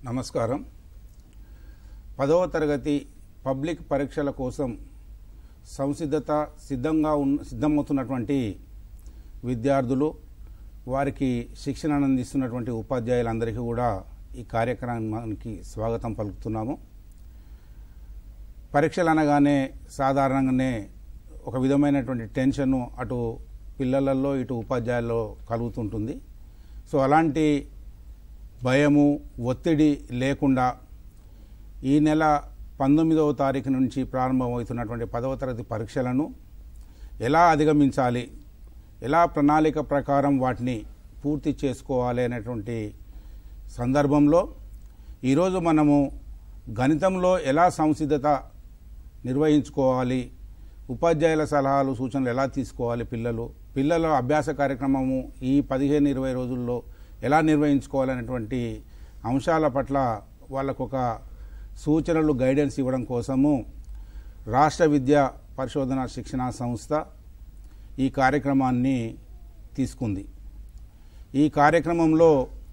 నమస్కారం పదవ తరగతి పబ్లిక్ పరీక్షల కోసం సంసిద్ధత సిద్ధంగా ఉన్న సిద్ధమవుతున్నటువంటి విద్యార్థులు వారికి శిక్షణ అందిస్తున్నటువంటి ఉపాధ్యాయులందరికీ కూడా ఈ కార్యక్రమానికి స్వాగతం పలుకుతున్నాము పరీక్షలు అనగానే సాధారణంగానే ఒక విధమైనటువంటి టెన్షను అటు పిల్లలలో ఇటు ఉపాధ్యాయుల్లో కలుగుతుంటుంది సో అలాంటి భయము ఒత్తిడి లేకుండా ఈ నెల పంతొమ్మిదవ తారీఖు నుంచి ప్రారంభమవుతున్నటువంటి పదవ తరగతి పరీక్షలను ఎలా అధిగమించాలి ఎలా ప్రణాళిక ప్రకారం వాటిని పూర్తి చేసుకోవాలి అనేటువంటి సందర్భంలో ఈరోజు మనము గణితంలో ఎలా సంసిద్ధత నిర్వహించుకోవాలి ఉపాధ్యాయుల సలహాలు సూచనలు ఎలా తీసుకోవాలి పిల్లలు పిల్లల అభ్యాస కార్యక్రమము ఈ పదిహేను ఇరవై రోజుల్లో ఎలా నిర్వహించుకోవాలనేటువంటి అంశాల పట్ల వాళ్ళకు ఒక సూచనలు గైడెన్స్ ఇవ్వడం కోసము రాష్ట్ర విద్యా పరిశోధన శిక్షణా సంస్థ ఈ కార్యక్రమాన్ని తీసుకుంది ఈ కార్యక్రమంలో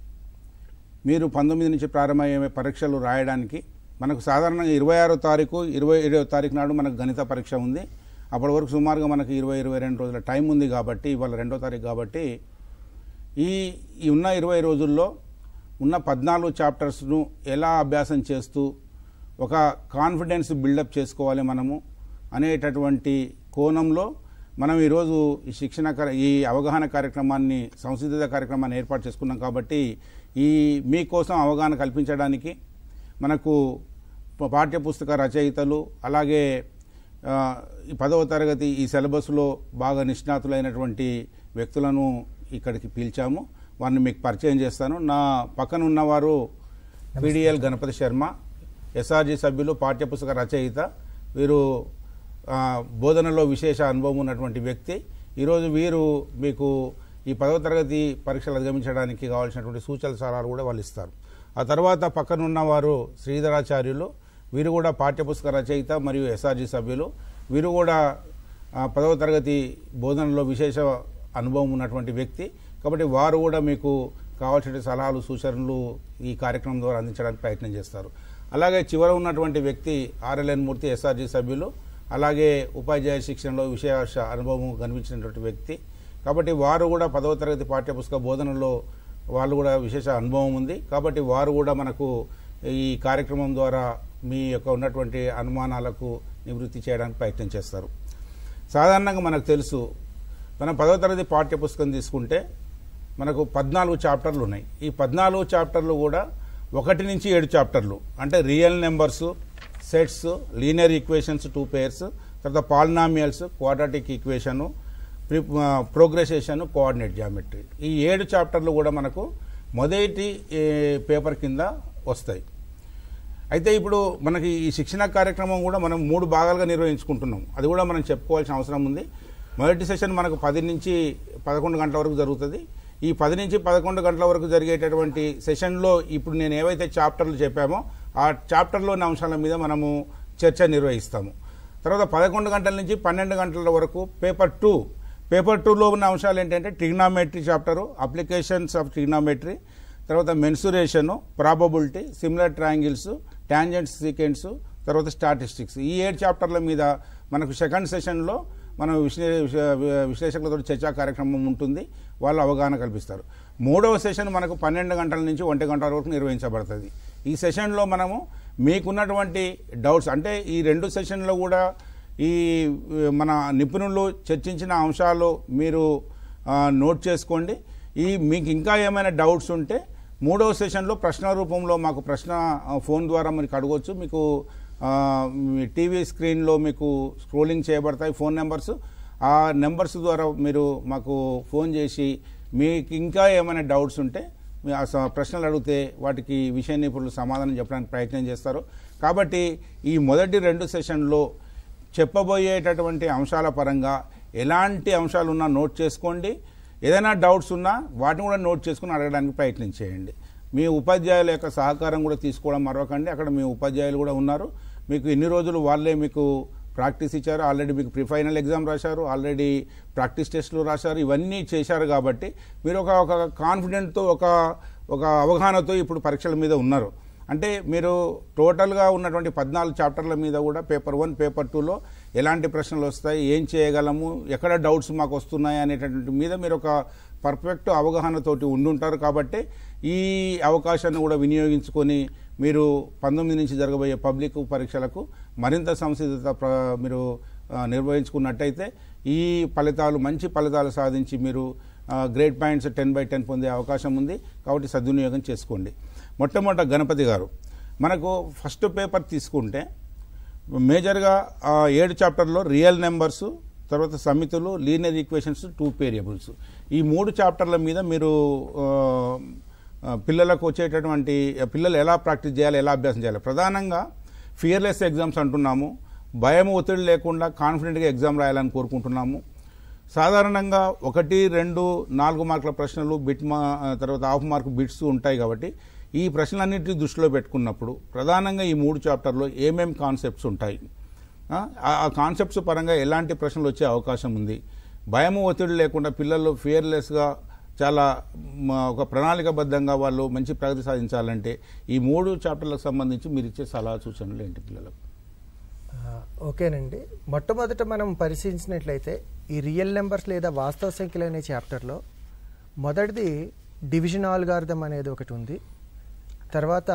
మీరు పంతొమ్మిది నుంచి ప్రారంభమయ్యే పరీక్షలు రాయడానికి మనకు సాధారణంగా ఇరవై ఆరో తారీఖు ఇరవై ఏడవ తారీఖు నాడు మనకు గణిత పరీక్ష ఉంది అప్పటి వరకు సుమారుగా మనకు ఇరవై ఇరవై రెండు రోజుల టైం ఉంది కాబట్టి ఇవాళ రెండో తారీఖు కాబట్టి ఈ ఈ ఉన్న ఇరవై రోజుల్లో ఉన్న పద్నాలుగు చాప్టర్స్ను ఎలా అభ్యాసం చేస్తూ ఒక కాన్ఫిడెన్స్ బిల్డప్ చేసుకోవాలి మనము అనేటటువంటి కోణంలో మనం ఈరోజు ఈ శిక్షణ కార్య- ఈ అవగాహన కార్యక్రమాన్ని సంసిద్ధత కార్యక్రమాన్ని ఏర్పాటు చేసుకున్నాం కాబట్టి ఈ మీకోసం అవగాహన కల్పించడానికి మనకు ప- పాఠ్యపుస్తక రచయితలు అలాగే ఆ, ఈ పదవ తరగతి ఈ సిలబస్లో బాగా నిష్ణాతులైనటువంటి వ్యక్తులను ఇక్కడికి పిలిచాము వారిని మీకు పరిచయం చేస్తాను నా పక్కన ఉన్నవారు పీడిఎల్ గణపతి శర్మ ఎస్ఆర్జి సభ్యులు పాఠ్యపుస్తక రచయిత వీరు ఆ, బోధనలో విశేష అనుభవం ఉన్నటువంటి వ్యక్తి ఈరోజు వీరు మీకు ఈ పదవ తరగతి పరీక్షలు అధిగమించడానికి కావాల్సినటువంటి సూచనల సలహాలు కూడా వాళ్ళు ఇస్తారు ఆ తర్వాత పక్కన ఉన్నవారు శ్రీధరాచార్యులు వీరు కూడా పాఠ్యపుస్తక రచయిత మరియు ఎస్ఆర్జి సభ్యులు వీరు కూడా ఆ, పదవ తరగతి బోధనలో విశేష అనుభవం ఉన్నటువంటి వ్యక్తి కాబట్టి వారు కూడా మీకు కావాల్సిన సలహాలు సూచనలు ఈ కార్యక్రమం ద్వారా అందించడానికి ప్రయత్నం చేస్తారు అలాగే చివర ఉన్నటువంటి వ్యక్తి ఆర్ఎల్ఎన్ మూర్తి ఎస్ఆర్జి సభ్యులు అలాగే ఉపాధ్యాయ శిక్షణలో విశేష అనుభవం కనిపించినటువంటి వ్యక్తి కాబట్టి వారు కూడా పదవ తరగతి పాఠ్యపుస్తక బోధనలో వాళ్ళు కూడా విశేష అనుభవం ఉంది కాబట్టి వారు కూడా మనకు ఈ కార్యక్రమం ద్వారా మీ యొక్క ఉన్నటువంటి అనుమానాలకు నివృత్తి చేయడానికి ప్రయత్నం చేస్తారు సాధారణంగా మనకు తెలుసు మనం పదవ తరగతి పాఠ్యపుస్తకం తీసుకుంటే మనకు పద్నాలుగు చాప్టర్లు ఉన్నాయి ఈ పద్నాలుగు చాప్టర్లు కూడా ఒకటి నుంచి ఏడు చాప్టర్లు అంటే real numbers sets linear equations two pairs తర్వాత polynomials quadratic equation progression coordinate geometry ఈ ఏడు చాప్టర్లు కూడా మనకు మొదటి ఏ, పేపర్ కింద వస్తాయి అయితే ఇప్పుడు మనకి ఈ శిక్షణ కార్యక్రమం కూడా మనం మూడు భాగాలుగా నిర్వహించుకుంటున్నాం అది కూడా మనం చెప్పుకోవాల్సిన అవసరం ఉంది మొదటి సెషన్ మనకు పది నుంచి పదకొండు గంటల వరకు జరుగుతుంది ఈ పది నుంచి పదకొండు గంటల వరకు జరిగేటటువంటి సెషన్లో ఇప్పుడు నేను ఏవైతే చాప్టర్లు చెప్పామో ఆ చాప్టర్లోని అంశాల మీద మనము చర్చ నిర్వహిస్తాము తర్వాత పదకొండు గంటల నుంచి పన్నెండు గంటల వరకు పేపర్ టూ పేపర్ టూలో ఉన్న అంశాలు ఏంటంటే trigonometry chapter applications of trigonometry తర్వాత mensuration probability similar triangles tangents secants తర్వాత స్టాటిస్టిక్స్ ఈ ఏడు చాప్టర్ల మీద మనకు సెకండ్ సెషన్లో మనం విశ్లే విశ్లే- విశ్లేషకులతో చర్చా కార్యక్రమం ఉంటుంది వాళ్ళు అవగాహన కల్పిస్తారు మూడవ సెషన్ మనకు పన్నెండు గంటల నుంచి ఒంటి గంటల వరకు నిర్వహించబడుతుంది ఈ సెషన్లో మనము మీకున్నటువంటి డౌట్స్ అంటే ఈ రెండు సెషన్లో కూడా ఈ ఆ, మన నిపుణులు చర్చించిన అంశాలు మీరు ఆ, నోట్ చేసుకోండి ఈ మీకు ఇంకా ఏమైనా డౌట్స్ ఉంటే మూడవ సెషన్లో ప్రశ్న రూపంలో మాకు ప్రశ్న ఆ, ఫోన్ ద్వారా మీకు అడగవచ్చు మీకు ఆ, మీ టీవీ స్క్రీన్లో మీకు స్క్రోలింగ్ చేయబడతాయి ఫోన్ నెంబర్స్ ఆ నెంబర్స్ ద్వారా మీరు మాకు ఫోన్ చేసి మీకు ఇంకా ఏమైనా డౌట్స్ ఉంటే మీ ఆ స- ప్రశ్నలు అడిగితే వాటికి విషయ నిపుణులు సమాధానం చెప్పడానికి ప్రయత్నం చేస్తారు కాబట్టి ఈ మొదటి రెండు సెషన్లో చెప్పబోయేటటువంటి అంశాల పరంగా ఎలాంటి అంశాలు ఉన్నా నోట్ చేసుకోండి ఏదైనా డౌట్స్ ఉన్నా వాటిని కూడా నోట్ చేసుకుని అడగడానికి ప్రయత్నం చేయండి మీ ఉపాధ్యాయుల యొక్క సహకారం కూడా తీసుకోవడం మరొకండి అక్కడ మీ ఉపాధ్యాయులు కూడా ఉన్నారు మీకు ఇన్ని రోజులు వాళ్ళే మీకు ప్రాక్టీస్ ఇచ్చారు ఆల్రెడీ మీకు ప్రీ ఫైనల్ ఎగ్జామ్ రాశారు ఆల్రెడీ ప్రాక్టీస్ టెస్టులు రాశారు ఇవన్నీ చేశారు కాబట్టి మీరు ఒక ఒక కాన్ఫిడెంట్తో ఒక ఒక అవగాహనతో ఇప్పుడు పరీక్షల మీద ఉన్నారు అంటే మీరు టోటల్గా ఉన్నటువంటి పద్నాలుగు చాప్టర్ల మీద కూడా పేపర్ వన్ పేపర్ టూలో ఎలాంటి ప్రశ్నలు వస్తాయి ఏం చేయగలము ఎక్కడ డౌట్స్ మాకు వస్తున్నాయి అనేటటువంటి మీద మీరు ఒక పర్ఫెక్ట్ అవగాహనతోటి ఉండుంటారు కాబట్టి ఈ అవకాశాన్ని కూడా వినియోగించుకొని మీరు పంతొమ్మిది నుంచి జరగబోయే పబ్లిక్ పరీక్షలకు మరింత సంసిద్ధత ప్ర- మీరు ఆ, నిర్వహించుకున్నట్టయితే ఈ ఫలితాలు మంచి ఫలితాలు సాధించి మీరు grade points ten by ten పొందే అవకాశం ఉంది కాబట్టి సద్వినియోగం చేసుకోండి మొట్టమొదట గణపతి గారు మనకు ఫస్ట్ పేపర్ తీసుకుంటే మేజర్గా ఆ, ఏడు చాప్టర్లో రియల్ నెంబర్స్ తర్వాత సమితులు లీనియర్ ఈక్వేషన్స్ టూ వేరియబుల్స్ ఈ మూడు చాప్టర్ల మీద మీరు ఆ, ఆ, పిల్లలకు వచ్చేటటువంటి పిల్లలు ఎలా ప్రాక్టీస్ చేయాలి ఎలా అభ్యాసం చేయాలి ప్రధానంగా ఫియర్లెస్ ఎగ్జామ్స్ అంటున్నాము భయం ఒత్తిడి లేకుండా కాన్ఫిడెంట్గా ఎగ్జామ్ రాయాలని కోరుకుంటున్నాము సాధారణంగా ఒకటి రెండు నాలుగు మార్కుల ప్రశ్నలు బిట్ మా తర్వాత హాఫ్ మార్క్ బిట్స్ ఉంటాయి కాబట్టి ఈ ప్రశ్నలన్నింటినీ దృష్టిలో పెట్టుకున్నప్పుడు ప్రధానంగా ఈ మూడు చాప్టర్లో ఏమేం కాన్సెప్ట్స్ ఉంటాయి ఆ, ఆ కాన్సెప్ట్స్ పరంగా ఎలాంటి ప్రశ్నలు వచ్చే అవకాశం ఉంది భయం ఒత్తిడి లేకుండా పిల్లలు ఫియర్లెస్గా చాలా మ, ఒక ప్రణాళికబద్ధంగా వాళ్ళు మంచి ప్రగతి సాధించాలంటే ఈ మూడు చాప్టర్లకు సంబంధించి మీరు ఇచ్చే సలహా సూచనలు ఏంటి పిల్లలకు ఆ, ఓకేనండి మొట్టమొదట మనం పరిశీలించినట్లయితే ఈ రియల్ నెంబర్స్ లేదా వాస్తవ సంఖ్యలు అనే చాప్టర్లో మొదటిది డివిజన్ ఆల్గార్థం అనేది ఒకటి ఉంది తర్వాత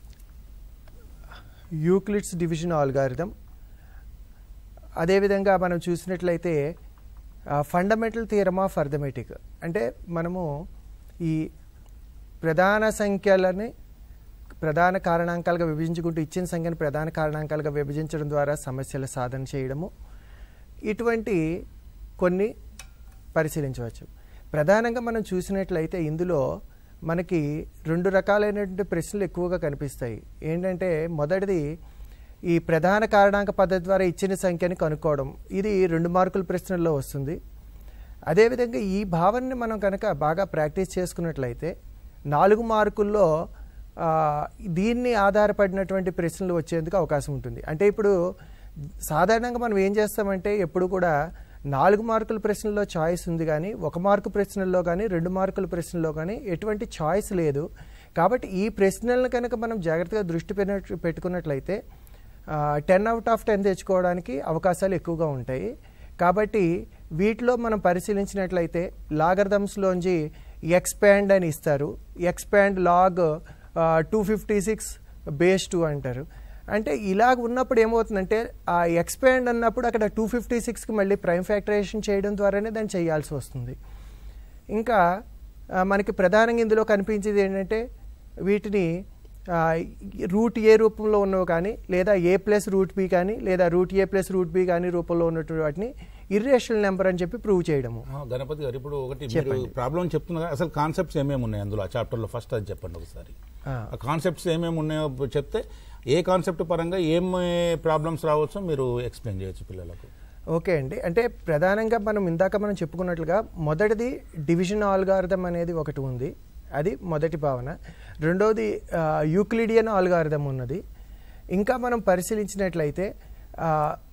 యూక్లిడ్స్ డివిజన్ ఆల్గారిథం అదేవిధంగా మనం చూసినట్లయితే ఫండమెంటల్ థియరమ్ ఆఫ్ అర్థమెటిక్ అంటే మనము ఈ ప్రధాన సంఖ్యలని ప్రధాన కారణాంకాలుగా విభజించుకుంటూ ఇచ్చిన సంఖ్యను ప్రధాన కారణాంకాలుగా విభజించడం ద్వారా సమస్యల సాధన చేయడము ఇటువంటి కొన్ని పరిశీలించవచ్చు ప్రధానంగా మనం చూసినట్లయితే ఇందులో మనకి రెండు రకాలైనటువంటి ప్రశ్నలు ఎక్కువగా కనిపిస్తాయి ఏంటంటే మొదటిది ఈ ప్రధాన కారణాంక పద్ధతి ద్వారా ఇచ్చిన సంఖ్యని కనుక్కోవడం ఇది రెండు మార్కుల ప్రశ్నల్లో వస్తుంది అదేవిధంగా ఈ భావనని మనం కనుక బాగా ప్రాక్టీస్ చేసుకున్నట్లయితే నాలుగు మార్కుల్లో ఆ, దీన్ని ఆధారపడినటువంటి ప్రశ్నలు వచ్చేందుకు అవకాశం ఉంటుంది అంటే ఇప్పుడు సాధారణంగా మనం ఏం చేస్తామంటే ఎప్పుడు కూడా నాలుగు మార్కుల ప్రశ్నల్లో చాయిస్ ఉంది కానీ ఒక మార్కు ప్రశ్నల్లో కానీ రెండు మార్కుల ప్రశ్నల్లో కానీ ఎటువంటి చాయిస్ లేదు కాబట్టి ఈ ప్రశ్నలను కనుక మనం జాగ్రత్తగా దృష్టి పెట్టినట్లు- పెట్టుకున్నట్లయితే టెన్ అవుట్ ఆఫ్ టెన్ తెచ్చుకోవడానికి అవకాశాలు ఎక్కువగా ఉంటాయి కాబట్టి వీటిలో మనం పరిశీలించినట్లయితే లాగర్థమ్స్లోంచి ఎక్స్పాండ్ అని ఇస్తారు expand log two fifty six base two అంటారు అంటే ఇలాగ ఉన్నప్పుడు ఏమవుతుందంటే ఆ ఎక్స్పాండ్ అన్నప్పుడు అక్కడ టూ ఫిఫ్టీ సిక్స్కి మళ్ళీ ప్రైమ్ ఫ్యాక్టరేషన్ చేయడం ద్వారానే దాన్ని చేయాల్సి వస్తుంది ఇంకా ఆ, మనకి ప్రధానంగా ఇందులో కనిపించేది ఏంటంటే వీటిని ఆ, రూట్ ఏ రూపంలో ఉన్నవి కానీ లేదా ఏ ప్లస్ రూట్ బి కానీ లేదా రూట్ ఏ ప్లస్ రూట్ బి కానీ రూపంలో ఉన్నటువంటి వాటిని ఇర్రేషనల్ నెంబర్ అని చెప్పి ప్రూవ్ చేయడము ఆ, గణపతి గారు ఇప్పుడు ఒకటి మీరు చెప్పండి. ప్రాబ్లం చెప్తున్నారు కదా, అసలు కాన్సెప్ట్స్ ఏమేమి ఉన్నాయి అందులో ఆ చాప్టర్లో ఫస్ట్ అది చెప్పండి ఒకసారి ఆ, ఆ కాన్సెప్ట్స్ ఏమేమి ఉన్నాయో చెప్తే ఏ కాన్సెప్ట్ పరంగా ఏం ప్రాబ్లమ్స్ రావచ్చో మీరు ఎక్స్ప్లెయిన్ చేయొచ్చు పిల్లలకు ఓకే అండి అంటే ప్రధానంగా మనం ఇందాక మనం చెప్పుకున్నట్లుగా మొదటిది డివిజన్ ఆల్గారిథం అనేది ఒకటి ఉంది అది మొదటి భావన రెండవది ఆ, యూక్లిడియన్ ఆల్గారిథం ఉన్నది ఇంకా మనం పరిశీలించినట్లయితే ఆ,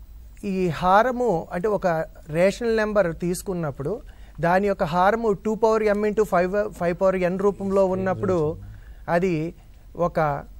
ఈ హారము అంటే ఒక రేషనల్ నెంబర్ తీసుకున్నప్పుడు దాని యొక్క హారము two power M into five five power N రూపంలో ఉన్నప్పుడు అది ఒక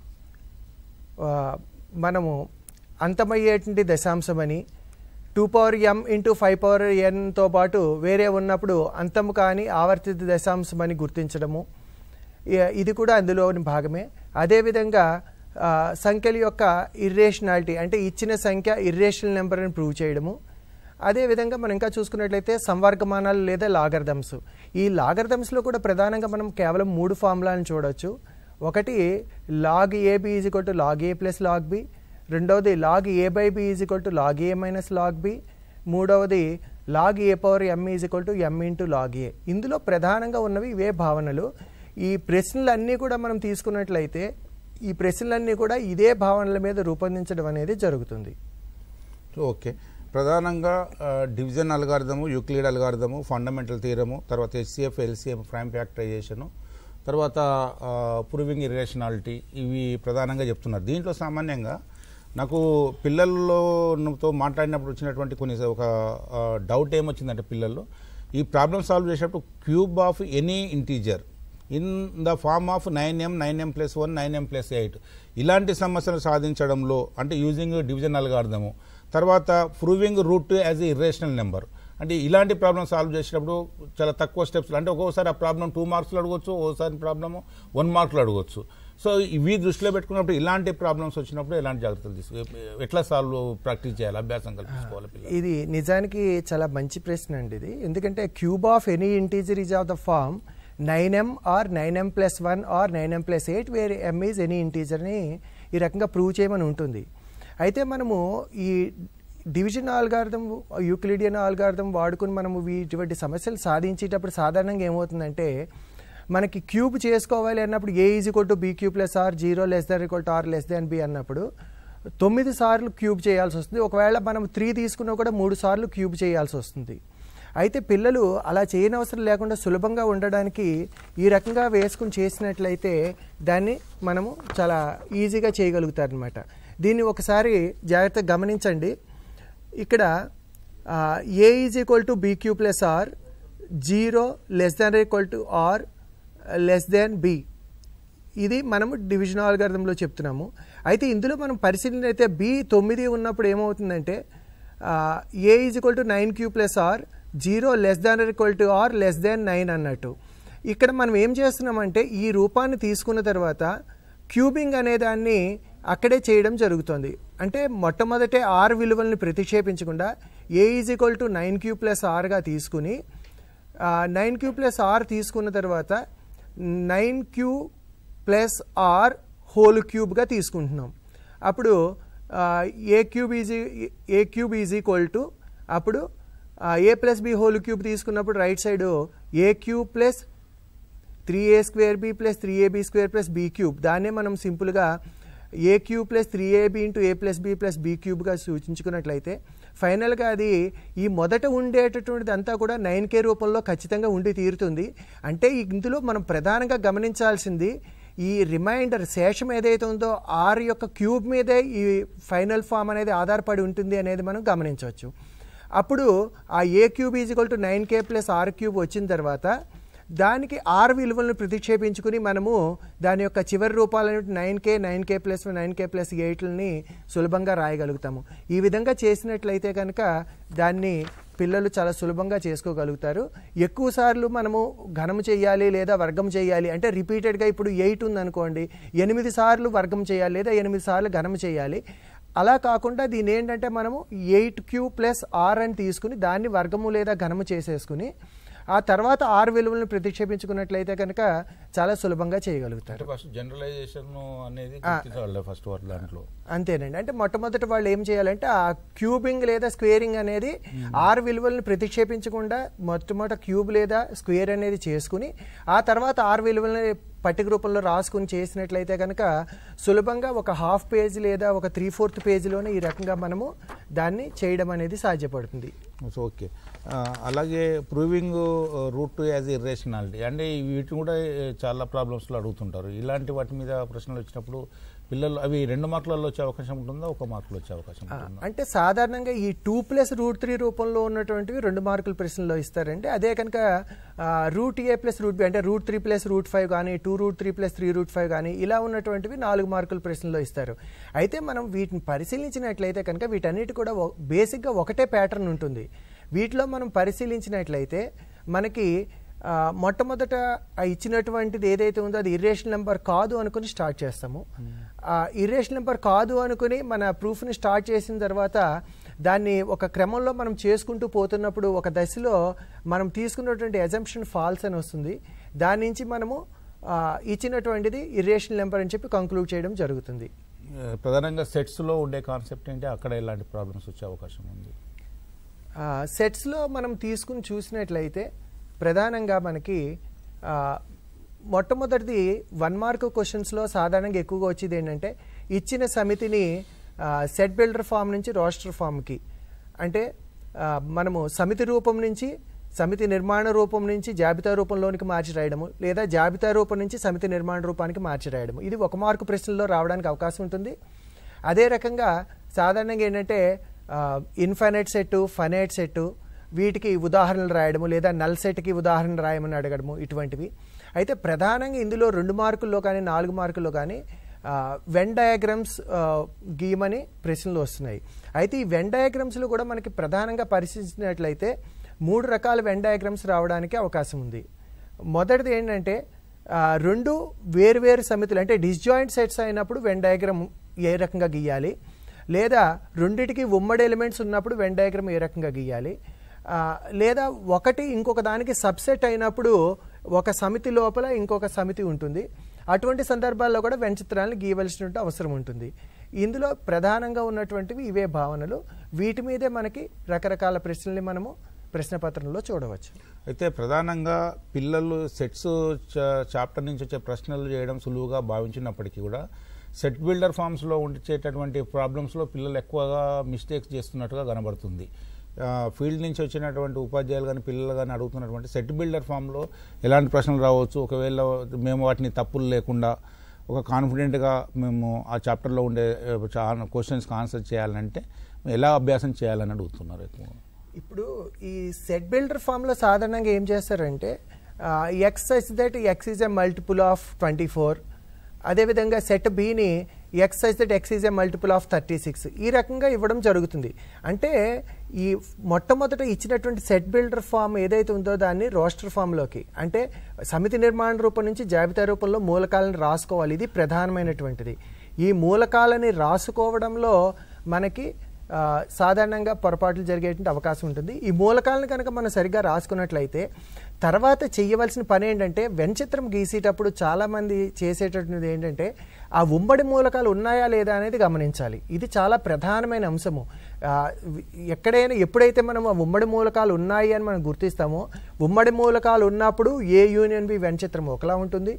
ఆ, మనము అంతమయ్యేటువంటి దశాంశమని two power M into five power ఎన్తో పాటు వేరే ఉన్నప్పుడు అంతము కాని ఆవర్తిత దశాంశం అని గుర్తించడము ఇ- ఇది కూడా అందులోని భాగమే అదేవిధంగా ఆ, సంఖ్యల యొక్క ఇర్రేషనాలిటీ అంటే ఇచ్చిన సంఖ్య ఇర్రేషనల్ నెంబర్ అని ప్రూవ్ చేయడము అదేవిధంగా మనం ఇంకా చూసుకున్నట్లయితే సంవర్గమానాలు లేదా లాగర్దమ్స్ ఈ లాగర్దమ్స్లో కూడా ప్రధానంగా మనం కేవలం మూడు ఫార్ములాలను చూడొచ్చు ఒకటి log AB is equal to log A plus log B రెండవది log A by B is equal to log A minus log B మూడవది log A power M is equal to M into log A ఇందులో ప్రధానంగా ఉన్నవి ఇవే భావనలు ఈ ప్రశ్నలన్నీ కూడా మనం తీసుకున్నట్లయితే ఈ ప్రశ్నలన్నీ కూడా ఇదే భావనల మీద రూపొందించడం అనేది జరుగుతుంది ఓకే ప్రధానంగా ఆ, division algorithm Euclid algorithm fundamental theorem తర్వాత హెచ్సిఎఫ్ ఎల్సిఎం ప్రైమ్ ఫ్యాక్టరైజేషను తర్వాత ప్రూవింగ్ ఇర్రేషనాలిటీ ఇవి ప్రధానంగా చెప్తున్నారు దీంట్లో సామాన్యంగా నాకు పిల్లలతో మాట్లాడినప్పుడు వచ్చినటువంటి కొన్ని ఒక డౌట్ ఏమొచ్చిందంటే పిల్లల్లో ఈ ప్రాబ్లమ్ సాల్వ్ చేసేటప్పుడు cube of any integer in the form of nine M nine M plus one nine M plus eight ఇలాంటి సమస్యలు సాధించడంలో అంటే యూజింగ్ డివిజన్ అల్గార్థము తర్వాత proving root as irrational number అంటే ఇలాంటి ప్రాబ్లమ్ సాల్వ్ చేసేటప్పుడు చాలా తక్కువ స్టెప్స్ అంటే ఒక్కొక్కసారి ఆ ప్రాబ్లం టూ మార్క్స్లో అడగవచ్చు ఒక్కోసారి ప్రాబ్లమ్ వన్ మార్క్లో అడగవచ్చు సో ఇవి దృష్టిలో పెట్టుకున్నప్పుడు ఇలాంటి ప్రాబ్లమ్స్ వచ్చినప్పుడు ఎలాంటి జాగ్రత్తలు తీసుకో ఎట్లా సాల్వ్ ప్రాక్టీస్ చేయాలి అభ్యాసం కల్పించుకోవాలి పిల్లలు ఇది నిజానికి చాలా మంచి ప్రశ్న అండి ఇది ఎందుకంటే cube of any integer is of the form nine M or nine M plus one or nine M plus eight where M is any ఇంటీజర్ని ఈ రకంగా ప్రూవ్ చేయమని ఉంటుంది అయితే మనము ఈ డివిజన్ ఆల్గార్థం యూక్లిడియన్ ఆల్గార్థం వాడుకుని మనము ఇటువంటి సమస్యలు సాధించేటప్పుడు సాధారణంగా ఏమవుతుందంటే మనకి క్యూబ్ చేసుకోవాలి అన్నప్పుడు A is equal to B Q plus are zero less than equal to are less than B అన్నప్పుడు తొమ్మిది సార్లు క్యూబ్ చేయాల్సి వస్తుంది ఒకవేళ మనం త్రీ తీసుకున్నా కూడా మూడు సార్లు క్యూబ్ చేయాల్సి వస్తుంది అయితే పిల్లలు అలా చేయనవసరం లేకుండా సులభంగా ఉండడానికి ఈ రకంగా వేసుకుని చేసినట్లయితే దాన్ని మనము చాలా ఈజీగా చేయగలుగుతారనమాట దీన్ని ఒకసారి జాగ్రత్తగా గమనించండి ఇక్కడ a is equal to b q plus are zero less than equal to are less than b ఇది మనము డివిజన్ ఆల్గారిథంలో చెప్తున్నాము అయితే ఇందులో మనం పరిశీలన అయితే బి తొమ్మిది ఉన్నప్పుడు ఏమవుతుందంటే a is equal to nine q plus are zero less than equal to are less than nine అన్నట్టు ఇక్కడ మనం ఏం చేస్తున్నామంటే ఈ రూపాన్ని తీసుకున్న తర్వాత క్యూబింగ్ అనే దాన్ని అక్కడే చేయడం జరుగుతుంది అంటే మొట్టమొదటే ఆర్ విలువల్ని ప్రతిక్షేపించకుండా a is equal to nine q plus ఆర్గా తీసుకుని నైన్ క్యూ ప్లస్ ఆర్ తీసుకున్న తర్వాత nine q plus r whole క్యూబ్గా తీసుకుంటున్నాం అప్పుడు a cube is a cube is equal to అప్పుడు a plus b whole cube తీసుకున్నప్పుడు right side a cube plus three a square b plus three a b square plus b cube దాన్నే మనం సింపుల్గా a cube plus three a b into a plus B plus b క్యూబ్గా సూచించుకున్నట్లయితే ఫైనల్గా అది ఈ మొదట ఉండేటటువంటిది అంతా కూడా నైన్ కే రూపంలో ఖచ్చితంగా ఉండి తీరుతుంది అంటే ఇందులో మనం ప్రధానంగా గమనించాల్సింది ఈ రిమైండర్ శేషం ఏదైతే ఉందో ఆర్ యొక్క క్యూబ్ మీదే ఈ ఫైనల్ ఫామ్ అనేది ఆధారపడి ఉంటుంది అనేది మనం గమనించవచ్చు అప్పుడు ఆ a cube is equal to nine k plus r cube వచ్చిన తర్వాత దానికి ఆర్ విలువలను ప్రతిక్షేపించుకుని మనము దాని యొక్క చివరి రూపాలను nine k nine k plus nine k plus ఎయిట్లని సులభంగా రాయగలుగుతాము ఈ విధంగా చేసినట్లయితే కనుక దాన్ని పిల్లలు చాలా సులభంగా చేసుకోగలుగుతారు ఎక్కువ సార్లు మనము ఘనం చేయాలి లేదా వర్గం చేయాలి అంటే రిపీటెడ్గా ఇప్పుడు ఎయిట్ ఉందనుకోండి ఎనిమిది సార్లు వర్గం చేయాలి లేదా ఎనిమిది సార్లు ఘనం చేయాలి అలా కాకుండా దీని ఏంటంటే మనము ఎయిట్ క్యూ ప్లస్ ఆర్ అని తీసుకుని దాన్ని వర్గము లేదా ఘనము చేసేసుకుని ఆ తర్వాత ఆరు విలువలను ప్రతిక్షేపించుకున్నట్లయితే కనుక చాలా సులభంగా చేయగలుగుతారు అంటే ఫస్ట్ జనరలైజేషన్ అనేది గుర్తించాలి ఫస్ట్ వాటి దాంట్లో అంతేనండి అంటే మొట్టమొదటి వాళ్ళు ఏం చేయాలంటే ఆ క్యూబింగ్ లేదా స్క్వేరింగ్ అనేది ఆరు విలువలను ప్రతిక్షేపించకుండా మొట్టమొదట క్యూబ్ లేదా స్క్వేర్ అనేది చేసుకుని ఆ తర్వాత ఆరు విలువలని పట్టిక రూపంలో రాసుకుని చేసినట్లయితే కనుక సులభంగా ఒక హాఫ్ పేజ్ లేదా ఒక త్రీ ఫోర్త్ పేజీలోనే ఈ రకంగా మనము దాన్ని చేయడం అనేది సాధ్యపడుతుంది సో ఓకే ఆ, అలాగే proving root two as irrationality అంటే వీటిని కూడా ఏ, చాలా ప్రాబ్లమ్స్లో అడుగుతుంటారు ఇలాంటి వాటి మీద ప్రశ్నలు వచ్చినప్పుడు పిల్లలు అవి రెండు మార్కులలో వచ్చే అవకాశం ఉంటుందా ఒక మార్కులు వచ్చే అవకాశం ఉంటుందా అంటే సాధారణంగా ఈ టూ ప్లస్ రూట్ త్రీ రూపంలో ఉన్నటువంటివి రెండు మార్కుల ప్రశ్నలో ఇస్తారండి అదే కనుక రూట్ ఏ ప్లస్ రూట్ బి అంటే root three plus root five కానీ two root three plus three root five కానీ ఇలా ఉన్నటువంటివి నాలుగు మార్కుల ప్రశ్నలో ఇస్తారు అయితే మనం వీటిని పరిశీలించినట్లయితే కనుక వీటన్నిటి కూడా ఒ- బేసిక్గా ఒకటే ప్యాటర్న్ ఉంటుంది వీటిలో మనం పరిశీలించినట్లయితే మనకి ఆ, మొట్టమొదట ఆ ఇచ్చినటువంటిది ఏదైతే ఉందో అది ఇర్రేషనల్ నెంబర్ కాదు అనుకుని స్టార్ట్ చేస్తాము ఆ ఇర్రేషనల్ నెంబర్ కాదు అనుకుని మన ప్రూఫ్ని స్టార్ట్ చేసిన తర్వాత దాన్ని ఒక క్రమంలో మనం చేసుకుంటూ పోతున్నప్పుడు ఒక దశలో మనం తీసుకున్నటువంటి ఎజంప్షన్ ఫాల్స్ అని వస్తుంది దాని నుంచి మనము ఆ, ఇచ్చినటువంటిది ఇర్రేషనల్ నెంబర్ అని చెప్పి కంక్లూడ్ చేయడం జరుగుతుంది ఆ, ప్రధానంగా సెట్స్లో ఉండే కాన్సెప్ట్ ఏంటి అక్కడ ఎలాంటి ప్రాబ్లమ్స్ వచ్చే అవకాశం ఉంది ఆ, సెట్స్లో మనం తీసుకుని చూసినట్లయితే ప్రధానంగా మనకి ఆ, మొట్టమొదటిది వన్ మార్క్ క్వశ్చన్స్లో సాధారణంగా ఎక్కువగా వచ్చేది ఏంటంటే ఇచ్చిన సమితిని ఆ, సెట్ బిల్డర్ ఫామ్ నుంచి రోస్టర్ ఫామ్కి అంటే ఆ, మనము సమితి రూపం నుంచి సమితి నిర్మాణ రూపం నుంచి జాబితా రూపంలోనికి మార్చి రాయడము లేదా జాబితా రూపం నుంచి సమితి నిర్మాణ రూపానికి మార్చి రాయడము ఇది ఒక మార్కు ప్రశ్నలో రావడానికి అవకాశం ఉంటుంది అదే రకంగా సాధారణంగా ఏంటంటే ఇన్ఫైనైట్ సెట్ ఫైనైట్ సెట్ వీటికి ఉదాహరణలు రాయడము లేదా నల్ సెట్కి ఉదాహరణ రాయమని అడగడము ఇటువంటివి అయితే ప్రధానంగా ఇందులో రెండు మార్కుల్లో కానీ నాలుగు మార్కుల్లో కానీ ఆ, వెన్ డయాగ్రామ్స్ ఆ, గీయమని ప్రశ్నలు వస్తున్నాయి అయితే ఈ వెన్ డయాగ్రామ్స్లో కూడా మనకి ప్రధానంగా పరిశీలించినట్లయితే మూడు రకాల వెన్ డయాగ్రామ్స్ రావడానికి అవకాశం ఉంది మొదటిది ఏంటంటే ఆ, రెండు వేరువేరు సమితులు అంటే డిస్జాయింట్ సెట్స్ అయినప్పుడు వెన్ డయాగ్రామ్ ఏ రకంగా గీయాలి లేదా రెండిటికి ఉమ్మడి ఎలిమెంట్స్ ఉన్నప్పుడు వెన్ డయాగ్రామ్ ఏ రకంగా గీయాలి ఆ, లేదా ఒకటి ఇంకొక దానికి సబ్సెట్ అయినప్పుడు ఒక సమితి లోపల ఇంకొక సమితి ఉంటుంది అటువంటి సందర్భాల్లో కూడా వెన్ చిత్రాలను గీయవలసిన అవసరం ఉంటుంది ఇందులో ప్రధానంగా ఉన్నటువంటివి ఇవే భావనలు వీటి మీదే మనకి రకరకాల ప్రశ్నల్ని మనము ప్రశ్నపత్రంలో చూడవచ్చు అయితే ప్రధానంగా పిల్లలు సెట్స్ చాప్టర్ నుంచి వచ్చే ప్రశ్నలు చేయడం సులువుగా భావించినప్పటికీ కూడా సెట్ బిల్డర్ ఫామ్స్లో ఉంచేటటువంటి ప్రాబ్లమ్స్లో పిల్లలు ఎక్కువగా మిస్టేక్స్ చేస్తున్నట్టుగా కనబడుతుంది ఫీల్డ్ నుంచి వచ్చినటువంటి ఉపాధ్యాయులు కానీ పిల్లలు కానీ అడుగుతున్నటువంటి సెట్ బిల్డర్ ఫామ్లో ఎలాంటి ప్రశ్నలు రావచ్చు ఒకవేళ మేము వాటిని తప్పులు లేకుండా ఒక కాన్ఫిడెంట్గా మేము ఆ చాప్టర్లో ఉండే క్వశ్చన్స్కి ఆన్సర్ చేయాలంటే ఎలా అభ్యాసం చేయాలని అడుగుతున్నారు ఎక్కువ ఇప్పుడు ఈ సెట్ బిల్డర్ ఫామ్లో సాధారణంగా ఏం చేస్తారంటే x such that x is a multiple of twenty four అదేవిధంగా సెట్ బిని x such that x is a multiple of thirty six ఈ రకంగా ఇవ్వడం జరుగుతుంది అంటే ఈ మొట్టమొదట ఇచ్చినటువంటి సెట్ బిల్డర్ ఫామ్ ఏదైతే ఉందో దాన్ని రోస్టర్ ఫామ్లోకి అంటే సమితి నిర్మాణ రూపం నుంచి జాబితా రూపంలో మూలకాలను రాసుకోవాలి ఇది ప్రధానమైనటువంటిది ఈ మూలకాలని రాసుకోవడంలో మనకి ఆ, సాధారణంగా పొరపాట్లు జరిగేటువంటి అవకాశం ఉంటుంది ఈ మూలకాలను కనుక మనం సరిగ్గా రాసుకున్నట్లయితే తర్వాత చేయవలసిన పని ఏంటంటే వెంచిత్రం గీసేటప్పుడు చాలామంది చేసేటటువంటిది ఏంటంటే ఆ ఉమ్మడి మూలకాలు ఉన్నాయా లేదా అనేది గమనించాలి ఇది చాలా ప్రధానమైన అంశము ఆ, ఎక్కడైనా ఎప్పుడైతే మనం ఆ ఉమ్మడి మూలకాలు ఉన్నాయి అని మనం గుర్తిస్తామో ఉమ్మడి మూలకాలు ఉన్నప్పుడు ఏ యూనియన్ బి వెంచిత్రం ఒకలా ఉంటుంది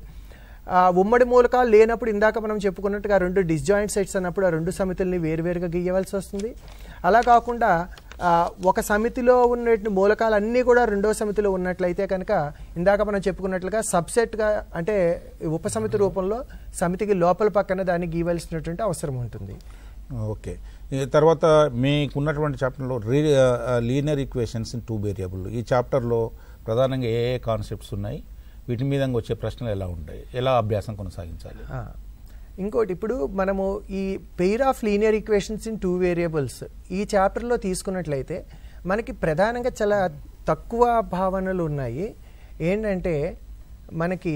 ఆ ఉమ్మడి మూలకాలు లేనప్పుడు ఇందాక మనం చెప్పుకున్నట్టుగా రెండు డిస్జాయింట్ సెట్స్ అన్నప్పుడు ఆ రెండు సమితుల్ని వేరువేరుగా గీయవలసి వస్తుంది అలా కాకుండా ఆ, ఒక సమితిలో ఉన్న మూలకాలు అన్నీ కూడా రెండో సమితిలో ఉన్నట్లయితే కనుక ఇందాక మనం చెప్పుకున్నట్లుగా సబ్సెట్గా అంటే ఉపసమితి రూపంలో సమితికి లోపల పక్కన దాన్ని గీయవలసినటువంటి అవసరం ఉంటుంది ఓకే ఈ తర్వాత మీకున్నటువంటి చాప్టర్లో రీ linear equations in two variable ఈ చాప్టర్లో ప్రధానంగా ఏ ఏ కాన్సెప్ట్స్ ఉన్నాయి వీటి మీద వచ్చే ప్రశ్నలు ఎలా ఉంటాయి ఎలా అభ్యాసం కొనసాగించాలి ఆ, ఇంకోటి ఇప్పుడు మనము ఈ pair of linear equations in two variables ఈ చాప్టర్లో తీసుకున్నట్లయితే మనకి ప్రధానంగా చాలా తక్కువ భావనలు ఉన్నాయి ఏంటంటే మనకి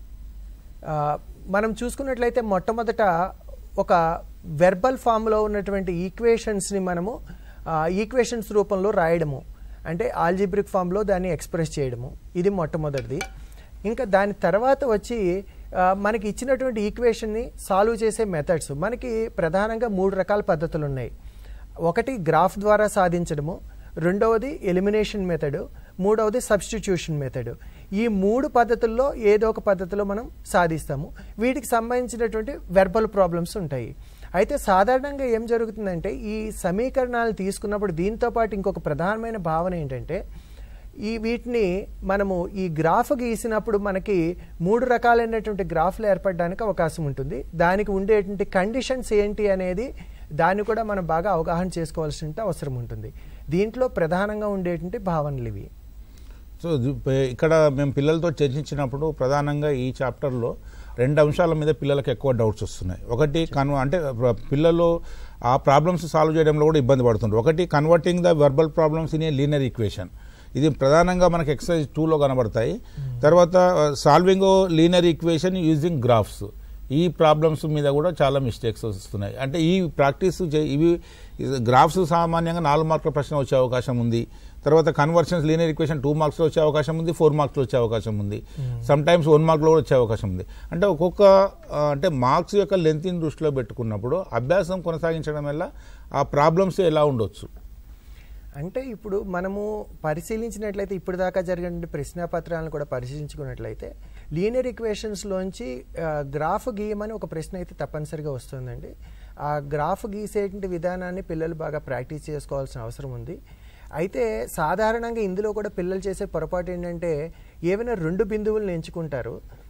ఆ, మనం చూసుకున్నట్లయితే మొట్టమొదట ఒక వెర్బల్ ఫామ్లో ఉన్నటువంటి ఈక్వేషన్స్ని మనము ఈక్వేషన్స్ రూపంలో రాయడము అంటే ఆల్జిబ్రిక్ ఫామ్లో దాన్ని ఎక్స్ప్రెస్ చేయడము ఇది మొట్టమొదటిది ఇంకా దాని తర్వాత వచ్చి ఆ, మనకి ఇచ్చినటువంటి ఈక్వేషన్ని సాల్వ్ చేసే మెథడ్స్ మనకి ప్రధానంగా మూడు రకాల పద్ధతులు ఉన్నాయి ఒకటి గ్రాఫ్ ద్వారా సాధించడము రెండవది ఎలిమినేషన్ మెథడ్ మూడవది సబ్స్టిట్యూషన్ మెథడ్ ఈ మూడు పద్ధతుల్లో ఏదో ఒక పద్ధతిలో మనం సాధిస్తాము వీటికి సంబంధించినటువంటి వెర్బల్ ప్రాబ్లమ్స్ ఉంటాయి అయితే సాధారణంగా ఏం జరుగుతుందంటే ఈ సమీకరణాలు తీసుకున్నప్పుడు దీంతో పాటు ఇంకొక ప్రధానమైన భావన ఏంటంటే ఈ వీటిని మనము ఈ గ్రాఫ్ గీసినప్పుడు మనకి మూడు రకాలైనటువంటి గ్రాఫ్లు ఏర్పడడానికి అవకాశం ఉంటుంది దానికి ఉండేటువంటి కండిషన్స్ ఏంటి అనేది దాన్ని కూడా మనం బాగా అవగాహన చేసుకోవాల్సిన అవసరం ఉంటుంది దీంట్లో ప్రధానంగా ఉండేటువంటి భావనలు ఇవి సో ఇది పే- ఇక్కడ మేము పిల్లలతో చర్చించినప్పుడు ప్రధానంగా ఈ చాప్టర్లో రెండు అంశాల మీద పిల్లలకు ఎక్కువ డౌట్స్ వస్తున్నాయి ఒకటి కన్వ అంటే ప్ర- పిల్లలు ఆ ప్రాబ్లమ్స్ సాల్వ్ చేయడంలో కూడా ఇబ్బంది పడుతుంటారు ఒకటి converting the verbal problems in a linear equation ఇది ప్రధానంగా మనకి ఎక్సర్సైజ్ టూలో కనబడతాయి తర్వాత solving linear equation using graphs ఈ ప్రాబ్లమ్స్ మీద కూడా చాలా మిస్టేక్స్ వస్తున్నాయి అంటే ఈ ప్రాక్టీస్ చే- ఇవి గ్రాఫ్స్ సామాన్యంగా నాలుగు మార్కుల ప్రశ్న వచ్చే అవకాశం ఉంది తర్వాత కన్వర్షన్స్ లీనియర్ ఈక్వేషన్ టూ మార్క్స్లో వచ్చే అవకాశం ఉంది ఫోర్ మార్క్స్లో వచ్చే అవకాశం ఉంది సమ్ టైమ్స్ వన్ మార్క్లో కూడా వచ్చే అవకాశం ఉంది అంటే ఒక్కొక్క ఆ, అంటే మార్క్స్ యొక్క లెంత్ని దృష్టిలో పెట్టుకున్నప్పుడు అభ్యాసం కొనసాగించడం వల్ల ఆ ప్రాబ్లమ్స్ ఎలా ఉండొచ్చు అంటే ఇప్పుడు మనము పరిశీలించినట్లయితే ఇప్పుడు దాకా జరిగిన ప్రశ్నాపత్రాలను కూడా పరిశీలించుకున్నట్లయితే లీనియర్ ఈక్వేషన్స్లోంచి గ్రాఫ్ గీయమని ఒక ప్రశ్న అయితే తప్పనిసరిగా వస్తుందండి ఆ గ్రాఫ్ గీసేటువంటి విధానాన్ని పిల్లలు బాగా ప్రాక్టీస్ చేసుకోవాల్సిన అవసరం ఉంది అయితే సాధారణంగా ఇందులో కూడా పిల్లలు చేసే పొరపాటు ఏంటంటే ఏవైనా రెండు బిందువులను ఎంచుకుంటారు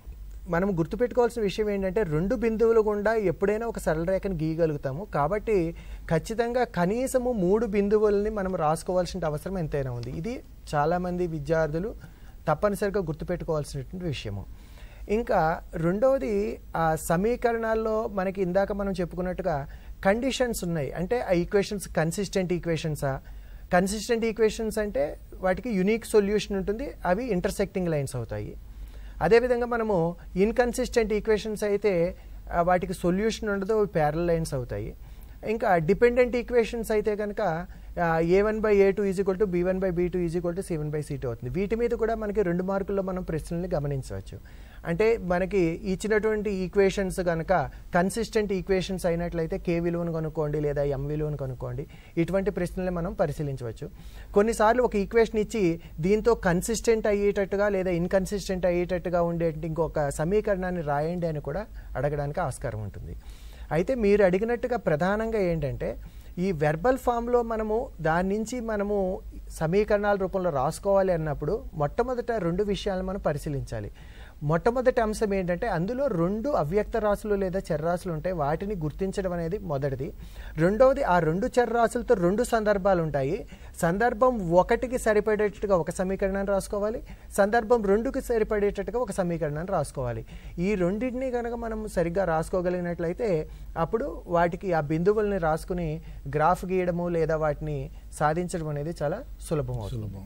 మనం గుర్తుపెట్టుకోవాల్సిన విషయం ఏంటంటే రెండు బిందువులు గుండా ఎప్పుడైనా ఒక సరళ రేఖను గీయగలుగుతాము కాబట్టి ఖచ్చితంగా కనీసము మూడు బిందువుల్ని మనం రాసుకోవాల్సిన అవసరం ఎంతైనా ఉంది ఇది చాలామంది విద్యార్థులు తప్పనిసరిగా గుర్తుపెట్టుకోవాల్సినటువంటి విషయము ఇంకా రెండవది ఆ సమీకరణాల్లో మనకి ఇందాక మనం చెప్పుకున్నట్టుగా కండిషన్స్ ఉన్నాయి అంటే ఆ ఈక్వేషన్స్ కన్సిస్టెంట్ ఈక్వేషన్సా కన్సిస్టెంట్ ఈక్వేషన్స్ అంటే వాటికి యునిక్ సొల్యూషన్ ఉంటుంది అవి ఇంటర్సెక్టింగ్ లైన్స్ అవుతాయి అదేవిధంగా మనము ఇన్కన్సిస్టెంట్ ఈక్వేషన్స్ అయితే ఆ, వాటికి సొల్యూషన్ ఉండదు అవి ప్యారల్ లైన్స్ అవుతాయి ఇంకా డిపెండెంట్ ఈక్వేషన్స్ అయితే కనుక a one by a two is equal to b one by b two is equal to c one by c two అవుతుంది వీటి మీద కూడా మనకి రెండు మార్కుల్లో మనం ప్రశ్నల్ని గమనించవచ్చు అంటే మనకి ఇచ్చినటువంటి ఈక్వేషన్స్ కనుక కన్సిస్టెంట్ ఈక్వేషన్స్ అయినట్లయితే కే విలువను కనుక్కోండి లేదా ఎం విలువను కనుక్కోండి ఇటువంటి ప్రశ్నల్ని మనం పరిశీలించవచ్చు కొన్నిసార్లు ఒక ఈక్వేషన్ ఇచ్చి దీంతో కన్సిస్టెంట్ అయ్యేటట్టుగా లేదా ఇన్కన్సిస్టెంట్ అయ్యేటట్టుగా ఉండే ఇంకొక సమీకరణాన్ని రాయండి అని కూడా అడగడానికి ఆస్కారం ఉంటుంది అయితే మీరు అడిగినట్టుగా ప్రధానంగా ఏంటంటే ఈ వెర్బల్ ఫామ్లో మనము దాని నుంచి మనము సమీకరణాల రూపంలో రాసుకోవాలి అన్నప్పుడు మొట్టమొదట రెండు విషయాలను మనం పరిశీలించాలి మొట్టమొదటి అంశం ఏంటంటే అందులో రెండు అవ్యక్త రాశులు లేదా చర్రాశులు ఉంటాయి వాటిని గుర్తించడం అనేది మొదటిది రెండవది ఆ రెండు చర్రాశులతో రెండు సందర్భాలు ఉంటాయి సందర్భం ఒకటికి సరిపడేటట్టుగా ఒక సమీకరణాన్ని రాసుకోవాలి సందర్భం రెండుకి సరిపడేటట్టుగా ఒక సమీకరణాన్ని రాసుకోవాలి ఈ రెండింటిని కనుక మనం సరిగ్గా రాసుకోగలిగినట్లయితే అప్పుడు వాటికి ఆ బిందువుల్ని రాసుకుని గ్రాఫ్ గీయడము లేదా వాటిని సాధించడం అనేది చాలా సులభం అవుతుంది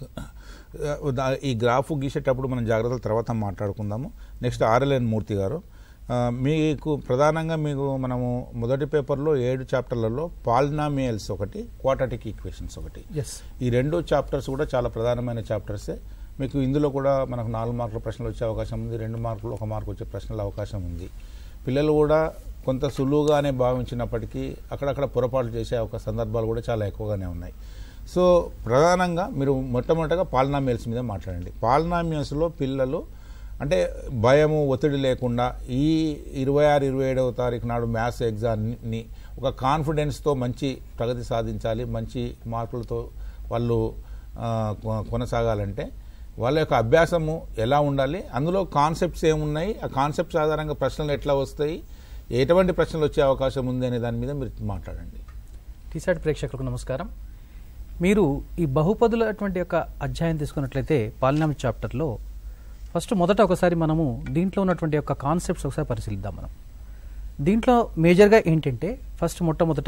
దా- ఈ గ్రాఫ్ గీసేటప్పుడు మనం జాగ్రత్తలు తర్వాత మాట్లాడుకుందాము నెక్స్ట్ ఆర్ఎల్ఎన్ మూర్తి గారు ఆ, మీకు ప్రధానంగా మీకు మనము మొదటి పేపర్లో ఏడు చాప్టర్లలో పాలినామియల్స్ ఒకటి క్వాటాటిక్ ఈక్వేషన్స్ ఒకటి ఎస్ ఈ రెండు చాప్టర్స్ కూడా చాలా ప్రధానమైన చాప్టర్సే మీకు ఇందులో కూడా మనకు నాలుగు మార్కుల ప్రశ్నలు వచ్చే అవకాశం ఉంది రెండు మార్కులు ఒక మార్కు వచ్చే ప్రశ్నల అవకాశం ఉంది పిల్లలు కూడా కొంత సులువుగానే భావించినప్పటికీ అక్కడక్కడ పొరపాటు చేసే ఒక సందర్భాలు కూడా చాలా ఎక్కువగానే ఉన్నాయి సో ప్రధానంగా మీరు మొట్టమొదటగా పాలనామియల్స్ మీద మాట్లాడండి పాలనామియల్స్లో పిల్లలు అంటే భయము ఒత్తిడి లేకుండా ఈ ఇరవై ఆరు ఇరవై ఏడవ తారీఖు నాడు మ్యాథ్స్ ఎగ్జామ్ని ఒక కాన్ఫిడెన్స్తో మంచి ప్రగతి సాధించాలి మంచి మార్కులతో వాళ్ళు ఆ, కొ- కొనసాగాలంటే వాళ్ళ యొక్క అభ్యాసము ఎలా ఉండాలి అందులో కాన్సెప్ట్స్ ఏమున్నాయి ఆ కాన్సెప్ట్స్ ఆధారంగా ప్రశ్నలు ఎట్లా వస్తాయి ఎటువంటి ప్రశ్నలు వచ్చే అవకాశం ఉంది అనే దాని మీద మీరు మాట్లాడండి టీసాట్ ప్రేక్షకులకు నమస్కారం మీరు ఈ బహుపదుల అటువంటి యొక్క అధ్యాయం తీసుకున్నట్లయితే పాలినామి చాప్టర్లో ఫస్ట్ మొదట ఒకసారి మనము దీంట్లో ఉన్నటువంటి యొక్క కాన్సెప్ట్స్ ఒకసారి పరిశీలిద్దాం మనం దీంట్లో మేజర్గా ఏంటంటే ఫస్ట్ మొట్టమొదట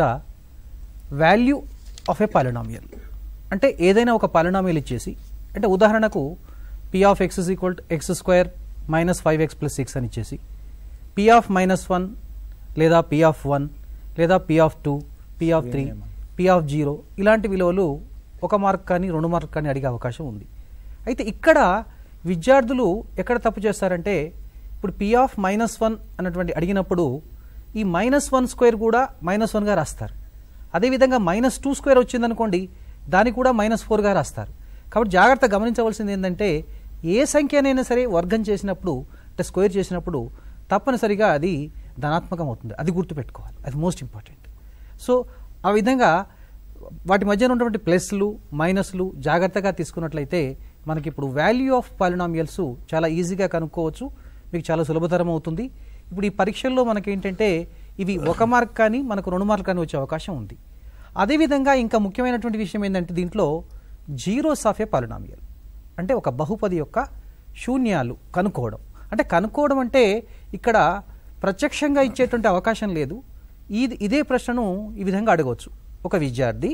వాల్యూ ఆఫ్ ఏ పాలినామియల్ అంటే ఏదైనా ఒక పాలినామియల్ ఇచ్చేసి అంటే ఉదాహరణకు p of x is equal x square minus five x plus six అని ఇచ్చేసి పి ఆఫ్ మైనస్ వన్ లేదా పి ఆఫ్ వన్ లేదా p of two p of three p of zero ఇలాంటి విలువలు ఒక మార్క్ కానీ రెండు మార్క్ కానీ అడిగే అవకాశం ఉంది అయితే ఇక్కడ విద్యార్థులు ఎక్కడ తప్పు చేస్తారంటే ఇప్పుడు పి ఆఫ్ మైనస్ వన్ అన్నటువంటి అడిగినప్పుడు ఈ మైనస్ వన్ స్క్వేర్ కూడా మైనస్ వన్గా రాస్తారు అదేవిధంగా మైనస్ టూ స్క్వేర్ వచ్చిందనుకోండి దాన్ని కూడా మైనస్ ఫోర్గా రాస్తారు కాబట్టి జాగ్రత్త గమనించవలసింది ఏంటంటే ఏ సంఖ్యనైనా సరే వర్గం చేసినప్పుడు అంటే స్క్వేర్ చేసినప్పుడు తప్పనిసరిగా అది ధనాత్మకం అవుతుంది అది గుర్తుపెట్టుకోవాలి అది మోస్ట్ ఇంపార్టెంట్ సో ఆ విధంగా వాటి మధ్యన ఉన్నటువంటి ప్లస్లు మైనస్లు జాగ్రత్తగా తీసుకున్నట్లయితే మనకి ఇప్పుడు వాల్యూ ఆఫ్ పాలినామియల్స్ చాలా ఈజీగా కనుక్కోవచ్చు మీకు చాలా సులభతరం అవుతుంది ఇప్పుడు ఈ పరీక్షల్లో మనకి ఏంటంటే ఇవి ఒక మార్క్ కానీ మనకు రెండు మార్కులు కానీ వచ్చే అవకాశం ఉంది అదేవిధంగా ఇంకా ముఖ్యమైనటువంటి విషయం ఏంటంటే దీంట్లో జీరోస్ ఆఫ్ ఏ పాలినామియల్ అంటే ఒక బహుపది యొక్క శూన్యాలు కనుక్కోవడం అంటే కనుక్కోవడం అంటే ఇక్కడ ప్రత్యక్షంగా ఇచ్చేటువంటి అవకాశం లేదు ఇది ఇదే ప్రశ్నను ఈ విధంగా అడగవచ్చు ఒక విద్యార్థి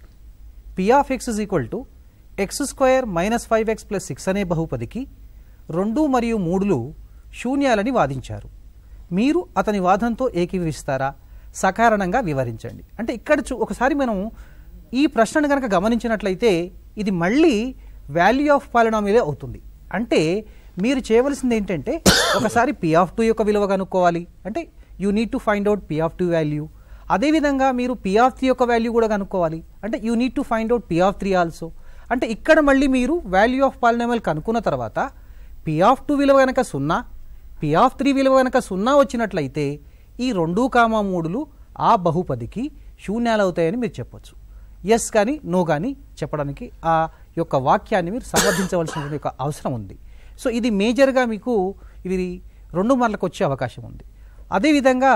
p of x is equal to x square minus five x plus six అనే బహుపదికి రెండు మరియు మూడులు శూన్యాలని వాదించారు మీరు అతని వాదంతో ఏకీభవిస్తారా సకారణంగా వివరించండి అంటే ఇక్కడ చూ ఒకసారి మనం ఈ ప్రశ్నను కనుక గమనించినట్లయితే ఇది మళ్ళీ వాల్యూ ఆఫ్ పాలినామిలే అవుతుంది అంటే మీరు చేయవలసింది ఏంటంటే ఒకసారి పి ఆఫ్ టూ యొక్క విలువ కనుక్కోవాలి అంటే you need to find out p of two value అదేవిధంగా మీరు పి ఆఫ్ త్రీ యొక్క వాల్యూ కూడా కనుక్కోవాలి అంటే you need to find out p of three also అంటే ఇక్కడ మళ్ళీ మీరు వాల్యూ ఆఫ్ పాలినామిల్ కనుక్కున్న తర్వాత పి ఆఫ్ టూ విలువ కనుక సున్నా పి ఆఫ్ త్రీ విలువ కనుక సున్నా వచ్చినట్లయితే ఈ రెండు కామా మూడులు ఆ బహుపదికి శూన్యాలు అవుతాయని మీరు చెప్పొచ్చు ఎస్ కానీ నో కానీ చెప్పడానికి ఆ యొక్క వాక్యాన్ని మీరు సమర్థించవలసిన యొక్క అవసరం ఉంది సో ఇది మేజర్గా మీకు ఇవి రెండు మార్లకు వచ్చే అవకాశం ఉంది అదేవిధంగా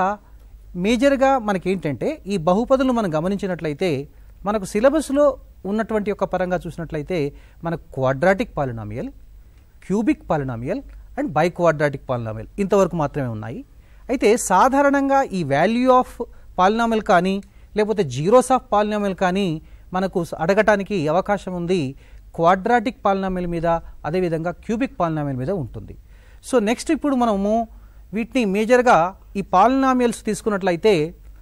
మేజర్గా మనకేంటంటే ఈ బహుపదులు మనం గమనించినట్లయితే మనకు సిలబస్లో ఉన్నటువంటి యొక్క పరంగా చూసినట్లయితే మనకు quadratic polynomial cubic polynomial and biquadratic polynomial ఇంతవరకు మాత్రమే ఉన్నాయి అయితే సాధారణంగా ఈ వాల్యూ ఆఫ్ పాలినామియల్ కానీ లేకపోతే జీరోస్ ఆఫ్ పాలినామియల్ కానీ మనకు స- అడగటానికి అవకాశం ఉంది క్వాడ్రాటిక్ పాలినామియల్ మీద అదేవిధంగా క్యూబిక్ పాలినామియల్ మీద ఉంటుంది సో నెక్స్ట్ ఇప్పుడు మనము వీటిని మేజర్గా ఈ పాలినామియల్స్ తీసుకున్నట్లయితే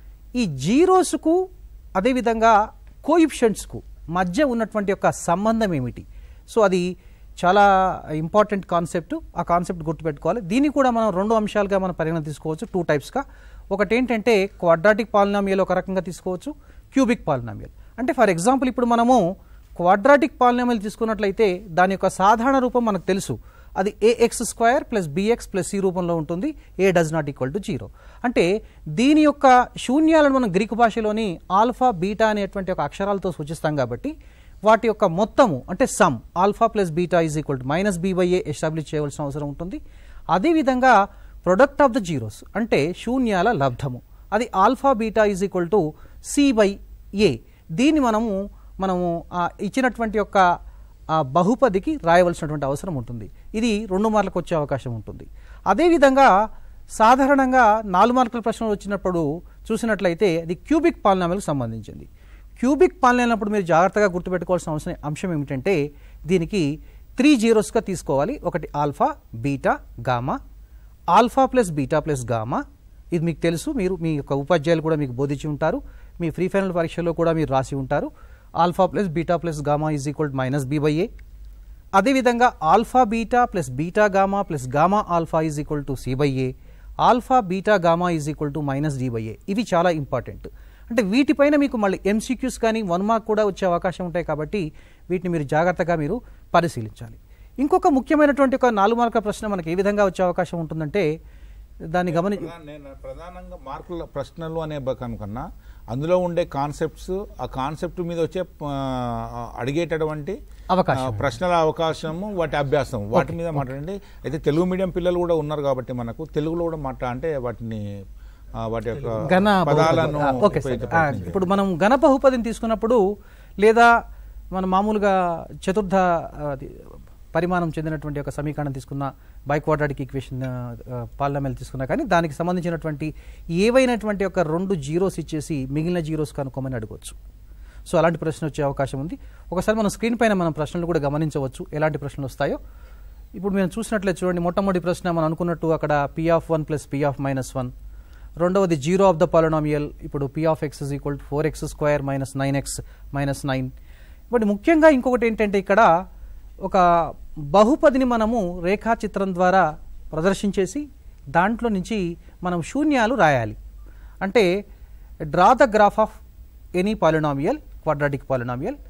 ఈ జీరోస్కు అదేవిధంగా కోయిప్షెంట్స్కు మధ్య ఉన్నటువంటి యొక్క సంబంధం ఏమిటి సో అది చాలా ఇంపార్టెంట్ కాన్సెప్ట్ ఆ కాన్సెప్ట్ గుర్తుపెట్టుకోవాలి దీన్ని కూడా మనం రెండు అంశాలుగా మనం పరిగణ తీసుకోవచ్చు టూ టైప్స్గా ఒకటి ఏంటంటే క్వాడ్రాటిక్ పాలినామియల్ ఒక రకంగా తీసుకోవచ్చు క్యూబిక్ పాలినామియల్ అంటే ఫర్ ఎగ్జాంపుల్ ఇప్పుడు మనము క్వాడ్రాటిక్ పాలినామియల్ తీసుకున్నట్లయితే దాని యొక్క సాధారణ రూపం మనకు తెలుసు అది a x square plus b x plus c రూపంలో ఉంటుంది a does not equal to zero అంటే దీని యొక్క శూన్యాలను మనం గ్రీకు భాషలోని ఆల్ఫా బీటా అనేటువంటి ఒక అక్షరాలతో సూచిస్తాం కాబట్టి వాటి యొక్క మొత్తము అంటే sum alpha plus beta is equal to minus b by a establish చేయవలసిన అవసరం ఉంటుంది అదేవిధంగా ప్రొడక్ట్ ఆఫ్ ద జీరోస్ అంటే శూన్యాల లబ్ధము అది alpha beta is equal to c by a దీన్ని మనము మనము ఆ ఇచ్చినటువంటి యొక్క ఆ బహుపదికి రాయవలసినటువంటి అవసరం ఉంటుంది ఇది రెండు మార్కులకు వచ్చే అవకాశం ఉంటుంది అదేవిధంగా సాధారణంగా నాలుగు మార్కుల ప్రశ్నలు వచ్చినప్పుడు చూసినట్లయితే అది క్యూబిక్ పాలనామలకు సంబంధించింది క్యూబిక్ పాలనప్పుడు మీరు జాగ్రత్తగా గుర్తుపెట్టుకోవాల్సిన అవసరం అంశం ఏమిటంటే దీనికి త్రీ జీరోస్గా తీసుకోవాలి ఒకటి alpha beta gamma alpha plus beta plus gamma ఇది మీకు తెలుసు మీరు మీ యొక్క ఉపాధ్యాయులు కూడా మీకు బోధించి ఉంటారు మీ ఫ్రీ ఫైనల్ పరీక్షలో కూడా మీరు రాసి ఉంటారు alpha plus beta plus gamma is equal minus b by a అదేవిధంగా alpha beta plus beta gamma plus gamma alpha is equal to c by a alpha beta gamma is equal to minus d by a ఇవి చాలా important అంటే వీటిపైన మీకు మళ్ళీ MCQs కానీ one mark కూడా వచ్చే అవకాశం ఉంటాయి కాబట్టి వీటిని మీరు జాగ్రత్తగా మీరు పరిశీలించాలి ఇంకొక ముఖ్యమైనటువంటి ఒక నాలుగు మార్కుల ప్రశ్న మనకి ఏ విధంగా వచ్చే అవకాశం ఉంటుందంటే దాన్ని గమని ప్రధాన- నేను ప్రధానంగా మార్కుల ప్రశ్నలు అనే బకం కన్నా అందులో ఉండే కాన్సెప్ట్స్ ఆ కాన్సెప్ట్ మీద వచ్చే ఆ, అడిగేటటువంటి అవకాశం. ఆ, ప్రశ్నల అవకాశము వాటి అభ్యాసం వాటి మీద మాట్లాడండి అయితే తెలుగు మీడియం పిల్లలు కూడా ఉన్నారు కాబట్టి మనకు తెలుగులో కూడా మాట్లా అంటే వాటిని ఆ, వాటి యొక్క ఘన పదాలను బహుపది. ఆ, ఓకే సార్ ఉపయోగించే ఆ, ప్రయత్నం చేయాలి. ఇప్పుడు మనం ఘన బహుపదిని తీసుకున్నప్పుడు లేదా మనం మామూలుగా చతుర్థ ఆ, అది, పరిమాణం చెందినటువంటి ఒక సమీకరణం తీసుకున్న బైక్వాడ్రాటిక్ ఈక్వేషన్ పార్లమెంట్ తీసుకున్నా కానీ దానికి సంబంధించినటువంటి ఏవైనటువంటి ఒక రెండు జీరోస్ ఇచ్చేసి మిగిలిన జీరోస్ కనుక్కోమని అడగవచ్చు సో అలాంటి ప్రశ్న వచ్చే అవకాశం ఉంది ఒకసారి మనం స్క్రీన్ పైన మనం ప్రశ్నలు కూడా గమనించవచ్చు ఎలాంటి ప్రశ్నలు వస్తాయో ఇప్పుడు మేము చూసినట్లయితే చూడండి మొట్టమొదటి ప్రశ్న మనం అనుకున్నట్టు అక్కడ p of one plus p of minus one రెండవది జీరో ఆఫ్ ద పాలినామియల్ ఇప్పుడు p of x is equal to four x square minus nine x minus nine but ముఖ్యంగా ఇంకొకటి ఏంటంటే ఇక్కడ ఒక బహుపదిని మనము రేఖాచిత్రం ద్వారా ప్రదర్శించేసి దాంట్లో నుంచి మనం శూన్యాలు రాయాలి అంటే draw the graph of any polynomial quadratic polynomial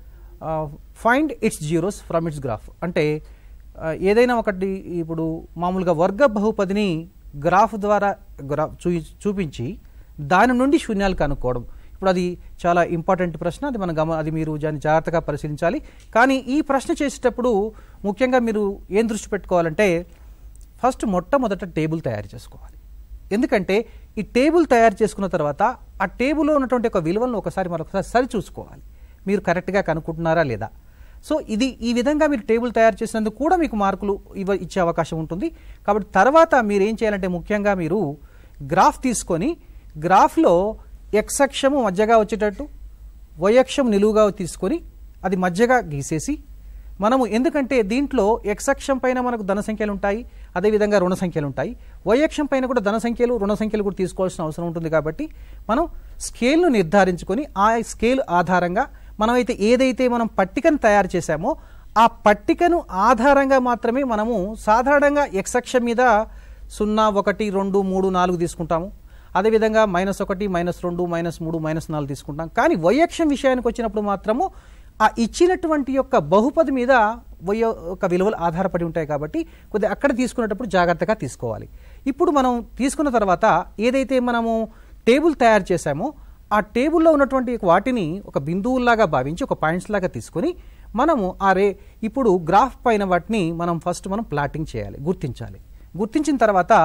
find its zeros from its graph అంటే ఆ, ఏదైనా ఒకటి ఇప్పుడు మామూలుగా వర్గ బహుపదిని గ్రాఫ్ ద్వారా గ్రాఫ్ చూ చూపించి దాని నుండి శూన్యాలు కనుక్కోవడం ఇప్పుడు అది చాలా ఇంపార్టెంట్ ప్రశ్న అది మన గమ అది మీరు దాన్ని జాగ్రత్తగా పరిశీలించాలి కానీ ఈ ప్రశ్న చేసేటప్పుడు ముఖ్యంగా మీరు ఏం దృష్టి పెట్టుకోవాలంటే ఫస్ట్ మొట్టమొదట టేబుల్ తయారు చేసుకోవాలి ఎందుకంటే ఈ టేబుల్ తయారు చేసుకున్న తర్వాత ఆ టేబుల్లో ఉన్నటువంటి ఒక విలువలను ఒకసారి మరొకసారి సరి చూసుకోవాలి మీరు కరెక్ట్గా కనుక్కుంటున్నారా లేదా సో ఇది ఈ విధంగా మీరు టేబుల్ తయారు చేసినందుకు కూడా మీకు మార్కులు ఇవ్వ ఇచ్చే అవకాశం ఉంటుంది కాబట్టి తర్వాత మీరు ఏం చేయాలంటే ముఖ్యంగా మీరు గ్రాఫ్ తీసుకొని గ్రాఫ్లో ఎక్స్ అక్షము మధ్యగా వచ్చేటట్టు వై అక్షం నిలువుగా తీసుకొని అది మధ్యగా గీసేసి మనము ఎందుకంటే దీంట్లో ఎక్స్ అక్షం పైన మనకు ధన సంఖ్యలు ఉంటాయి అదేవిధంగా రుణ సంఖ్యలు ఉంటాయి వై అక్షం పైన కూడా ధన సంఖ్యలు రుణ సంఖ్యలు కూడా తీసుకోవాల్సిన అవసరం ఉంటుంది కాబట్టి మనం స్కేల్ను నిర్ధారించుకొని ఆ స్కేల్ ఆధారంగా మనమైతే ఏదైతే మనం పట్టికను తయారు చేశామో ఆ పట్టికను ఆధారంగా మాత్రమే మనము సాధారణంగా ఎక్స్ అక్షం మీద సున్నా ఒకటి రెండు మూడు నాలుగు తీసుకుంటాము అదేవిధంగా మైనస్ ఒకటి మైనస్ రెండు మైనస్ మూడు మైనస్ నాలుగు తీసుకుంటాం కానీ వయక్షం విషయానికి వచ్చినప్పుడు మాత్రము ఆ ఇచ్చినటువంటి యొక్క బహుపది మీద వయ యొక్క విలువలు ఆధారపడి ఉంటాయి కాబట్టి కొద్దిగా అక్కడ తీసుకునేటప్పుడు జాగ్రత్తగా తీసుకోవాలి ఇప్పుడు మనం తీసుకున్న తర్వాత ఏదైతే మనము టేబుల్ తయారు చేశామో ఆ టేబుల్లో ఉన్నటువంటి వాటిని ఒక బిందువుల్లాగా భావించి ఒక పాయింట్స్ లాగా తీసుకొని మనము ఆ రే ఇప్పుడు గ్రాఫ్ పైన వాటిని మనం ఫస్ట్ మనం ప్లాటింగ్ చేయాలి గుర్తించాలి గుర్తించిన తర్వాత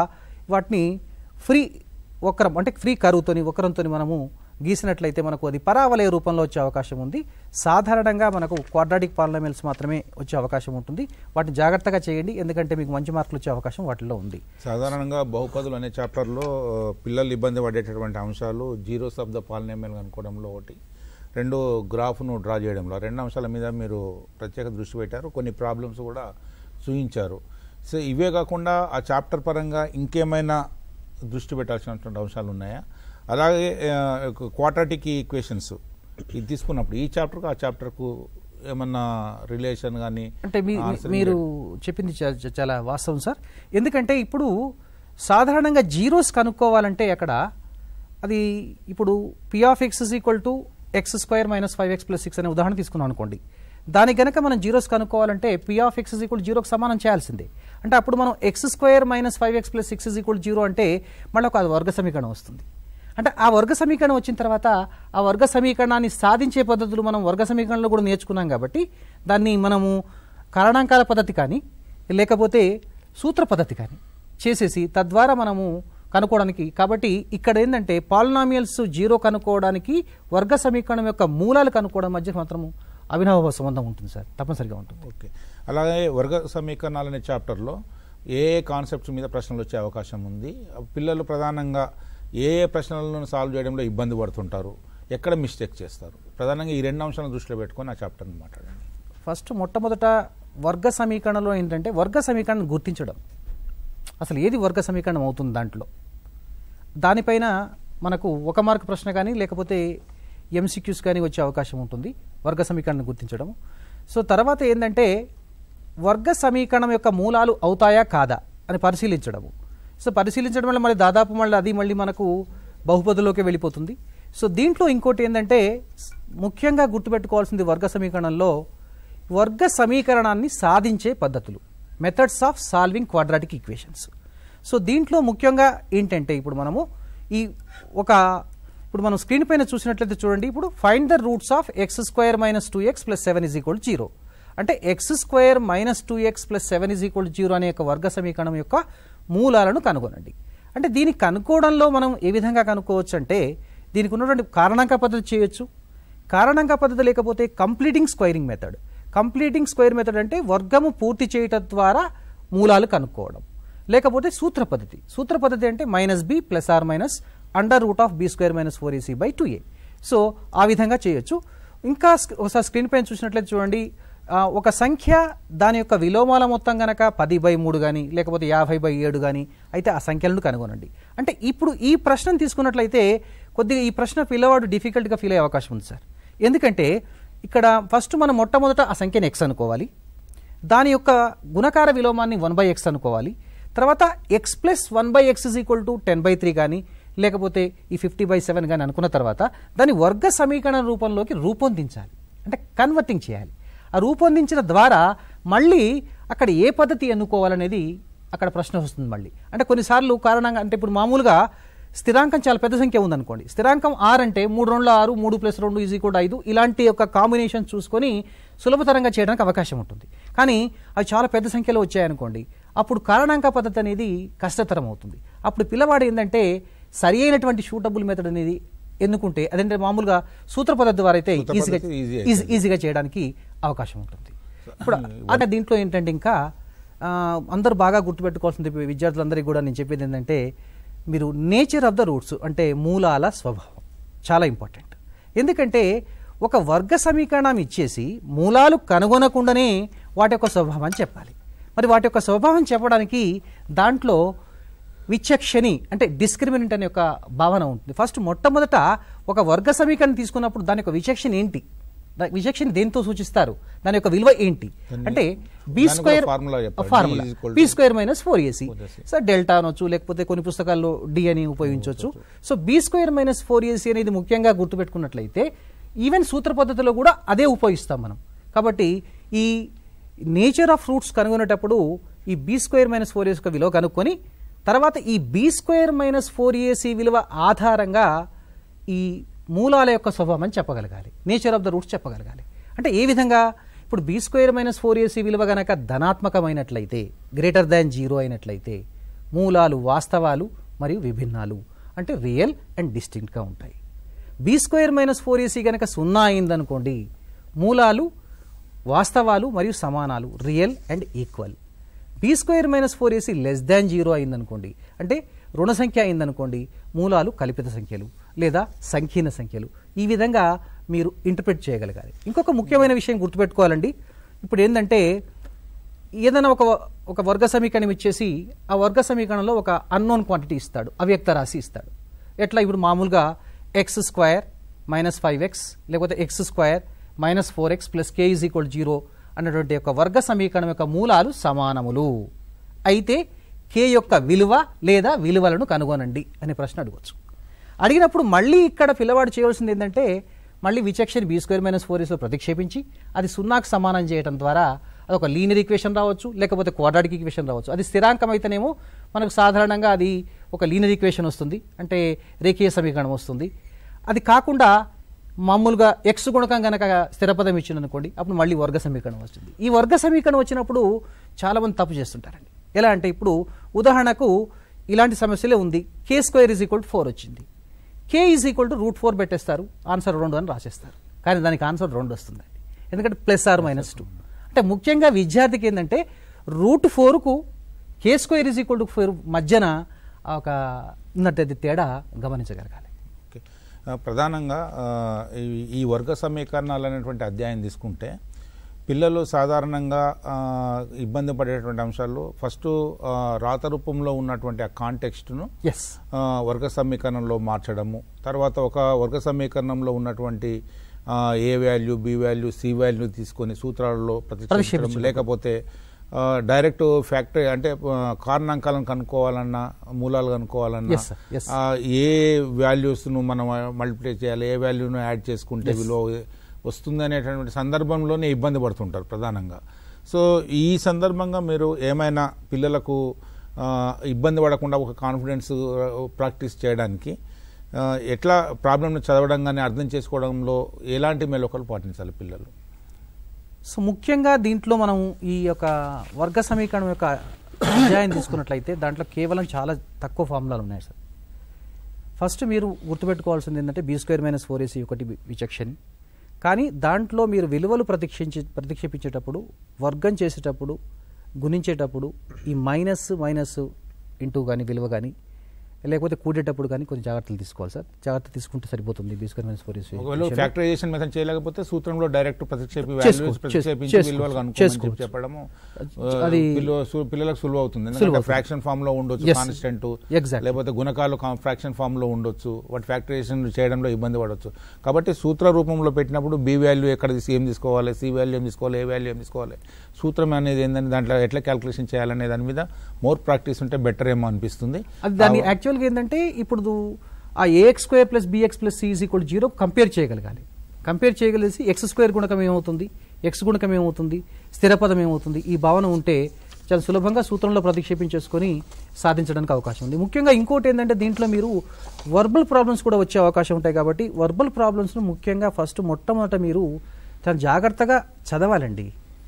వాటిని ఫ్రీ వక్రం అంటే ఫ్రీ కరువుతోని వక్రంతోని మనము గీసినట్లయితే మనకు అది పరావలయ రూపంలో వచ్చే అవకాశం ఉంది సాధారణంగా మనకు క్వాడ్రాటిక్ పాలినామిల్స్ మాత్రమే వచ్చే అవకాశం ఉంటుంది వాటిని జాగ్రత్తగా చేయండి ఎందుకంటే మీకు మంచి మార్కులు వచ్చే అవకాశం వాటిలో ఉంది సాధారణంగా బహుపదులు అనే చాప్టర్లో ఆ, పిల్లలు ఇబ్బంది పడేటటువంటి అంశాలు జీరోస్ ఆఫ్ ద పాలినేమియల్ అనుకోవడంలో ఒకటి రెండు గ్రాఫ్ను డ్రా చేయడంలో రెండు అంశాల మీద మీరు ప్రత్యేక దృష్టి పెట్టారు కొన్ని ప్రాబ్లమ్స్ కూడా చూపించారు సో ఇవే కాకుండా ఆ చాప్టర్ పరంగా ఇంకేమైనా దృష్టి పెట్టాల్సినటువంటి అంశాలు ఉన్నాయా అలాగే క్వాడ్రాటిక్ ఈక్వేషన్స్ ఇది తీసుకున్నప్పుడు ఈ చాప్టర్కు ఆ చాప్టర్కు ఏమన్నా రిలేషన్ కానీ అంటే మీ మీ- మీరు చెప్పింది చా- చా- చాలా వాస్తవం సార్ ఎందుకంటే ఇప్పుడు సాధారణంగా జీరోస్ కనుక్కోవాలంటే అక్కడ అది ఇప్పుడు p of x is equal to x square minus five x plus six అనే ఉదాహరణ తీసుకున్నాం అనుకోండి దానికి గనక మనం జీరోస్ కనుక్కోవాలంటే p of x is equal జీరోకి సమానం చేయాల్సిందే అంటే అప్పుడు మనం x square minus five x plus six is equal zero అంటే మళ్ళీ ఒక వర్గ సమీకరణం వస్తుంది అంటే ఆ వర్గ సమీకరణం వచ్చిన తర్వాత ఆ వర్గ సమీకరణాన్ని సాధించే పద్ధతులు మనం వర్గ సమీకరణలో కూడా నేర్చుకున్నాం కాబట్టి దాన్ని మనము కారణాంకాల పద్ధతి కానీ లేకపోతే సూత్ర పద్ధతి కానీ చేసేసి తద్వారా మనము కనుక్కోవడానికి కాబట్టి ఇక్కడ ఏంటంటే పాలినామియల్స్ జీరో కనుక్కోవడానికి వర్గ సమీకరణం యొక్క మూలాలు కనుక్కోవడం మధ్య మాత్రము అవినాభావ సంబంధం ఉంటుంది సార్ తప్పనిసరిగా ఉంటుంది ఓకే అలాగే వర్గ సమీకరణాలు అనే చాప్టర్లో ఏ ఏ కాన్సెప్ట్స్ మీద ప్రశ్నలు వచ్చే అవకాశం ఉంది పిల్లలు ప్రధానంగా ఏ ఏ ప్రశ్నలను సాల్వ్ చేయడంలో ఇబ్బంది పడుతుంటారు ఎక్కడ మిస్టేక్ చేస్తారు ప్రధానంగా ఈ రెండు అంశాలను దృష్టిలో పెట్టుకొని ఆ చాప్టర్ని మాట్లాడండి ఫస్ట్ మొట్టమొదట వర్గ సమీకరణలో ఏంటంటే వర్గ సమీకరణం గుర్తించడం అసలు ఏది వర్గ సమీకరణం అవుతుంది దాంట్లో దానిపైన మనకు ఒక మార్క్ ప్రశ్న కానీ లేకపోతే ఎంసీక్యూస్ కానీ వచ్చే అవకాశం ఉంటుంది వర్గ సమీకరణం గుర్తించడం సో తర్వాత ఏంటంటే వర్గ సమీకరణం యొక్క మూలాలు అవుతాయా కాదా అని పరిశీలించడము సో పరిశీలించడం వల్ల మళ్ళీ దాదాపు మళ్ళీ అది మళ్ళీ మనకు బహుపదిలోకి వెళ్ళిపోతుంది సో దీంట్లో ఇంకోటి ఏంటంటే స్- ముఖ్యంగా గుర్తుపెట్టుకోవాల్సింది వర్గ సమీకరణంలో వర్గ సమీకరణాన్ని సాధించే పద్ధతులు methods of solving quadratic equations so దీంట్లో ముఖ్యంగా ఏంటంటే ఇప్పుడు మనము ఈ ఒక ఇప్పుడు మనం స్క్రీన్ పైన చూసినట్లయితే చూడండి ఇప్పుడు find the roots of x square minus two x plus seven is equal zero అంటే x square minus two x plus seven is equal zero అనే యొక్క వర్గ సమీకరణం యొక్క మూలాలను కనుగొనండి అంటే దీన్ని కనుక్కోవడంలో మనం ఏ విధంగా కనుక్కోవచ్చు అంటే దీనికి ఉన్నటువంటి కారణాంక పద్ధతి చేయొచ్చు కారణాంక పద్ధతి లేకపోతే completing squaring method completing square method అంటే వర్గము పూర్తి చేయటం ద్వారా మూలాలు కనుక్కోవడం లేకపోతే సూత్ర పద్ధతి సూత్ర పద్ధతి అంటే minus b plus or minus under root of b square minus four a c by two a so ఆ విధంగా చేయొచ్చు ఇంకా స్క్- ఒకసారి స్క్రీన్ పైన చూసినట్లయితే చూడండి ఆ, ఒక సంఖ్య దాని యొక్క విలోమాల మొత్తం గనక పది బై మూడు కానీ లేకపోతే యాభై బై ఏడు కానీ అయితే ఆ సంఖ్యలను కనుగొనండి అంటే ఇప్పుడు ఈ ప్రశ్నను తీసుకున్నట్లయితే కొద్దిగా ఈ ప్రశ్న పిల్లవాడు డిఫికల్ట్గా ఫీల్ అయ్యే అవకాశం ఉంది సార్ ఎందుకంటే ఇక్కడ ఫస్ట్ మనం మొట్టమొదట ఆ సంఖ్యను ఎక్స్ అనుకోవాలి దాని యొక్క గుణకార విలోమాన్ని వన్ బై ఎక్స్ అనుకోవాలి తర్వాత x plus one by x is equal to ten by three కానీ లేకపోతే ఈ ఫిఫ్టీ బై సెవెన్ కానీ అనుకున్న తర్వాత దాన్ని వర్గ సమీకరణ రూపంలోకి రూపొందించాలి అంటే కన్వర్టింగ్ చేయాలి ఆ రూపొందించిన ద్వారా మళ్ళీ అక్కడ ఏ పద్ధతి ఎన్నుకోవాలనేది అక్కడ ప్రశ్న వస్తుంది మళ్ళీ అంటే కొన్నిసార్లు కారణంగా అంటే ఇప్పుడు మామూలుగా స్థిరాంకం చాలా పెద్ద సంఖ్య ఉందనుకోండి స్థిరాంకం ఆరు అంటే మూడు రెండు ఆరు మూడు ప్లస్ రెండు ఈజీ కూడా ఐదు ఇలాంటి యొక్క కాంబినేషన్ చూసుకొని సులభతరంగా చేయడానికి అవకాశం ఉంటుంది కానీ అవి చాలా పెద్ద సంఖ్యలో వచ్చాయనుకోండి అప్పుడు కారణాంక పద్ధతి అనేది కష్టతరం అవుతుంది అప్పుడు పిల్లవాడు ఏంటంటే సరి అయినటువంటి షూటబుల్ మెథడ్ అనేది ఎన్నుకుంటే అదంటే మామూలుగా సూత్ర పద్ధతి ద్వారా అయితే సూత్ర ఈజీగా పద్ధతి easy ఈజీ- ఈజీగా చేయడానికి అవకాశం ఉంటుంది ఇప్పుడు అంటే దీంట్లో ఏంటంటే ఇంకా ఆ, అందరూ బాగా గుర్తుపెట్టుకోవాల్సింది విద్యార్థులందరికీ కూడా నేను చెప్పేది ఏంటంటే మీరు నేచర్ ఆఫ్ ద రూట్స్ అంటే మూలాల స్వభావం చాలా ఇంపార్టెంట్ ఎందుకంటే ఒక వర్గ సమీకరణం ఇచ్చేసి మూలాలు కనుగొనకుండానే వాటి యొక్క స్వభావం చెప్పాలి మరి వాటి యొక్క స్వభావం చెప్పడానికి దాంట్లో విచక్షణి అంటే డిస్క్రిమినెంట్ అనే ఒక భావన ఉంటుంది ఫస్ట్ మొట్టమొదట ఒక వర్గ సమీకరణం తీసుకున్నప్పుడు దాని యొక్క విచక్షణ ఏంటి దా- విచక్షణ దేంతో సూచిస్తారు దాని యొక్క విలువ ఏంటి దాన్ని- అంటే బి దానికి స్క్వేర్ ఒక formula చెప్పండి. Formula D is equal to- b square minus four a c 4AC. Sir delta అనొచ్చు లేకపోతే కొన్ని పుస్తకాల్లో డి అని ఉపయోగించవచ్చు so b square minus four a c అనేది ముఖ్యంగా గుర్తుపెట్టుకున్నట్లయితే ఈవెన్ సూత్ర పద్ధతిలో కూడా అదే ఉపయోగిస్తాం మనం కాబట్టి ఈ నేచర్ ఆఫ్ ఫ్రూట్స్ కనుగొనేటప్పుడు ఈ b square minus four a c విలువ కనుక్కొని తర్వాత ఈ b square minus four a c విలువ ఆధారంగా ఈ మూలాల యొక్క స్వభావం అని చెప్పగలగాలి నేచర్ ఆఫ్ ద రూట్స్ చెప్పగలగాలి అంటే ఏ విధంగా ఇప్పుడు b square minus four a c విలువ గనక ధనాత్మకమైనట్లయితే గ్రేటర్ దాన్ జీరో అయినట్లయితే మూలాలు వాస్తవాలు మరియు విభిన్నాలు అంటే రియల్ అండ్ డిస్టింక్ట్గా ఉంటాయి b square minus four a c కనుక సున్నా అయిందనుకోండి మూలాలు వాస్తవాలు మరియు సమానాలు real and equal b square minus four a c less than zero అయిందనుకోండి అంటే రుణ సంఖ్య అయిందనుకోండి మూలాలు కల్పిత సంఖ్యలు లేదా సంకీర్ణ సంఖ్యలు ఈ విధంగా మీరు ఇంటర్ప్రిట్ చేయగలగాలి ఇంకొక ముఖ్యమైన విషయం గుర్తుపెట్టుకోవాలండి ఇప్పుడు ఏంటంటే ఏదైనా ఒక ఒక వర్గ సమీకరణం ఇచ్చేసి ఆ వర్గ సమీకరణంలో ఒక అన్నోన్ క్వాంటిటీ ఇస్తాడు అవ్యక్త రాశి ఇస్తాడు ఎట్లా ఇప్పుడు మామూలుగా x square minus five x లేకపోతే x square minus four x plus k is equal zero అన్నటువంటి ఒక వర్గ సమీకరణం యొక్క మూలాలు సమానములు అయితే కే యొక్క విలువ లేదా విలువలను కనుగొనండి అనే ప్రశ్న అడగవచ్చు అడిగినప్పుడు మళ్ళీ ఇక్కడ పిల్లవాడు చేయవలసింది ఏంటంటే మళ్ళీ విచక్షణ బీ స్క్వేర్ మైనస్ ఫోర్ లో ప్రతిక్షేపించి అది సున్నాకు సమానం చేయడం ద్వారా అది ఒక లీనియర్ ఈక్వేషన్ రావచ్చు లేకపోతే క్వాడ్రాటిక్ ఈక్వేషన్ రావచ్చు అది స్థిరాంకం అయితేనేమో మనకు సాధారణంగా అది ఒక లీనియర్ ఈక్వేషన్ వస్తుంది అంటే రేఖీయ సమీకరణం వస్తుంది అది కాకుండా మామూలుగా ఎక్స్ గుణకం కనుక స్థిరపదం ఇచ్చిందనుకోండి అప్పుడు మళ్ళీ వర్గ సమీకరణం వస్తుంది ఈ వర్గ సమీకరణం వచ్చినప్పుడు చాలామంది తప్పు చేస్తుంటారండి ఎలా అంటే ఇప్పుడు ఉదాహరణకు ఇలాంటి సమస్యలే ఉంది k square is equal to four వచ్చింది k is equal to root four పెట్టేస్తారు ఆన్సర్ రెండు అని రాసేస్తారు కానీ దానికి ఆన్సర్ రెండు వస్తుందండి ఎందుకంటే ప్లస్ ఆర్ మైనస్ టూ అంటే ముఖ్యంగా విద్యార్థికి ఏంటంటే రూట్ ఫోర్కు k square is equal to four మధ్యన ఒక ఉన్నట్టు తేడా గమనించగలగాలి ఓకే ఆ, ప్రధానంగా ఆ, ఈ- ఈ వర్గ సమీకరణాలు అనేటువంటి అధ్యాయం తీసుకుంటే పిల్లలు సాధారణంగా ఆ, ఇబ్బంది పడేటువంటి అంశాలు ఫస్ట్ ఆ, రాత రూపంలో ఉన్నటువంటి ఆ కాంటెక్స్ట్ను ఎస్ ఆ, వర్గ సమీకరణంలో మార్చడము తర్వాత ఒక వర్గ సమీకరణంలో ఉన్నటువంటి ఆ, a value b value c value తీసుకొని సూత్రాలలో ప్రతిక్షేపించడం ప్రతిక్షేపించడం. లేకపోతే ఆ, డైరెక్ట్ ఫ్యాక్టరీ అంటే ఆ, కారణాంకాలను కనుక్కోవాలన్నా మూలాలు కనుక్కోవాలన్నా Yes, sir. Yes. ఆ, ఏ వాల్యూస్ను మనం మల్టిప్లై చేయాలి ఏ వాల్యూను యాడ్ చేసుకుంటే Yes. విలువ వస్తుంది అనేటటువంటి సందర్భంలోనే ఇబ్బంది పడుతుంటారు ప్రధానంగా సో ఈ సందర్భంగా మీరు ఏమైనా పిల్లలకు ఆ, ఇబ్బంది పడకుండా ఒక కాన్ఫిడెన్స్ ప్రాక్టీస్ చేయడానికి ఆ, ఎట్లా ప్రాబ్లమ్ని చదవడం కానీ అర్థం చేసుకోవడంలో ఎలాంటి మెలకువలు పాటించాలి పిల్లలు సో ముఖ్యంగా దీంట్లో మనం ఈ యొక్క వర్గ సమీకరణం యొక్క అధ్యాయం తీసుకున్నట్లయితే దాంట్లో కేవలం చాలా తక్కువ ఫార్ములాలు ఉన్నాయి సార్ ఫస్ట్ మీరు గుర్తుపెట్టుకోవాల్సింది ఏంటంటే b square minus four a c ఒకటి వి- విచక్షణి కానీ దాంట్లో మీరు విలువలు ప్రతిక్షించి ప్రతిక్షేపించేటప్పుడు వర్గం చేసేటప్పుడు గుణించేటప్పుడు ఈ మైనస్ మైనస్ ఇంటూ కానీ విలువ కానీ లేకపోతే కూడేటప్పుడు కానీ కొన్ని జాగ్రత్తలు తీసుకోవాలి సార్ జాగ్రత్త తీసుకుంటే సరిపోతుంది b square minus four a c ఒకవేళ ఫ్యాక్టరైజేషన్ మెథడ్ చేయలేకపోతే సూత్రంలో డైరెక్ట్ ప్రతిక్షేపి చేసుకో- వాల్యూస్ చేసుకో- ప్రతిక్షేపించి చేసుకో- విలువలు కనుక్కోమని చెప్పి చేసుకోవచ్చు. చెప్పడము అది- అది పిల్లలకు సులువు అవుతుంది ఎందుకంటే సులువు అవుతుంది. ఫ్రాక్షన్ ఫామ్ లో ఉండొచ్చు Yes. Constant Exactly. లేకపోతే గుణకాలు ఫ్రాక్షన్ ఫామ్ లో ఉండొచ్చు వాటి ఫ్యాక్టరైజేషన్ చేయడంలో ఇబ్బంది పడవచ్చు కాబట్టి సూత్ర రూపంలో పెట్టినప్పుడు బి వాల్యూ ఎక్కడ తీసి ఏం తీసుకోవాలి సి వాల్యూ ఏం తీసుకోవాలి ఏ వాల్యూ ఏం తీసుకోవాలి సూత్రం అనేది ఏంటంటే దాంట్లో ఎట్లా క్యాల్కులేషన్ చేయాలనే దాని మీద మోర్ ప్రాక్టీస్ ఉంటే బెటర్ ఏమో అనిపిస్తుంది అది దాన్ని యాక్చువల్గా ఏంటంటే ఇప్పుడు ఆ a x square plus b x plus c is equal zero compare చేయగలగాలి కంపేర్ చేయగలిసి ఎక్స్ స్క్వేర్ గుణకం ఏమవుతుంది ఎక్స్ గుణకం ఏమవుతుంది స్థిరపదం ఏమవుతుంది ఈ భావన ఉంటే చాలా సులభంగా సూత్రంలో ప్రతిక్షేపించేసుకొని సాధించడానికి అవకాశం ఉంది ముఖ్యంగా ఇంకోటి ఏంటంటే దీంట్లో మీరు వర్బల్ ప్రాబ్లమ్స్ కూడా వచ్చే అవకాశం ఉంటాయి కాబట్టి వర్బల్ ప్రాబ్లమ్స్ను ముఖ్యంగా ఫస్ట్ మొట్టమొదట మీరు చాలా జాగ్రత్తగా చదవాలండి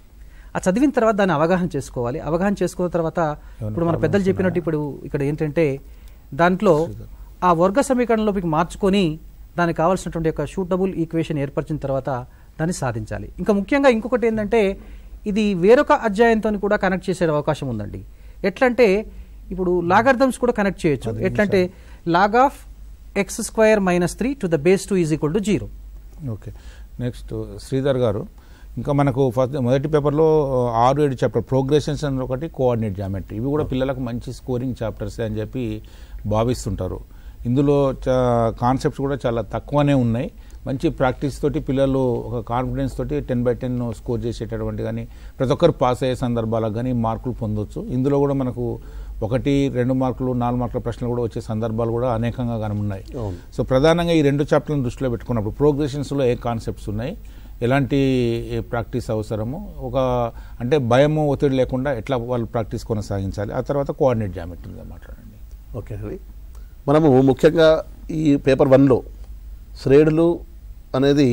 ఆ చదివిన తర్వాత దాన్ని అవగాహన చేసుకోవాలి అవగాహన చేసుకున్న తర్వాత ఇప్పుడు మన పెద్దలు చెప్పినట్టు ఇప్పుడు ఇక్కడ ఏంటంటే దాంట్లో ఆ వర్గ సమీకరణలోకి మార్చుకొని దానికి కావాల్సినటువంటి ఒక షూటబుల్ ఈక్వేషన్ ఏర్పరిచిన తర్వాత దాన్ని సాధించాలి ఇంకా ముఖ్యంగా ఇంకొకటి ఏంటంటే ఇది వేరొక అధ్యాయంతో కూడా కనెక్ట్ చేసే అవకాశం ఉందండి ఎట్లంటే ఇప్పుడు లాగర్థమ్స్ కూడా కనెక్ట్ చేయొచ్చు ఎట్లంటే log of x square minus three to the base two is equal to zero okay next Sridhar గారు ఇంకా మనకు ఫస్ట్ మొదటి పేపర్లో ఆరు ఏడు చాప్టర్ ప్రోగ్రెషన్స్ అని ఒకటి కోఆర్డినేట్ జామెట్రీ ఇవి కూడా పిల్లలకు మంచి స్కోరింగ్ చాప్టర్స్ అని చెప్పి భావిస్తుంటారు ఇందులో కాన్సెప్ట్స్ కూడా చాలా తక్కువనే ఉన్నాయి మంచి ప్రాక్టీస్ తోటి పిల్లలు ఒక కాన్ఫిడెన్స్ తోటి టెన్ బై టెన్ స్కోర్ చేసేటటువంటి కానీ ప్రతి ఒక్కరు పాస్ అయ్యే సందర్భాలకు కానీ మార్కులు పొందొచ్చు ఇందులో కూడా మనకు ఒకటి రెండు మార్కులు నాలుగు మార్కుల ప్రశ్నలు కూడా వచ్చే సందర్భాలు కూడా అనేకంగా కనున్నాయి అవును. సో ప్రధానంగా ఈ రెండు చాప్టర్లను దృష్టిలో పెట్టుకున్నప్పుడు ప్రోగ్రెషన్స్లో ఏ కాన్సెప్ట్స్ ఉన్నాయి ఎలాంటి ప్రాక్టీస్ అవసరము ఒక అంటే భయము ఒత్తిడి లేకుండా ఎట్లా వాళ్ళు ప్రాక్టీస్ కొనసాగించాలి ఆ తర్వాత కోఆర్డినేట్ జామెట్రీ మీద మాట్లాడండి ఓకే అండి మనము ముఖ్యంగా ఈ పేపర్ వన్లో శ్రేణులు అనేది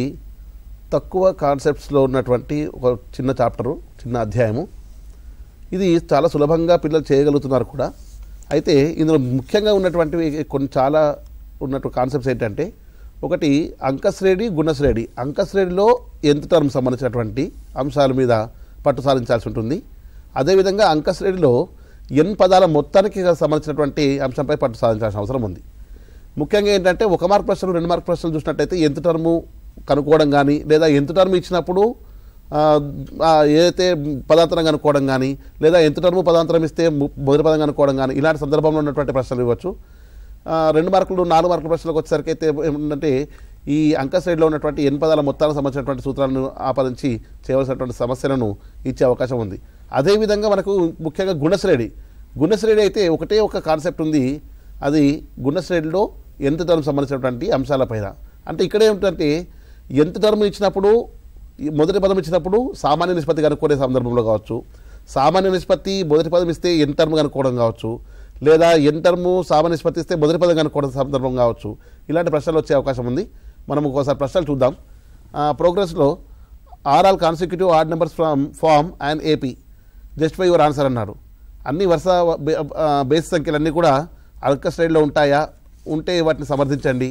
తక్కువ కాన్సెప్ట్స్లో ఉన్నటువంటి ఒక చిన్న చాప్టరు చిన్న అధ్యాయము ఇది చాలా సులభంగా పిల్లలు చేయగలుగుతున్నారు కూడా అయితే ఇందులో ముఖ్యంగా ఉన్నటువంటివి కొన్ని చాలా ఉన్నట్టు కాన్సెప్ట్స్ ఏంటంటే ఒకటి అంకశ్రేణి గుణశ్రేణి అంకశ్రేణిలో ఎంత టర్మ్ సంబంధించినటువంటి అంశాల మీద పట్టు సాధించాల్సి ఉంటుంది అదేవిధంగా అంకశ్రేణిలో ఎన్ పదాల మొత్తానికి సంబంధించినటువంటి అంశంపై పట్టు సాధించాల్సిన అవసరం ఉంది ముఖ్యంగా ఏంటంటే ఒక మార్క్ ప్రశ్నలు రెండు మార్క్ ప్రశ్నలు చూసినట్టయితే ఎంత టర్ము కనుక్కోవడం కానీ లేదా ఎంత టర్మ్ ఇచ్చినప్పుడు ఆ, ఆ, ఏదైతే పదాంతరం కనుక్కోవడం కానీ లేదా ఎంత టర్ము పదాంతరం ఇస్తే ము- మొదటి పదం కనుక్కోవడం కానీ ఇలాంటి సందర్భంలో ఉన్నటువంటి ప్రశ్నలు ఇవ్వచ్చు ఆ, రెండు మార్కులు నాలుగు మార్కుల ప్రశ్నలకు వచ్చేసరికి అయితే ఏమంటే ఈ అంక సైడ్లో ఉన్నటువంటి ఎన్ పదాల మొత్తానికి సంబంధించినటువంటి సూత్రాలను ఆపాదించి చేయవలసినటువంటి సమస్యలను ఇచ్చే అవకాశం ఉంది అదేవిధంగా మనకు ముఖ్యంగా గుణశ్రేణి గుణశ్రేణి అయితే ఒకటే ఒక కాన్సెప్ట్ ఉంది అది గుణశ్రేణిలో ఎంత టర్మ్ సంబంధించినటువంటి అంశాలపైన అంటే ఇక్కడ ఏమిటంటే ఎంత టర్మ్ ఇచ్చినప్పుడు ఈ మొదటి పదం ఇచ్చినప్పుడు సామాన్య నిష్పత్తి కనుక్కునే సందర్భంలో కావచ్చు సామాన్య నిష్పత్తి మొదటి పదం ఇస్తే ఎన్ టర్మ్ కనుక్కోవడం కావచ్చు లేదా ఎన్ టర్ము సామాన్య నిష్పత్తి ఇస్తే మొదటి పదం కనుక్కోవడం సందర్భం కావచ్చు ఇలాంటి ప్రశ్నలు వచ్చే అవకాశం ఉంది మనం ఒకసారి ప్రశ్నలు చూద్దాం ప్రోగ్రెస్లో are all consecutive odd numbers from form and AP just by your answer అన్నారు అన్ని వరుస బే- ఆ, బేస్ సంఖ్యలన్నీ కూడా అల్క స్టైల్లో ఉంటాయా ఉంటే వాటిని సమర్థించండి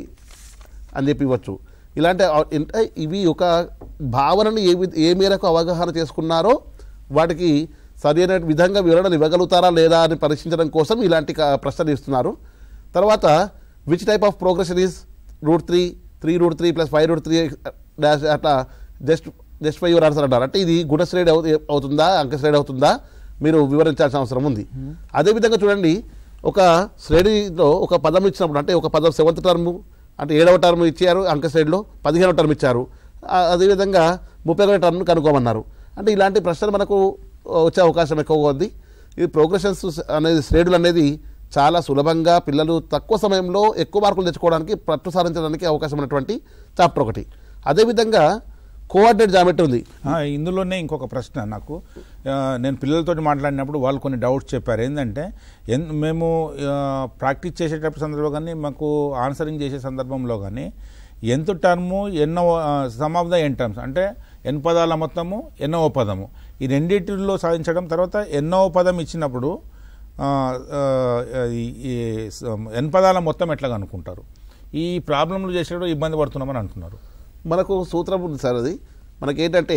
అని చెప్పి ఇవ్వచ్చు ఇలాంటి ఆ- ఇంట- ఇవి ఒక భావనను ఏ వి- ఏ మేరకు అవగాహన చేసుకున్నారో వాటికి సరైన విధంగా వివరణ ఇవ్వగలుగుతారా లేదా అని పరీక్షించడం కోసం ఇలాంటి క- ప్రశ్నలు ఇస్తున్నారు తర్వాత which type of progression is root three three root three plus five root three dash అట్లా just just five your answer అంటారు అంటే ఇది గుణశ్రేణి అవు అవుతుందా అంకశ్రేణి అవుతుందా మీరు వివరించాల్సిన అవసరం ఉంది అదేవిధంగా చూడండి ఒక శ్రేణిలో ఒక పదం ఇచ్చినప్పుడు అంటే ఒక పదం సెవెంత్ టర్మ్ అంటే ఏడవ టర్మ్ ఇచ్చారు అంక శ్రేణిలో పదిహేనవ టర్మ్ ఇచ్చారు ఆ- అదేవిధంగా ముప్పై ఒకటి టర్మ్ కనుక్కోమన్నారు అంటే ఇలాంటి ప్రశ్నలు మనకు వచ్చే అవకాశం ఎక్కువగా ఉంది ఈ ప్రోగ్రెషన్స్ అనేది శ్రేణులు అనేది చాలా సులభంగా పిల్లలు తక్కువ సమయంలో ఎక్కువ మార్కులు తెచ్చుకోవడానికి పట్టు సాధించడానికి అవకాశం ఉన్నటువంటి చాప్టర్ ఒకటి అదేవిధంగా కోఆర్డినేట్ జామెట్రీ ఉంది ఆ, ఇందులోనే ఇంకొక ప్రశ్న నాకు ఆ, నేను పిల్లలతోటి మాట్లాడినప్పుడు వాళ్ళు కొన్ని డౌట్స్ చెప్పారు ఏంటంటే ఎన్ మేము ఆ, ప్రాక్టీస్ చేసేటప్పుడు సందర్భంలో కానీ మాకు ఆన్సరింగ్ చేసే సందర్భంలో కానీ ఎంత టర్ము ఎన్నో sum of the n terms అంటే ఎన్ పదాల మొత్తము ఎన్నవ పదము ఈ రెండింటిలో సాధించడం తర్వాత ఎన్నవ పదం ఇచ్చినప్పుడు ఆ, ఆ, ఈ- ఈ స- ఎన్ పదాల మొత్తం ఎట్లా కనుక్కుంటారు ఈ ప్రాబ్లంలు చేసేటప్పుడు ఇబ్బంది పడుతున్నామని అంటున్నారు మనకు సూత్రం ఉంది సార్ అది మనకేంటంటే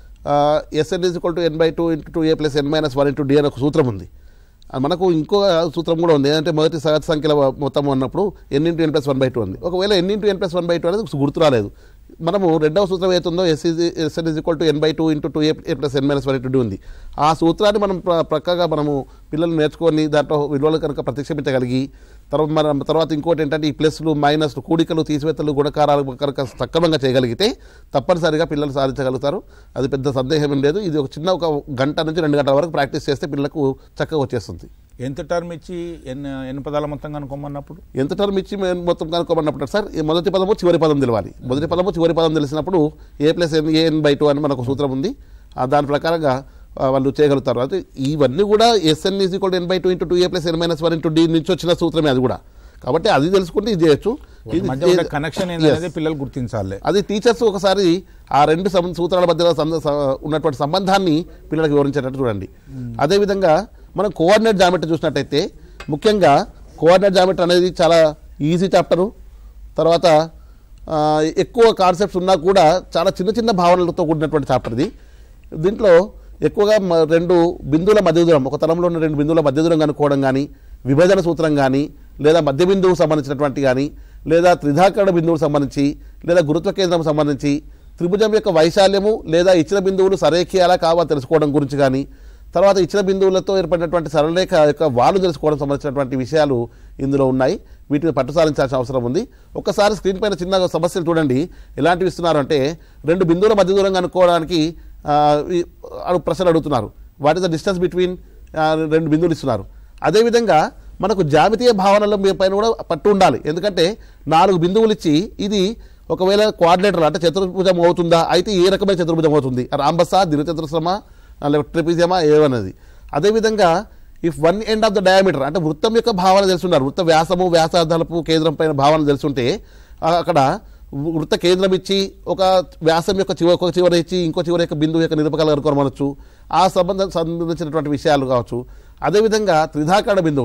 s n is equal to n by two into two a plus n minus one into d అని ఒక సూత్రం ఉంది ఆ మనకు ఇంకో సూత్రం కూడా ఉంది ఏంటంటే మొదటి సహజ సంఖ్యల మొత్తం అన్నప్పుడు n into n plus one by two ఉంది ఒకవేళ n into n plus one by two అనేది గుర్తు రాలేదు మనము రెండవ సూత్రం ఏతుందో S is S n is equal to n by two into two a plus n minus one into d ఉంది ఆ సూత్రాన్ని మనం ప్ర- ప్రక్కగా మనము పిల్లలు నేర్చుకొని దాంట్లో విలువలు కనుక ప్రతిక్షేపించగలిగి తర్వాత మన తర్వాత ఇంకోటి ఏంటంటే ఈ ప్లస్లు మైనస్లు కూడికలు తీసివేతలు గుణకారాలు కనుక సక్రమంగా చేయగలిగితే తప్పనిసరిగా పిల్లలు సాధించగలుగుతారు అది పెద్ద సందేహం ఏం లేదు ఇది ఒక చిన్న ఒక గంట నుంచి రెండు గంటల వరకు ప్రాక్టీస్ చేస్తే పిల్లలకు చక్కగా వచ్చేస్తుంది ఎంత టర్మ్ ఇచ్చి ఎన్ని ఎన్ని పదాల మొత్తం కనుక్కోమన్నప్పుడు ఎంత టర్మ్ ఇచ్చి మేము మొత్తం కనుక్కోమన్నప్పుడు సార్ ఈ మొదటి పదము చివరి పదం తెలవాలి మొదటి పదము చివరి పదం తెలిసినప్పుడు a plus n a n by two అని మనకు సూత్రం ఉంది ఆ దాని ప్రకారంగా ఆ, వాళ్ళు చేయగలుగుతారు అయితే ఇవన్నీ కూడా S n is equal n by two into two a plus n minus one into d నుంచి వచ్చిన సూత్రమే అది కూడా కాబట్టి అది తెలుసుకుంటే ఇది చేయొచ్చు ఇది మధ్య ఉండే కనెక్షన్ ఏంటనేది Yes. పిల్లలు గుర్తించాలి అది టీచర్స్ ఒకసారి ఆ రెండు సం- సూత్రాల మధ్య సంద- స- ఉన్నటువంటి సంబంధాన్ని పిల్లలకు వివరించేటట్టు చూడండి అదేవిధంగా మనం కోఆర్డినేట్ జామెట్రీ చూసినట్టయితే ముఖ్యంగా కోఆర్డినేట్ జామెట్రీ అనేది చాలా ఈజీ చాప్టరు తర్వాత ఆ, ఎక్కువ కాన్సెప్ట్స్ ఉన్నా కూడా చాలా చిన్న చిన్న భావనలతో కూడినటువంటి చాప్టర్ ఇది దీంట్లో ఎక్కువగా మ- రెండు బిందువుల మధ్య దూరం ఒక తలంలో ఉన్న రెండు బిందువుల మధ్య దూరం కనుక్కోవడం కానీ విభజన సూత్రం కానీ లేదా మధ్య బిందువుకు సంబంధించినటువంటి కానీ లేదా త్రిధాకరణ బిందువుకు సంబంధించి లేదా గురుత్వ కేంద్రం సంబంధించి త్రిభుజం యొక్క వైశాల్యము లేదా ఇచ్చిన బిందువులు సరేఖీయాలా కావా తెలుసుకోవడం గురించి కానీ తర్వాత ఇచ్చిన బిందువులతో ఏర్పడినటువంటి సరళరేఖ యొక్క వాలు తెలుసుకోవడం సంబంధించినటువంటి విషయాలు ఇందులో ఉన్నాయి వీటిని పట్టు సాధించాల్సిన అవసరం ఉంది ఒక్కసారి స్క్రీన్ పైన చిన్న సమస్యలు చూడండి ఎలాంటివి ఇస్తున్నారు అంటే రెండు బిందువుల మధ్య దూరం కనుక్కోవడానికి ఆ, ఈ- అడు ప్రశ్నలు అడుగుతున్నారు what is the distance between రెండు బిందువులు ఇస్తున్నారు అదేవిధంగా మనకు జామితీయ భావనల మీ పైన కూడా పట్టు ఉండాలి ఎందుకంటే నాలుగు బిందువులు ఇచ్చి ఇది ఒకవేళ కోఆర్డినేటర్ అంటే చతుర్భుజం అవుతుందా అయితే ఏ రకమైన చతుర్భుజం అవుతుంది రాంబసా దీర్ఘచతురస్రమా లేకపోతే ట్రిపిజియమా ఏమన్నది అదేవిధంగా if one end of the diameter అంటే వృత్తం యొక్క భావన తెలుసుంటారు వృత్త వ్యాసము వ్యాసార్థాలపు కేంద్రం పైన భావన తెలుసుంటే ఆ, అక్కడ వృత్త కేంద్రం ఇచ్చి ఒక వ్యాసం యొక్క చివరి ఒక చివర ఇచ్చి ఇంకో చివరి యొక్క బిందువు యొక్క నిరూపకాలు కనుక్కోమనొచ్చు ఆ సంబంధం సంబంధించినటువంటి విషయాలు కావచ్చు అదేవిధంగా త్రిధాకరణ బిందువులు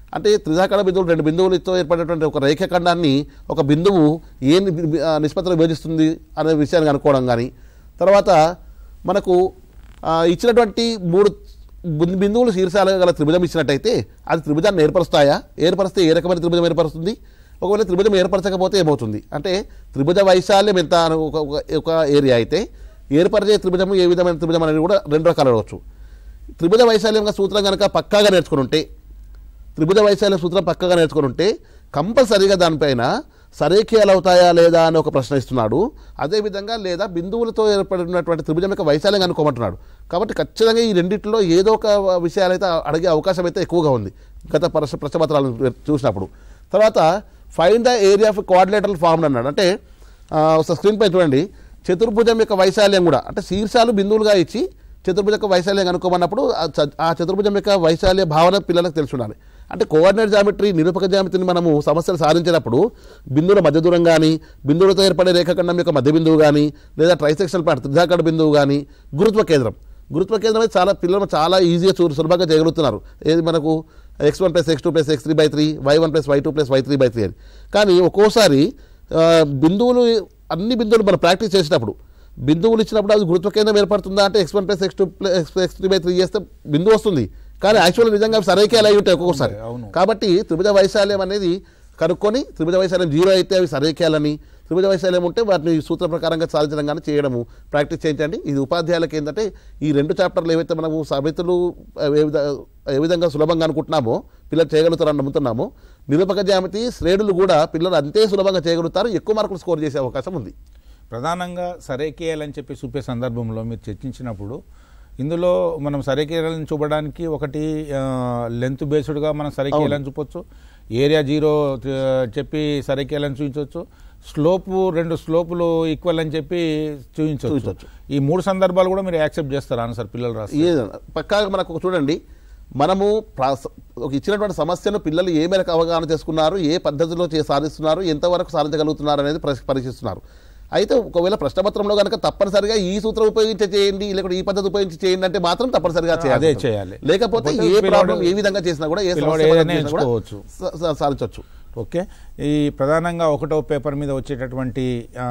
అంటే త్రిధాకర బిందువులు రెండు బిందువులతో ఏర్పడినటువంటి ఒక రేఖాఖండాన్ని ఒక బిందువు ఏ ని- ఆ, నిష్పత్తిలో విభజిస్తుంది అనే విషయాన్ని కనుక్కోవడం కానీ తర్వాత మనకు ఆ, ఇచ్చినటువంటి మూడు బిందు- బిందువులు శీర్షాలు గల త్రిభుజం ఇచ్చినట్టయితే అది త్రిభుజాన్ని ఏర్పరుస్తాయా ఏర్పరిస్తే ఏ రకమైన త్రిభుజం ఏర్పరుస్తుంది ఒకవేళ త్రిభుజం ఏర్పరచకపోతే ఏమవుతుంది అంటే త్రిభుజ వైశాల్యం ఎంత అని ఒక ఒక- ఒక ఏరియా అయితే ఏర్పరిచే త్రిభుజం ఏ విధమైన త్రిభుజం అనేది కూడా రెండు రకాలు అడగవచ్చు త్రిభుజ వైశాల్యంగా సూత్రం కనుక పక్కాగా నేర్చుకుని ఉంటే త్రిభుజ వైశాల్య సూత్రం పక్కగా నేర్చుకుని ఉంటే కంపల్సరీగా దానిపైన సరేఖీయాలు అవుతాయా లేదా అని ఒక ప్రశ్న ఇస్తున్నాడు అదేవిధంగా లేదా బిందువులతో ఏర్పడినటువంటి త్రిభుజం యొక్క వైశాల్యం అనుకోమంటున్నాడు కాబట్టి ఖచ్చితంగా ఈ రెండిట్లో ఏదో ఒక విషయాలైతే అడిగే అవకాశం అయితే ఎక్కువగా ఉంది గత ప్రశ్న ప్రశ్నపత్రాలను చూసినప్పుడు తర్వాత find the area of coordinator form అన్నాడు అంటే ఆ, ఒకసారి స్క్రీన్ పై చూడండి చతుర్భుజం యొక్క వైశాల్యం కూడా అంటే శీర్షాలు బిందువులుగా ఇచ్చి చతుర్భుజం యొక్క వైశాల్యం కనుక్కోమన్నప్పుడు ఆ చ- ఆ చతుర్భుజం యొక్క వైశాల్య భావన పిల్లలకు తెలిసి ఉండాలి అంటే కోఆర్డినేట్ జామెట్రీ నిరూపక జామెట్రీని మనము సమస్యలు సాధించినప్పుడు బిందువుల మధ్య దూరం కానీ బిందువులతో ఏర్పడే రేఖాఖండం యొక్క మధ్య బిందువు కానీ లేదా ట్రైసెక్షనల్ పార్ట్ త్రిధాకడ బిందువు కానీ గురుత్వ కేంద్రం గురుత్వ కేంద్రం అనేది చాలా పిల్లలు చాలా ఈజీగా చూ సులభంగా చేయగలుగుతున్నారు ఏది మనకు x one plus x two plus x three by three y one plus y two plus y three by three అని కానీ ఒక్కోసారి ఆ, బిందువులు అన్ని బిందువులు మనం ప్రాక్టీస్ చేసినప్పుడు బిందువులు ఇచ్చినప్పుడు అది గురుత్వ కేంద్రం ఏర్పడుతుందా అంటే x one plus x two plus x x three by three చేస్తే బిందువు వస్తుంది కానీ యాక్చువల్ నిజంగా అవి సరైకే అయి ఉంటాయి ఒక్కొక్కసారి అవును. కాబట్టి త్రిభుజ వైశాల్యం అనేది కనుక్కొని త్రిభుజ వైశాల్యం జీరో అయితే అవి సరైకేయాలని త్రిభుజ వైశాల్యం ఉంటే వాటిని సూత్ర ప్రకారంగా సాధించడం కానీ చేయడము ప్రాక్టీస్ చేయించండి ఇది ఉపాధ్యాయులకి ఏంటంటే ఈ రెండు చాప్టర్లు ఏవైతే మనము సమితులు ఏ విధ ఏ విధంగా సులభంగా అనుకుంటున్నామో పిల్లలు చేయగలుగుతారని నమ్ముతున్నామో నిరూపక జ్యామితి శ్రేణులు కూడా పిల్లలు అంతే సులభంగా చేయగలుగుతారు ఎక్కువ మార్కులు స్కోర్ చేసే అవకాశం ఉంది ప్రధానంగా సరైకేయాలని చెప్పి చూపే సందర్భంలో మీరు చర్చించినప్పుడు ఇందులో మనం సరైకేయాలని చూపడానికి ఒకటి లెంత్ బేస్డ్గా మనం సరైకేయాలని చూపొచ్చు ఏరియా జీరో ఆ, చెప్పి సరైకేయాలని చూపించవచ్చు స్లోపు రెండు స్లోపులు ఈక్వల్ అని చెప్పి చూపించవచ్చు చూపించవచ్చు. ఈ మూడు సందర్భాలు కూడా మీరు యాక్సెప్ట్ చేస్తారా ఆన్సర్ పిల్లలు రాసి ఏదైనా పక్కాగా మనకు ఒక చూడండి మనము ప్రాస- ఒక ఇచ్చినటువంటి సమస్యను పిల్లలు ఏ మేరకు అవగాహన చేసుకున్నారు ఏ పద్ధతిలో చే సాధిస్తున్నారు ఎంతవరకు సాధించగలుగుతున్నారు అనేది పరీక్ష- పరీక్షిస్తున్నారు అయితే ఒకవేళ ప్రశ్నపత్రంలో కనుక తప్పనిసరిగా ఈ సూత్రం ఉపయోగించి చేయండి లేకపోతే ఈ పద్ధతి ఉపయోగించి చేయండి అంటే మాత్రం తప్పనిసరిగా చేయాలి అదే చేయాలి. లేకపోతే లేకపోతే ఏ పిల్లవాడు- ప్రాబ్లం ఏ విధంగా చేసినా కూడా ఏ పిల్లవాడు సమస్య ఏదైనా చేసినా కూడా ఎంచుకోవచ్చు. సా- సా- సాధించవచ్చు ఓకే ఈ ప్రధానంగా ఒకటో పేపర్ మీద వచ్చేటటువంటి ఆ,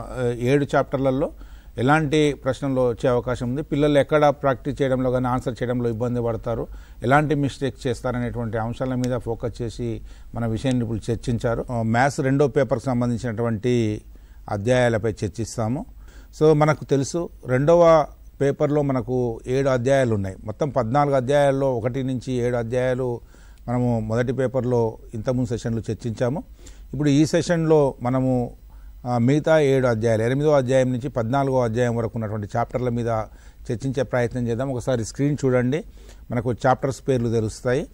ఏడు చాప్టర్లలో ఎలాంటి ప్రశ్నలు వచ్చే అవకాశం ఉంది పిల్లలు ఎక్కడ ప్రాక్టీస్ చేయడంలో కానీ ఆన్సర్ చేయడంలో ఇబ్బంది పడతారు ఎలాంటి మిస్టేక్స్ చేస్తారనేటువంటి అంశాల మీద ఫోకస్ చేసి మన విషయాన్ని ఇప్పుడు చర్చించారు ఆ, మ్యాథ్స్ రెండో పేపర్కి సంబంధించినటువంటి అధ్యాయాలపై చర్చిస్తాము సో మనకు తెలుసు రెండవ పేపర్లో మనకు ఏడు అధ్యాయాలు ఉన్నాయి మొత్తం పద్నాలుగు అధ్యాయాల్లో ఒకటి నుంచి ఏడు అధ్యాయాలు మనము మొదటి పేపర్లో ఇంతకుముందు సెషన్లో చర్చించాము ఇప్పుడు ఈ సెషన్లో మనము ఆ, మిగతా ఏడు అధ్యాయాలు ఎనిమిదో అధ్యాయం నుంచి పద్నాలుగో అధ్యాయం వరకు ఉన్నటువంటి చాప్టర్ల మీద చర్చించే ప్రయత్నం చేద్దాం ఒకసారి స్క్రీన్ చూడండి మనకు చాప్టర్స్ పేర్లు తెలుస్తాయి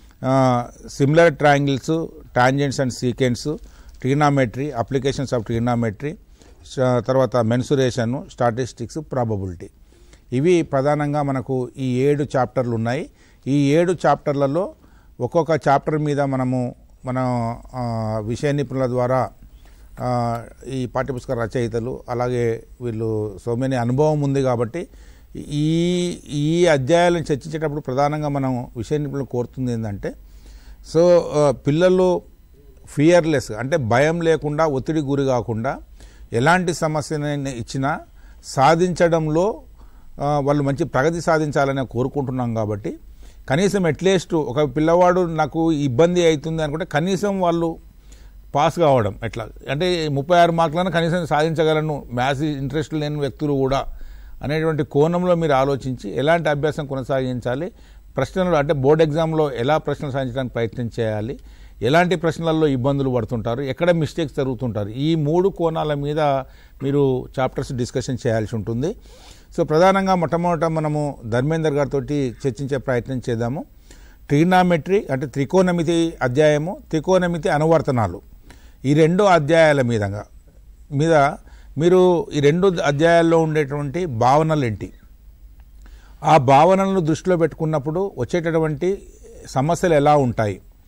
similar triangles tangents and secants trigonometry applications of trigonometry తర్వాత మెన్సురేషన్ స్టాటిస్టిక్స్ ప్రాబబిలిటీ ఇవి ప్రధానంగా మనకు ఈ ఏడు చాప్టర్లు ఉన్నాయి ఈ ఏడు చాప్టర్లలో ఒక్కొక్క చాప్టర్ మీద మనము మన ఆ, విషయ నిపుణుల ద్వారా ఆ, ఈ పాఠ్యపుస్తక రచయితలు అలాగే వీళ్ళు సో మెనీ అనుభవం ఉంది కాబట్టి ఈ ఈ అధ్యాయాలను చర్చించేటప్పుడు ప్రధానంగా మనం విషయ నిపుణులు కోరుతుంది ఏంటంటే సో ఆ, పిల్లలు ఫియర్లెస్ అంటే భయం లేకుండా ఒత్తిడి గురి కాకుండా ఎలాంటి సమస్యని ఇచ్చినా సాధించడంలో ఆ, వాళ్ళు మంచి ప్రగతి సాధించాలని కోరుకుంటున్నాం కాబట్టి కనీసం అట్లీస్ట్ ఒక పిల్లవాడు నాకు ఇబ్బంది అవుతుంది అనుకుంటే కనీసం వాళ్ళు పాస్ కావడం ఎట్లా అంటే ముప్పై ఆరు మార్కులను కనీసం సాధించగలను మ్యాథ్స్ ఇంట్రెస్ట్ లేని వ్యక్తులు కూడా అనేటువంటి కోణంలో మీరు ఆలోచించి ఎలాంటి అభ్యాసం కొనసాగించాలి ప్రశ్నలు అంటే బోర్డ్ ఎగ్జామ్లో ఎలా ప్రశ్నలు సాధించడానికి ప్రయత్నం చేయాలి ఎలాంటి ప్రశ్నలలో ఇబ్బందులు పడుతుంటారు ఎక్కడ మిస్టేక్స్ జరుగుతుంటారు ఈ మూడు కోణాల మీద మీరు చాప్టర్స్ డిస్కషన్ చేయాల్సి ఉంటుంది సో ప్రధానంగా మొట్టమొదట మనము ధర్మేందర్ గారితో చర్చించే ప్రయత్నం చేద్దాము ట్రిగ్నామెట్రీ అంటే త్రికోణమితి అధ్యాయము త్రికోణమితి అనువర్తనాలు ఈ రెండు అధ్యాయాల మీదగా మీద మీరు ఈ రెండు అధ్యాయాల్లో ఉండేటువంటి భావనలు ఏంటి ఆ భావనలను దృష్టిలో పెట్టుకున్నప్పుడు వచ్చేటటువంటి సమస్యలు ఎలా ఉంటాయి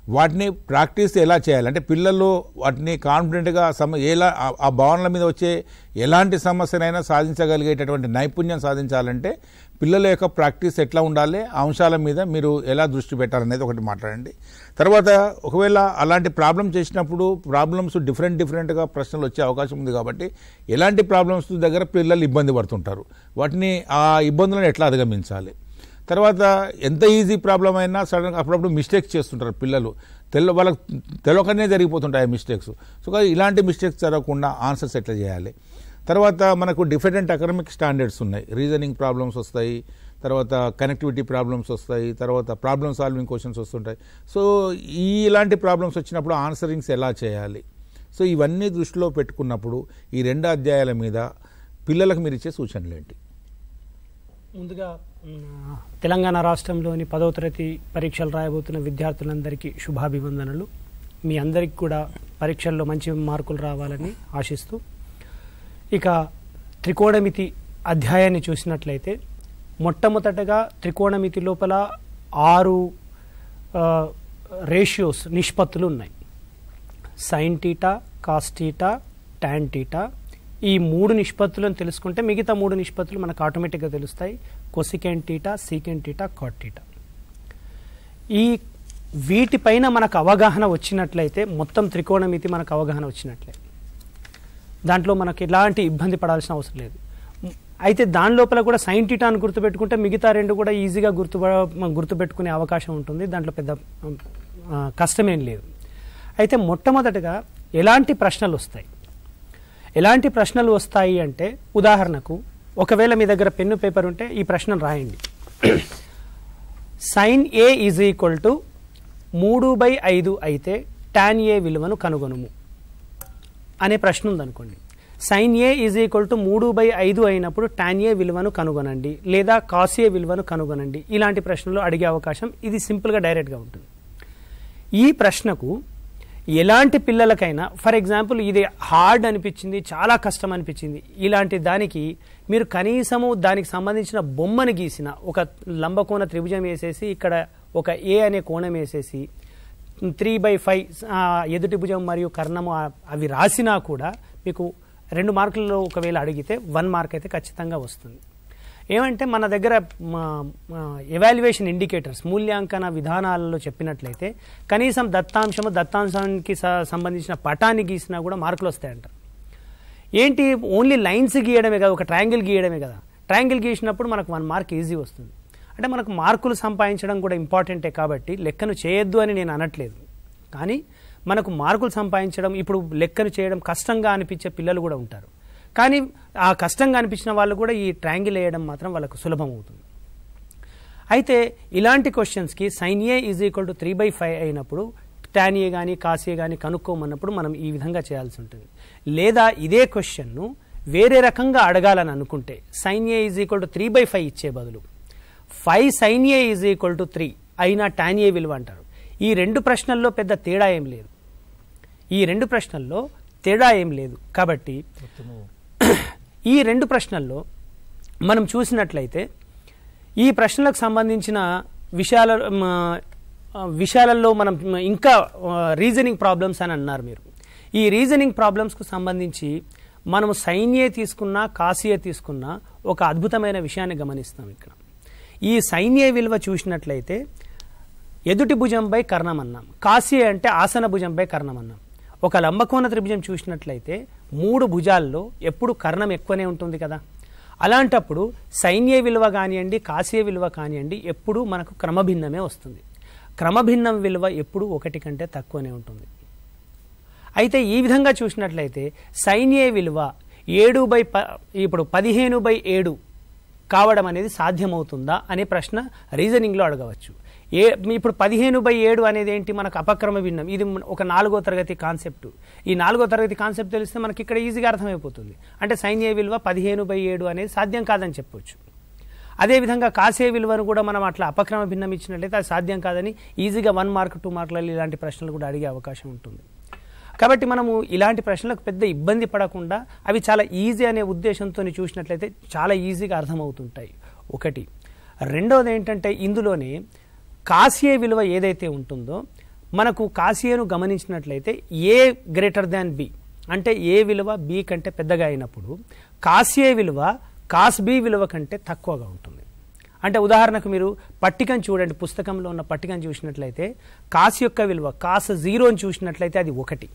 వాటిని ప్రాక్టీస్ ఎలా చేయాలి అంటే పిల్లలు వాటిని కాన్ఫిడెంట్గా సమ ఎలా ఆ- ఆ భావనల మీద వచ్చే ఎలాంటి సమస్యనైనా సాధించగలిగేటటువంటి నైపుణ్యం సాధించాలంటే పిల్లల యొక్క ప్రాక్టీస్ ఎట్లా ఉండాలి ఆ అంశాల మీద మీరు ఎలా దృష్టి పెట్టాలనేది ఒకటి మాట్లాడండి తర్వాత ఒకవేళ అలాంటి ప్రాబ్లమ్ చేసినప్పుడు ప్రాబ్లమ్స్ డిఫరెంట్ డిఫరెంట్గా ప్రశ్నలు వచ్చే అవకాశం ఉంది కాబట్టి ఎలాంటి ప్రాబ్లమ్స్ దగ్గర పిల్లలు ఇబ్బంది పడుతుంటారు వాటిని ఆ ఇబ్బందులను ఎట్లా అధిగమించాలి తర్వాత ఎంత ఈజీ ప్రాబ్లం అయినా సడన్గా అప్పుడప్పుడు మిస్టేక్స్ చేస్తుంటారు పిల్లలు తెల్ల వాళ్ళకి తెలియకనే జరిగిపోతుంటాయి మిస్టేక్స్ సో కాబట్టి ఇలాంటి మిస్టేక్స్ జరగకుండా ఆన్సర్స్ ఎట్లా చేయాలి తర్వాత మనకు డిఫరెంట్ అకాడమిక్ స్టాండర్డ్స్ ఉన్నాయి రీజనింగ్ ప్రాబ్లమ్స్ వస్తాయి తర్వాత కనెక్టివిటీ ప్రాబ్లమ్స్ వస్తాయి తర్వాత ప్రాబ్లమ్ సాల్వింగ్ క్వశ్చన్స్ వస్తుంటాయి సో ఈ ఇలాంటి ప్రాబ్లమ్స్ వచ్చినప్పుడు ఆన్సరింగ్స్ ఎలా చేయాలి సో ఇవన్నీ దృష్టిలో పెట్టుకున్నప్పుడు ఈ రెండు అధ్యాయాల మీద పిల్లలకు మీరు ఇచ్చే సూచనలు ఏంటి ముందుగా మ్, తెలంగాణ రాష్ట్రంలోని పదవ తరగతి పరీక్షలు రాయబోతున్న విద్యార్థులందరికీ శుభాభివందనలు మీ అందరికి కూడా పరీక్షల్లో మంచి మార్కులు రావాలని ఆశిస్తూ ఇక త్రికోణమితి అధ్యాయాన్ని చూసినట్లయితే మొట్టమొదటగా త్రికోణమితి లోపల ఆరు రేషియోస్ నిష్పత్తులు ఉన్నాయి sine theta cos theta tan theta ఈ మూడు నిష్పత్తులను తెలుసుకుంటే మిగతా మూడు నిష్పత్తులు మనకు ఆటోమేటిక్గా తెలుస్తాయి cosecant theta secant theta cot theta ఈ వీటిపైన మనకు అవగాహన వచ్చినట్లయితే మొత్తం త్రికోణమితి మనకు అవగాహన వచ్చినట్లే దాంట్లో మనకు ఎలాంటి ఇబ్బంది పడాల్సిన అవసరం లేదు అయితే దాని లోపల కూడా సైన్ టీటాను గుర్తుపెట్టుకుంటే మిగతా రెండు కూడా ఈజీగా గుర్తు గుర్తుపెట్టుకునే అవకాశం ఉంటుంది దాంట్లో పెద్ద ఆ, కష్టమేం లేదు అయితే మొట్టమొదటగా ఎలాంటి ప్రశ్నలు వస్తాయి ఎలాంటి ప్రశ్నలు వస్తాయి అంటే ఉదాహరణకు ఒకవేళ మీ దగ్గర పెన్ను పేపర్ ఉంటే ఈ ప్రశ్నను రాయండి sine A is equal to మూడు బై ఐదు అయితే టాన్ ఏ విలువను కనుగొనుము అనే ప్రశ్న ఉందనుకోండి sine A is equal to మూడు బై ఐదు అయినప్పుడు టాన్ ఏ విలువను కనుగొనండి లేదా కాస్ ఏ విలువను కనుగొనండి ఇలాంటి ప్రశ్నలు అడిగే అవకాశం ఇది సింపుల్గా డైరెక్ట్గా ఉంటుంది ఈ ప్రశ్నకు ఎలాంటి పిల్లలకైనా ఫర్ ఎగ్జాంపుల్ ఇది హార్డ్ అనిపించింది చాలా కష్టం అనిపించింది ఇలాంటి దానికి మీరు కనీసము దానికి సంబంధించిన బొమ్మను గీసిన ఒక లంబకోణ త్రిభుజం వేసేసి ఇక్కడ ఒక ఏ అనే కోణం వేసేసి త్రీ బై ఫైవ్ ఎదుటి భుజం మరియు కర్ణము ఆ- అవి రాసినా కూడా మీకు రెండు మార్కులలో ఒకవేళ అడిగితే వన్ మార్క్ అయితే ఖచ్చితంగా వస్తుంది ఏమంటే మన దగ్గర ఎవాల్యుయేషన్ ఇండికేటర్స్ మూల్యాంకన విధానాలలో చెప్పినట్లయితే కనీసం దత్తాంశము దత్తాంశానికి స- సంబంధించిన పటాన్ని గీసినా కూడా మార్కులు వస్తాయంటారు ఏంటి ఓన్లీ లైన్స్ గీయడమే కదా ఒక ట్రయాంగిల్ గీయడమే కదా ట్రయాంగిల్ గీసినప్పుడు మనకు వన్ మార్క్ ఈజీ వస్తుంది అంటే మనకు మార్కులు సంపాదించడం కూడా ఇంపార్టెంటే కాబట్టి లెక్కను చేయొద్దు అని నేను అనట్లేదు కానీ మనకు మార్కులు సంపాదించడం ఇప్పుడు లెక్కను చేయడం కష్టంగా అనిపించే పిల్లలు కూడా ఉంటారు కానీ ఆ కష్టంగా అనిపించిన వాళ్ళు కూడా ఈ ట్రయాంగిల్ వేయడం మాత్రం వాళ్ళకు సులభం అవుతుంది అయితే ఇలాంటి క్వశ్చన్స్కి sine A is equal to three by five అయినప్పుడు టాన్ ఏ కానీ కాస్ ఏ కానీ కనుక్కోమన్నప్పుడు మనం ఈ విధంగా చేయాల్సి ఉంటుంది లేదా ఇదే క్వశ్చన్ను వేరే రకంగా అడగాలని అనుకుంటే sine A is equal to three by five ఇచ్చే బదులు five sine A is equal to three అయినా టాన్ ఏ విలువ అంటారు ఈ రెండు ప్రశ్నల్లో పెద్ద తేడా ఏం లేదు ఈ రెండు ప్రశ్నల్లో తేడా ఏం లేదు కాబట్టి ఈ రెండు ప్రశ్నల్లో మనం చూసినట్లయితే ఈ ప్రశ్నలకు సంబంధించిన విషయాల మ, ఆ, విషయాలలో మనం ఇంకా రీజనింగ్ ప్రాబ్లమ్స్ అని అన్నారు మీరు ఈ రీజనింగ్ ప్రాబ్లమ్స్కు సంబంధించి మనము సైన్యే తీసుకున్నా కాసియే తీసుకున్నా ఒక అద్భుతమైన విషయాన్ని గమనిస్తాం ఇక్కడ ఈ సైన్య విలువ చూసినట్లయితే ఎదుటి భుజంపై కర్ణం అన్నాం కాశీ అంటే ఆసన భుజంపై కర్ణం అన్నాం ఒక లంబకోణ త్రిభుజం చూసినట్లయితే మూడు భుజాల్లో ఎప్పుడు కర్ణం ఎక్కువనే ఉంటుంది కదా అలాంటప్పుడు సైన్య విలువ కానివ్వండి కాశీయ విలువ కానివ్వండి ఎప్పుడు మనకు క్రమభిన్నమే వస్తుంది క్రమభిన్నం విలువ ఎప్పుడు ఒకటి కంటే తక్కువనే ఉంటుంది అయితే ఈ విధంగా చూసినట్లయితే సైన్య విలువ ఏడు బై ప ఇప్పుడు పదిహేను బై ఏడు కావడం అనేది సాధ్యమవుతుందా అనే ప్రశ్న రీజనింగ్లో అడగవచ్చు ఏ ఇప్పుడు పదిహేను బై ఏడు అనేది ఏంటి మనకు అపక్రమ భిన్నం ఇది ఒక నాలుగో తరగతి కాన్సెప్ట్ ఈ నాలుగో తరగతి కాన్సెప్ట్ తెలిస్తే మనకి ఇక్కడ ఈజీగా అర్థమైపోతుంది అంటే సైన్య విలువ పదిహేను బై ఏడు అనేది సాధ్యం కాదని చెప్పొచ్చు అదేవిధంగా కాసే విలువను కూడా మనం అట్లా అపక్రమ భిన్నం ఇచ్చినట్లయితే అది సాధ్యం కాదని ఈజీగా వన్ మార్క్ టూ మార్కులలో ఇలాంటి ప్రశ్నలు కూడా అడిగే అవకాశం ఉంటుంది కాబట్టి మనము ఇలాంటి ప్రశ్నలకు పెద్ద ఇబ్బంది పడకుండా అవి చాలా ఈజీ అనే ఉద్దేశంతో చూసినట్లయితే చాలా ఈజీగా అర్థమవుతుంటాయి ఒకటి రెండవది ఏంటంటే ఇందులోనే కాసియే విలువ ఏదైతే ఉంటుందో మనకు కాసియను గమనించినట్లయితే ఏ గ్రేటర్ దాన్ బి అంటే ఏ విలువ బి కంటే పెద్దగా అయినప్పుడు కాసియే విలువ కాస్ బి విలువ కంటే తక్కువగా ఉంటుంది అంటే ఉదాహరణకు మీరు పట్టికను చూడండి పుస్తకంలో ఉన్న పట్టికను చూసినట్లయితే కాస్ యొక్క విలువ కాస్ జీరోని చూసినట్లయితే అది ఒకటి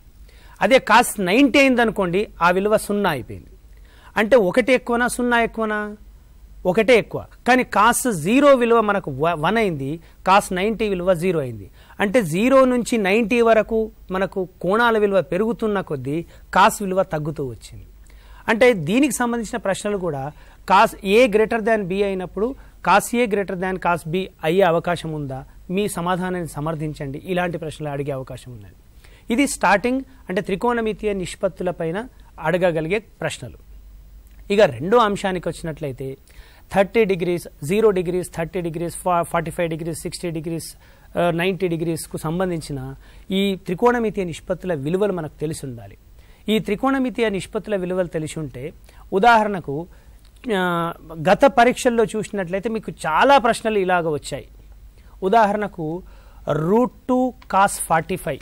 అదే కాస్ నైంటీ అయిందనుకోండి ఆ విలువ సున్నా అయిపోయింది అంటే ఒకటి ఎక్కువనా సున్నా ఎక్కువనా ఒకటే ఎక్కువ కానీ కాస్ జీరో విలువ మనకు వన్ అయింది కాస్ నైంటీ విలువ జీరో అయింది అంటే జీరో నుంచి నైంటీ వరకు మనకు కోణాల విలువ పెరుగుతున్న కొద్దీ కాస్ విలువ తగ్గుతూ వచ్చింది అంటే దీనికి సంబంధించిన ప్రశ్నలు కూడా cos A greater than B అయినప్పుడు cos A greater than cos B అయ్యే అవకాశం ఉందా మీ సమాధానాన్ని సమర్థించండి ఇలాంటి ప్రశ్నలు అడిగే అవకాశం ఉన్నది ఇది స్టార్టింగ్ అంటే త్రికోణమితీయ నిష్పత్తులపైన అడగగలిగే ప్రశ్నలు ఇక రెండో అంశానికి వచ్చినట్లయితే thirty degrees zero degrees thirty degrees forty five degrees sixty degrees ninety డిగ్రీస్కు సంబంధించిన ఈ త్రికోణమితీయ నిష్పత్తుల విలువలు మనకు తెలిసి ఉండాలి ఈ త్రికోణమితీయ నిష్పత్తుల విలువలు తెలిసి ఉంటే ఉదాహరణకు ఆ, గత పరీక్షల్లో చూసినట్లయితే మీకు చాలా ప్రశ్నలు ఇలాగ వచ్చాయి ఉదాహరణకు root two cos forty five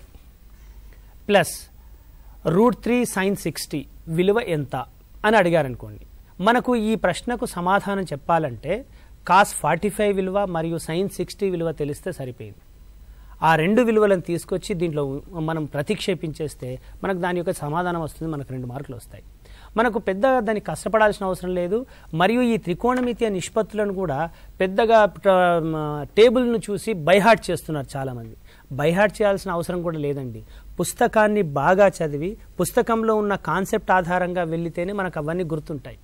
plus root three sine sixty విలువ ఎంత అని అడిగారనుకోండి మనకు ఈ ప్రశ్నకు సమాధానం చెప్పాలంటే కాస్ ఫార్టీ ఫైవ్ విలువ మరియు సైన్ సిక్స్టీ విలువ తెలిస్తే సరిపోయింది ఆ రెండు విలువలను తీసుకొచ్చి దీంట్లో మనం ప్రతిక్షేపించేస్తే మనకు దాని యొక్క సమాధానం వస్తుంది మనకు రెండు మార్కులు వస్తాయి మనకు పెద్దగా దానికి కష్టపడాల్సిన అవసరం లేదు మరియు ఈ త్రికోణమితీయ నిష్పత్తులను కూడా పెద్దగా టేబుల్ను చూసి బైహార్ట్ చేస్తున్నారు చాలామంది బైహార్ట్ చేయాల్సిన అవసరం కూడా లేదండి పుస్తకాన్ని బాగా చదివి పుస్తకంలో ఉన్న కాన్సెప్ట్ ఆధారంగా వెళ్లితేనే మనకు అవన్నీ గుర్తుంటాయి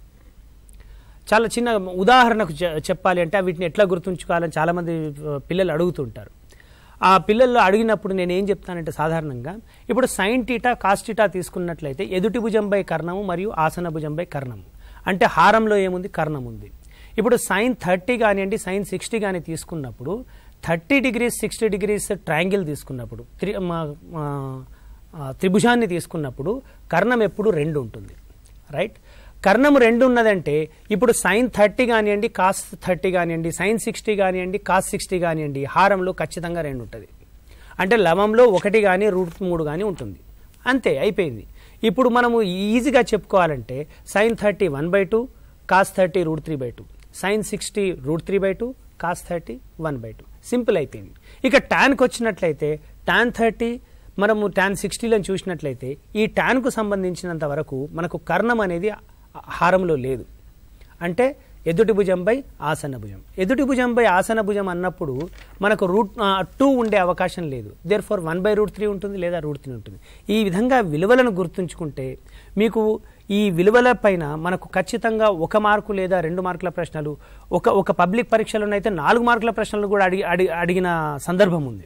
చాలా చిన్న ఉదాహరణకు చె- చెప్పాలి అంటే వీటిని ఎట్లా గుర్తుంచుకోవాలని చాలామంది ఆ, పిల్లలు అడుగుతుంటారు ఆ పిల్లలు అడిగినప్పుడు నేను ఏం చెప్తానంటే సాధారణంగా ఇప్పుడు సైన్ టీటా కాస్టిటా తీసుకున్నట్లయితే ఎదుటి భుజంపై కర్ణము మరియు ఆసన భుజంపై కర్ణము అంటే హారంలో ఏముంది కర్ణం ఉంది ఇప్పుడు సైన్ థర్టీ కానివ్వండి సైన్ సిక్స్టీ కానీ తీసుకున్నప్పుడు thirty degrees sixty degrees triangle తీసుకున్నప్పుడు త్రి మా- మా, ఆ, త్రిభుజాన్ని తీసుకున్నప్పుడు కర్ణం ఎప్పుడు రెండు ఉంటుంది రైట్ కర్ణము రెండు ఉన్నదంటే ఇప్పుడు సైన్ థర్టీ కానివ్వండి కాస్ థర్టీ కానివ్వండి సైన్ సిక్స్టీ కానివ్వండి కాస్ సిక్స్టీ కానివ్వండి హారంలో ఖచ్చితంగా రెండు ఉంటుంది అంటే లవంలో ఒకటి కానీ రూట్ మూడు కానీ ఉంటుంది అంతే అయిపోయింది ఇప్పుడు మనము ఈజీగా చెప్పుకోవాలంటే sine thirty one by two cos thirty root three by two sine sixty root three by two cos thirty one by two simple అయిపోయింది ఇక ట్యాన్కి వచ్చినట్లయితే ట్యాన్ థర్టీ మనము ట్యాన్ సిక్స్టీలో చూసినట్లయితే ఈ ట్యాన్కు సంబంధించినంత వరకు మనకు కర్ణం అనేది హారంలో లేదు అంటే ఎదుటి భుజంపై ఆసన భుజం ఎదుటి భుజంపై ఆసన భుజం అన్నప్పుడు మనకు రూట్ టూ ఉండే అవకాశం లేదు therefore one by root three ఉంటుంది లేదా రూట్ త్రీ ఉంటుంది ఈ విధంగా విలువలను గుర్తుంచుకుంటే మీకు ఈ విలువల పైన మనకు ఖచ్చితంగా ఒక మార్కు లేదా రెండు మార్కుల ప్రశ్నలు ఒక ఒక పబ్లిక్ పరీక్షలోనైతే నాలుగు మార్కుల ప్రశ్నలు కూడా అడిగి అడిగి అడిగిన సందర్భం ఉంది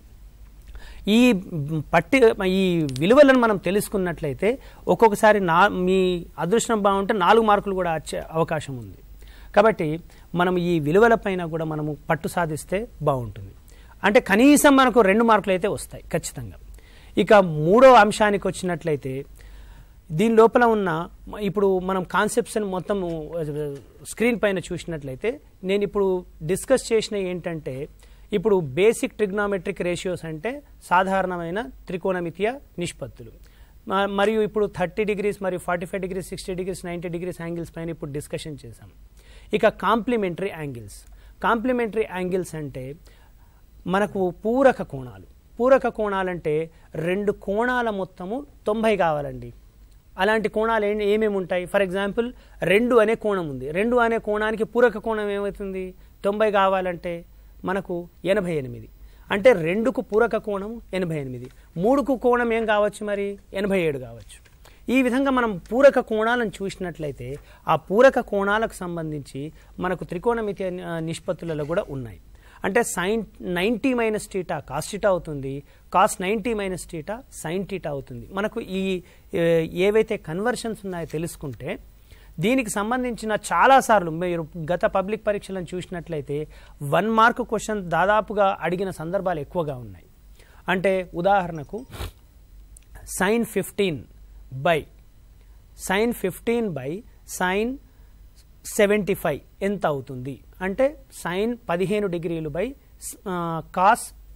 ఈ పట్టి ఈ విలువలను మనం తెలుసుకున్నట్లయితే ఒక్కొక్కసారి నా మీ అదృష్టం బాగుంటే నాలుగు మార్కులు కూడా వచ్చే అవకాశం ఉంది కాబట్టి మనం ఈ విలువల పైన కూడా మనము పట్టు సాధిస్తే బాగుంటుంది అంటే కనీసం మనకు రెండు మార్కులు అయితే వస్తాయి ఖచ్చితంగా ఇక మూడో అంశానికి వచ్చినట్లయితే దీని లోపల ఉన్న ఇప్పుడు మనం కాన్సెప్ట్స్ మొత్తం స్క్రీన్ పైన చూసినట్లయితే నేను ఇప్పుడు డిస్కస్ చేసిన ఏంటంటే ఇప్పుడు బేసిక్ ట్రిగ్నామెట్రిక్ రేషియోస్ అంటే సాధారణమైన త్రికోణమితీయ నిష్పత్తులు మ- మరియు ఇప్పుడు థర్టీ డిగ్రీస్ మరియు forty five degrees sixty degrees ninety degrees angles పైన ఇప్పుడు డిస్కషన్ చేసాం ఇక కాంప్లిమెంటరీ యాంగిల్స్ కాంప్లిమెంటరీ యాంగిల్స్ అంటే మనకు పూరక కోణాలు పూరక కోణాలంటే రెండు కోణాల మొత్తము తొంభై కావాలండి అలాంటి కోణాలు ఏ ఏమేమి ఉంటాయి ఫర్ ఎగ్జాంపుల్ రెండు అనే కోణం ఉంది రెండు అనే కోణానికి పూరక కోణం ఏమవుతుంది తొంభై కావాలంటే మనకు ఎనభై ఎనిమిది అంటే రెండుకు పూరక కోణం ఎనభై ఎనిమిది మూడుకు కోణం ఏం కావచ్చు మరి ఎనభై ఏడు కావచ్చు ఈ విధంగా మనం పూరక కోణాలను చూసినట్లయితే ఆ పూరక కోణాలకు సంబంధించి మనకు త్రికోణమితి నిష్పత్తులలో కూడా ఉన్నాయి అంటే sine ninety minus theta cos theta అవుతుంది cos ninety minus theta sine theta అవుతుంది మనకు ఈ ఏ, ఏవైతే కన్వర్షన్స్ ఉన్నాయో తెలుసుకుంటే దీనికి సంబంధించిన చాలాసార్లు మీరు గత పబ్లిక్ పరీక్షలను చూసినట్లయితే వన్ మార్క్ క్వశ్చన్ దాదాపుగా అడిగిన సందర్భాలు ఎక్కువగా ఉన్నాయి అంటే ఉదాహరణకు sine fifteen by sine fifteen by sine seventy five ఎంత అవుతుంది అంటే సైన్ పదిహేను డిగ్రీలు బై కాస్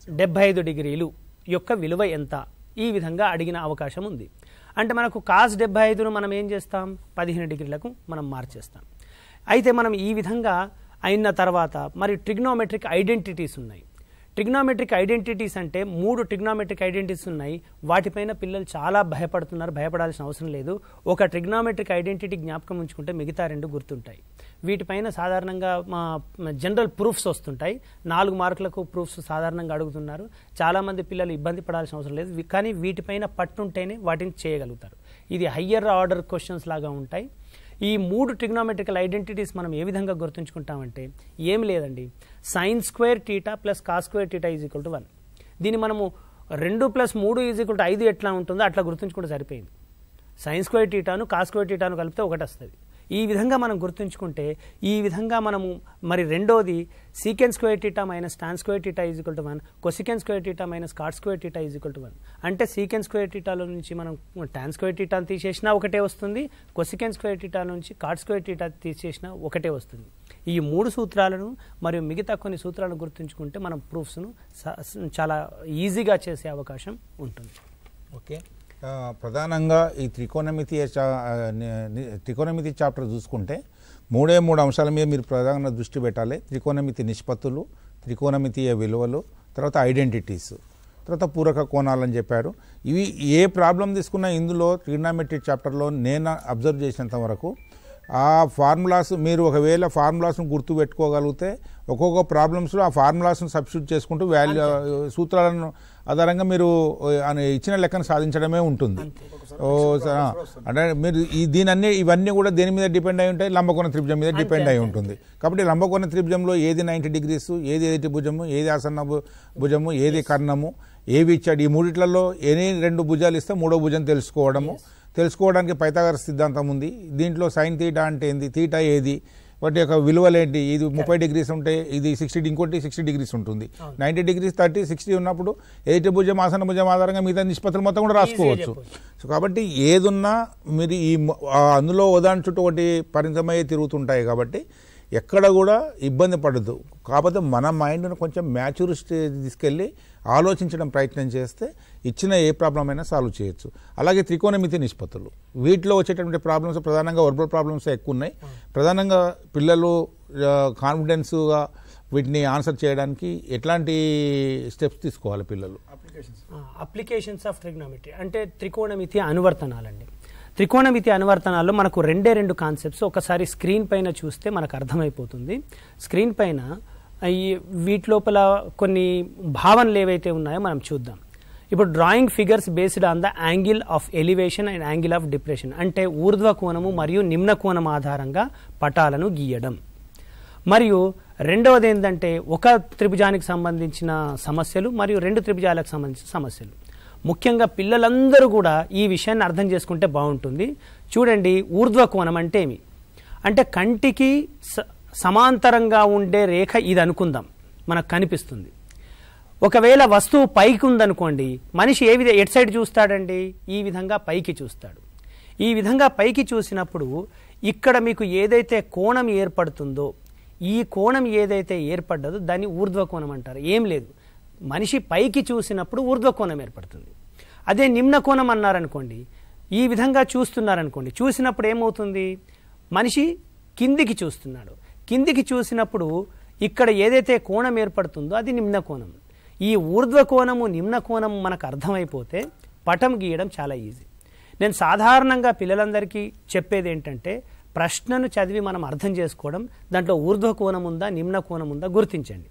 డెబ్బై ఐదు డిగ్రీలు యొక్క విలువ ఎంత ఈ విధంగా అడిగిన అవకాశం ఉంది అంటే మనకు కాస్ డెబ్బై ఐదును మనం ఏం చేస్తాం పదిహేను డిగ్రీలకు మనం మార్చేస్తాం అయితే మనం ఈ విధంగా అయిన తర్వాత మరి ట్రిగ్నోమెట్రిక్ ఐడెంటిటీస్ ఉన్నాయి ట్రిగ్నోమెట్రిక్ ఐడెంటిటీస్ అంటే మూడు ట్రిగ్నోమెట్రిక్ ఐడెంటిటీస్ ఉన్నాయి వాటిపైన పిల్లలు చాలా భయపడుతున్నారు భయపడాల్సిన అవసరం లేదు ఒక ట్రిగ్నోమెట్రిక్ ఐడెంటిటీ జ్ఞాపకం ఉంచుకుంటే మిగతా రెండు గుర్తుంటాయి వీటిపైన సాధారణంగా మా జనరల్ ప్రూఫ్స్ వస్తుంటాయి నాలుగు మార్కులకు ప్రూఫ్స్ సాధారణంగా అడుగుతున్నారు చాలామంది పిల్లలు ఇబ్బంది పడాల్సిన అవసరం లేదు వి- కానీ వీటిపైన పట్టుంటేనే వాటిని చేయగలుగుతారు ఇది హయ్యర్ ఆర్డర్ క్వశ్చన్స్ లాగా ఉంటాయి ఈ మూడు ట్రిగ్నోమెట్రికల్ ఐడెంటిటీస్ మనం ఏ విధంగా గుర్తుంచుకుంటామంటే ఏం లేదండి sine square theta plus cos square theta is equal to one దీన్ని మనము రెండు ప్లస్ మూడు ఈజ్ ఈక్వల్ టు ఐదు ఎట్లా ఉంటుందో అట్లా గుర్తుంచుకుంటే సరిపోయింది సైన్ స్క్వేర్ టీటాను కాస్ స్క్వేర్ టీటాను కలిపితే ఒకటి వస్తుంది ఈ విధంగా మనం గుర్తుంచుకుంటే ఈ విధంగా మనము మరి రెండోది secant square theta minus tan square theta is equal to one cosecant square theta minus cot square theta is equal to one అంటే సీకెన్ స్క్వేర్ టీటాలో నుంచి మనం టాన్ స్క్వేర్ టీటాను తీసేసినా ఒకటే వస్తుంది కొసికెన్ స్క్వేర్ టీటా నుంచి కాట్ స్క్వేర్ టీటా తీసేసినా ఒకటే వస్తుంది ఈ మూడు సూత్రాలను మరియు మిగతా కొన్ని సూత్రాలను గుర్తుంచుకుంటే మనం ప్రూఫ్స్ను చాలా ఈజీగా చేసే అవకాశం ఉంటుంది ఓకే ఆ, ప్రధానంగా ఈ త్రికోణమితి చా- ఆ, ని- ని- త్రికోణమితి చాప్టర్ చూసుకుంటే మూడే మూడు అంశాల మీద మీరు ప్రధానంగా దృష్టి పెట్టాలి త్రికోణమితి నిష్పత్తులు త్రికోణమితీయ విలువలు తర్వాత ఐడెంటిటీస్ తర్వాత పూరక కోణాలు అని చెప్పారు ఇవి ఏ ప్రాబ్లం తీసుకున్నా ఇందులో ట్రిగ్నామెట్రిక్ చాప్టర్లో నేను అబ్జర్వ్ చేసినంత వరకు ఆ ఫార్ములాస్ మీరు ఒకవేళ ఫార్ములాస్ను గుర్తు పెట్టుకోగలిగితే ఒక్కొక్క ప్రాబ్లమ్స్లో ఆ ఫార్ములాస్ను సబ్స్టిట్యూట్ చేసుకుంటూ వాల్యూ సూత్రాలను ఆధారంగా మీరు ఆ, ఇచ్చిన లెక్కను సాధించడమే ఉంటుంది ఓ స- ఆ, అంటే మీరు ఈ దీని అన్ని ఇవన్నీ కూడా దేని మీద డిపెండ్ అయి ఉంటాయి లంబకోణ త్రిభుజం మీద డిపెండ్ అయి ఉంటుంది కాబట్టి లంబకోణ త్రిభుజంలో ఏది నైంటీ డిగ్రీస్ ఏది ఎదుటి భుజము ఏది ఆసన్న భు- భుజము ఏది కర్ణము ఏవి ఇచ్చాడు ఈ మూడిట్లలో ఎన్ని రెండు భుజాలు ఇస్తే మూడో భుజం తెలుసుకోవడము తెలుసుకోవడానికి పైథాగరస్ సిద్ధాంతం ఉంది దీంట్లో సైన్ తీటా అంటే ఏంది తీటా ఏది వాటి యొక్క విలువలేంటి ఇది ముప్పై డిగ్రీస్ ఉంటే ఇది సిక్స్టీ ఇంకోటి సిక్స్టీ డిగ్రీస్ ఉంటుంది నైంటీ డిగ్రీస్ థర్టీ సిక్స్టీ ఉన్నప్పుడు ఎయిటీ భుజం ఆసన భుజం ఆధారంగా మిగతా నిష్పత్తులు మొత్తం కూడా రాసుకోవచ్చు సో కాబట్టి ఏదున్నా మీరు ఈ మ- ఆ అందులో ఉదాహరణ చుట్టూ ఒకటి పరిమితమయ్యే తిరుగుతుంటాయి కాబట్టి ఎక్కడ కూడా ఇబ్బంది పడదు కాకపోతే మన మైండ్ను కొంచెం మ్యాచ్యూర్ స్టేజ్ తీసుకెళ్ళి ఆలోచించడం ప్రయత్నం చేస్తే ఇచ్చిన ఏ ప్రాబ్లం అయినా సాల్వ్ చేయొచ్చు అలాగే త్రికోణమితి నిష్పత్తులు వీటిలో వచ్చేటటువంటి ప్రాబ్లమ్స్ ప్రధానంగా వర్బల్ ప్రాబ్లమ్స్ ఎక్కువ ఉన్నాయి ప్రధానంగా పిల్లలు కాన్ఫిడెన్స్గా వీటిని ఆన్సర్ చేయడానికి ఎట్లాంటి స్టెప్స్ తీసుకోవాలి పిల్లలు అప్లికేషన్స్ ఆఫ్ ట్రిగ్నోమెట్రీ అంటే త్రికోణమితి అనువర్తనాలండి త్రికోణమితి అనువర్తనాల్లో మనకు రెండే రెండు కాన్సెప్ట్స్ ఒకసారి స్క్రీన్ పైన చూస్తే మనకు అర్థమైపోతుంది స్క్రీన్ పైన ఈ వీటి లోపల కొన్ని భావనలు ఏవైతే ఉన్నాయో మనం చూద్దాం ఇప్పుడు drawing figures based on the angle of elevation and angle of depression అంటే ఊర్ధ్వ కోణము మరియు నిమ్న కోణం ఆధారంగా పటాలను గీయడం మరియు రెండవది ఏంటంటే ఒక త్రిభుజానికి సంబంధించిన సమస్యలు మరియు రెండు త్రిభుజాలకు సంబంధించిన సమస్యలు ముఖ్యంగా పిల్లలందరూ కూడా ఈ విషయాన్ని అర్థం చేసుకుంటే బాగుంటుంది చూడండి ఊర్ధ్వ కోణం అంటే ఏమి అంటే కంటికి స- సమాంతరంగా ఉండే రేఖ ఇది అనుకుందాం మనకు కనిపిస్తుంది ఒకవేళ వస్తువు పైకి ఉందనుకోండి మనిషి ఏ విధంగా ఎట్ సైడ్ చూస్తాడండి ఈ విధంగా పైకి చూస్తాడు ఈ విధంగా పైకి చూసినప్పుడు ఇక్కడ మీకు ఏదైతే కోణం ఏర్పడుతుందో ఈ కోణం ఏదైతే ఏర్పడ్డదో దాన్ని ఊర్ధ్వ కోణం అంటారు ఏం లేదు మనిషి పైకి చూసినప్పుడు ఊర్ధ్వ కోణం ఏర్పడుతుంది అదే నిమ్న కోణం అన్నారనుకోండి ఈ విధంగా చూస్తున్నారనుకోండి చూసినప్పుడు ఏమవుతుంది మనిషి కిందికి చూస్తున్నాడు కిందికి చూసినప్పుడు ఇక్కడ ఏదైతే కోణం ఏర్పడుతుందో అది నిమ్న కోణం ఈ ఊర్ధ్వ కోణము నిమ్న కోణం మనకు అర్థమైపోతే పటం గీయడం చాలా ఈజీ నేను సాధారణంగా పిల్లలందరికీ చెప్పేది ఏంటంటే ప్రశ్నను చదివి మనం అర్థం చేసుకోవడం దాంట్లో ఊర్ధ్వ కోణం ఉందా నిమ్న కోణం ఉందా గుర్తించండి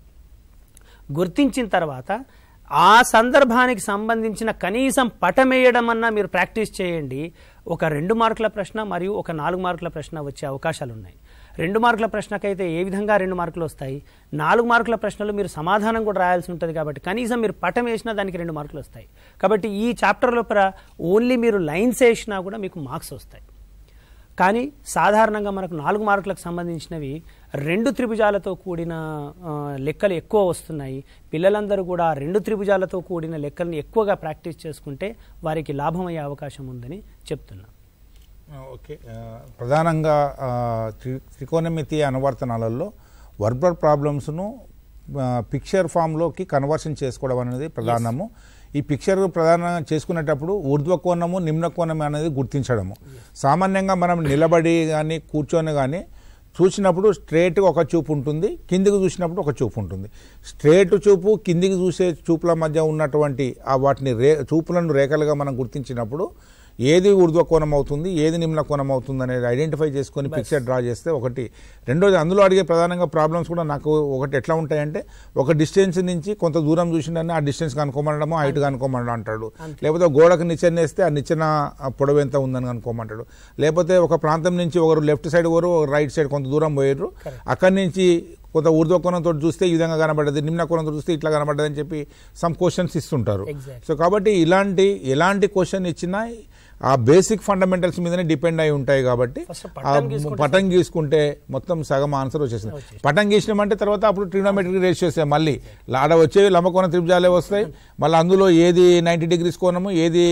గుర్తించిన తర్వాత ఆ సందర్భానికి సంబంధించిన కనీసం పటమేయడం అన్నా మీరు ప్రాక్టీస్ చేయండి ఒక రెండు మార్కుల ప్రశ్న మరియు ఒక నాలుగు మార్కుల ప్రశ్న వచ్చే అవకాశాలు ఉన్నాయి రెండు మార్కుల ప్రశ్నకైతే ఏ విధంగా రెండు మార్కులు వస్తాయి నాలుగు మార్కుల ప్రశ్నలు మీరు సమాధానం కూడా రాయాల్సి ఉంటుంది కాబట్టి కనీసం మీరు పటం వేసినా దానికి రెండు మార్కులు వస్తాయి కాబట్టి ఈ చాప్టర్ లోపల ఓన్లీ మీరు లైన్స్ వేసినా కూడా మీకు మార్క్స్ వస్తాయి కానీ సాధారణంగా మనకు నాలుగు మార్కులకు సంబంధించినవి రెండు త్రిభుజాలతో కూడిన ఆ, లెక్కలు ఎక్కువ వస్తున్నాయి పిల్లలందరూ కూడా ఆ రెండు త్రిభుజాలతో కూడిన లెక్కల్ని ఎక్కువగా ప్రాక్టీస్ చేసుకుంటే వారికి లాభం అయ్యే అవకాశం ఉందని చెప్తున్నా ఆ, ఓకే ఆ, ప్రధానంగా ఆ, త్రి త్రికోణమితి అనువర్తనాలలో వర్బల్ ప్రాబ్లమ్స్ను పిక్చర్ ఫామ్లోకి కన్వర్షన్ చేసుకోవడం అనేది ప్రధానము ఈ పిక్చర్ ప్రధానంగా చేసుకునేటప్పుడు ఊర్ధ్వ కోణము నిమ్న కోణం అనేది గుర్తించడము సామాన్యంగా మనం నిలబడి కానీ కూర్చొని కానీ చూసినప్పుడు స్ట్రేట్ ఒక చూపు ఉంటుంది కిందికి చూసినప్పుడు ఒక చూపు ఉంటుంది స్ట్రేట్ చూపు కిందికి చూసే చూపుల మధ్య ఉన్నటువంటి ఆ వాటిని రే చూపులను రేఖలుగా మనం గుర్తించినప్పుడు ఏది ఊర్ధ్వ కోణం అవుతుంది ఏది నిమ్న కోణం అవుతుంది అనేది ఐడెంటిఫై చేసుకొని పిక్చర్ డ్రా చేస్తే ఒకటి రెండోది అందులో అడిగే ప్రధానంగా ప్రాబ్లమ్స్ కూడా నాకు ఒకటి ఎట్లా ఉంటాయంటే ఒక డిస్టెన్స్ నుంచి కొంత దూరం చూసిండని ఆ డిస్టెన్స్ కనుక్కోమనడము హైట్ కనుక్కోమనడం అంటాడు లేకపోతే గోడకు నిచ్చెన వేస్తే ఆ నిచ్చెన పొడవు ఎంత ఉందని కనుక్కోమంటాడు లేకపోతే ఒక ప్రాంతం నుంచి ఒకరు లెఫ్ట్ సైడ్ ఒకరు రైట్ సైడ్ కొంత దూరం పోయారు అక్కడి నుంచి కొంత ఊర్ధ్వ కోణంతో చూస్తే ఈ విధంగా కనబడ్డది నిమ్న కోణంతో చూస్తే ఇట్లా కనబడ్డది అని చెప్పి సమ్ క్వశ్చన్స్ ఇస్తుంటారు Exactly. సో కాబట్టి ఇలాంటి ఎలాంటి క్వశ్చన్ ఇచ్చినా ఆ బేసిక్ ఫండమెంటల్స్ మీదనే డిపెండ్ అయి ఉంటాయి కాబట్టి First ఆ పటం గీసుకుంటే పటం గీసుకుంటే మొత్తం సగం ఆన్సర్ వచ్చేసింది పటం గీసినామంటే తర్వాత అప్పుడు ట్రిగ్నోమెట్రిక్ రేషియోస్ మళ్ళీ లాడ వచ్చేవి లంబకోణ త్రిభుజాలే వస్తాయి మళ్ళీ అందులో ఏది నైంటీ డిగ్రీస్ కోణము ఏది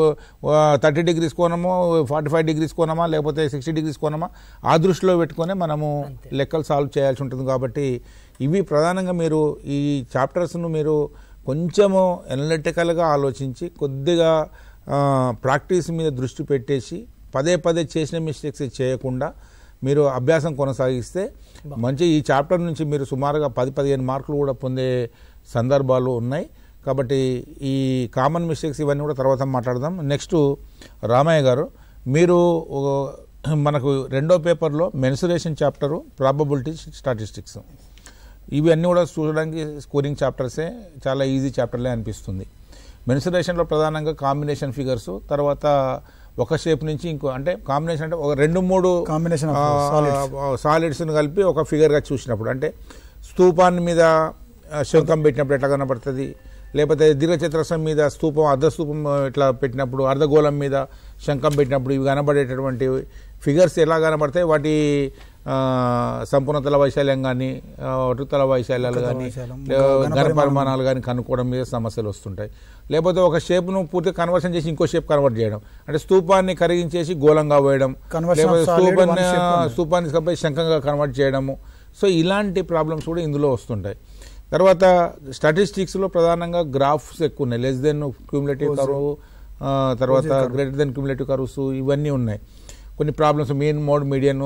థర్టీ డిగ్రీస్ కోణము ఫార్టీ ఫైవ్ డిగ్రీస్ కోణమా లేకపోతే సిక్స్టీ డిగ్రీస్ కోణమా ఆ దృష్టిలో పెట్టుకొని మనము లెక్కలు సాల్వ్ చేయాల్సి ఉంటుంది కాబట్టి ఇవి ప్రధానంగా మీరు ఈ చాప్టర్స్ను మీరు కొంచెము ఎనలిటికల్గా ఆలోచించి కొద్దిగా ప్రాక్టీస్ మీద దృష్టి పెట్టేసి పదే పదే చేసిన మిస్టేక్స్ చేయకుండా మీరు అభ్యాసం కొనసాగిస్తే మంచి ఈ చాప్టర్ నుంచి మీరు సుమారుగా పది పదిహేను మార్కులు కూడా పొందే సందర్భాలు ఉన్నాయి కాబట్టి ఈ కామన్ మిస్టేక్స్ ఇవన్నీ కూడా తర్వాత మాట్లాడదాం నెక్స్ట్ రామయ్య గారు మీరు ఓ- మనకు రెండో పేపర్లో మెన్సురేషన్ చాప్టరు ప్రాబబిలిటీ స్టాటిస్టిక్స్ ఇవన్నీ కూడా చూడడానికి స్కోరింగ్ చాప్టర్సే చాలా ఈజీ చాప్టర్లే అనిపిస్తుంది మెన్సురేషన్లో ప్రధానంగా కాంబినేషన్ ఫిగర్స్ తర్వాత ఒక షేప్ నుంచి ఇంకో అంటే కాంబినేషన్ అంటే ఒక రెండు మూడు Combination of solids. సాలిడ్స్ని కలిపి ఒక ఫిగర్గా చూసినప్పుడు అంటే స్తూపాన్ని మీద ఆ, శంఖం పెట్టినప్పుడు ఎట్లా కనబడుతుంది లేకపోతే దీర్ఘచతురస్రం మీద స్తూపం అర్ధ స్తూపం ఆ, ఇట్లా పెట్టినప్పుడు అర్ధగోళం మీద శంఖం పెట్టినప్పుడు ఇవి కనబడేటటువంటి ఫిగర్స్ ఎలా కనబడతాయి వాటి ఆ, సంపూర్ణతల వైశాల్యం కానీ వటుతల వైశాల్యాలు వటుతల కానీ వైశాల్యం, ఘన ఘన పరిమాణాలు కానీ కనుక్కోవడం మీద సమస్యలు వస్తుంటాయి లేకపోతే ఒక షేప్ను పూర్తిగా కన్వర్షన్ చేసి ఇంకో షేప్ కన్వర్ట్ చేయడం అంటే స్తూపాన్ని కరిగించేసి గోళంగా వేయడం Conversion of లేకపోతే solid స్తూపాన్ని one shape ఉంది. స్తూపాన్ని తీసుకపోయి శంఖంగా కన్వర్ట్ చేయడము సో ఇలాంటి ప్రాబ్లమ్స్ కూడా ఇందులో వస్తుంటాయి తర్వాత స్టాటిస్టిక్స్లో ప్రధానంగా గ్రాఫ్స్ ఎక్కువ ఉన్నాయి లెస్ దెన్ క్యూములేటివ్ కరువు తర్వాత గ్రేటర్ దెన్ క్యూములేటివ్ కర్వ్స్ ఇవన్నీ ఉన్నాయి కొన్ని ప్రాబ్లమ్స్ మెయిన్ మోడ్ మీడియన్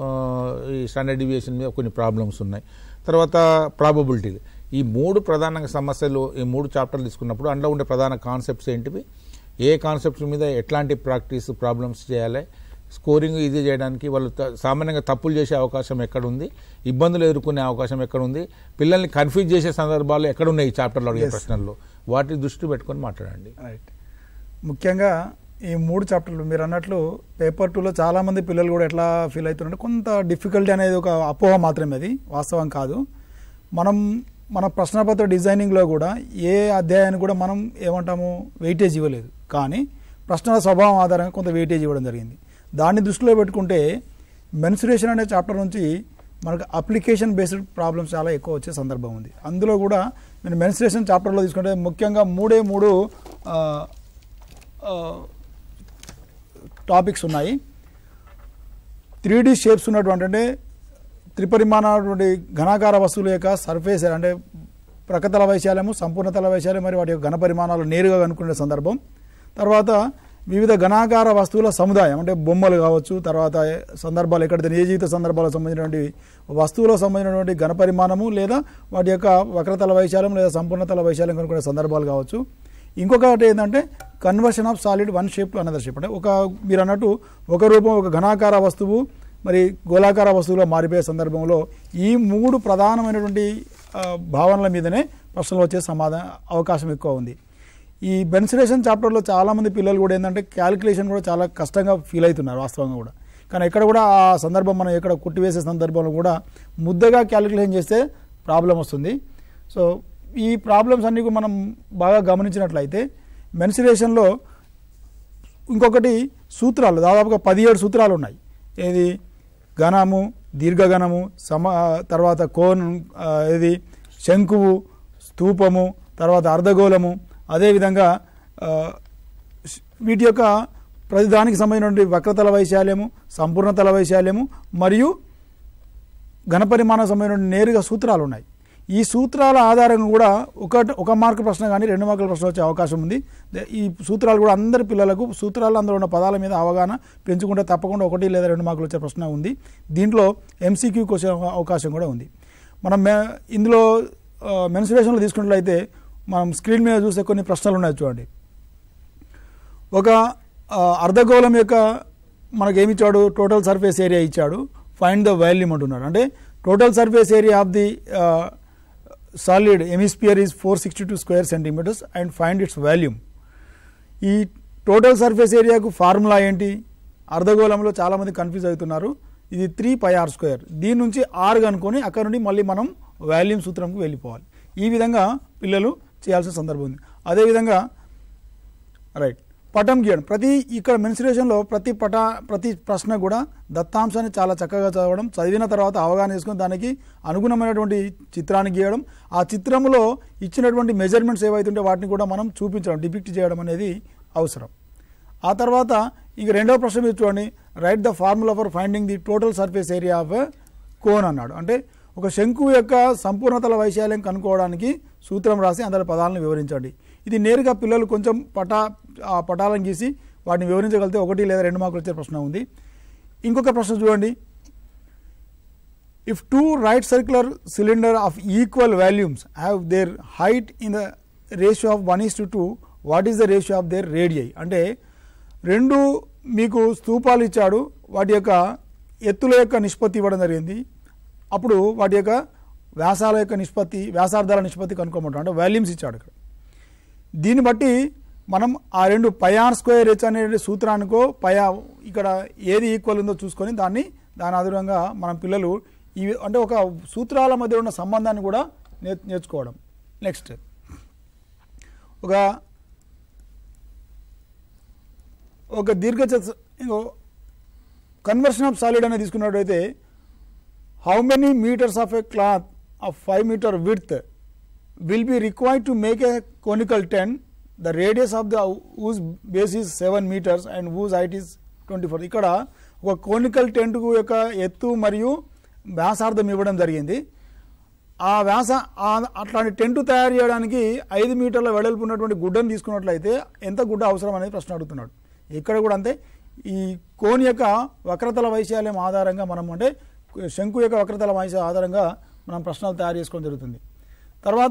ఈ స్టాండర్డ్ డివియేషన్ మీద కొన్ని ప్రాబ్లమ్స్ ఉన్నాయి తర్వాత ప్రాబబిలిటీ ఈ మూడు ప్రధాన సమస్యలు ఈ మూడు చాప్టర్లు తీసుకున్నప్పుడు అందులో ఉండే ప్రధాన కాన్సెప్ట్స్ ఏంటివి ఏ కాన్సెప్ట్స్ మీద ఎట్లాంటి ప్రాక్టీస్ ప్రాబ్లమ్స్ చేయాలి స్కోరింగ్ ఈజీ చేయడానికి వాళ్ళు త- సామాన్యంగా తప్పులు చేసే అవకాశం ఎక్కడుంది ఇబ్బందులు ఎదుర్కొనే అవకాశం ఎక్కడుంది పిల్లల్ని కన్ఫ్యూజ్ చేసే సందర్భాలు ఎక్కడున్నాయి ఈ చాప్టర్లో అడిగే Yes. ప్రశ్నల్లో వాటి దృష్టి పెట్టుకొని మాట్లాడండి రైట్ ముఖ్యంగా ఈ మూడు చాప్టర్లు మీరు అన్నట్లు పేపర్ టూలో చాలామంది పిల్లలు కూడా ఎట్లా ఫీల్ అవుతున్నారంటే కొంత డిఫికల్టీ అనేది ఒక అపోహ మాత్రమే అది వాస్తవం కాదు మనం మన ప్రశ్నపత్ర డిజైనింగ్లో కూడా ఏ అధ్యాయాన్ని కూడా మనం ఏమంటాము వెయిటేజ్ ఇవ్వలేదు కానీ ప్రశ్నల స్వభావం ఆధారంగా కొంత వెయిటేజ్ ఇవ్వడం జరిగింది దాన్ని దృష్టిలో పెట్టుకుంటే మెన్సురేషన్ అనే చాప్టర్ నుంచి మనకు అప్లికేషన్ బేస్డ్ ప్రాబ్లమ్స్ చాలా ఎక్కువ వచ్చే సందర్భం ఉంది అందులో కూడా నేను మెన్సురేషన్ చాప్టర్లో తీసుకుంటే ముఖ్యంగా మూడే మూడు ఆ, ఆ, టాపిక్స్ ఉన్నాయి త్రీ డి షేప్స్ ఉన్నటువంటి అంటే త్రిపరిమాణటువంటి ఘనాకార వస్తువుల యొక్క సర్ఫేస్ అంటే ప్రకతల వైశాల్యము సంపూర్ణతల వైశాల్యం మరియు వాటి యొక్క ఘన పరిమాణాలు నేరుగా కనుక్కునే సందర్భం తర్వాత వివిధ ఘనాకార వస్తువుల సముదాయం అంటే బొమ్మలు కావచ్చు తర్వాత సందర్భాలు ఎక్కడైతే ఏ జీవిత సందర్భాలకు సంబంధించినటువంటి వస్తువులకు సంబంధించినటువంటి ఘన పరిమాణము లేదా వాటి యొక్క వక్రతల వైశాల్యం లేదా సంపూర్ణతల వైశాల్యం కనుక్కునే సందర్భాలు కావచ్చు ఇంకొకటి ఏంటంటే conversion of solid one shape to another shape అంటే ఒక మీరు అన్నట్టు ఒక రూపం ఒక ఘనాకార వస్తువు మరి గోళాకార వస్తువులో మారిపోయే సందర్భంలో ఈ మూడు ప్రధానమైనటువంటి ఆ, భావనల మీదనే ప్రశ్నలు వచ్చే సమాధాన అవకాశం ఎక్కువ ఉంది ఈ బెన్సిలేషన్ చాప్టర్లో చాలామంది పిల్లలు కూడా ఏంటంటే క్యాలిక్యులేషన్ కూడా చాలా కష్టంగా ఫీల్ అవుతున్నారు వాస్తవంగా కూడా కానీ ఎక్కడ కూడా ఆ సందర్భం మనం ఎక్కడ కుట్టివేసే సందర్భంలో కూడా ముద్దగా క్యాలిక్యులేషన్ చేస్తే ప్రాబ్లం వస్తుంది సో ఈ ప్రాబ్లమ్స్ అన్ని కూడా మనం బాగా గమనించినట్లయితే మెన్సిలేషన్లో ఇంకొకటి సూత్రాలు దాదాపుగా పదిహేడు సూత్రాలు ఉన్నాయి ఏది ఘనము దీర్ఘఘనము సమ తర్వాత కోన్ ఆ, ఏది శంకువు స్తూపము తర్వాత అర్ధగోళము అదేవిధంగా ఆ, శ్- వీటి యొక్క ప్రతిదానికి సంబంధించినటువంటి వక్రతల వైశాల్యము సంపూర్ణతల వైశాల్యము మరియు ఘనపరిమాణ సంబంధించిన నేరుగా సూత్రాలు ఉన్నాయి ఈ సూత్రాల ఆధారంగా కూడా ఒక ఒక మార్కు ప్రశ్న కానీ రెండు మార్కుల ప్రశ్న వచ్చే అవకాశం ఉంది దే- ఈ సూత్రాలు కూడా అందరి పిల్లలకు సూత్రాలు అందులో ఉన్న పదాల మీద అవగాహన పెంచుకుంటే తప్పకుండా ఒకటి లేదా రెండు మార్కులు వచ్చే ప్రశ్న ఉంది దీంట్లో ఎంసీక్యూ వచ్చే అవకాశం కూడా ఉంది మనం మే ఇందులో మెన్సురేషన్లో తీసుకున్నట్లయితే మనం స్క్రీన్ మీద చూస్తే కొన్ని ప్రశ్నలు ఉన్నాయి చూడండి ఒక ఆ, అర్ధగోళం యొక్క మనకి ఏమి ఇచ్చాడు టోటల్ సర్ఫేస్ ఏరియా ఇచ్చాడు ఫైండ్ ద వాల్యూమ్ అంటున్నాడు అంటే total surface area of the solid hemisphere is four sixty two square centimetres and find its volume ఈ టోటల్ సర్ఫేస్ ఏరియాకు ఫార్ములా ఏంటి అర్ధగోళంలో చాలామంది కన్ఫ్యూజ్ అవుతున్నారు ఇది త్రీ పై ఆర్ స్క్వేర్ దీని నుంచి ఆర్ కనుకొని అక్కడ నుండి మళ్ళీ మనం వాల్యూమ్ సూత్రంకు వెళ్ళిపోవాలి ఈ విధంగా పిల్లలు చేయాల్సిన సందర్భం ఉంది అదేవిధంగా రైట్ పటం గీయడం ప్రతి ఇక్కడ మెన్సురేషన్లో ప్రతి పట ప్రతి ప్రశ్న కూడా దత్తాంశాన్ని చాలా చక్కగా చదవడం చదివిన తర్వాత అవగాహన చేసుకుని దానికి అనుగుణమైనటువంటి చిత్రాన్ని గీయడం ఆ చిత్రంలో ఇచ్చినటువంటి మెజర్మెంట్స్ ఏవైతుంటే వాటిని కూడా మనం చూపించడం డిపిక్ట్ చేయడం అనేది అవసరం ఆ తర్వాత ఇక రెండవ ప్రశ్న మీరు చూడండి write the formula for finding the total surface area of cone అన్నాడు అంటే ఒక శంకువు యొక్క సంపూర్ణతల వైశాల్యం కనుక్కోవడానికి సూత్రం రాసి అందులో పదాలను వివరించండి ఇది నేరుగా పిల్లలు కొంచెం పటా ఆ పటాలను గీసి వాటిని వివరించగలిగితే ఒకటి లేదా రెండు మార్కులు వచ్చే ప్రశ్న ఉంది ఇంకొక ప్రశ్న చూడండి if two right circular cylinder of equal volumes have their height in the ratio of 1 is to 2 what is the ratio of their radii అంటే రెండు మీకు స్తూపాలు ఇచ్చాడు వాటి యొక్క ఎత్తుల యొక్క నిష్పత్తి ఇవ్వడం జరిగింది అప్పుడు వాటి యొక్క వ్యాసాల యొక్క నిష్పత్తి వ్యాసార్థాల నిష్పత్తి కనుక్కోమంటాం అంటే వాల్యూమ్స్ ఇచ్చాడు ఇక్కడ దీన్ని బట్టి మనం ఆ రెండు పయార్ స్క్వేర్ హెచ్ అనే సూత్రానికో పయా ఇక్కడ ఏది ఈక్వల్ ఉందో చూసుకొని దాన్ని దాని ఆధారంగా మనం పిల్లలు ఈ అంటే ఒక సూత్రాల మధ్య ఉన్న సంబంధాన్ని కూడా నేర్ నేర్చుకోవడం నెక్స్ట్ ఒక ఒక దీర్ఘ చతుర- ఇంకో కన్వర్షన్ ఆఫ్ సాలిడ్ అనేది తీసుకున్నట్టయితే how many metres of a cloth of five metre width will be required to make a conical tent. The radius of the whose base is 7 meters and whose height is 24. ఇక్కడ ఒక conical tent యొక్క ఎత్తు మరియు వ్యాసార్థం ఇవ్వడం జరిగింది ఆ వ్యాస ఆ- అట్లాంటి టెంట్ తయారు చేయడానికి ఐదు మీటర్ల వెడల్పు ఉన్నటువంటి గుడ్డను తీసుకున్నట్లయితే ఎంత గుడ్డ అవసరం అనేది ప్రశ్న అడుగుతున్నాడు ఇక్కడ కూడా అంతే ఈ కోన్ యొక్క వక్రతల వైశాల్యం ఆధారంగా మనం అంటే శంకు యొక్క వక్రతల వైశాల్యం ఆధారంగా మనం ప్రశ్నలు తయారు చేసుకోవడం జరుగుతుంది తర్వాత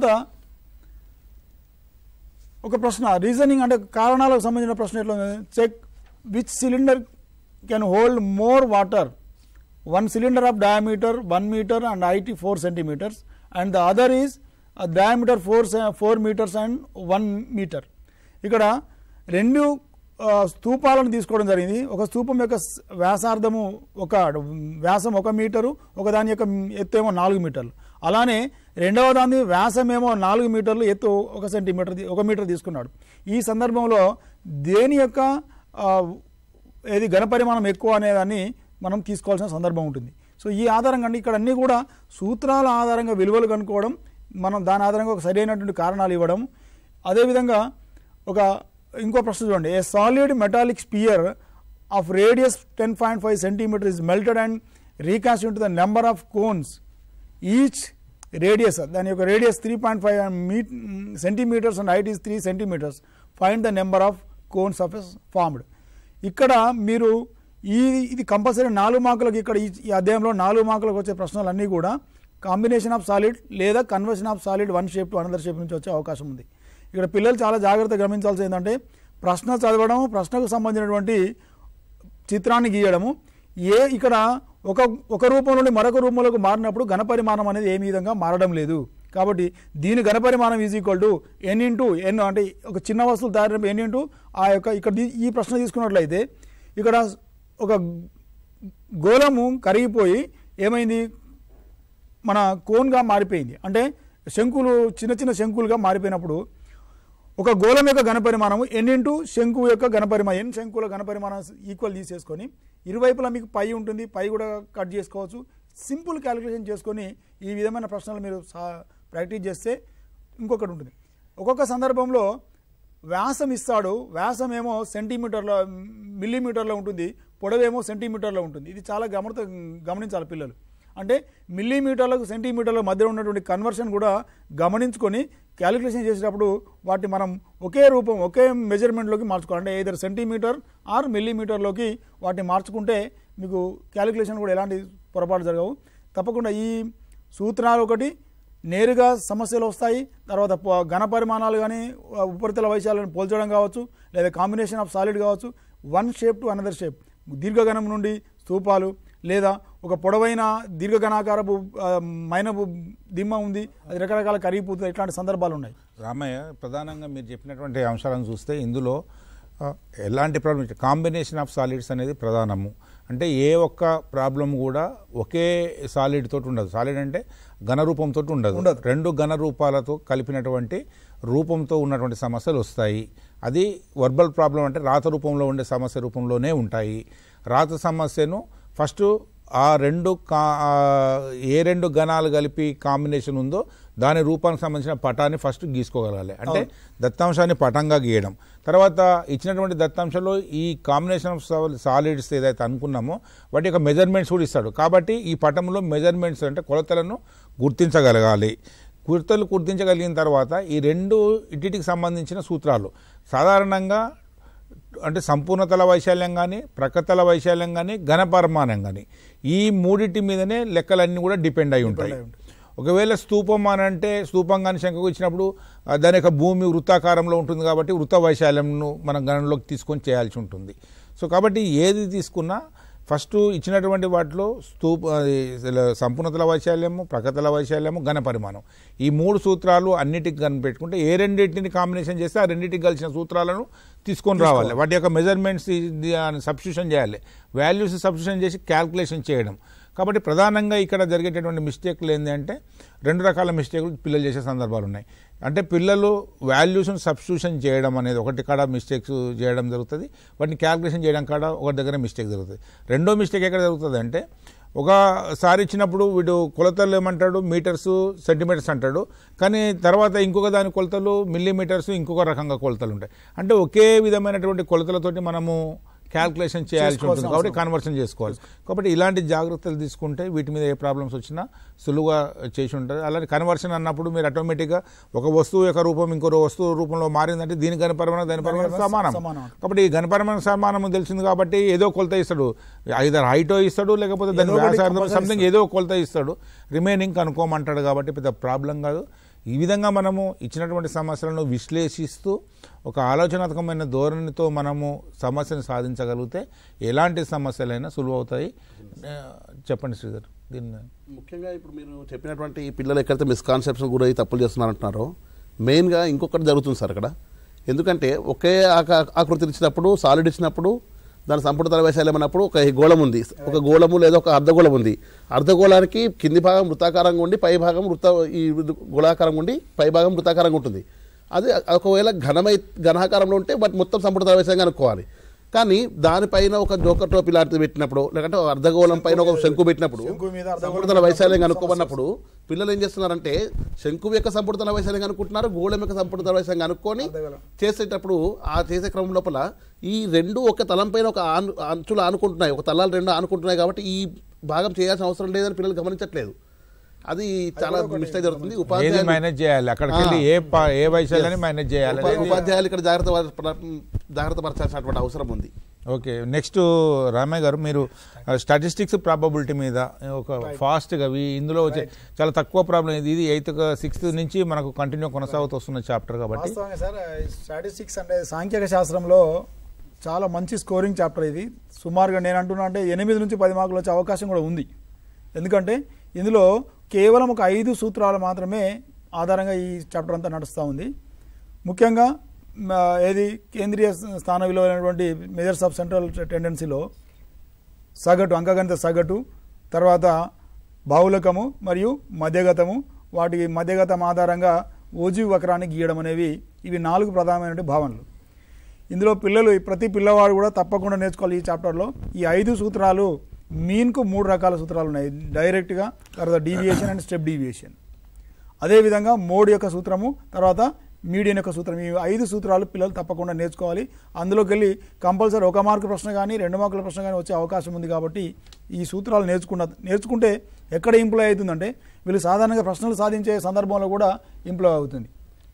ఒక ప్రశ్న రీజనింగ్ అంటే కారణాలకు సంబంధించిన ప్రశ్న ఎట్లా check which cylinder can hold more water one cylinder of diameter one metre and height four centimetres and the other is diameter four four metres and one metre ఇక్కడ రెండు ఆ, స్తూపాలను తీసుకోవడం జరిగింది ఒక స్తూపం యొక్క స్- వ్యాసార్థము ఒక వ్యాసం ఒక మీటరు ఒక దాని యొక్క ఎత్తు ఏమో నాలుగు మీటర్లు అలానే రెండవ దాని వ్యాసం ఏమో నాలుగు మీటర్లు ఎత్తు ఒక సెంటీమీటర్ తీ- ఒక మీటర్ తీసుకున్నాడు ఈ సందర్భంలో దేని యొక్క ఆ, ఏది ఘనపరిమాణం ఎక్కువ అనేదాన్ని మనం తీసుకోవాల్సిన సందర్భం ఉంటుంది సో ఈ ఆధారంగా అండి ఇక్కడ అన్నీ కూడా సూత్రాల ఆధారంగా విలువలు కనుక్కోవడం మనం దాని ఆధారంగా ఒక సరైనటువంటి కారణాలు ఇవ్వడం అదేవిధంగా ఒక ఇంకో ప్రశ్న చూడండి a solid metallic sphere of radius ten point five centimetre is melted and recast into the number of cones each radius దాని యొక్క radius three point five meet centimetres and height is three centimetres find the number of cones as ఎస్ ఫార్మ్డ్ ఇక్కడ మీరు ఈ ఇది compulsory నాలుగు మార్కులకు ఇక్కడ ఈ- ఈ అధ్యాయంలో నాలుగు మార్కులకు వచ్చే ప్రశ్నలు అన్నీ కూడా కాంబినేషన్ ఆఫ్ సాలిడ్ లేదా conversion of solid one shape to another shape నుంచి వచ్చే అవకాశం ఉంది ఇక్కడ పిల్లలు చాలా జాగ్రత్తగా గమనించాల్సి ఏంటంటే ప్రశ్న చదవడం ప్రశ్నకు సంబంధించినటువంటి చిత్రాన్ని గీయడము ఏ ఇక్కడ ఒక ఒక రూపం నుండి మరొక రూపంలోకి మారినప్పుడు ఘనపరిమాణం అనేది ఏ విధంగా మారడం లేదు కాబట్టి దీని ఘనపరిమాణం is equal to n into n అంటే ఒక చిన్న వస్తువులు తయారు ఎన్ ఇంటూ ఆ యొక్క ఇక్కడ దీ- ఈ ప్రశ్న తీసుకున్నట్లయితే ఇక్కడ ఒక గోళము కరిగిపోయి ఏమైంది మన కోన్గా మారిపోయింది అంటే శంకులు చిన్న చిన్న శంకులుగా మారిపోయినప్పుడు ఒక గోళం యొక్క ఘనపరిమాణం ఎన్ ఇంటూ శంకువు యొక్క ఘనపరిమాణం ఎన్ శంకుల ఘనపరిమాణం ఈక్వల్ తీసేసుకొని ఇరువైపులా మీకు పై ఉంటుంది పై కూడా కట్ చేసుకోవచ్చు సింపుల్ క్యాలిక్యులేషన్ చేసుకొని ఈ విధమైన ప్రశ్నలు మీరు సా- ప్రాక్టీస్ చేస్తే ఇంకొకటి ఉంటుంది ఒక్కొక్క సందర్భంలో వ్యాసం ఇస్తాడు వ్యాసం ఏమో సెంటీమీటర్లో మిల్లీమీటర్లో ఉంటుంది పొడవేమో సెంటీమీటర్లో ఉంటుంది ఇది చాలా గమనిత గమనించాలి పిల్లలు అంటే మిల్లీమీటర్లకు సెంటీమీటర్ల మధ్య ఉన్నటువంటి కన్వర్షన్ కూడా గమనించుకొని క్యాలిక్యులేషన్ చేసేటప్పుడు వాటిని మనం ఒకే రూపం ఒకే మెజర్మెంట్లోకి మార్చుకోవాలి అంటే ఏదర్ సెంటీమీటర్ ఆర్ మిల్లీమీటర్లోకి వాటిని మార్చుకుంటే మీకు క్యాలిక్యులేషన్ కూడా ఎలాంటి పొరపాటు జరగవు తప్పకుండా ఈ సూత్రాలు ఒకటి నేరుగా సమస్యలు వస్తాయి తర్వాత ప- ఘన పరిమాణాలు కానీ ఉపరితల వైశాలను పోల్చడం కావచ్చు లేదా కాంబినేషన్ ఆఫ్ సాలిడ్ కావచ్చు one shape to another shape దీర్ఘఘనం నుండి స్తూపాలు లేదా ఒక పొడవైన దీర్ఘఘనాకారపు ఆ, మైనపు దిమ్మ ఉంది అది రకరకాల కరిగిపోతుంది ఇట్లాంటి సందర్భాలు ఉన్నాయి రామయ్య ప్రధానంగా మీరు చెప్పినటువంటి అంశాలను చూస్తే ఇందులో ఆ, ఎలాంటి ప్రాబ్లం కాంబినేషన్ ఆఫ్ సాలిడ్స్ అనేది ప్రధానము అంటే ఏ ఒక్క ప్రాబ్లం కూడా ఒకే సాలిడ్ తోటి ఉండదు సాలిడ్ అంటే ఘన రూపంతో ఉండదు ఉండదు. రెండు ఘన రూపాలతో కలిపినటువంటి రూపంతో ఉన్నటువంటి సమస్యలు వస్తాయి అది వర్బల్ ప్రాబ్లం అంటే రాత రూపంలో ఉండే సమస్య రూపంలోనే ఉంటాయి రాత సమస్యను ఫస్ట్ ఆ రెండు కా ఆ ఏ రెండు గణాలు కలిపి కాంబినేషన్ ఉందో దాని రూపానికి సంబంధించిన పటాన్ని ఫస్ట్ గీసుకోగలగాలి అంటే దత్తాంశాన్ని పటంగా గీయడం తర్వాత ఇచ్చినటువంటి దత్తాంశంలో ఈ కాంబినేషన్ ఆఫ్ సాలిడ్స్ ఏదైతే అనుకున్నామో వాటి యొక్క మెజర్మెంట్స్ కూడా ఇస్తాడు కాబట్టి ఈ పటంలో మెజర్మెంట్స్ అంటే కొలతలను గుర్తించగలగాలి గుర్తలు గుర్తించగలిగిన తర్వాత ఈ రెండు ఇటికి సంబంధించిన సూత్రాలు సాధారణంగా అంటే సంపూర్ణతల వైశాల్యం కానీ ప్రకతల వైశాల్యం కానీ ఘనపరిమాణం కానీ ఈ మూడింటి మీదనే లెక్కలన్నీ కూడా డిపెండ్ అయి ఉంటాయి ఒకవేళ స్తూపం అని అంటే స్తూపం కానీ శంఖకు ఇచ్చినప్పుడు ఆ, దాని యొక్క భూమి వృత్తాకారంలో ఉంటుంది కాబట్టి వృత్త వైశాల్యంను మనం గణనలోకి తీసుకొని చేయాల్సి ఉంటుంది సో కాబట్టి ఏది తీసుకున్నా ఫస్ట్ ఇచ్చినటువంటి వాటిలో స్తూప అది సంపూర్ణతల వైశాల్యము ప్రకతల వైశాల్యము ఘన పరిమాణం ఈ మూడు సూత్రాలు అన్నిటికి కనిపెట్టుకుంటే ఏ రెండింటిని కాంబినేషన్ చేస్తే ఆ రెండింటికి కలిసిన సూత్రాలను తీసుకొని రావాలి వాటి యొక్క మెజర్మెంట్స్ సబ్స్టిట్యూషన్ చేయాలి వాల్యూస్ సబ్స్టిట్యూషన్ చేసి క్యాల్కులేషన్ చేయడం కాబట్టి ప్రధానంగా ఇక్కడ జరిగేటటువంటి మిస్టేక్లు ఏంటంటే రెండు రకాల మిస్టేక్లు పిల్లలు చేసే సందర్భాలు ఉన్నాయి అంటే పిల్లలు వాల్యూస్ని సబ్స్టిట్యూషన్ చేయడం అనేది ఒకటి కాడ మిస్టేక్స్ చేయడం జరుగుతుంది వాటిని క్యాల్కులేషన్ చేయడం కాడ ఒకటి దగ్గర మిస్టేక్ జరుగుతుంది రెండో మిస్టేక్ ఎక్కడ జరుగుతుంది అంటే ఒకసారి ఇచ్చినప్పుడు వీడు కొలతలు ఏమంటాడు మీటర్స్ సెంటీమీటర్స్ అంటాడు కానీ తర్వాత ఇంకొక దాని కొలతలు మిల్లీమీటర్స్ ఇంకొక రకంగా కొలతలు ఉంటాయి అంటే ఒకే విధమైనటువంటి కొలతలతోటి మనము క్యాల్కులేషన్ చేయాల్సి ఉంటుంది చేసుకోవాల్సిన కాబట్టి అవసరం. కన్వర్షన్ చేసుకోవాలి కాబట్టి ఇలాంటి జాగ్రత్తలు తీసుకుంటే వీటి మీద ఏ ప్రాబ్లమ్స్ వచ్చినా సులువుగా చేసి ఉంటుంది అలాగే కన్వర్షన్ అన్నప్పుడు మీరు ఆటోమేటిక్గా ఒక వస్తువు యొక్క రూపం ఇంకో వస్తువు రూపంలో మారిందంటే దీని గణపరమైన దాని పరమైన దాని సమానం సమానం. కాబట్టి ఈ గణపరమైన సమానం తెలిసింది కాబట్టి ఏదో కొలత ఇస్తాడు ఐదర్ హైటో ఇస్తాడు లేకపోతే దాని ఏదో ఒకటి వ్యాసార్థం compulsory సంథింగ్ ఏదో ఒక కొలత ఇస్తాడు రిమైనింగ్ కనుక్కోమంటాడు కాబట్టి పెద్ద ప్రాబ్లం కాదు ఈ విధంగా మనము ఇచ్చినటువంటి సమస్యలను విశ్లేషిస్తూ ఒక ఆలోచనాత్మకమైన ధోరణితో మనము సమస్యను సాధించగలిగితే ఎలాంటి సమస్యలైనా సులువవుతాయి ఆ, చెప్పండి శ్రీధర్ దీన్ని ముఖ్యంగా ఇప్పుడు మీరు చెప్పినటువంటి ఈ పిల్లలు ఎక్కడైతే మిస్కాన్సెప్షన్ గురై తప్పులు చేస్తున్నారంటున్నారో మెయిన్గా ఇంకొకటి జరుగుతుంది సార్ అక్కడ ఎందుకంటే ఒకే ఆక- ఆకృతిని ఇచ్చినప్పుడు సాలిడ్ ఇచ్చినప్పుడు దాని సంపూర్ణ వైశాల్యం అన్నప్పుడు ఒక గోళం ఉంది ఒక గోళము లేదా ఒక అర్ధగోళం ఉంది అర్ధగోళానికి కింది భాగం వృత్తాకారంగా ఉండి పై భాగం వృత్త ఈ గోళాకారంగా ఉండి పై భాగం వృత్తాకారంగా ఉంటుంది అది ఒకవేళ ఘనమై ఘనాకారంలో ఉంటే వాటి మొత్తం సంపూర్ణ వైశాల్యంగా అనుకోవాలి కానీ దానిపైన ఒక జోకర్ టోపీ లాంటిది పెట్టినప్పుడు లేదంటే ఒక అర్ధగోళం పైన ఒక శంకు పెట్టినప్పుడు శంకు మీద అర్ధగోళం సంపూర్ణ వైశాల్యం కనుక్కోమన్నప్పుడు పిల్లలు ఏం చేస్తున్నారంటే శంకు యొక్క సంపూర్ణ వైశాల్యం కనుక్కుంటున్నారు గోళం యొక్క సంపూర్ణ వైశాల్యం కనుక్కొని అర్ధగోళం. చేసేటప్పుడు ఆ చేసే క్రమం లోపల ఈ రెండు ఒక తలం పైన ఒక ఆను అంచులు ఆనుకుంటున్నాయి ఒక తలాలు రెండు ఆనుకుంటున్నాయి కాబట్టి ఈ భాగం చేయాల్సిన అవసరం లేదని పిల్లలు గమనించట్లేదు అది చాలా మిస్టేక్ జరుగుతుంది ఏది ఉపాధ్యాయులు మేనేజ్ చేయాలి అక్కడికి వెళ్ళి ఏ ప- ఏ వైశాల్యాన్ని మేనేజ్ చేయాలి ఉపా- అనేది- ఉపాధ్యాయులు ఇక్కడ జాగ్రత్త పడ- జాగ్రత్త పరచాల్సినటువంటి అవసరం ఉంది ఓకే నెక్స్ట్ రామయ్య గారు మీరు స్టాటిస్టిక్స్ ప్రాబబిలిటీ మీద ఒక ఫాస్ట్గా ఇందులో వచ్చే చాలా తక్కువ ప్రాబ్లం ఇది ఇది ఎయిత్ సిక్స్త్ నుంచి మనకు కంటిన్యూ కొనసాగుతూ వస్తున్న చాప్టర్ కాబట్టి వాస్తవంగా సార్ స్టాటిస్టిక్స్ అంటే సాంఖ్యక శాస్త్రంలో చాలా మంచి స్కోరింగ్ చాప్టర్ ఇది సుమారుగా నేను అంటున్నా అంటే ఎనిమిది నుంచి పది మార్కులు వచ్చే అవకాశం కూడా ఉంది ఎందుకంటే ఇందులో కేవలం ఒక ఐదు సూత్రాలు మాత్రమే ఆధారంగా ఈ చాప్టర్ అంతా నడుస్తూ ఉంది ముఖ్యంగా మ, ఏది కేంద్రీయ స్థాన విలువైనటువంటి మెజర్స్ ఆఫ్ సెంట్రల్ టెండెన్సీలో సగటు అంకగణిత సగటు తర్వాత బాహులకము మరియు మధ్యగతము వాటి మధ్యగతం ఆధారంగా ఓజీ వక్రాన్ని గీయడం అనేవి ఇవి నాలుగు ప్రధానమైన భావనలు ఇందులో పిల్లలు ప్రతి పిల్లవాడు కూడా తప్పకుండా నేర్చుకోవాలి ఈ చాప్టర్లో ఈ ఐదు సూత్రాలు మీన్కు మూడు రకాల సూత్రాలు ఉన్నాయి డైరెక్ట్గా తర్వాత డీవియేషన్ అండ్ స్టెప్ డీవియేషన్ అదేవిధంగా మోడ్ యొక్క సూత్రము తర్వాత మీడియన్ యొక్క సూత్రం ఈ ఐదు సూత్రాలు పిల్లలు తప్పకుండా నేర్చుకోవాలి అందులోకి వెళ్ళి కంపల్సరీ ఒక మార్కు ప్రశ్న కానీ రెండు మార్కుల ప్రశ్న కానీ వచ్చే అవకాశం ఉంది కాబట్టి ఈ సూత్రాలు నేర్చుకున్న నేర్చుకుంటే ఎక్కడ ఇంప్లాయ్ అవుతుందంటే వీళ్ళు సాధారణంగా ప్రశ్నలు సాధించే సందర్భంలో కూడా ఇంప్లాయ్ అవుతుంది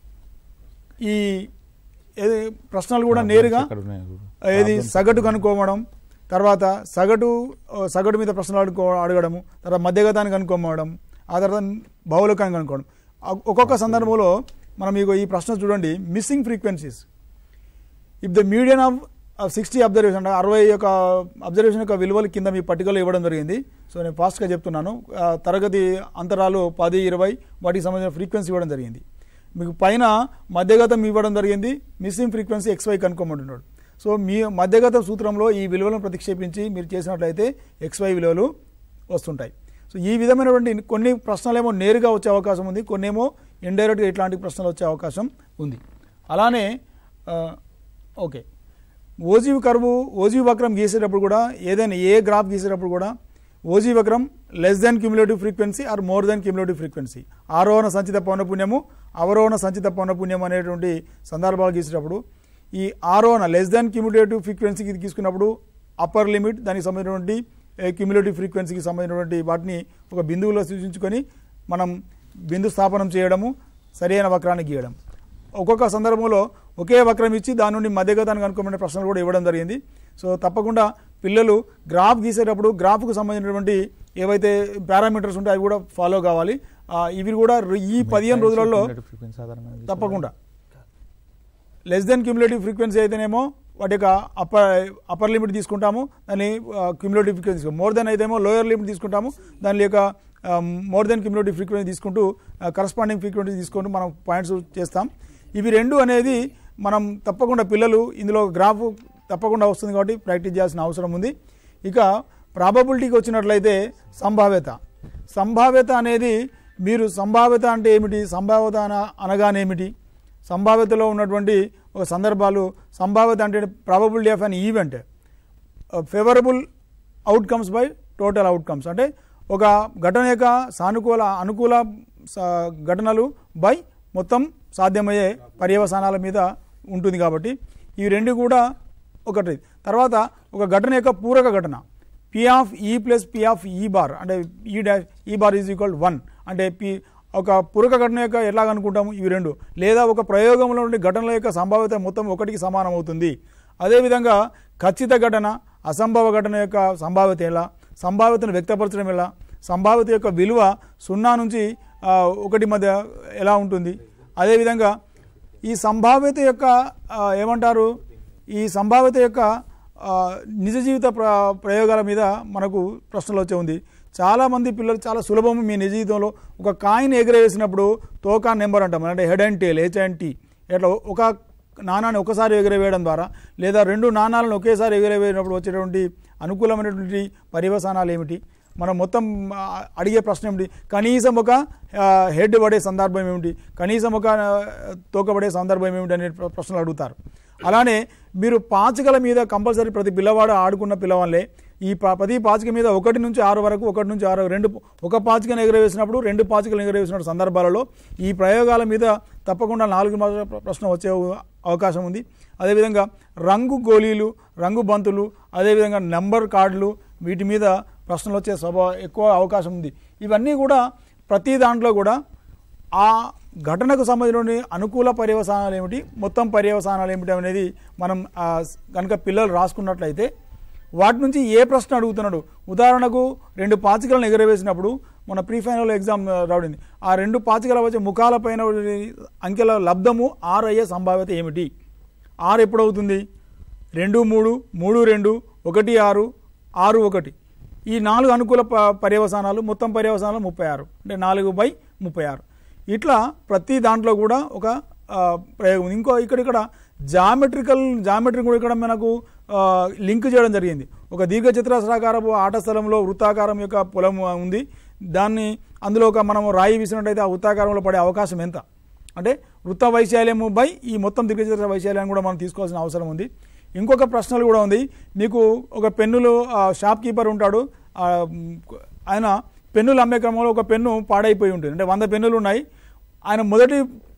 ఈ ఏది ప్రశ్నలు కూడా నేరుగా అక్కడ ఉన్నాయి చూడు. ఏది సగటు కనుక్కోవడం తర్వాత సగటు ఆ, సగటు మీద ప్రశ్నలు అడుకో అడగడము తర్వాత మధ్యగతాన్ని కనుక్కోవడం ఆ తర్వాత బహుళకాన్ని కనుక్కోవడం ఆ, ఒక్కొక్క సందర్భంలో మనం మీకు ఈ ప్రశ్న చూడండి missing frequencies if the median of sixty observation అంటే అరవై యొక్క అబ్జర్వేషన్ యొక్క విలువలు కింద మీ పట్టికలో ఇవ్వడం జరిగింది సో నేను ఫాస్ట్గా చెప్తున్నాను ఆ, తరగతి అంతరాలు పది ఇరవై వాటికి సంబంధించిన ఫ్రీక్వెన్సీ ఇవ్వడం జరిగింది మీకు పైన మధ్యగతం ఇవ్వడం జరిగింది మిస్సింగ్ ఫ్రీక్వెన్సీ ఎక్స్వై కనుక్కోమంటున్నాడు సో మీ మధ్యగత సూత్రంలో ఈ విలువలను ప్రతిక్షేపించి మీరు చేసినట్లయితే ఎక్స్వై విలువలు వస్తుంటాయి సో ఈ విధమైనటువంటి కొన్ని ప్రశ్నలేమో నేరుగా వచ్చే అవకాశం ఉంది కొన్ని ఏమో ఇండైరెక్ట్గా ఇట్లాంటి ప్రశ్నలు వచ్చే అవకాశం ఉంది అలానే ఆ, ఓకే ఓజీ కర్వు ఓజీ వక్రం గీసేటప్పుడు కూడా ఏదైనా ఏ గ్రాఫ్ గీసేటప్పుడు కూడా ఓజీ వక్రం less than cumulative frequency or more than cumulative frequency ఆరోహణ సంచిత పౌనపుణ్యము అవరోహణ సంచిత పౌనపుణ్యం అనేటువంటి సందర్భాలు గీసేటప్పుడు ఈ ఆరోహణ లెస్ దాన్ క్యూములేటివ్ ఫ్రీక్వెన్సీకి తీసుకున్నప్పుడు అప్పర్ లిమిట్ దానికి సంబంధించినటువంటి క్యూములేటివ్ ఫ్రీక్వెన్సీకి సంబంధించినటువంటి వాటిని ఒక బిందువులో సూచించుకొని మనం బిందు స్థాపనం చేయడము సరైన వక్రాన్ని గీయడం ఒక్కొక్క సందర్భంలో ఒకే వక్రం ఇచ్చి దాని నుండి మధ్యగతాన్ని కనుక్కోమనే ప్రశ్నలు కూడా ఇవ్వడం జరిగింది సో తప్పకుండా పిల్లలు గ్రాఫ్ గీసేటప్పుడు గ్రాఫ్కు సంబంధించినటువంటి ఏవైతే పారామీటర్స్ ఉంటాయో అవి కూడా ఫాలో కావాలి ఆ, ఇవి కూడా ఈ పదిహేను రోజులలో ఫ్రీక్వెన్సీ సాధారణంగా తప్పకుండా లెస్ దెన్ క్యూములేటివ్ ఫ్రీక్వెన్సీ అయితేనేమో వాటి యొక్క అప్పర్ అప్పర్ లిమిట్ తీసుకుంటాము దాన్ని క్యూములేటివ్ ఫ్రీక్వెన్సీ మోర్ దెన్ అయితేమో లోయర్ లిమిట్ తీసుకుంటాము దాని యొక్క మోర్ దెన్ క్యూములేటివ్ ఫ్రీక్వెన్సీ తీసుకుంటూ కరస్పాండింగ్ ఫ్రీక్వెన్సీ తీసుకుంటూ మనం పాయింట్స్ చేస్తాం ఇవి రెండు అనేది మనం తప్పకుండా పిల్లలు ఇందులో గ్రాఫ్ తప్పకుండా వస్తుంది కాబట్టి ప్రాక్టీస్ చేయాల్సిన అవసరం ఉంది ఇక ప్రాబబిలిటీకి వచ్చినట్లయితే సంభావ్యత సంభావ్యత అనేది మీరు సంభావ్యత అంటే ఏమిటి సంభావ్యత అన అనగానేమిటి సంభావ్యతలో ఉన్నటువంటి ఒక సందర్భాలు సంభావ్యత అంటే probability of an event favourable outcomes by total outcomes అంటే ఒక ఘటన యొక్క సానుకూల అనుకూల స- ఘటనలు బై మొత్తం సాధ్యమయ్యే పర్యవసానాల మీద ఉంటుంది కాబట్టి ఈ రెండు కూడా ఒకటి తర్వాత ఒక ఘటన యొక్క పూరక ఘటన P of E plus P of E bar అంటే E dash E bar is equal one అంటే పి ఒక పూరక ఘటన యొక్క ఎలాగ అనుకుంటాము ఇవి రెండు లేదా ఒక ప్రయోగంలో ఉండే ఘటనల యొక్క సంభావ్యత మొత్తం ఒకటికి సమానం అవుతుంది అదేవిధంగా ఖచ్చిత ఘటన అసంభవ ఘటన యొక్క సంభావ్యత ఎలా సంభావ్యతను వ్యక్తపరచడం ఎలా సంభావ్యత యొక్క విలువ సున్నా నుంచి ఆ, ఒకటి మధ్య ఎలా ఉంటుంది అదేవిధంగా ఈ సంభావ్యత యొక్క ఆ, ఏమంటారు ఈ సంభావ్యత యొక్క ఆ, నిజ జీవిత ప్ర ప్రయోగాల మీద మనకు ప్రశ్నలు వచ్చే ఉంది చాలామంది పిల్లలు చాలా సులభం మీ నిజ జీవితంలో ఒక కాయిన్ ఎగరవేసినప్పుడు తోకా నెంబర్ అంటాం అంటే head and tail H and T ఇట్లా ఒక నాణాన్ని ఒకసారి ఎగరవేయడం ద్వారా లేదా రెండు నాణాలను ఒకేసారి ఎగరవేసినప్పుడు వచ్చేటువంటి అనుకూలమైనటువంటి పర్యవసానాలు ఏమిటి మనం మొత్తం ఆ, అడిగే ప్రశ్న ఏమిటి కనీసం ఒక ఆ, హెడ్ పడే సందర్భం ఏమిటి కనీసం ఒక ఆ, తోక పడే సందర్భం ఏమిటి అనే ప్ర- ప్రశ్నలు అడుగుతారు అలానే మీరు పాచికల మీద కంపల్సరీ ప్రతి పిల్లవాడు ఆడుకున్న పిల్లవాళ్ళే ఈ ప- ప్రతి పాచిక మీద ఒకటి నుంచి ఆరు వరకు ఒకటి నుంచి ఆరు రెండు ఒక పాచికను ఎగరవేసినప్పుడు రెండు పాచికలు ఎగరవేసిన సందర్భాలలో ఈ ప్రయోగాల మీద తప్పకుండా నాలుగు మార్కుల ప్ర- ప్రశ్న వచ్చే అవకాశం ఉంది అదేవిధంగా రంగు గోళీలు రంగు బంతులు అదేవిధంగా నెంబర్ కార్డులు వీటి మీద ప్రశ్నలు వచ్చే స్వభావ ఎక్కువ అవకాశం ఉంది ఇవన్నీ కూడా ప్రతి దాంట్లో కూడా ఆ ఘటనకు సంబంధించిన అనుకూల పర్యవసానాలు ఏమిటి మొత్తం పర్యవసానాలు ఏమిటి అనేది మనం ఆ, కనుక పిల్లలు రాసుకున్నట్లయితే వాటి నుంచి ఏ ప్రశ్న అడుగుతున్నాడు ఉదాహరణకు రెండు పాచికలను ఎగరవేసినప్పుడు మన ప్రీ ఫైనల్ ఎగ్జామ్ రావడింది ఆ రెండు పాచికల వచ్చే ముఖాల పైన అంకెల లబ్ధము ఆరు అయ్యే సంభావ్యత ఏమిటి ఆరు ఎప్పుడు అవుతుంది రెండు మూడు మూడు రెండు ఒకటి ఆరు ఆరు ఒకటి ఈ నాలుగు అనుకూల ప- పర్యవసానాలు మొత్తం పర్యవసానాలు ముప్పై ఆరు అంటే నాలుగు బై ముప్పై ఆరు ఇట్లా ప్రతి దాంట్లో కూడా ఒక ఆ, ప్రయోగం ఉంది ఇంకో ఇక్కడ ఇక్కడ జామెట్రికల్ జామెట్రీ కూడా ఇక్కడ మనకు ఆ, లింక్ చేయడం జరిగింది ఒక దీర్ఘ చతురస్రాకారపు ఆట స్థలంలో వృత్తాకారం యొక్క పొలం ఉంది దాన్ని అందులో ఒక మనం రాయి విసినట్టయితే ఆ వృత్తాకారంలో పడే అవకాశం ఎంత అంటే వృత్త వైశాల్యము బై ఈ మొత్తం దీర్ఘచతుర వైశాల్యాన్ని కూడా మనం తీసుకోవాల్సిన అవసరం ఉంది ఇంకొక ప్రశ్నలు కూడా ఉంది మీకు ఒక పెన్నులు ఆ, షాప్ కీపర్ ఉంటాడు ఆ, మ్, ఆయన పెన్నులు అమ్మే క్రమంలో ఒక పెన్ను పాడైపోయి ఉంటుంది అంటే వంద పెన్నులు ఉన్నాయి ఆయన మొదటి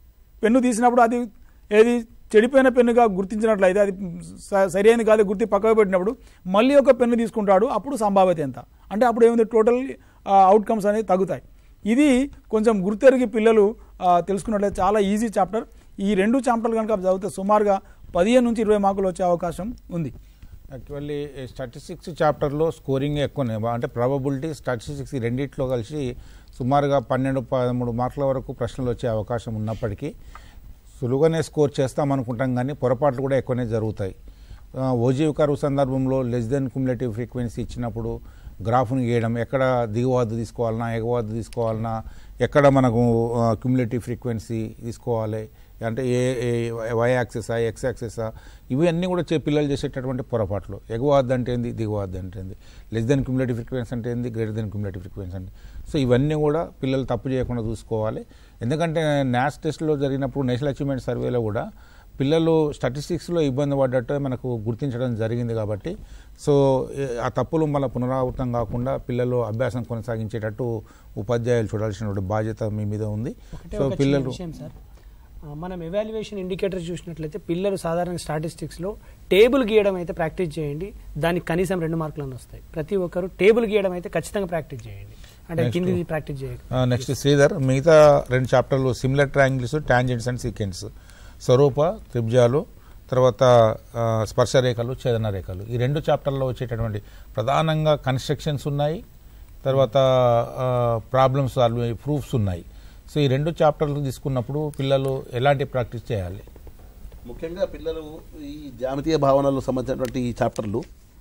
పెన్ను తీసినప్పుడు అది ఏది చెడిపోయిన పెన్నుగా గుర్తించినట్లయితే అది స- సరైనది కాదు గుర్తి పక్కకు పెట్టినప్పుడు మళ్ళీ ఒక పెన్ను తీసుకుంటాడు అప్పుడు సంభావ్యత ఎంత అంటే అప్పుడు ఏముంది టోటల్ అవుట్కమ్స్ అనేవి తగ్గుతాయి ఇది కొంచెం గుర్తెరిగి పిల్లలు ఆ, తెలుసుకున్నట్లయితే చాలా ఈజీ చాప్టర్ ఈ రెండు చాప్టర్లు కనుక చదివితే సుమారుగా పదిహేను నుంచి ఇరవై మార్కులు వచ్చే అవకాశం ఉంది యాక్చువల్లీ స్టాటిస్టిక్స్ చాప్టర్లో స్కోరింగ్ ఎక్కువనే అంటే ప్రాబబిలిటీ స్టాటిస్టిక్స్ ఈ రెండిట్లో కలిసి సుమారుగా పన్నెండు పదమూడు మార్కుల వరకు ప్రశ్నలు వచ్చే అవకాశం ఉన్నప్పటికీ సులువుగానే స్కోర్ చేస్తాం అనుకుంటాం కానీ పొరపాట్లు కూడా ఎక్కువనే జరుగుతాయి ఆ, ఓజీవ్ కరువు సందర్భంలో లెస్ దెన్ కుములేటివ్ ఫ్రీక్వెన్సీ ఇచ్చినప్పుడు గ్రాఫ్ను గీయడం ఎక్కడ దిగువద్దు తీసుకోవాలన్నా ఎగవద్దు తీసుకోవాలన్నా ఎక్కడ మనకు క్యుములేటివ్ ఫ్రీక్వెన్సీ తీసుకోవాలి అంటే ఏ ఏ వై యాక్సెసా ఎక్స్ యాక్సెసా ఇవన్నీ కూడా చే పిల్లలు చేసేటటువంటి పొరపాట్లు ఎగువద్దు అంటే ఏంది దిగువద్దు అంటే ఏంది లెస్ దెన్ క్యుములేటివ్ ఫ్రీక్వెన్సీ అంటే ఏంది గ్రేటర్ దెన్ క్యుములేటివ్ ఫ్రీక్వెన్సీ అంటే సో ఇవన్నీ కూడా పిల్లలు తప్పు చేయకుండా చూసుకోవాలి ఎందుకంటే న్యాస్ టెస్ట్లో జరిగినప్పుడు నేషనల్ అచీవ్మెంట్ సర్వేలో కూడా పిల్లలు స్టాటిస్టిక్స్లో ఇబ్బంది పడ్డట్టు మనకు గుర్తించడం జరిగింది కాబట్టి సో ఏ- ఆ తప్పులు మళ్ళీ పునరావృతం కాకుండా పిల్లలు అభ్యాసం కొనసాగించేటట్టు ఉపాధ్యాయులు చూడాల్సిన బాధ్యత మీ మీద ఉంది ఒకటే సో ఒక చిన్న పిల్లలు విషయం సార్ ఆ, మనం ఎవాల్యుయేషన్ ఇండికేటర్ చూసినట్లయితే పిల్లలు సాధారణ స్టాటిస్టిక్స్లో టేబుల్ గీయడం అయితే ప్రాక్టీస్ చేయండి దానికి కనీసం రెండు మార్కులను వస్తాయి ప్రతి ఒక్కరు టేబుల్ గీయడం అయితే ఖచ్చితంగా ప్రాక్టీస్ చేయండి అంటే Next. కిందిది ప్రాక్టీస్ చేయండి నెక్స్ట్ శ్రీధర్ మిగతా రెండు చాప్టర్లు similar triangles tangents and sequence స్వరూప త్రిభుజాలు తర్వాత ఆ, స్పర్శరేఖలు ఛేదన రేఖలు ఈ రెండు చాప్టర్లో వచ్చేటటువంటి ప్రధానంగా కన్స్ట్రక్షన్స్ ఉన్నాయి తర్వాత ప్రాబ్లమ్స్ సాల్వ్ ప్రూఫ్స్ ఉన్నాయి సో ఈ రెండు చాప్టర్లు తీసుకున్నప్పుడు పిల్లలు ఎలాంటి ప్రాక్టీస్ చేయాలి ముఖ్యంగా పిల్లలు ఈ జామితీయ భావనలకు సంబంధించినటువంటి ఈ చాప్టర్లు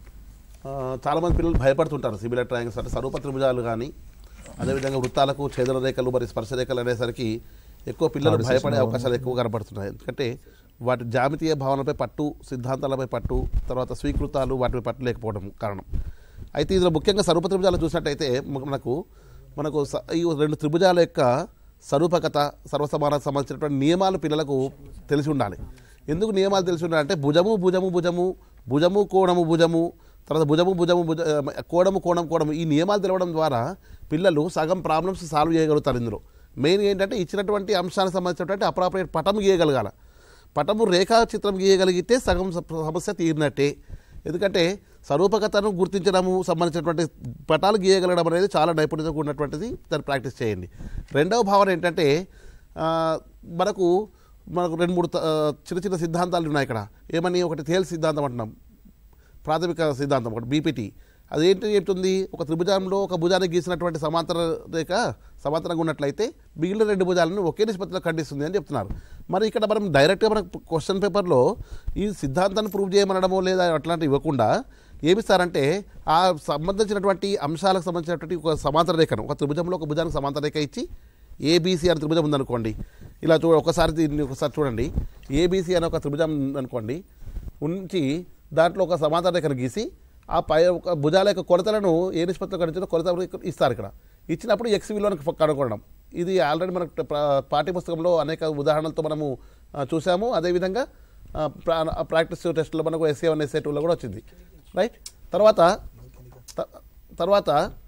ఆ, చాలామంది పిల్లలు భయపడుతుంటారు సిమిలర్ ట్రయాంగిల్స్ అంటే స్వరూప త్రిభుజాలు కానీ అదేవిధంగా వృత్తాలకు ఛేదన రేఖలు మరి స్పర్శ రేఖలు అనేసరికి ఎక్కువ పిల్లలు భయపడే అవకాశాలు ఎక్కువ కనపడుతున్నాయి ఎందుకంటే వాటి జామితీయ భావనపై పట్టు సిద్ధాంతాలపై పట్టు తర్వాత స్వీకృతాలు వాటిపై పట్టు లేకపోవడం కారణం అయితే ఇందులో ముఖ్యంగా స్వరూప త్రిభుజాలు చూసినట్టయితే మ- మనకు మనకు స- ఈ రెండు త్రిభుజాల యొక్క స్వరూపకత సర్వసమానానికి సంబంధించినటువంటి నియమాలు పిల్లలకు తెలిసి ఉండాలి ఎందుకు నియమాలు తెలిసి ఉండాలంటే భుజము భుజము భుజము భుజము కోణము భుజము తర్వాత భుజము భుజము భుజ ఆ, కోణము కోణం కోణము ఈ నియమాలు తెలవడం ద్వారా పిల్లలు సగం ప్రాబ్లమ్స్ సాల్వ్ చేయగలుగుతారు ఇందులో మెయిన్ ఏంటంటే ఇచ్చినటువంటి అంశానికి సంబంధించినటువంటి అప్రాపరేట్ పటం గీయగలగాల పటము రేఖా చిత్రం గీయగలిగితే సగం స- సమస్య తీరినట్టే ఎందుకంటే స్వరూపకతను గుర్తించడము సంబంధించినటువంటి పటాలు గీయగలగడం అనేది చాలా నైపుణ్యతకు ఉన్నటువంటిది దాన్ని ప్రాక్టీస్ చేయండి రెండవ భావన ఏంటంటే ఆ, మనకు మనకు రెండు మూడు త- ఆ, చిన్న చిన్న సిద్ధాంతాలు ఉన్నాయి ఇక్కడ ఏమని ఒకటి తేల్ సిద్ధాంతం అంటున్నాం ప్రాథమిక సిద్ధాంతం ఒకటి బీపీటీ అదేంటి చెప్తుంది ఒక త్రిభుజంలో ఒక భుజాన్ని గీసినటువంటి సమాంతర రేఖ సమాంతరంగా ఉన్నట్లయితే మిగిలిన రెండు భుజాలను ఒకే నిష్పత్తిలో ఖండిస్తుంది అని చెప్తున్నారు మరి ఇక్కడ మనం డైరెక్ట్గా మనకు క్వశ్చన్ పేపర్లో ఈ సిద్ధాంతాన్ని ప్రూవ్ చేయమనడమో లేదా అట్లాంటివి ఇవ్వకుండా ఏమిస్తారంటే ఆ సంబంధించినటువంటి అంశాలకు సంబంధించినటువంటి ఒక సమాంతర రేఖను ఒక త్రిభుజంలో ఒక భుజానికి సమాంతర రేఖ ఇచ్చి ఏబీసీ అనే త్రిభుజం ఉందనుకోండి ఇలా చూ ఒకసారి దీన్ని ఒకసారి చూడండి ఏబీసీ అనే ఒక త్రిభుజం అనుకోండి ఉంచి దాంట్లో ఒక సమాంతర రేఖను గీసి ఆ పై ఒక భుజాల యొక్క కొలతలను ఏ నిష్పత్తిలో కనిపించిందో కొలత ఇస్తారు ఇక్కడ ఇచ్చినప్పుడు ఎక్స్ విలువను కనుగొనడం ఇది ఆల్రెడీ మనకు ప్ర- పాఠ్యపుస్తకంలో అనేక ఉదాహరణలతో మనము ఆ, చూసాము అదేవిధంగా ఆ, ప్రా- ఆ ప్రాక్టీస్ టెస్ట్లో మనకు ఎస్ఏ వన్ ఎస్ఏ టూలో కూడా వచ్చింది రైట్ తర్వాత త- తర్వాత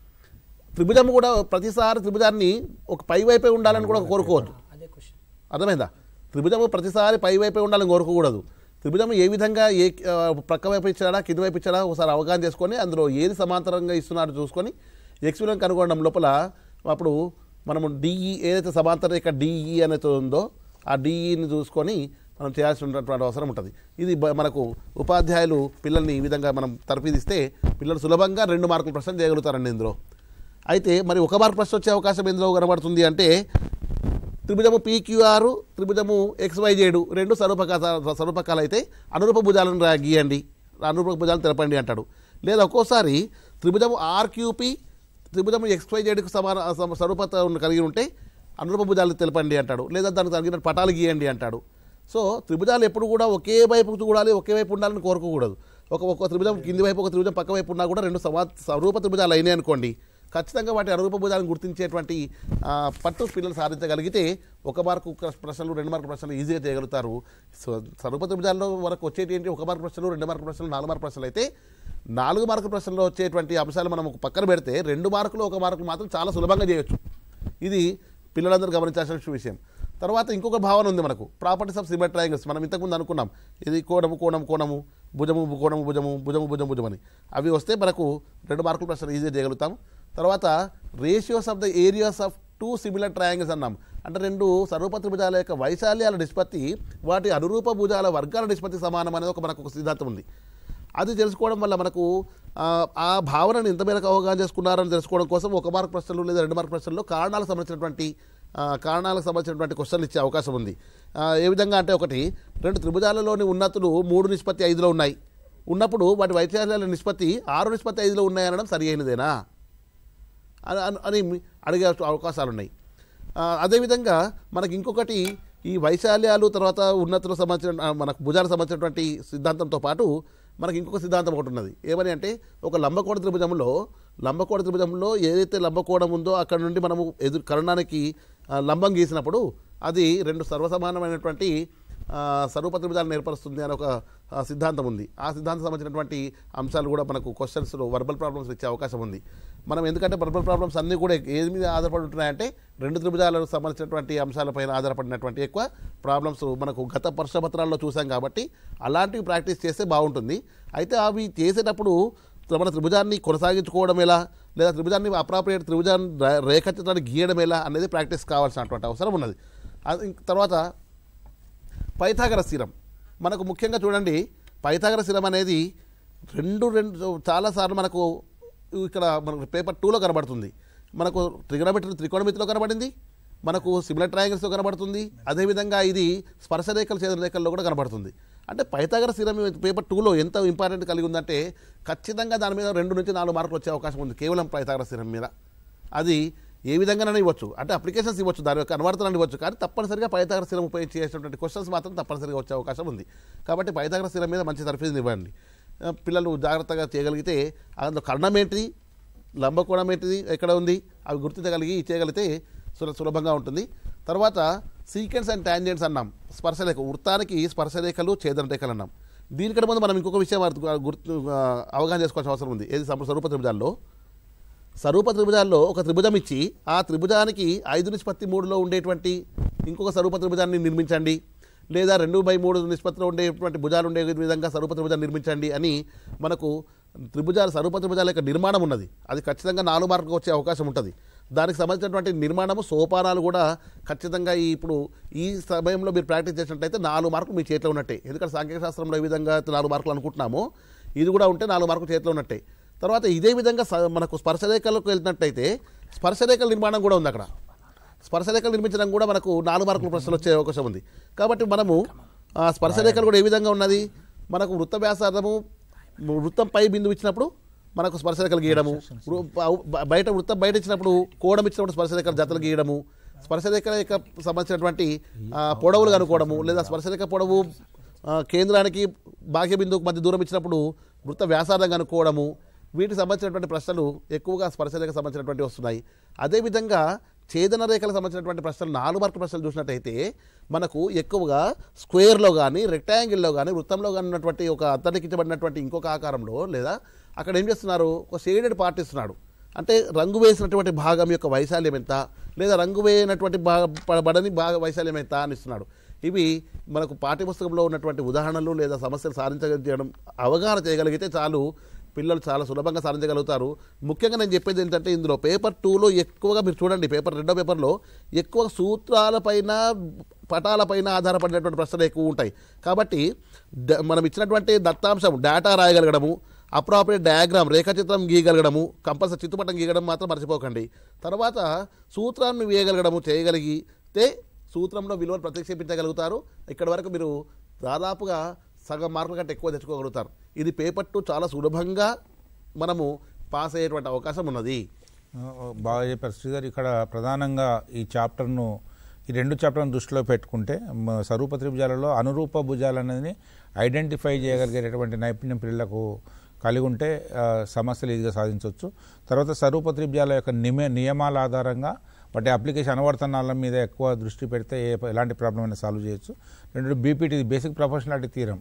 త్రిభుజం కూడా ప్రతిసారి త్రిభుజాన్ని ఒక పై వైపే ఉండాలని కూడా కోరుకోవద్దు అదే క్వశ్చన్ అర్థమైందా త్రిభుజము ప్రతిసారి పై వైపే ఉండాలని కోరుకోకూడదు త్రిభుజం ఏ విధంగా ఏ ఆ, ప్రక్క వైపు ఇచ్చాడా కింది వైపు ఇచ్చాడా ఒకసారి అవగాహన చేసుకొని అందులో ఏది సమాంతరంగా ఇస్తున్నాడో చూసుకొని ఎక్స్ విలువను కనుగొనడం లోపల అప్పుడు మనము డిఈ ఏదైతే సమాంతర రేఖ డిఈ అనేది ఉందో ఆ డిఈని చూసుకొని మనం చేయాల్సినటువంటి అవసరం ఉంటుంది ఇది బ- మనకు ఉపాధ్యాయులు పిల్లల్ని ఈ విధంగా మనం తర్ఫీదిస్తే పిల్లలు సులభంగా రెండు మార్కుల ప్రశ్న చేయగలుగుతారండి ఇందులో అయితే మరి ఒక మార్క్ ప్రశ్న వచ్చే అవకాశం ఎందులో కనబడుతుంది అంటే త్రిభుజము పీక్యూఆర్ త్రిభుజము ఎక్స్వైజేడు రెండు స్వరూపక స్వరూపకాలు అయితే అనురూప భుజాలను రా- గీయండి అనురూప భుజాలను తెలపండి అంటాడు లేదా ఒక్కోసారి త్రిభుజము ఆర్క్యూపీ త్రిభుజము ఎక్స్వైజేడ్కు సమాన సమ- స్వరూపత ఉన్న- కలిగి ఉంటే అనురూప భుజాలు తెలపండి అంటాడు లేదా దానికి తగిన పటాలు గీయండి అంటాడు సో త్రిభుజాలు ఎప్పుడు కూడా ఒకే వైపు చూడాలి ఒకే వైపు ఉండాలని కోరుకోకూడదు ఒక ఒక త్రిభుజం కింది వైపు ఒక త్రిభుజం పక్క వైపు ఉన్నా కూడా రెండు సమా స్వరూప త్రిభుజాలు అయినాయి అనుకోండి ఖచ్చితంగా వాటి అనురూప భుజాలను గుర్తించేటువంటి ఆ, పట్టు పిల్లలు సాధించగలిగితే ఒక మార్కు ప్ర- ప్రశ్నలు రెండు మార్కు ప్రశ్నలు ఈజీగా చేయగలుగుతారు సో స్వరూప త్రిభుజాల్లో వరకు వచ్చేటి ఏంటి ఒక మార్కు ప్రశ్నలు రెండు మార్కు ప్రశ్నలు నాలుగు మార్కు ప్రశ్నలు అయితే నాలుగు మార్కు ప్రశ్నలో వచ్చేటువంటి అంశాలు మనం ఒక పక్కన పెడితే రెండు మార్కులు ఒక మార్కు మాత్రం చాలా సులభంగా చేయొచ్చు ఇది పిల్లలందరూ గమనించాల్సిన విషయం తర్వాత ఇంకొక భావన ఉంది మనకు ప్రాపర్టీస్ ఆఫ్ సిమెట్ ట్రయాంగిల్స్ మనం ఇంతకుముందు అనుకున్నాం ఇది కోణము కోణం కోణము భుజము కోణము భుజము భుజము భుజం భుజం అని అవి వస్తే మనకు రెండు మార్కుల ప్రశ్న ఈజీగా చేయగలుగుతాం తర్వాత ratios of the areas of two similar triangles అన్నాం అంటే రెండు సర్వపత్రి భుజాల యొక్క వైశాల్యాల నిష్పత్తి వాటి అనురూప భుజాల వర్గాల నిష్పత్తి సమానం అనేది ఒక మనకు ఒక సిద్ధాంతం ఉంది అది తెలుసుకోవడం వల్ల మనకు ఆ, ఆ భావనను ఎంత మేరకు అవగాహన చేసుకున్నారని తెలుసుకోవడం కోసం ఒక మార్క్ ప్రశ్నలు లేదా రెండు మార్క్ ప్రశ్నల్లో కారణాలకు సంబంధించినటువంటి ఆ, కారణాలకు సంబంధించినటువంటి క్వశ్చన్లు ఇచ్చే అవకాశం ఉంది ఆ, ఏ విధంగా అంటే ఒకటి రెండు త్రిభుజాలలోని ఉన్నతులు మూడు నిష్పత్తి ఐదులో ఉన్నాయి ఉన్నప్పుడు వాటి వైశాల్యాల నిష్పత్తి ఆరు నిష్పత్తి ఐదులో ఉన్నాయనడం సరి అయినదేనా అని అని- అని అడిగే అవకాశాలు ఉన్నాయి ఆ, అదేవిధంగా మనకి ఇంకొకటి ఈ వైశాల్యాలు తర్వాత ఉన్నతులకు సంబంధించిన ఆ, మనకు భుజాలకు సంబంధించినటువంటి సిద్ధాంతంతో పాటు మనకి ఇంకొక సిద్ధాంతం ఒకటి ఉన్నది ఏమని అంటే ఒక లంబకోణ త్రిభుజంలో లంబకోణ త్రిభుజంలో ఏదైతే లంబకోణం ఉందో అక్కడ నుండి మనము ఎదురు కరణానికి ఆ, లంబం గీసినప్పుడు అది రెండు సర్వసమానమైనటువంటి ఆ, స్వరూప త్రిభుజాలను ఏర్పరుస్తుంది అనే ఒక ఆ, సిద్ధాంతం ఉంది ఆ సిద్ధాంతం సంబంధించినటువంటి అంశాలు కూడా మనకు క్వశ్చన్స్లో వర్బల్ ప్రాబ్లమ్స్ ఇచ్చే అవకాశం ఉంది మనం ఎందుకంటే వర్బల్ ప్రాబ్లమ్స్ అన్నీ కూడా ఏది మీద ఆధారపడి ఉంటున్నాయంటే రెండు త్రిభుజాలకు సంబంధించినటువంటి అంశాలపైన ఆధారపడినటువంటి ఎక్కువ ప్రాబ్లమ్స్ మనకు గత పత్రాల్లో చూసాం కాబట్టి అలాంటివి ప్రాక్టీస్ చేస్తే బాగుంటుంది అయితే అవి చేసేటప్పుడు మన త్రిభుజాన్ని కొనసాగించుకోవడం ఎలా లేదా త్రిభుజాన్ని అప్రాప్రియేట్ త్రిభుజాన్ని రే- రేఖాచిత్రాన్ని గీయడం ఎలా అనేది ప్రాక్టీస్ కావాల్సినటువంటి అవసరం ఉన్నది అది ఇంక తర్వాత పైథాగర స్థిరం మనకు ముఖ్యంగా చూడండి పైథాగర స్థిరం అనేది రెండు రెండు చాలాసార్లు మనకు ఇక్కడ మనకు పేపర్ టూలో కనబడుతుంది మనకు ట్రిగనోమెట్రీ త్రికోణమితిలో కనబడింది మనకు సిమిలర్ ట్రయాంగిల్స్లో కనబడుతుంది అదేవిధంగా ఇది స్పర్శ రేఖలు ఛేదన రేఖల్లో కూడా కనబడుతుంది అంటే పైథాగర స్థిరం పేపర్ టూలో ఎంత ఇంపార్టెంట్ కలిగి ఉందంటే ఖచ్చితంగా దాని మీద రెండు నుంచి నాలుగు మార్కులు వచ్చే అవకాశం ఉంది కేవలం పైథాగర స్థిరం మీద అది ఏ విధంగానైనా ఇవ్వచ్చు అంటే అప్లికేషన్స్ ఇవ్వచ్చు దాని యొక్క అనువర్తనాన్ని ఇవ్వచ్చు కానీ తప్పనిసరిగా పైథాగర స్థిరం ఉపయోగించి చేసేటువంటి క్వశ్చన్స్ మాత్రం తప్పనిసరిగా వచ్చే అవకాశం ఉంది కాబట్టి పైథాగర స్థిరం మీద మంచి తర్ఫీదుని ఇవ్వండి ఆ, పిల్లలు జాగ్రత్తగా చేయగలిగితే అందులో కర్ణం ఏంటిది లంబకోణం ఏంటిది ఎక్కడ ఉంది అవి గుర్తించగలిగి చేయగలిగితే సుల సులభంగా ఉంటుంది తర్వాత సీక్వెన్స్ అండ్ టాంజెంట్స్ అన్నాం స్పర్శరేఖ వృత్తానికి స్పర్శరేఖలు ఛేదన రేఖలు అన్నాం దీనికంటే ముందు మనం ఇంకొక విషయం అర్థ- గుర్తు ఆ, అవగాహన చేసుకోవాల్సిన అవసరం ఉంది ఏది సమ- స్వరూప త్రిభుజాల్లో స్వరూప త్రిభుజాల్లో ఒక త్రిభుజం ఇచ్చి ఆ త్రిభుజానికి ఐదు నిష్పత్తి మూడులో ఉండేటువంటి ఇంకొక స్వరూప త్రిభుజాన్ని నిర్మించండి లేదా రెండు బై మూడు నిష్పత్తిలో ఉండేటువంటి భుజాలు ఉండే విధంగా స్వరూప త్రిభుజాన్ని నిర్మించండి అని మనకు త్రిభుజాల స్వరూప త్రిభుజాల యొక్క నిర్మాణం ఉన్నది అది ఖచ్చితంగా నాలుగు మార్కులకు వచ్చే అవకాశం ఉంటుంది దానికి సంబంధించినటువంటి నిర్మాణము సోపానాలు కూడా ఖచ్చితంగా ఈ ఇప్పుడు ఈ సమయంలో మీరు ప్రాక్టీస్ చేసినట్టయితే నాలుగు మార్కులు మీ చేతిలో ఉన్నట్టే ఎందుకంటే సాంకేతిక శాస్త్రంలో ఈ విధంగా నాలుగు మార్కులు అనుకుంటున్నామో ఇది కూడా ఉంటే నాలుగు మార్కులు చేతిలో ఉన్నట్టే తర్వాత ఇదే విధంగా స- మనకు స్పర్శరేఖలకు వెళ్తున్నట్టయితే స్పర్శరేఖల నిర్మాణం కూడా ఉంది అక్కడ స్పర్శరేఖలు నిర్మించడం కూడా మనకు నాలుగు మార్కుల ప్రశ్నలు వచ్చే అవకాశం ఉంది కాబట్టి మనము ఆ స్పర్శరేఖలు కూడా ఏ విధంగా ఉన్నది మనకు వృత్త వ్యాసార్థము వృత్తం పై బిందువు ఇచ్చినప్పుడు మనకు స్పర్శరేఖలు గీయడము వృ- బ- బయట వృత్తం బయట ఇచ్చినప్పుడు కోణం ఇచ్చినప్పుడు స్పర్శరేఖలు జతలు గీయడము స్పర్శరేఖ యొక్క సంబంధించినటువంటి ఆ, పొడవులు కనుక్కోవడము లేదా స్పర్శరేఖ పొడవు ఆ, కేంద్రానికి బాహ్య బిందువుకు మధ్య దూరం ఇచ్చినప్పుడు వృత్త వ్యాసార్థం కనుక్కోవడము వీటికి సంబంధించినటువంటి ప్రశ్నలు ఎక్కువగా స్పర్శరేఖకు సంబంధించినటువంటి వస్తున్నాయి అదేవిధంగా ఛేదన రేఖలకు సంబంధించినటువంటి ప్రశ్నలు నాలుగు మార్కుల ప్రశ్నలు చూసినట్టయితే మనకు ఎక్కువగా స్క్వేర్లో కానీ రెక్టాంగిల్లో కానీ వృత్తంలో కానీ ఉన్నటువంటి ఒక అద్దరికించబడినటువంటి ఇంకొక ఆకారంలో లేదా అక్కడ ఏం చేస్తున్నారు ఒక షేడెడ్ పార్ట్ ఇస్తున్నాడు అంటే రంగు వేసినటువంటి భాగం యొక్క వైశాల్యం ఎంత లేదా రంగు వేయనటువంటి భాగ ప- బడని భాగ వైశాల్యం ఎంత అని ఇస్తున్నాడు ఇవి మనకు పాఠ్యపుస్తకంలో ఉన్నటువంటి ఉదాహరణలు లేదా సమస్యలు సాధించడం అవగాహన చేయగలిగితే చాలు పిల్లలు చాలా సులభంగా సాధించగలుగుతారు ముఖ్యంగా నేను చెప్పేది ఏంటంటే ఇందులో పేపర్ టూలో ఎక్కువగా మీరు చూడండి పేపర్ రెండో పేపర్లో ఎక్కువ సూత్రాలపైన పటాలపైన ఆధారపడినటువంటి ప్రశ్నలు ఎక్కువ ఉంటాయి కాబట్టి డ- మనం ఇచ్చినటువంటి దత్తాంశం డేటా రాయగలగడము అప్రాపరేట్ డయాగ్రామ్ రేఖాచిత్రం గీయగలగడము కంపల్సరీ చిత్తుపటం గీయడం మాత్రం మర్చిపోకండి తర్వాత సూత్రాన్ని వేయగలగడము చేయగలిగితే సూత్రంలో విలువలు ప్రతిక్షేపించగలుగుతారు ఇక్కడ వరకు మీరు దాదాపుగా సగం మార్కుల కంటే ఎక్కువ తెచ్చుకోగలుగుతారు ఇది పేపర్ టూ చాలా సులభంగా మనము పాస్ అయ్యేటువంటి అవకాశం ఉన్నది ఆ, బాగా చెప్పారు శ్రీధర్ ఇక్కడ ప్రధానంగా ఈ చాప్టర్ను ఈ రెండు చాప్టర్ను దృష్టిలో పెట్టుకుంటే మ, స్వరూప త్రిభుజాలలో అనురూప భుజాలు అనేది ఐడెంటిఫై చేయగలిగేటటువంటి నైపుణ్యం పిల్లలకు కలిగి ఉంటే ఆ, సమస్యలు ఈజీగా సాధించవచ్చు తర్వాత స్వరూప త్రిభుజాల యొక్క నిమే నియమాల ఆధారంగా వాటి అప్లికేషన్ అనువర్తనాల మీద ఎక్కువ దృష్టి పెడితే ఏ ఎలాంటి ప్రాబ్లం అయినా సాల్వ్ చేయొచ్చు రెండు బీపీటీ బేసిక్ ప్రొఫెషనాలిటీ తీరం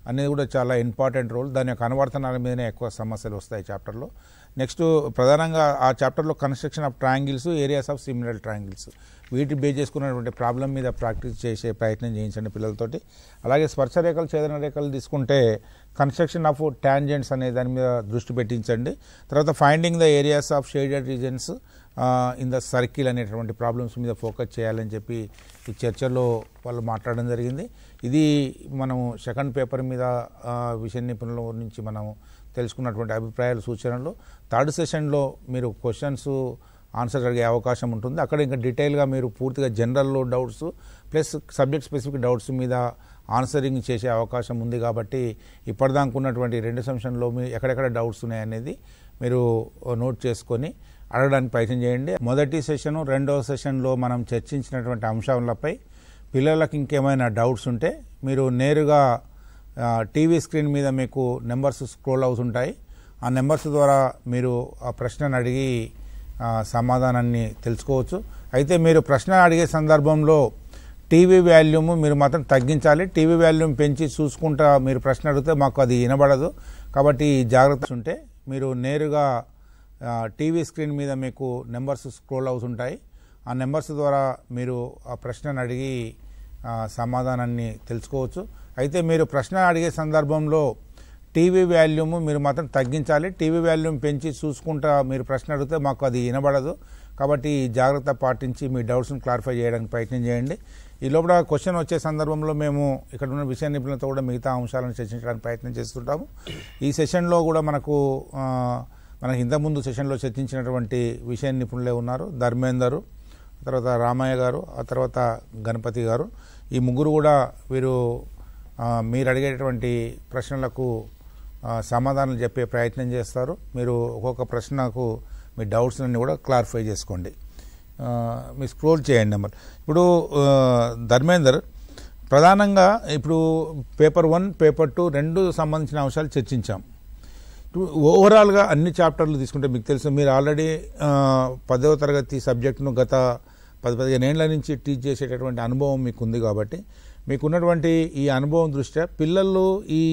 అనేది కూడా చాలా ఇంపార్టెంట్ రోల్ దాని యొక్క అనువర్తనాల మీదనే ఎక్కువ సమస్యలు వస్తాయి చాప్టర్లో నెక్స్ట్ ప్రధానంగా ఆ చాప్టర్లో construction of triangles areas of similar triangles వీటి బేస్ చేసుకున్నటువంటి ప్రాబ్లం మీద ప్రాక్టీస్ చేసే ప్రయత్నం చేయించండి పిల్లలతోటి అలాగే స్పర్శ రేఖలు ఛేదన రేఖలు తీసుకుంటే కన్స్ట్రక్షన్ ఆఫ్ ట్యాంజెంట్స్ అనే దాని మీద దృష్టి పెట్టించండి తర్వాత finding the areas of shaded regions in the circle అనేటువంటి ప్రాబ్లమ్స్ మీద ఫోకస్ చేయాలని చెప్పి ఈ చర్చలో వాళ్ళు మాట్లాడడం జరిగింది ఇది మనము సెకండ్ పేపర్ మీద ఆ, విషయ నిపుణుల నుంచి మనం తెలుసుకున్నటువంటి అభిప్రాయాలు సూచనలు థర్డ్ సెషన్లో మీరు క్వశ్చన్స్ ఆన్సర్ అడిగే అవకాశం ఉంటుంది అక్కడ ఇంకా డీటెయిల్గా మీరు పూర్తిగా general doubts plus subject specific doubts మీద ఆన్సరింగ్ చేసే అవకాశం ఉంది కాబట్టి ఇప్పటిదాకా ఉన్నటువంటి రెండు సెషన్లో మీ ఎక్కడెక్కడ డౌట్స్ ఉన్నాయనేది మీరు నోట్ చేసుకొని అడగడానికి ప్రయత్నం చేయండి మొదటి సెషన్ రెండవ సెషన్లో మనం చర్చించినటువంటి అంశాలపై పిల్లలకు ఇంకేమైనా డౌట్స్ ఉంటే మీరు నేరుగా ఆ, టీవీ స్క్రీన్ మీద మీకు నెంబర్స్ స్క్రోల్ అవుతుంటాయి ఆ నెంబర్స్ ద్వారా మీరు ఆ ప్రశ్నను అడిగి ఆ, సమాధానాన్ని తెలుసుకోవచ్చు అయితే మీరు ప్రశ్న అడిగే సందర్భంలో టీవీ వాల్యూమ్ మీరు మాత్రం తగ్గించాలి టీవీ వాల్యూమ్ పెంచి చూసుకుంటా మీరు ప్రశ్న అడిగితే మాకు అది వినబడదు కాబట్టి ఈ జాగ్రత్త ఉంటే మీరు నేరుగా ఆ, టీవీ స్క్రీన్ మీద మీకు నెంబర్స్ స్క్రోల్ అవుతుంటాయి ఆ నెంబర్స్ ద్వారా మీరు ఆ ప్రశ్నను అడిగి ఆ, సమాధానాన్ని తెలుసుకోవచ్చు అయితే మీరు ప్రశ్న అడిగే సందర్భంలో టీవీ వాల్యూమ్ మీరు మాత్రం తగ్గించాలి టీవీ వాల్యూమ్ పెంచి చూసుకుంటా మీరు ప్రశ్న అడిగితే మాకు అది వినబడదు కాబట్టి ఈ జాగ్రత్త పాటించి మీ డౌట్స్ని క్లారిఫై చేయడానికి ప్రయత్నం చేయండి ఈ లోపల క్వశ్చన్ వచ్చే సందర్భంలో మేము ఇక్కడ ఉన్న విషయ నిపుణులతో కూడా మిగతా అంశాలను చర్చించడానికి ప్రయత్నం చేస్తుంటాము ఈ సెషన్లో కూడా మనకు ఆ, మనకి ఇంతకుముందు సెషన్లో చర్చించినటువంటి విషయ నిపుణులే ఉన్నారు ధర్మేందరు తర్వాత రామయ్య గారు ఆ తర్వాత గణపతి గారు ఈ ముగ్గురు కూడా వీరు ఆ, మీరు అడిగేటువంటి ప్రశ్నలకు ఆ, సమాధానాలు చెప్పే ప్రయత్నం చేస్తారు మీరు ఒక్కొక్క ప్రశ్నకు మీ డౌట్స్ అన్ని కూడా క్లారిఫై చేసుకోండి ఆ, మీరు స్క్రోల్ చేయండి నెంబర్ ఇప్పుడు ఆ, ధర్మేందర్ ప్రధానంగా ఇప్పుడు పేపర్ వన్ పేపర్ టూ రెండు సంబంధించిన అంశాలు చర్చించాం ఇప్పుడు ఓవరాల్గా అన్ని చాప్టర్లు తీసుకుంటే మీకు తెలుసు మీరు ఆల్రెడీ ఆ, పదవ తరగతి సబ్జెక్టును గత పది పదిహేను ఏళ్ల నుంచి టీచ్ చేసేటటువంటి అనుభవం మీకు ఉంది కాబట్టి మీకున్నటువంటి ఈ అనుభవం దృష్ట్యా పిల్లలు ఈ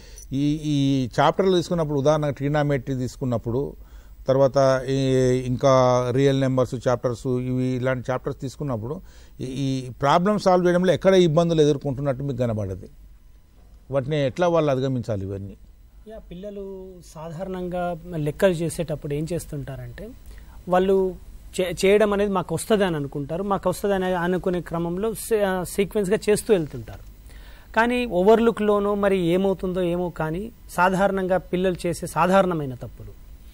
ఈ ఈ చాప్టర్లు తీసుకున్నప్పుడు ఉదాహరణకు ట్రీనామెట్రీ తీసుకున్నప్పుడు తర్వాత ఈ ఇంకా రియల్ నెంబర్స్ చాప్టర్స్ ఇవి ఇలాంటి చాప్టర్స్ తీసుకున్నప్పుడు ఈ- ఈ ప్రాబ్లమ్ సాల్వ్ చేయడంలో ఎక్కడ ఇబ్బందులు ఎదుర్కొంటున్నట్టు మీకు కనబడదు వాటిని ఎట్లా వాళ్ళు అధిగమించాలి ఇవన్నీ యా పిల్లలు సాధారణంగా లెక్కలు చేసేటప్పుడు ఏం చేస్తుంటారంటే వాళ్ళు చే- చేయడం అనేది మాకు వస్తుంది అని అనుకుంటారు మాకు వస్తుంది అని అనుకునే క్రమంలో సీక్వెన్స్గా చేస్తూ వెళ్తుంటారు కానీ ఓవర్లుక్లోనో మరి ఏమవుతుందో ఏమో కానీ సాధారణంగా పిల్లలు చేసే సాధారణమైన తప్పులు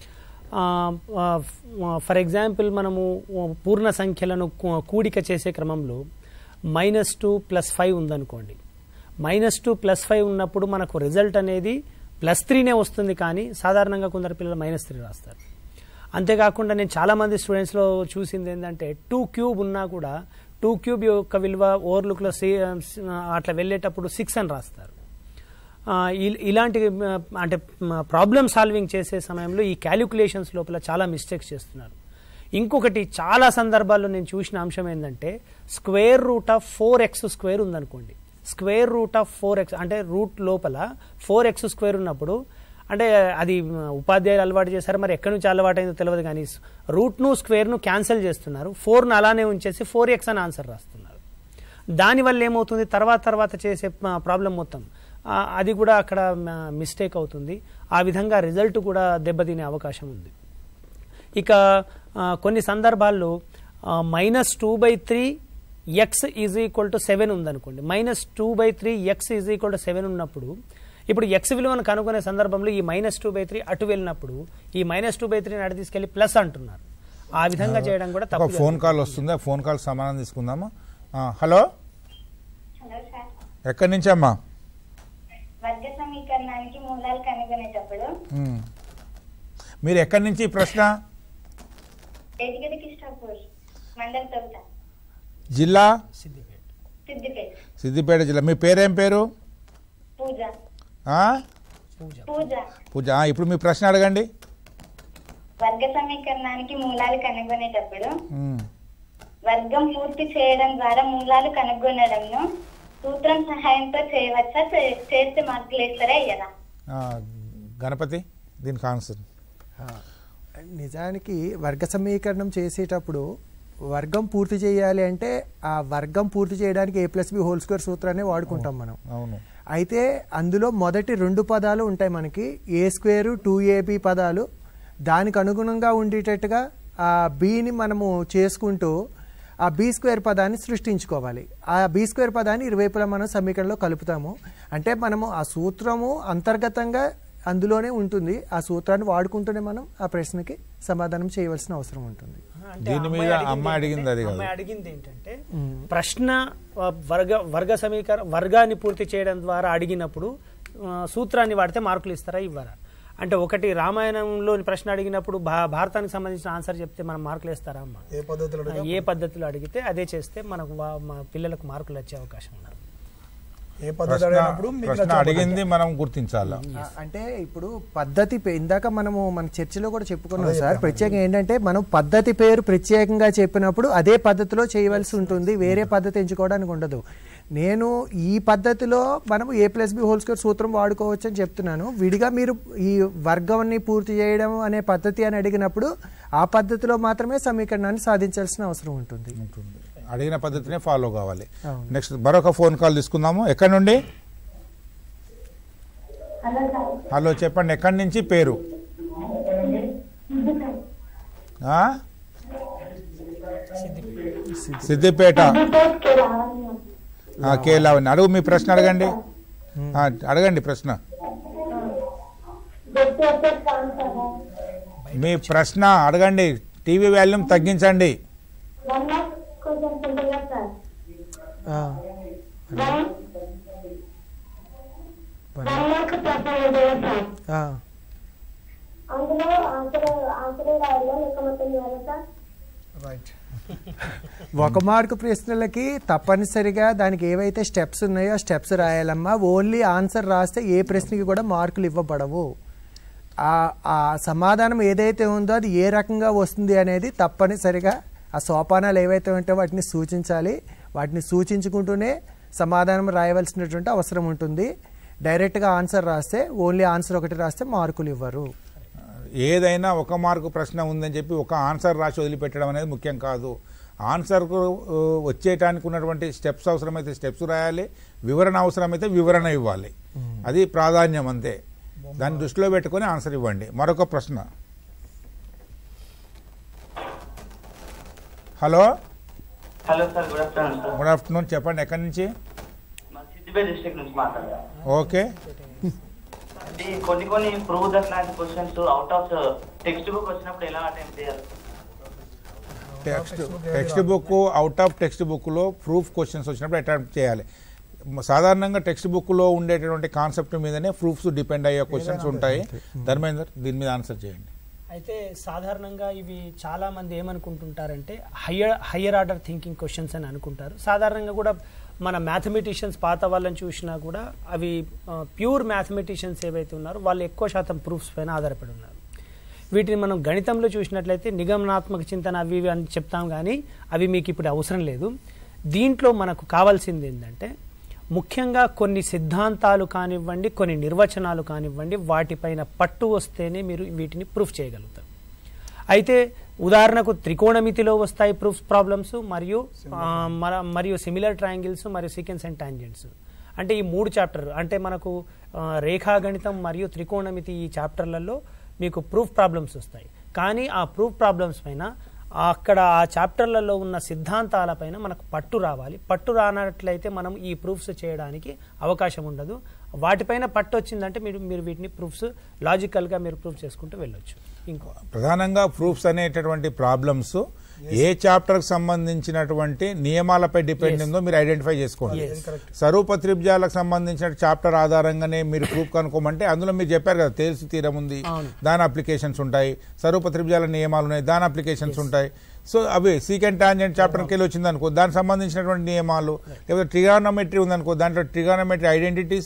ఫర్ ఎగ్జాంపుల్ మనము పూర్ణ సంఖ్యలను కూ- కూడిక చేసే క్రమంలో మైనస్ టూ ప్లస్ ఫైవ్ ఉందనుకోండి మైనస్ టూ ప్లస్ ఫైవ్ ఉన్నప్పుడు మనకు రిజల్ట్ అనేది ప్లస్ త్రీనే వస్తుంది కానీ సాధారణంగా కొందరు పిల్లలు మైనస్ త్రీ రాస్తారు అంతేకాకుండా నేను చాలా మంది స్టూడెంట్స్లో చూసింది ఏంటంటే టూ క్యూబ్ ఉన్నా కూడా టూ క్యూబ్ యొక్క విలువ ఓవర్లుక్లో సి అట్లా వెళ్ళేటప్పుడు సిక్స్ అని రాస్తారు ఆ, ఇల్- ఇలాంటి ఆ, అంటే ప్రాబ్లమ్ సాల్వింగ్ చేసే సమయంలో ఈ క్యాలిక్యులేషన్స్ లోపల చాలా మిస్టేక్స్ చేస్తున్నారు ఇంకొకటి చాలా సందర్భాల్లో నేను చూసిన అంశం ఏంటంటే square root of four x square ఉందనుకోండి square root of four x అంటే రూట్ లోపల ఫోర్ ఎక్స్ స్క్వేర్ ఉన్నప్పుడు అంటే అది మ, ఉపాధ్యాయులు అలవాటు చేశారు మరి ఎక్కడి నుంచి అలవాటు అయిందో తెలియదు కానీ రూట్ను స్క్వేర్ను క్యాన్సిల్ చేస్తున్నారు ఫోర్ను అలానే ఉంచేసి ఫోర్ ఎక్స్ అని ఆన్సర్ రాస్తున్నారు దానివల్ల ఏమవుతుంది తర్వాత తర్వాత చేసే ప్రాబ్లం మొత్తం ఆ, అది కూడా అక్కడ మిస్టేక్ అవుతుంది ఆ విధంగా రిజల్ట్ కూడా దెబ్బతినే అవకాశం ఉంది ఇక ఆ, కొన్ని సందర్భాల్లో minus two by three x is equal to seven ఉందనుకోండి minus two by three x is equal to seven ఉన్నప్పుడు ఇప్పుడు ఎక్స్ విలువను కనుగొనే సందర్భంలో ఈ మైనస్ టూ బై త్రీ అటు వెళ్ళినప్పుడు ఈ మైనస్ టూ బై త్రీని అటు తీసుకెళ్లి ప్లస్ అంటున్నారు ఆ విధంగా చేయడం కూడా ఒక తప్పు ఫోన్ కాల్ వస్తుంది ఆ ఫోన్ కాల్ సమాధానం తీసుకుందామా ఆ, హలో హలో సార్ ఎక్కడి నుంచి అమ్మా వర్గ సమీకరణానికి మూలాలు కనుగొనేటప్పుడు ఉమ్. మీరు ఎక్కడి నుంచి ఈ ప్రశ్న ఎదిగడి కిష్టాపూర్ మండల్ తొలుత జిల్లా సిద్దిపేట సిద్దిపేట జిల్లా మీ పేరేం పేరు పూజ ఆ? పూజ పూజ ఆ, ఇప్పుడు మీ ప్రశ్న అడగండి వర్గ సమీకరణానికి మూలాలు కనుగొనేటప్పుడు ఉమ్. వర్గం పూర్తి చేయడం ద్వారా మూలాలు కనుగొనడంను సూత్రం సహాయంతో చేయవచ్చా చే- చేస్తే మార్కులు వేస్తారా అయ్యరా ఆ, గణపతి దీనికి ఆన్సర్ ఆ, నిజానికి వర్గ సమీకరణం చేసేటప్పుడు వర్గం పూర్తి చేయాలి అంటే ఆ వర్గం పూర్తి చేయడానికి a plus b whole square సూత్రాన్ని వాడుకుంటాం మనం అవును అయితే అందులో మొదటి రెండు పదాలు ఉంటాయి మనకి ఏ స్క్వేరు టూ ఏబి పదాలు దానికి అనుగుణంగా ఉండేటట్టుగా ఆ బిని మనము చేసుకుంటూ ఆ బి స్క్వేర్ పదాన్ని సృష్టించుకోవాలి ఆ బి స్క్వేర్ పదాన్ని ఇరువైపులా మనం సమీకరణలో కలుపుతాము అంటే మనము ఆ సూత్రము అంతర్గతంగా అందులోనే ఉంటుంది ఆ సూత్రాన్ని వాడుకుంటూనే మనం ఆ ప్రశ్నకి సమాధానం చేయవలసిన అవసరం ఉంటుంది అంటే దీని ఆ మీద అమ్మాయి అమ్మాయి అడిగింది అది ఏంటంటే- కాదు. అమ్మాయి అడిగింది ఏంటంటే ప్రశ్న ఆ, వర్గ వర్గ సమీకరణ వర్గాన్ని పూర్తి చేయడం ద్వారా అడిగినప్పుడు ఆ, సూత్రాన్ని వాడితే మార్కులు ఇస్తారా ఇవ్వరా అంటే ఒకటి రామాయణంలోని ప్రశ్న అడిగినప్పుడు భా- భారతానికి సంబంధించిన ఆన్సర్ చెప్తే మనం మార్కులు వేస్తారా అమ్మా ఏ పద్ధతిలో ఆ, ఏ పద్ధతిలో అడిగితే అదే చేస్తే మనకు వా- మా పిల్లలకు మార్కులు వచ్చే అవకాశం ఉన్నది ఏ పద్ధతి ప్రశ్న అడిగినప్పుడు మీకు ప్రశ్న నచ్చే అడిగింది మనం గుర్తించాలా ఆ, అంటే ఇప్పుడు పద్ధతి పే- ఇందాక మనము మన చర్చలో కూడా చెప్పుకున్నాం సార్ ప్రత్యేకంగా ఏంటంటే మనం పద్ధతి పేరు ప్రత్యేకంగా చెప్పినప్పుడు అదే పద్ధతిలో చేయవలసి ఉంటుంది వేరే పద్ధతి ఎంచుకోవడానికి ఉండదు నేను ఈ పద్ధతిలో మనం a plus b whole square సూత్రం వాడుకోవచ్చు అని చెప్తున్నాను విడిగా మీరు ఈ వర్గాన్ని పూర్తి చేయడం అనే పద్ధతి అని అడిగినప్పుడు ఆ పద్ధతిలో మాత్రమే సమీకరణాన్ని సాధించాల్సిన అవసరం ఉంటుంది ఉంటుంది అడిగిన పద్ధతినే ఫాలో కావాలి అవును. నెక్స్ట్ మరొక ఫోన్ కాల్ తీసుకుందాము ఎక్కడి నుండి హలో చెప్పండి ఎక్కడి నుంచి పేరు ఆ? సిద్దిపేట ఆ, కే లావణ్య అడుగు మీ ప్రశ్న అడగండి ఆ, అడగండి ప్రశ్న మీ ప్రశ్న అడగండి టీవీ వాల్యూమ్ తగ్గించండి ఆ, ఆ. అందులో ఆన్సర్ ఆన్సర్ రాయాలా లెక్క మొత్తం చేయాలా సార్ రైట్ ఒక మార్కు ప్రశ్నలకి తప్పనిసరిగా దానికి ఏవైతే స్టెప్స్ ఉన్నాయో ఆ స్టెప్స్ రాయాలమ్మా ఓన్లీ ఆన్సర్ రాస్తే ఏ ప్రశ్నకి కూడా మార్కులు ఇవ్వబడవు ఆ ఆ సమాధానం ఏదైతే ఉందో అది ఏ రకంగా వస్తుంది అనేది తప్పనిసరిగా ఆ సోపానాలు ఏవైతే ఉంటాయో వాటిని సూచించాలి వాటిని సూచించుకుంటూనే సమాధానం రాయవలసినటువంటి అవసరం ఉంటుంది డైరెక్ట్గా ఆన్సర్ రాస్తే ఓన్లీ ఆన్సర్ ఒకటి రాస్తే మార్కులు ఇవ్వరు ఏదైనా ఒక మార్కు ప్రశ్న ఉందని చెప్పి ఒక ఆన్సర్ రాసి వదిలిపెట్టడం అనేది ముఖ్యం కాదు ఆన్సర్కు ఆ, వచ్చేటానికి ఉన్నటువంటి స్టెప్స్ అవసరమైతే స్టెప్స్ రాయాలి వివరణ అవసరమైతే వివరణ ఇవ్వాలి అది ప్రాధాన్యం అంతే దాన్ని దృష్టిలో పెట్టుకొని ఆన్సర్ ఇవ్వండి మరొక ప్రశ్న hello hello sir good afternoon sir good afternoon చెప్పండి ఎక్కడి నుంచి మా సిద్దిపేట డిస్ట్రిక్ట్ నుంచి మాట్లాడదా ఓకే ఇది కొన్ని కొన్ని ప్రూవ్ దట్ లాంటి questions out of text book వచ్చినప్పుడు ఎలా అటెంప్ట్ చేయాలి text text book out of text బుక్లో ప్రూఫ్ క్వశ్చన్స్ వచ్చినప్పుడు అటెంప్ట్ చేయాలి మ- సాధారణంగా టెక్స్ట్ బుక్లో ఉండేటటువంటి కాన్సెప్ట్ మీదనే ప్రూఫ్స్ డిపెండ్ అయ్యే క్వశ్చన్స్ ఉంటాయి ధర్మేందర్ దీని మీద ఆన్సర్ చేయండి అయితే సాధారణంగా ఇవి చాలా మంది ఏమనుకుంటుంటారంటే higher higher order thinking questions అని అనుకుంటారు సాధారణంగా కూడా మన మ్యాథమెటిషియన్స్ పాత వాళ్ళని చూసినా కూడా అవి ప్యూర్ మ్యాథమెటిషియన్స్ ఏవైతే ఉన్నారో వాళ్ళు ఎక్కువ శాతం ప్రూఫ్స్ పైన ఆధారపడి ఉన్నారు వీటిని మనం గణితంలో చూసినట్లయితే నిగమనాత్మక చింతన అవి ఇవి అని చెప్తాం కానీ అవి మీకు ఇప్పుడు అవసరం లేదు దీంట్లో మనకు కావాల్సింది ఏంటంటే ముఖ్యంగా కొన్ని సిద్ధాంతాలు కానివ్వండి కొన్ని నిర్వచనాలు కానివ్వండి వాటిపైన పట్టు వస్తేనే మీరు వీటిని ప్రూఫ్ చేయగలుగుతారు అయితే ఉదాహరణకు త్రికోణమితిలో వస్తాయి ప్రూఫ్ ప్రాబ్లమ్స్ మరియు ఆ, మన- మరియు సిమిలర్ ట్రయాంగిల్స్ మరియు సీక్వెన్స్ అండ్ టాంజెంట్స్ అంటే ఈ మూడు చాప్టర్ అంటే మనకు ఆ, రేఖాగణితం మరియు త్రికోణమితి ఈ చాప్టర్లలో మీకు ప్రూఫ్ ప్రాబ్లమ్స్ వస్తాయి కానీ ఆ ప్రూఫ్ ప్రాబ్లమ్స్ పైన అక్కడ ఆ చాప్టర్లలో ఉన్న సిద్ధాంతాలపైన మనకు పట్టు రావాలి పట్టు రానట్లయితే మనం ఈ ప్రూఫ్స్ చేయడానికి అవకాశం ఉండదు వాటిపైన పట్టు వచ్చిందంటే మీరు మీరు వీటిని ప్రూఫ్స్ లాజికల్గా మీరు ప్రూఫ్ చేసుకుంటూ వెళ్ళొచ్చు ఇంకో ప్రధానంగా ప్రూఫ్స్ అనేటటువంటి ప్రాబ్లమ్స్ ఏ చాప్టర్ కి సంబంధించినటువంటి నియమాలపై డిపెండ్ ఉందో మీరు ఐడెంటిఫై చేసుకోండి స్వరూప త్రిభుజాలకు సంబంధించిన చాప్టర్ ఆధారంగానే మీరు ప్రూఫ్ కనుక్కోమంటే అందులో మీరు చెప్పారు కదా తేల్చి తీరం ఉంది దాని అప్లికేషన్స్ ఉంటాయి స్వరూప త్రిభుజాల నియమాలు ఉన్నాయి దాని అప్లికేషన్స్ ఉంటాయి సో అవి సీకెండ్ టాంజెంట్ చాప్టర్కి వెళ్ళి వచ్చింది అనుకో దానికి సంబంధించినటువంటి నియమాలు లేకపోతే ట్రిగానోమెట్రీ ఉందనుకో దాంట్లో trigonometry identities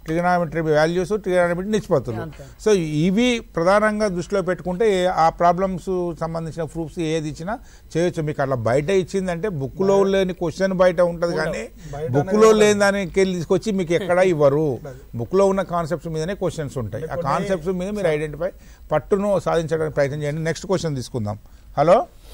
trigonometry values trigonometry నిష్పత్తులు సో ఇవి ప్రధానంగా దృష్టిలో పెట్టుకుంటే ఏ- ఆ ప్రాబ్లమ్స్ సంబంధించిన ప్రూఫ్స్ ఏది ఇచ్చినా చేయొచ్చు మీకు అట్లా బయట ఇచ్చిందంటే బుక్లో లేని క్వశ్చన్ బయట ఉంటుంది కానీ బుక్లో లేని దానికి వెళ్ళి తీసుకొచ్చి మీకు ఎక్కడ ఇవ్వరు బుక్లో ఉన్న కాన్సెప్ట్స్ మీదనే క్వశ్చన్స్ ఉంటాయి ఆ కాన్సెప్ట్స్ మీద మీరు ఐడెంటిఫై పట్టును సాధించడానికి ప్రయత్నం చేయండి నెక్స్ట్ క్వశ్చన్ తీసుకుందాం హలో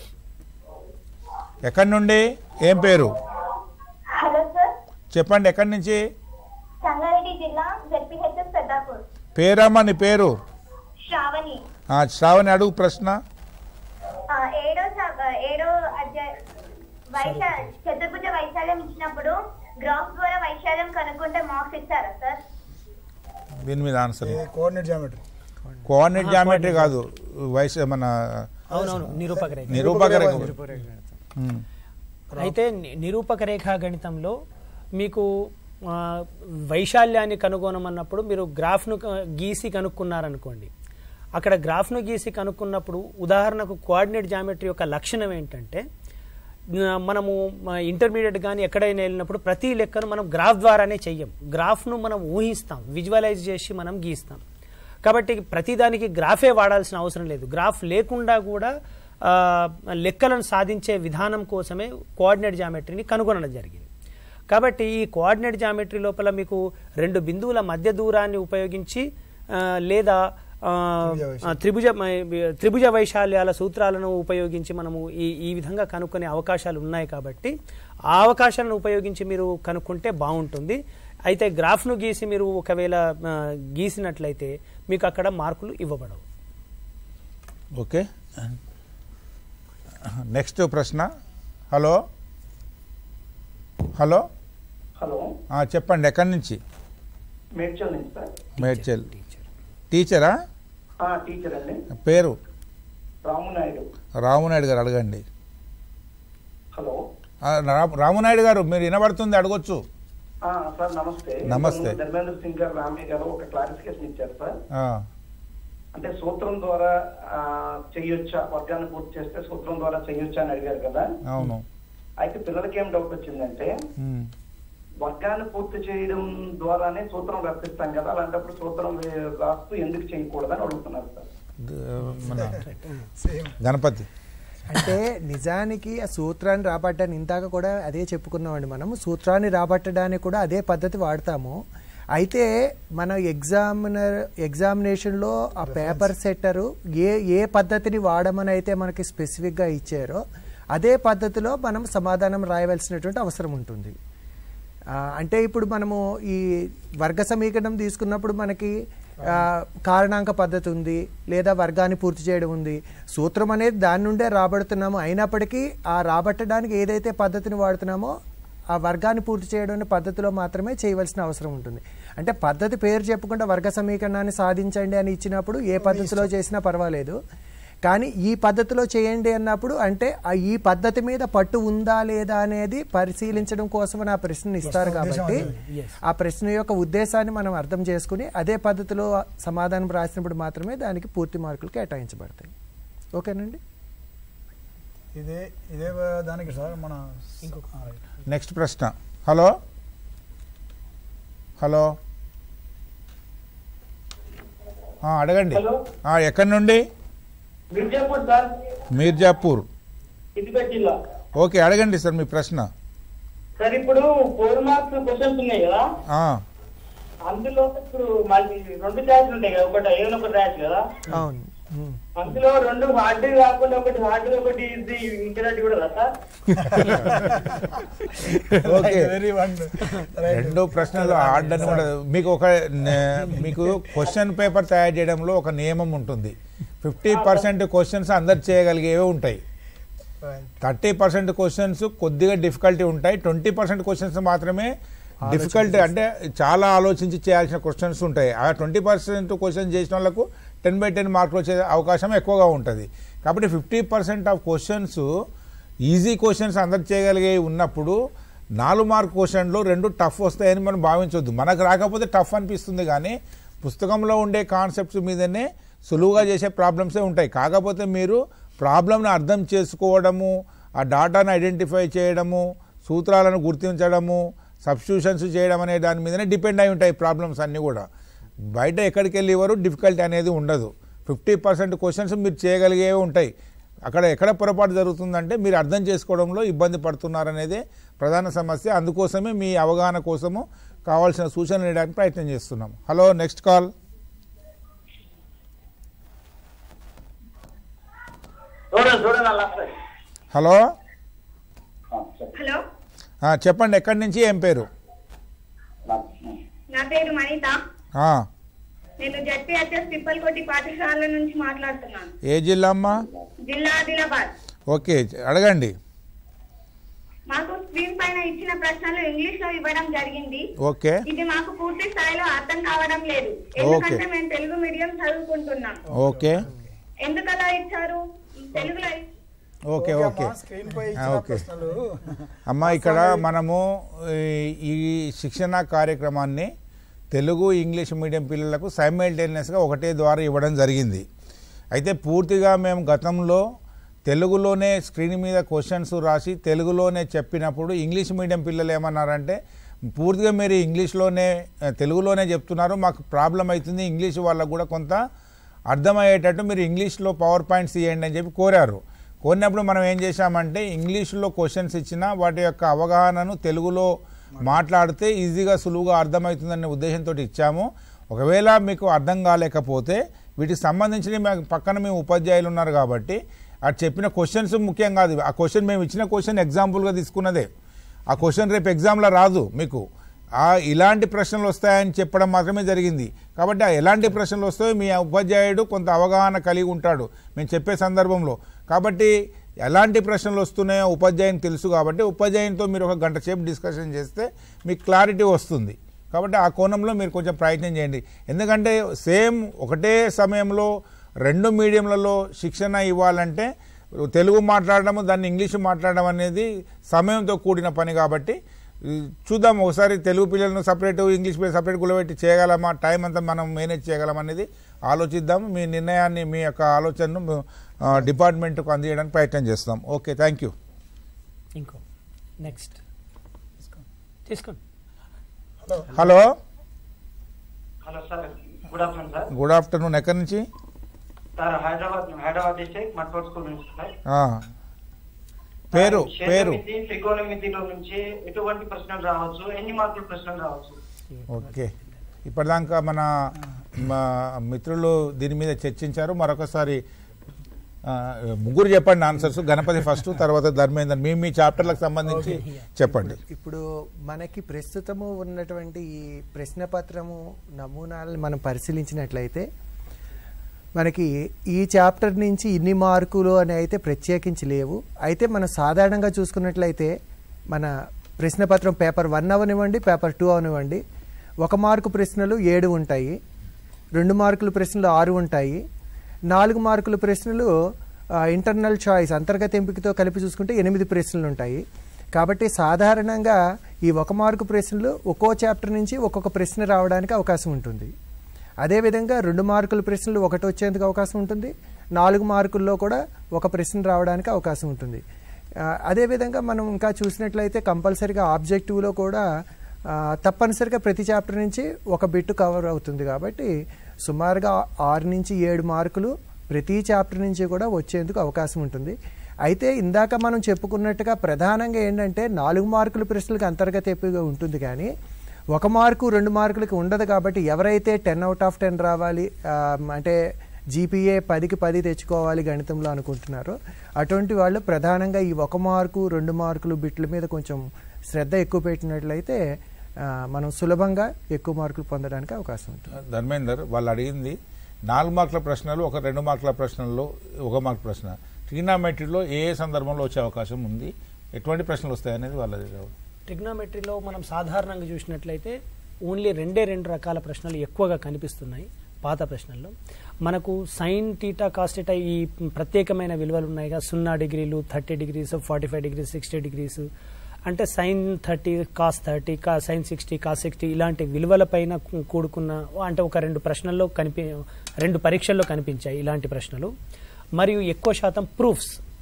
ఎక్కడి నుండి ఏం పేరు హలో సార్ చెప్పండి ఎక్కడి నుంచి సంగారెడ్డి జిల్లా జెడ్పీహెచ్ఎస్ పెద్దాపూర్ పేరమ్మా నీ పేరు శ్రావణి ఆ, శ్రావణి అడుగు ప్రశ్న ఆ, ఏడో స- ఆ, ఏడో అధ్యాయ వైశా చతుర్భుజ వైశాల్యం ఇచ్చినప్పుడు గ్రాఫ్ ద్వారా వైశాల్యం కనుక్కుంటే మార్క్స్ ఇస్తారా సార్ దీని మీద answer coordinate geometry coordinate geometry కాదు వయసు మన అవునవును నిరూపక రేఖ నిరూపక రేఖ ఉమ్. అయితే ని- నిరూపక రేఖా గణితంలో మీకు ఆ, వైశాల్యాన్ని కనుగొనమన్నప్పుడు మీరు గ్రాఫ్ను క- గీసి కనుక్కున్నారనుకోండి అక్కడ గ్రాఫ్ను గీసి కనుక్కున్నప్పుడు ఉదాహరణకు కోఆర్డినేట్ జామెట్రీ యొక్క లక్షణం ఏంటంటే ఆ, మనము ఇంటర్మీడియట్ కానీ ఎక్కడైనా వెళ్ళినప్పుడు ప్రతి లెక్కను మనం గ్రాఫ్ ద్వారానే చెయ్యం గ్రాఫ్ను మనం ఊహిస్తాం విజువలైజ్ చేసి మనం గీస్తాం కాబట్టి ప్రతిదానికి గ్రాఫే వాడాల్సిన అవసరం లేదు గ్రాఫ్ లేకుండా కూడా ఆ, లెక్కలను సాధించే విధానం కోసమే కోఆర్డినేట్ జామెట్రీని కనుగొనడం జరిగింది కాబట్టి ఈ కోఆర్డినేట్ జామెట్రీ లోపల మీకు రెండు బిందువుల మధ్య దూరాన్ని ఉపయోగించి ఆ, లేదా ఆ, ఆ, త్రిభుజ త్రిభుజ వైశాల్యాల సూత్రాలను ఉపయోగించి మనము ఈ ఈ విధంగా కనుక్కునే అవకాశాలు ఉన్నాయి కాబట్టి ఆ అవకాశాలను ఉపయోగించి మీరు కనుక్కుంటే బాగుంటుంది అయితే గ్రాఫ్ను గీసి మీరు ఒకవేళ ఆ, గీసినట్లయితే మీకు అక్కడ మార్కులు ఇవ్వబడవు ఓకే నెక్స్ట్ ప్రశ్న హలో హలో హలో ఆ, చెప్పండి ఎక్కడి నుంచి మేడ్చల్ నుంచి సార్ మేడ్చల్ టీచరా ఆ, టీచర్ అండి పేరు రామునాయుడు రామునాయుడు గారు అడగండి హలో ఆ, రా- రామునాయుడు గారు మీరు వినబడుతుంది అడగొచ్చు ఆ, సార్ నమస్తే నమస్తే. ఇంతకుముందు ధర్మేంద్ర సింగ్ గారు రామయ్య గారు ఒక క్లారిఫికేషన్ ఇచ్చారు సార్ ఆ, అంటే సూత్రం ద్వారా ఆ, చెయ్యొచ్చా వర్గాన్ని పూర్తి చేస్తే సూత్రం ద్వారా చెయ్యొచ్చా అని అడిగారు కదా అవును అయితే పిల్లలకి ఏం డౌట్ వచ్చిందంటే ఉమ్. వర్గాన్ని పూర్తి చేయడం ద్వారానే సూత్రం రప్పిస్తాం కదా అలాంటప్పుడు సూత్రం వే- రాస్తూ ఎందుకు చేయకూడదని అడుగుతున్నారు సార్ ద- మన గణపతి అంటే నిజానికి ఆ సూత్రాన్ని రాబట్టడానికి ఇందాక కూడా అదే చెప్పుకున్నామండి మనం సూత్రాన్ని రాబట్టడానికి కూడా అదే పద్ధతి వాడతాము అయితే మన ఎగ్జామినర్ ఎగ్జామినేషన్లో ఆ పేపర్ సెట్టరు ఏ ఏ పద్ధతిని వాడమని అయితే మనకి స్పెసిఫిక్గా ఇచ్చారో అదే పద్ధతిలో మనం సమాధానం రాయవలసినటువంటి అవసరం ఉంటుంది ఆ, అంటే ఇప్పుడు మనము ఈ వర్గ సమీకరణం తీసుకున్నప్పుడు మనకి ఆ, కారణాంక పద్ధతి ఉంది లేదా వర్గాన్ని పూర్తి చేయడం ఉంది సూత్రం అనేది దాని నుండే రాబడుతున్నాము అయినప్పటికీ ఆ రాబట్టడానికి ఏదైతే పద్ధతిని వాడుతున్నామో ఆ వర్గాన్ని పూర్తి చేయడం అనే పద్ధతిలో మాత్రమే చేయవలసిన అవసరం ఉంటుంది అంటే పద్ధతి పేరు చెప్పకుండా వర్గ సమీకరణాన్ని సాధించండి అని ఇచ్చినప్పుడు ఏ పద్ధతిలో చేసినా పర్వాలేదు కానీ ఈ పద్ధతిలో చేయండి అన్నప్పుడు అంటే ఆ ఈ పద్ధతి మీద పట్టు ఉందా లేదా అనేది పరిశీలించడం కోసం ఆ ప్రశ్నను ఇస్తారు కాబట్టి ఆ ప్రశ్న యొక్క ఉద్దేశాన్ని మనం అర్థం చేసుకుని అదే పద్ధతిలో సమాధానం రాసినప్పుడు మాత్రమే దానికి పూర్తి మార్కులు కేటాయించబడతాయి ఓకేనండి ఇదే ఇదే దానికి సార్ మన ఇంకొక నెక్స్ట్ ప్రశ్న హలో హలో ఆ, అడగండి హలో. ఆ, ఎక్కడి నుండి మిర్జాపూర్ సార్ మీర్జాపూర్ సిద్దిపేట జిల్లా ఓకే అడగండి సార్ మీ ప్రశ్న సార్ ఇప్పుడు ఫోర్ మార్క్స్ క్వశ్చన్స్ ఉన్నాయి కదా ఆ, అందులో ఇప్పుడు మళ్ళీ రెండు ఛాయిస్లు ఉంటాయి కదా ఒకటి ఏమైనా ఒకటి రాయచ్చు కదా అవును ఉమ్. అందులో రెండు హార్డ్ కాకుండా ఒకటి హార్డ్ ఒకటి ఇది ఇంటర్నెట్ కూడా కదా సార్ ఓకే వెరీ వన్ రెండు ప్రశ్నలు ఆడని కూడా మీకు ఒక నే- మీకు క్వశ్చన్ పేపర్ తయారు చేయడంలో ఒక నియమం ఉంటుంది ఫిఫ్టీ పర్సెంట్ క్వశ్చన్స్ అందరు చేయగలిగేవే ఉంటాయి థర్టీ పర్సెంట్ క్వశ్చన్స్ కొద్దిగా డిఫికల్టీ ఉంటాయి ట్వంటీ పర్సెంట్ క్వశ్చన్స్ మాత్రమే డిఫికల్ట్ అంటే చాలా ఆలోచించి చేయాల్సిన క్వశ్చన్స్ ఉంటాయి ఆ ట్వంటీ పర్సెంట్ క్వశ్చన్ చేసిన వాళ్ళకు టెన్ బై టెన్ మార్కులు వచ్చే అవకాశం ఎక్కువగా ఉంటుంది కాబట్టి fifty percent of questions easy questions అందరు చేయగలిగే ఉన్నప్పుడు నాలుగు మార్క్ క్వశ్చన్లు రెండు టఫ్ వస్తాయని మనం భావించవద్దు మనకు రాకపోతే టఫ్ అనిపిస్తుంది కానీ పుస్తకంలో ఉండే కాన్సెప్ట్స్ మీదనే సులువుగా చేసే ప్రాబ్లమ్సే ఉంటాయి కాకపోతే మీరు ప్రాబ్లంను అర్థం చేసుకోవడము ఆ డాటాను ఐడెంటిఫై చేయడము సూత్రాలను గుర్తించడము సబ్స్టిట్యూషన్స్ చేయడం అనే దాని మీదనే డిపెండ్ అయి ఉంటాయి ప్రాబ్లమ్స్ అన్నీ కూడా బయట ఎక్కడికి వెళ్ళి ఎవరు డిఫికల్టీ అనేది ఉండదు ఫిఫ్టీ పర్సెంట్ క్వశ్చన్స్ మీరు చేయగలిగేవి ఉంటాయి అక్కడ ఎక్కడ పొరపాటు జరుగుతుందంటే మీరు అర్థం చేసుకోవడంలో ఇబ్బంది పడుతున్నారనేదే ప్రధాన సమస్య అందుకోసమే మీ అవగాహన కోసము కావాల్సిన సూచనలు ఇవ్వడానికి ప్రయత్నం చేస్తున్నాం హలో నెక్స్ట్ కాల్ చూడండి చూడండి అలా హలో హలో ఆ, చెప్పండి ఎక్కడి నుంచి ఏం పేరు నా పేరు మణిత ఆ, నేను జడ్పీహెచ్ఎస్ తిప్పలకొట్టి పాఠశాల నుంచి మాట్లాడుతున్నాను ఏ జిల్లా అమ్మా జిల్లా ఆదిలాబాద్ ఓకే అడగండి మాకు స్క్రీన్ పైన ఇచ్చిన ప్రశ్నలు ఇంగ్లీష్ లో ఇవ్వడం జరిగింది ఓకే ఇది మాకు పూర్తి స్థాయిలో అర్థం కావడం లేదు ఎందుకంటే మేము తెలుగు మీడియం చదువుకుంటున్నాం ఓకే ఎందుకలా ఇచ్చారు తెలుగులో ఓకే ఓకే స్క్రీన్ పై ఆ, ఇచ్చిన ఓకే ప్రశ్నలు అమ్మ ఇక్కడ మనము ఈ- ఈ శిక్షణ కార్యక్రమాన్ని తెలుగు ఇంగ్లీష్ మీడియం పిల్లలకు సైమల్టేనియస్గా ఒకటే ద్వారా ఇవ్వడం జరిగింది అయితే పూర్తిగా మేము గతంలో తెలుగులోనే స్క్రీన్ మీద క్వశ్చన్స్ రాసి తెలుగులోనే చెప్పినప్పుడు ఇంగ్లీష్ మీడియం పిల్లలు ఏమన్నారంటే పూర్తిగా మీరు ఇంగ్లీష్లోనే ఆ, తెలుగులోనే చెప్తున్నారు మాకు ప్రాబ్లం అవుతుంది ఇంగ్లీష్ వాళ్ళకు కూడా కొంత అర్థమయ్యేటట్టు మీరు ఇంగ్లీష్లో పవర్ పాయింట్స్ ఇవ్వండి అని చెప్పి కోరారు కోరినప్పుడు మనం ఏం చేశామంటే ఇంగ్లీష్లో క్వశ్చన్స్ ఇచ్చినా వాటి యొక్క అవగాహనను తెలుగులో మాట్లాడితే ఈజీగా సులువుగా అర్థమవుతుందనే ఉద్దేశంతో ఇచ్చాము ఒకవేళ మీకు అర్థం కాలేకపోతే వీటికి సంబంధించిన మాకు పక్కన మేము ఉపాధ్యాయులు ఉన్నారు కాబట్టి అది చెప్పిన క్వశ్చన్స్ ముఖ్యం కాదు ఆ క్వశ్చన్ మేము ఇచ్చిన క్వశ్చన్ ఎగ్జాంపుల్గా తీసుకున్నదే ఆ క్వశ్చన్ రేపు ఎగ్జామ్లో రాదు మీకు ఆ ఇలాంటి ప్రశ్నలు వస్తాయని చెప్పడం మాత్రమే జరిగింది కాబట్టి ఆ ఎలాంటి ప్రశ్నలు వస్తాయో మీ ఉపాధ్యాయుడు కొంత అవగాహన కలిగి ఉంటాడు మేము చెప్పే సందర్భంలో కాబట్టి ఎలాంటి ప్రశ్నలు వస్తున్నాయో ఉపాధ్యాయుని తెలుసు కాబట్టి ఉపాధ్యాయునితో మీరు ఒక గంట సేపు డిస్కషన్ చేస్తే మీకు క్లారిటీ వస్తుంది కాబట్టి ఆ కోణంలో మీరు కొంచెం ప్రయత్నం చేయండి ఎందుకంటే సేమ్ ఒకటే సమయంలో రెండు మీడియంలలో శిక్షణ ఇవ్వాలంటే తెలుగు మాట్లాడడము దాన్ని ఇంగ్లీష్ మాట్లాడడం అనేది సమయంతో కూడిన పని కాబట్టి ఈ, చూద్దాం ఒకసారి తెలుగు పిల్లలను సపరేట్ ఇంగ్లీష్ పిల్లలు సపరేట్ కూలబెట్టి చేయగలమా టైం అంతా మనం మేనేజ్ చేయగలం అనేది ఆలోచిద్దాం మీ నిర్ణయాన్ని మీ యొక్క ఆలోచనను ఆ, డిపార్ట్మెంట్కు అందజేయడానికి ప్రయత్నం చేస్తాం ఓకే థ్యాంక్ యూ ఇంకో నెక్స్ట్ తీసుకోండి hello hello sir good afternoon sir good afternoon ఎక్కడి నుంచి sir Hyderabad Hyderabad district Matkot school నుంచి సార్ ఆ, పేరు సార్, పేరు క్షేత్రమితి, త్రికోణమితిలో నుంచి ఎటువంటి ప్రశ్నలు రావచ్చు ఎన్ని మార్కుల ప్రశ్నలు రావచ్చు ఓకే ఇప్పటిదాకా మన మా మిత్రులు దీని మీద చర్చించారు మరొకసారి ఆ, ముగ్గురు చెప్పండి ఆన్సర్స్ గణపతి ఫస్ట్ తర్వాత ధర్మేందర్ మీ మీ చాప్టర్లకు సంబంధించి చెప్పండి ఇప్పుడు మనకి ప్రస్తుతము ఉన్నటువంటి ఈ ప్రశ్నపత్రము నమూనాలను మనం పరిశీలించినట్లయితే మనకి ఈ చాప్టర్ నుంచి ఇన్ని మార్కులు అని అయితే ప్రత్యేకించి లేవు అయితే మనం సాధారణంగా చూసుకున్నట్లయితే మన ప్రశ్నపత్రం పేపర్ వన్ అవనివ్వండి పేపర్ టూ అవనివ్వండి ఒక మార్కు ప్రశ్నలు ఏడు ఉంటాయి రెండు మార్కుల ప్రశ్నలు ఆరు ఉంటాయి నాలుగు మార్కుల ప్రశ్నలు ఆ, ఇంటర్నల్ చాయిస్ అంతర్గత ఎంపికతో కలిపి చూసుకుంటే ఎనిమిది ప్రశ్నలు ఉంటాయి కాబట్టి సాధారణంగా ఈ ఒక మార్కు ప్రశ్నలు ఒక్కో చాప్టర్ నుంచి ఒక్కొక్క ప్రశ్న రావడానికి అవకాశం ఉంటుంది అదేవిధంగా రెండు మార్కుల ప్రశ్నలు ఒకటి వచ్చేందుకు అవకాశం ఉంటుంది నాలుగు మార్కుల్లో కూడా ఒక ప్రశ్న రావడానికి అవకాశం ఉంటుంది ఆ, అదేవిధంగా మనం ఇంకా చూసినట్లయితే కంపల్సరీగా ఆబ్జెక్టివ్లో కూడా ఆ, తప్పనిసరిగా ప్రతి చాప్టర్ నుంచి ఒక బిట్ కవర్ అవుతుంది కాబట్టి సుమారుగా ఆరు నుంచి ఏడు మార్కులు ప్రతి చాప్టర్ నుంచి కూడా వచ్చేందుకు అవకాశం ఉంటుంది అయితే ఇందాక మనం చెప్పుకున్నట్టుగా ప్రధానంగా ఏంటంటే నాలుగు మార్కుల ప్రశ్నలకు అంతర్గత ఎంపిక ఉంటుంది కానీ ఒక మార్కు రెండు మార్కులకి ఉండదు కాబట్టి ఎవరైతే టెన్ అవుట్ ఆఫ్ టెన్ రావాలి ఆ, అంటే జీపీఏ పదికి పది తెచ్చుకోవాలి గణితంలో అనుకుంటున్నారో అటువంటి వాళ్ళు ప్రధానంగా ఈ ఒక మార్కు రెండు మార్కులు బిట్ల మీద కొంచెం శ్రద్ధ ఎక్కువ పెట్టినట్లయితే ఆ, మనం సులభంగా ఎక్కువ మార్కులు పొందడానికి అవకాశం ఉంటుంది ధర్మేందర్ వాళ్ళు అడిగింది నాలుగు మార్కుల ప్రశ్నలు ఒక రెండు మార్కుల ప్రశ్నల్లో ఒక మార్క్ ప్రశ్న ట్రిగ్నామెట్రీలో ఏ ఏ సందర్భంలో వచ్చే అవకాశం ఉంది ఎటువంటి ప్రశ్నలు వస్తాయి అనేది వాళ్ళది ట్రిగ్నామెట్రీలో మనం సాధారణంగా చూసినట్లయితే ఓన్లీ రెండే రెండు రకాల ప్రశ్నలు ఎక్కువగా కనిపిస్తున్నాయి పాత ప్రశ్నల్లో మనకు సైన్ టీటా కాస్టేటా ఈ ప్రత్యేకమైన విలువలు ఉన్నాయి కదా సున్నా డిగ్రీలు thirty degrees forty five degrees sixty degrees అంటే సైన్ థర్టీ కాస్ థర్టీ కా సైన్ సిక్స్టీ కాస్ సిక్స్టీ ఇలాంటి విలువలపైన కూ- కూడుకున్న అంటే ఒక రెండు ప్రశ్నల్లో కనిపి రెండు పరీక్షల్లో కనిపించాయి ఇలాంటి ప్రశ్నలు మరియు ఎక్కువ శాతం proofs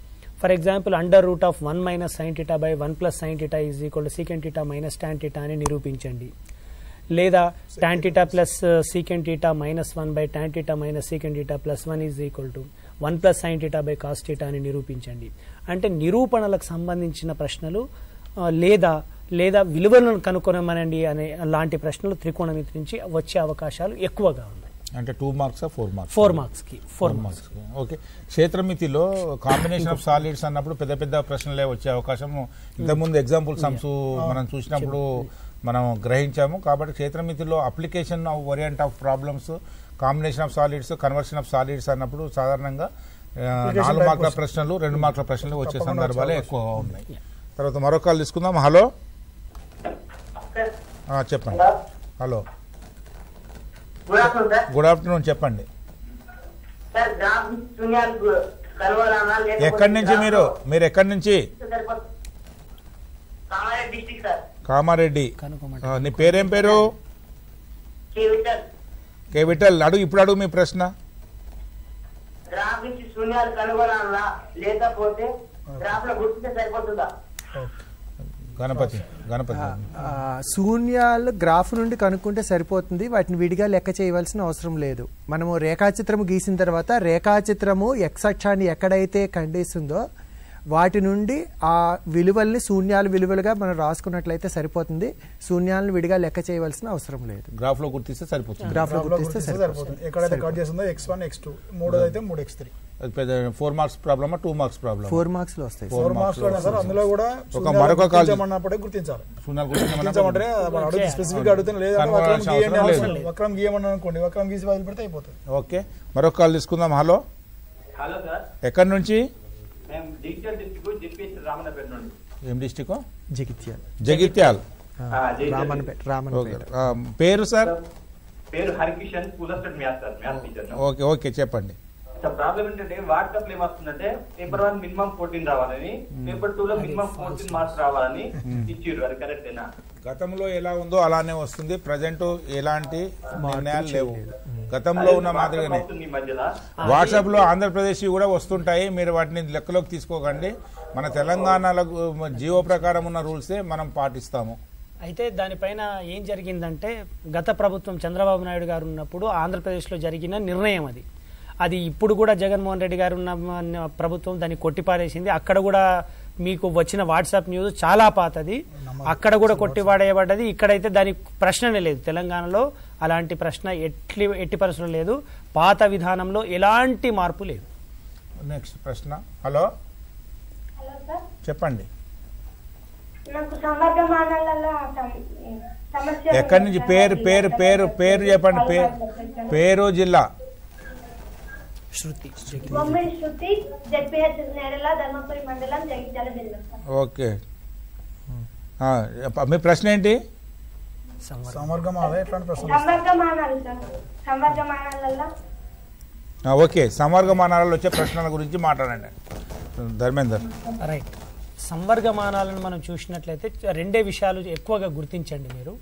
for example under root of one minus sine theta by one plus sine theta is equal to secant theta minus tan theta అని నిరూపించండి లేదా tan theta plus secant theta minus one by tan theta minus secant theta plus one is equal to one plus sine theta by cos theta అని నిరూపించండి అంటే నిరూపణలకు సంబంధించిన ప్రశ్నలు ఆ, లేదా లేదా విలువలను కనుక్కొనమనండి అనే లాంటి ప్రశ్నలు త్రికోణమితి నుంచి వచ్చే అవకాశాలు ఎక్కువగా ఉన్నాయి అంటే two marks four marks four marks కి ఫోర్ మార్క్స్ ఓకే క్షేత్రమితిలో కాంబినేషన్ ఆఫ్ సాలిడ్స్ అన్నప్పుడు పెద్ద పెద్ద ప్రశ్నలే వచ్చే అవకాశం ఇంతకుముందు ఎగ్జాంపుల్ సమ్స్ మనం చూసినప్పుడు మనం గ్రహించాము కాబట్టి క్షేత్రమితిలో application of variant of problems combination of solids conversion of solids అన్నప్పుడు సాధారణంగా ఆ, నాలుగు మార్కుల ప్రశ్నలు రెండు మార్కుల ప్రశ్నలు వచ్చే సందర్భాలే ఎక్కువగా ఉన్నాయి తర్వాత మరొక కాల్ తీసుకుందాం హలో ఆ, చెప్పండి hello good afternoon sir good afternoon చెప్పండి సార్ గ్రాఫ్ శూన్యాలు కనుగొనాలా లేకపోతే ఎక్కడి నుంచి మీరు మీరు ఎక్కడి నుంచి సరిపోతుంది కామారెడ్డి డిస్ట్రిక్ట్ సార్ కామారెడ్డి కనుక్కోమంటే ఆ, నీ పేరేం పేరు కే విఠల్ కే విఠల్ అడుగు ఇప్పుడు అడుగు మీ ప్రశ్న గ్రాఫ్ నుంచి శూన్యాలు కనుగొనాలా లేకపోతే గ్రాఫ్ లో గుర్తిస్తే సరిపోతుందా గణపతి గణపతి ఆ, శూన్యాలు గ్రాఫ్ నుండి కనుక్కుంటే సరిపోతుంది వాటిని విడిగా లెక్క చేయవలసిన అవసరం లేదు మనము రేఖాచిత్రము గీసిన తర్వాత రేఖాచిత్రము ఎక్స్ అక్షాన్ని ఎక్కడైతే ఖండిస్తుందో వాటి నుండి ఆ విలువల్ని శూన్యాల విలువలుగా మనం రాసుకున్నట్లయితే సరిపోతుంది శూన్యాలను విడిగా లెక్క చేయవలసిన అవసరం లేదు గ్రాఫ్ లో గుర్తిస్తే సరిపోతుంది గ్రాఫ్ లో గ్రాఫ్లో గుర్తిస్తే గుర్తిస్తే సరిపోతుంది సరిపోతుంది ఎక్కడైతే కట్ చేస్తుందో ఎక్స్ వన్ ఎక్స్ టూ మూడోది అయితే మూడు ఎక్స్ త్రీ అది పెద్ద ఫోర్ మార్క్స్ ప్రాబ్లమా two marks problem four marks లో వస్తాయి ఫోర్ మార్క్స్ లో సార్ అందులో కూడా ఒక మరొక కాల్ గుర్తించమన్నప్పుడే గుర్తించాలి శూన్యాలు గుర్తించమంటే మనం అడుగు స్పెసిఫిక్ అడుగుతున్నా లేదా కనుగొనాల్సిన వక్రం గీయండి అవసరం అవసరం లేదు. లేదు. వక్రం గీయమని అనుకోండి వక్రం గీసి వదిలి పెడితే అయిపోతుంది ఓకే మరొక కాల్ తీసుకుందాం హలో హలో సార్ ఎక్కడి నుంచి మేము డిజిటల్ డిస్ట్రిక్ట్ జిపిఎస్ రామన్నపేట నుండి ఏం డిస్టిక్ జగిత్యాల జగిత్యాల్ ఆ, జగిత్యాల. రామన్పేట ఓకే రామన్పేట ఆ, పేరు సార్ పేరు హరికిషన్ పూలస్టెడ్ maths sir maths teacher okay okay చెప్పండి సార్ ప్రాబ్లం ఏంటంటే వాట్సాప్ లో ఏమొస్తుందంటే పేపర్ వన్ మినిమం ఫోర్టీన్ రావాలని పేపర్ టూ లో మినిమం ఫోర్టీన్ మార్క్స్ రావాలని ఇచ్చిర్రు అది కరెక్టేనా గతంలో ఎలా ఉందో అలానే వస్తుంది ప్రజెంట్ ఎలాంటి నిర్ణయాలు లేవు గతంలో ఉన్న మాదిరిగానే అవుతుంది ఈ మధ్యలో వాట్సాప్ లో ఆంధ్రప్రదేశ్ కూడా వస్తుంటాయి మీరు వాటిని లెక్కలోకి తీసుకోకండి మన తెలంగాణలో జియో ప్రకారం ఉన్న రూల్సే మనం పాటిస్తాము అయితే దానిపైన ఏం జరిగిందంటే గత ప్రభుత్వం చంద్రబాబు నాయుడు గారు ఉన్నప్పుడు ఆంధ్రప్రదేశ్లో జరిగిన నిర్ణయం అది అది ఇప్పుడు కూడా జగన్మోహన్ రెడ్డి గారు ఉన్న మన ప్రభుత్వం దాన్ని కొట్టిపారేసింది అక్కడ కూడా మీకు వచ్చిన వాట్సాప్ న్యూస్ చాలా పాతది అక్కడ కూడా కొట్టిపాడేయబడ్డది ఇక్కడైతే దానికి ప్రశ్ననే లేదు తెలంగాణలో అలాంటి ప్రశ్న ఎట్టి ఎట్టి పరిస్థితులు లేదు పాత విధానంలో ఎలాంటి మార్పు లేదు నెక్స్ట్ ప్రశ్న హలో హలో సార్ చెప్పండి నాకు సమర్థమానాలలో సమ- సమస్య ఎక్కడి నుంచి పేరు పేరు పేరు పేరు చెప్పండి పేరు పేరు జిల్లా శృతి బొమ్మిడి శృతి జడ్పిహెచ్ నేరల ధర్మపురి మండలం జగిత్యాల జిల్లా సార్ ఓకే ఆ, మీ ప్రశ్న ఏంటి సమర్గమాల ఎట్లాంటి ప్రశ్న సంవర్గమానాలు సార్ సంవర్గమానాలలో ఆ, ఓకే సంవర్గమానాలలో వచ్చే ప్రశ్నల గురించి మాట్లాడండి ధర్మేందర్ రైట్ సంవర్గమానాలను మనం చూసినట్లయితే రెండే విషయాలు ఎక్కువగా గుర్తించండి మీరు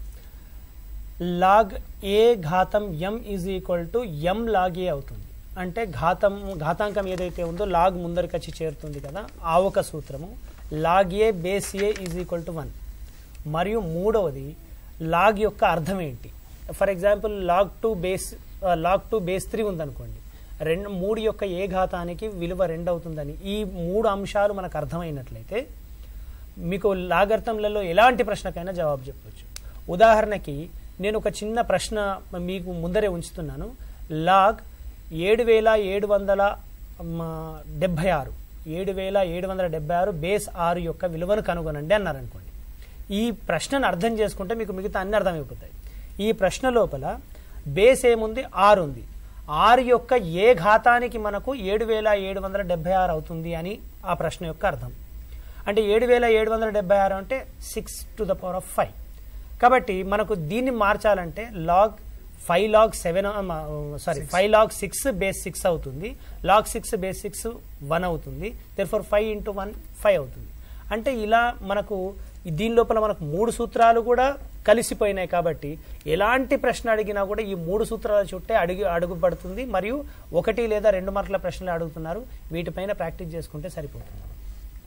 లాగ్ ఏ ఘాతం m is equal to m log a అవుతుంది అంటే ఘాతం ఘాతాంకం ఏదైతే ఉందో లాగ్ ముందరికి వచ్చి చేరుతుంది కదా ఆ ఒక సూత్రము log a base a is equal to one మరియు మూడవది లాగ్ యొక్క అర్థం ఏంటి for example log to base log to base three ఉందనుకోండి రెండు మూడు యొక్క ఏ ఘాతానికి విలువ రెండు అవుతుందని ఈ మూడు అంశాలు మనకు అర్థమైనట్లయితే మీకు లాగర్థంలలో ఎలాంటి ప్రశ్నకైనా జవాబు చెప్పవచ్చు ఉదాహరణకి నేను ఒక చిన్న ప్రశ్న మీకు ముందరే ఉంచుతున్నాను లాగ్ ఏడు వేల ఏడు వందల మ, డెబ్భై ఆరు ఏడు వేల ఏడు వందల డెబ్బై ఆరు బేస్ ఆరు యొక్క విలువను కనుగొనండి అన్నారనుకోండి ఈ ప్రశ్నను అర్థం చేసుకుంటే మీకు మిగతా అన్ని అర్థమైపోతాయి ఈ ప్రశ్న లోపల బేస్ ఏముంది ఆరు ఉంది ఆరు యొక్క ఏ ఘాతానికి మనకు ఏడు వేల ఏడు వందల డెబ్బై ఆరు అవుతుంది అని ఆ ప్రశ్న యొక్క అర్థం అంటే ఏడు వేల ఏడు వందల డెబ్బై ఆరు అంటే six to the power of five కాబట్టి మనకు దీన్ని మార్చాలంటే log five log seven sorry five log six base six అవుతుంది log six base six one అవుతుంది therefore five into one five అవుతుంది అంటే ఇలా మనకు దీని లోపల మనకు మూడు సూత్రాలు కూడా కలిసిపోయినాయి కాబట్టి ఎలాంటి ప్రశ్న అడిగినా కూడా ఈ మూడు సూత్రాల చుట్టే అడుగు అడుగు పడుతుంది మరియు ఒకటి లేదా రెండు మార్కుల ప్రశ్నలు అడుగుతున్నారు వీటిపైన ప్రాక్టీస్ చేసుకుంటే సరిపోతుంది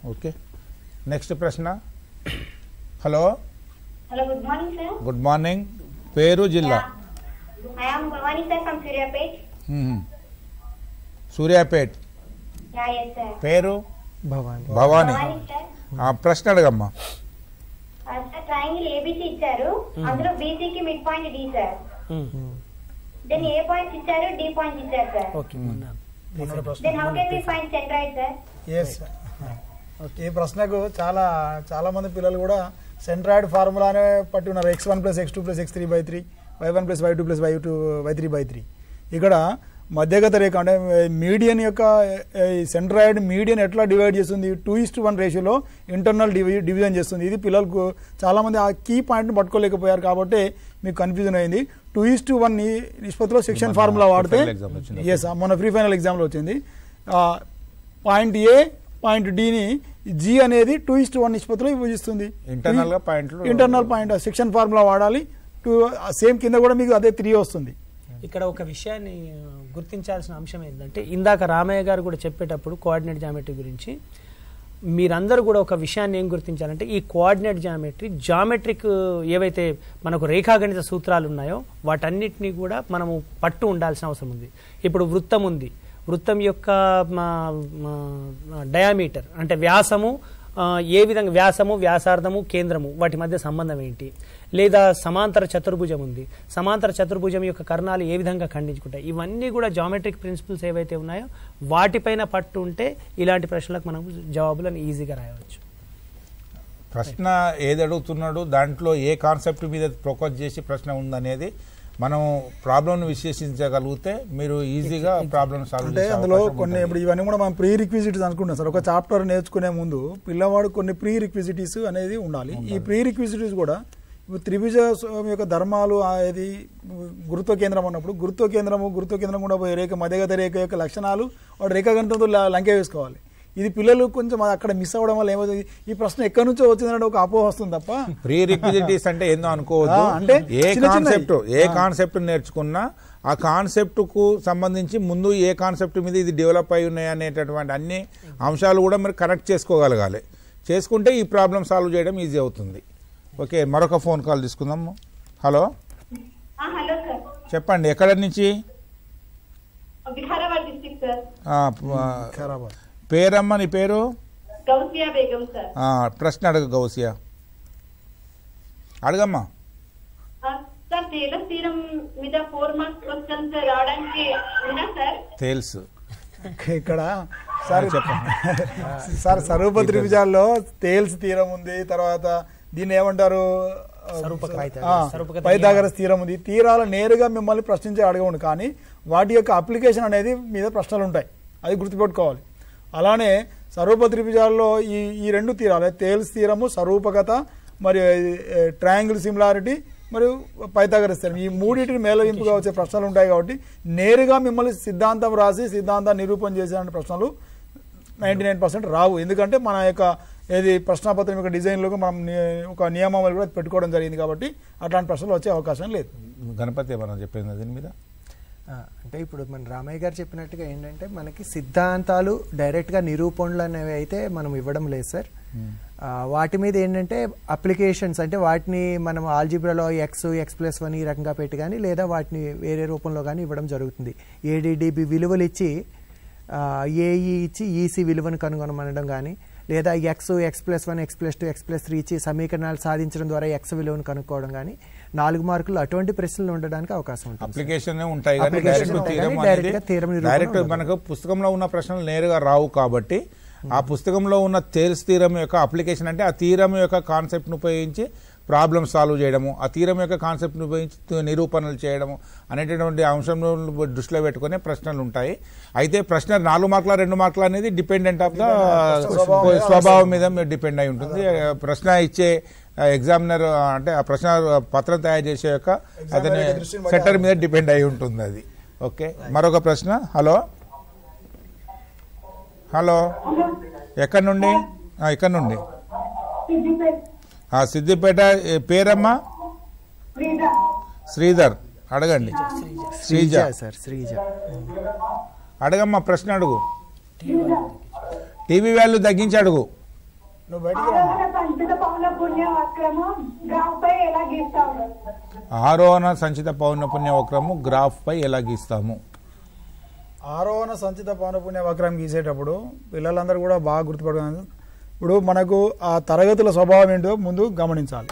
ఓకే నెక్స్ట్ ప్రశ్న hello hello good morning sir good morning పేరు జిల్లా I am Bhavani sir from Suryapet hmm. Suryapet yeah yes sir పేరు భవాని భవానీ భవానీ సార్ ఆ, ప్రశ్న అడగమ్మా సార్ ట్రయాంగిల్ ఏబిసి ఇచ్చారు అందులో బీసీకి mid point D sir then A points ఇచ్చారు డి పాయింట్స్ ఇచ్చారు sir okay then how can we find centroid sir yes ఈ ప్రశ్నకు చాలా చాలా మంది పిల్లలు కూడా సెంట్రాయిడ్ ఫార్ములానే పట్టి ఉన్నారు x one plus x two plus x three by three y one plus y two plus y two y three by three ఇక్కడ మధ్యగత రేఖ అంటే మీడియన్ యొక్క సెంట్రాయిడ్ మీడియన్ ఎట్లా డివైడ్ చేస్తుంది టూ ఇస్ట్ వన్ రేషియోలో ఇంటర్నల్ డివి డివిజన్ చేస్తుంది ఇది పిల్లలకు చాలా మంది ఆ కీ పాయింట్ని పట్టుకోలేకపోయారు కాబట్టి మీకు కన్ఫ్యూజన్ అయింది టూ ఇస్ట్ వన్ నిష్పత్తిలో సెక్షన్ ఫార్ములా వాడితే Final exam లో వచ్చింది. ఎస్ మొన్న ఫ్రీ ఫైనల్ ఎగ్జామ్లో వచ్చింది పాయింట్ ఏ పాయింట్ డిని జి అనేది టూ ఇస్ట్ వన్ నిష్పత్తిలో విభజిస్తుంది Internal గా పాయింట్లు ఇంటర్నల్ పాయింట్ సెక్షన్ ఫార్ములా వాడాలి టూ సేమ్ కింద కూడా మీకు అదే త్రీ వస్తుంది ఇక్కడ ఒక విషయాన్ని ఆ, గుర్తించాల్సిన అంశం ఏంటంటే ఇందాక రామయ్య గారు కూడా చెప్పేటప్పుడు కోఆర్డినేట్ జామెట్రీ గురించి మీరందరూ కూడా ఒక విషయాన్ని ఏం గుర్తించాలంటే ఈ కోఆర్డినేట్ జామెట్రీ జామెట్రిక్ ఏవైతే మనకు రేఖాగణిత సూత్రాలు ఉన్నాయో వాటన్నిటినీ కూడా మనము పట్టు ఉండాల్సిన అవసరం ఉంది ఇప్పుడు వృత్తం ఉంది వృత్తం యొక్క డయామీటర్ అంటే వ్యాసము ఆ, ఏ విధంగా వ్యాసము వ్యాసార్థము కేంద్రము వాటి మధ్య సంబంధం ఏంటి లేదా సమాంతర చతుర్భుజం ఉంది సమాంతర చతుర్భుజం యొక్క కర్ణాలు ఏ విధంగా ఖండించుకుంటాయి ఇవన్నీ కూడా జామెట్రిక్ ప్రిన్సిపల్స్ ఏవైతే ఉన్నాయో వాటిపైన పట్టు ఉంటే ఇలాంటి ప్రశ్నలకు మనం జవాబులను ఈజీగా రాయవచ్చు ప్రశ్న ఏది అడుగుతున్నాడు దాంట్లో ఏ కాన్సెప్ట్ మీద ఫోకస్ చేసి ప్రశ్న ఉందనేది మనం ప్రాబ్లంను విశ్లేషించగలిగితే మీరు ఈజీగా ప్రాబ్లం సాల్వ్ అంటే అందులో కొన్ని ఇప్పుడు ఇవన్నీ కూడా మనం ప్రీ రిక్విజిటీస్ అనుకుంటాం సార్ ఒక చాప్టర్ నేర్చుకునే ముందు పిల్లవాడు కొన్ని ప్రీ రిక్విజిటీస్ అనేది ఉండాలి ఈ ప్రీ రిక్విజిటీస్ కూడా ఇప్పుడు త్రిభుజ స్వామి యొక్క ధర్మాలు ఆ ఇది గురుత్వ కేంద్రం అన్నప్పుడు గురుత్వ కేంద్రము గురుత్వ కేంద్రం కూడా పోయే రేఖ మధ్యగత రేఖ యొక్క లక్షణాలు వాడు రేఖాగణితంతో ల- లంకె వేసుకోవాలి ఇది పిల్లలు కొంచెం అక్కడ మిస్ అవ్వడం వల్ల ఏమవుతుంది ఈ ప్రశ్న ఎక్కడి నుంచో వచ్చిందంటే ఒక అపోహ వస్తుంది తప్ప ప్రీ రిక్విజిటీస్ అంటే ఏందో అనుకోవద్దు ఆ, అంటే ఏ చిన్న చిన్నవి. కాన్సెప్ట్ ఏ ఆ. కాన్సెప్ట్ నేర్చుకున్నా ఆ కాన్సెప్ట్ కు సంబంధించి ముందు ఏ కాన్సెప్ట్ మీద ఇది డెవలప్ అయి ఉన్నాయి అనేటటువంటి అన్ని అంశాలు కూడా మీరు కనెక్ట్ చేసుకోగలగాలి చేసుకుంటే ఈ ప్రాబ్లం సాల్వ్ చేయడం ఈజీ అవుతుంది ఓకే మరొక ఫోన్ కాల్ తీసుకుందాం హలో హలో సార్ చెప్పండి ఎక్కడ నుంచి వికారాబాద్ డిస్ట్రిక్ట్ సార్ ఆ, ప- పేరమ్మ నీ పేరు గౌసియా బేగం సార్ ఆ, ప్రశ్న అడగ గౌసియా అడగమ్మా సార్ తేల తీరం మీద ఫోర్ మార్క్స్ క్వశ్చన్స్ రావడానికి ఉందా సార్ తెలుసు ఇక్కడ సార్ సార్ సరూప త్రిభుజాల్లో తేల్స్ తీరం ఉంది తర్వాత దీన్ని ఏమంటారు సరూపక- ఆ, సరూపక పైథాగరస్ తీరం ఉంది తీరాల నేరుగా మిమ్మల్ని ప్రశ్నించే అడగండి కానీ వాటి యొక్క అప్లికేషన్ అనేది మీద ప్రశ్నలు ఉంటాయి అది గుర్తుపెట్టుకోవాలి అలానే సరూప త్రిభుజాల్లో ఈ ఈ రెండు తీరాలు తేల్స్ తీరము సరూపకత మరియు ట్రయాంగిల్ సిమిలారిటీ మరియు పైథాగరస్ తీరం ఈ మూడింటిని మేళవింపుగా వచ్చే ప్రశ్నలు ఉంటాయి కాబట్టి నేరుగా మిమ్మల్ని సిద్ధాంతం రాసి సిద్ధాంతం నిరూపణ చేసే ప్రశ్నలు నైంటీ నైన్ పర్సెంట్ రావు ఎందుకంటే మన యొక్క ఏది ప్రశ్నాపత్రం యొక్క డిజైన్లో మనం ని- ఒక నియమావళి కూడా పెట్టుకోవడం జరిగింది కాబట్టి అట్లాంటి ప్రశ్నలు వచ్చే అవకాశం లేదు గణపతి ఏమన్నా చెప్పింది దీని మీద ఆ, అంటే ఇప్పుడు మన రామయ్య గారు చెప్పినట్టుగా ఏంటంటే మనకి సిద్ధాంతాలు డైరెక్ట్గా నిరూపణలు అనేవి అయితే మనం ఇవ్వడం లేదు సార్ ఆ, వాటి మీద ఏంటంటే అప్లికేషన్స్ అంటే వాటిని మనం ఆల్జిబ్రాలో ఎక్స్ ఎక్స్ ప్లస్ వన్ ఈ రకంగా పెట్టి కానీ లేదా వాటిని వేరే రూపంలో కానీ ఇవ్వడం జరుగుతుంది ఏడిడిబి విలువలు ఇచ్చి ఏఈ ఇచ్చి ఈసీ విలువను కనుగొనమనడం కానీ లేదా x x plus one x plus two x plus three ఇచ్చి సమీకరణాలు సాధించడం ద్వారా ఎక్స్ విలువను కనుక్కోవడం కానీ నాలుగు మార్కులు అటువంటి ప్రశ్నలు ఉండడానికి అవకాశం ఉంటుంది సార్. అప్లికేషన్ ఉంటాయి కానీ Application డైరెక్ట్ ఉంటాయి తీరం కానీ direct గా అనేది తీరం నిరూపణ డైరెక్ట్ ఉండదు. మనకు పుస్తకంలో ఉన్న ప్రశ్నలు నేరుగా రావు కాబట్టి ఆ పుస్తకంలో ఉన్న తేల్స్ తీరం యొక్క అప్లికేషన్ అంటే ఆ తీరం యొక్క కాన్సెప్ట్ ను ఉపయోగించి ప్రాబ్లమ్ సాల్వ్ చేయడము ఆ తీరం యొక్క కాన్సెప్ట్ ను ఉపయోగించి తు- నిరూపణలు చేయడము అనేటటువంటి అంశం దృష్టిలో పెట్టుకునే ప్రశ్నలు ఉంటాయి అయితే ప్రశ్న నాలుగు మార్కుల రెండు మార్కుల అనేది డిపెండెంట్ ఆఫ్ ద స్వభావం మీద స్వభావం మీద డిపెండ్ అయి ఉంటుంది ప్రశ్న ఇచ్చే ఎగ్జామినర్ అంటే ఆ ప్రశ్న పత్రం తయారు చేసే యొక్క అతని యొక్క దృష్టిని బట్టి సెటర్ మీద డిపెండ్ అయి ఉంటుంది అది ఓకే మరొక ప్రశ్న హలో హలో ఎక్కడి నుండి ఆ, ఎక్కడి నుండి ఆ, సిద్దిపేట ఏ, పేరమ్మా శ్రీధర్ అడగండి శ్రీజ శ్రీజ సార్ శ్రీజ అడగమ్మా ప్రశ్న అడుగు టీవీ వాల్యూ తగ్గించి అడుగు నువ్వు బయటికి రా ఆరోహణ సంచిత పౌన పుణ్య వక్రము గ్రాఫ్ పై ఎలా గీస్తాము ఆరోహణ సంచిత పౌనపుణ్య వక్రము గ్రాఫ్ పై ఎలా గీస్తాము ఆరోహణ సంచిత పౌనపుణ్య వక్రం గీసేటప్పుడు పిల్లలందరూ కూడా బాగా గుర్తుపడుతున్నారు ఇప్పుడు మనకు ఆ తరగతుల స్వభావం ఏంటో ముందు గమనించాలి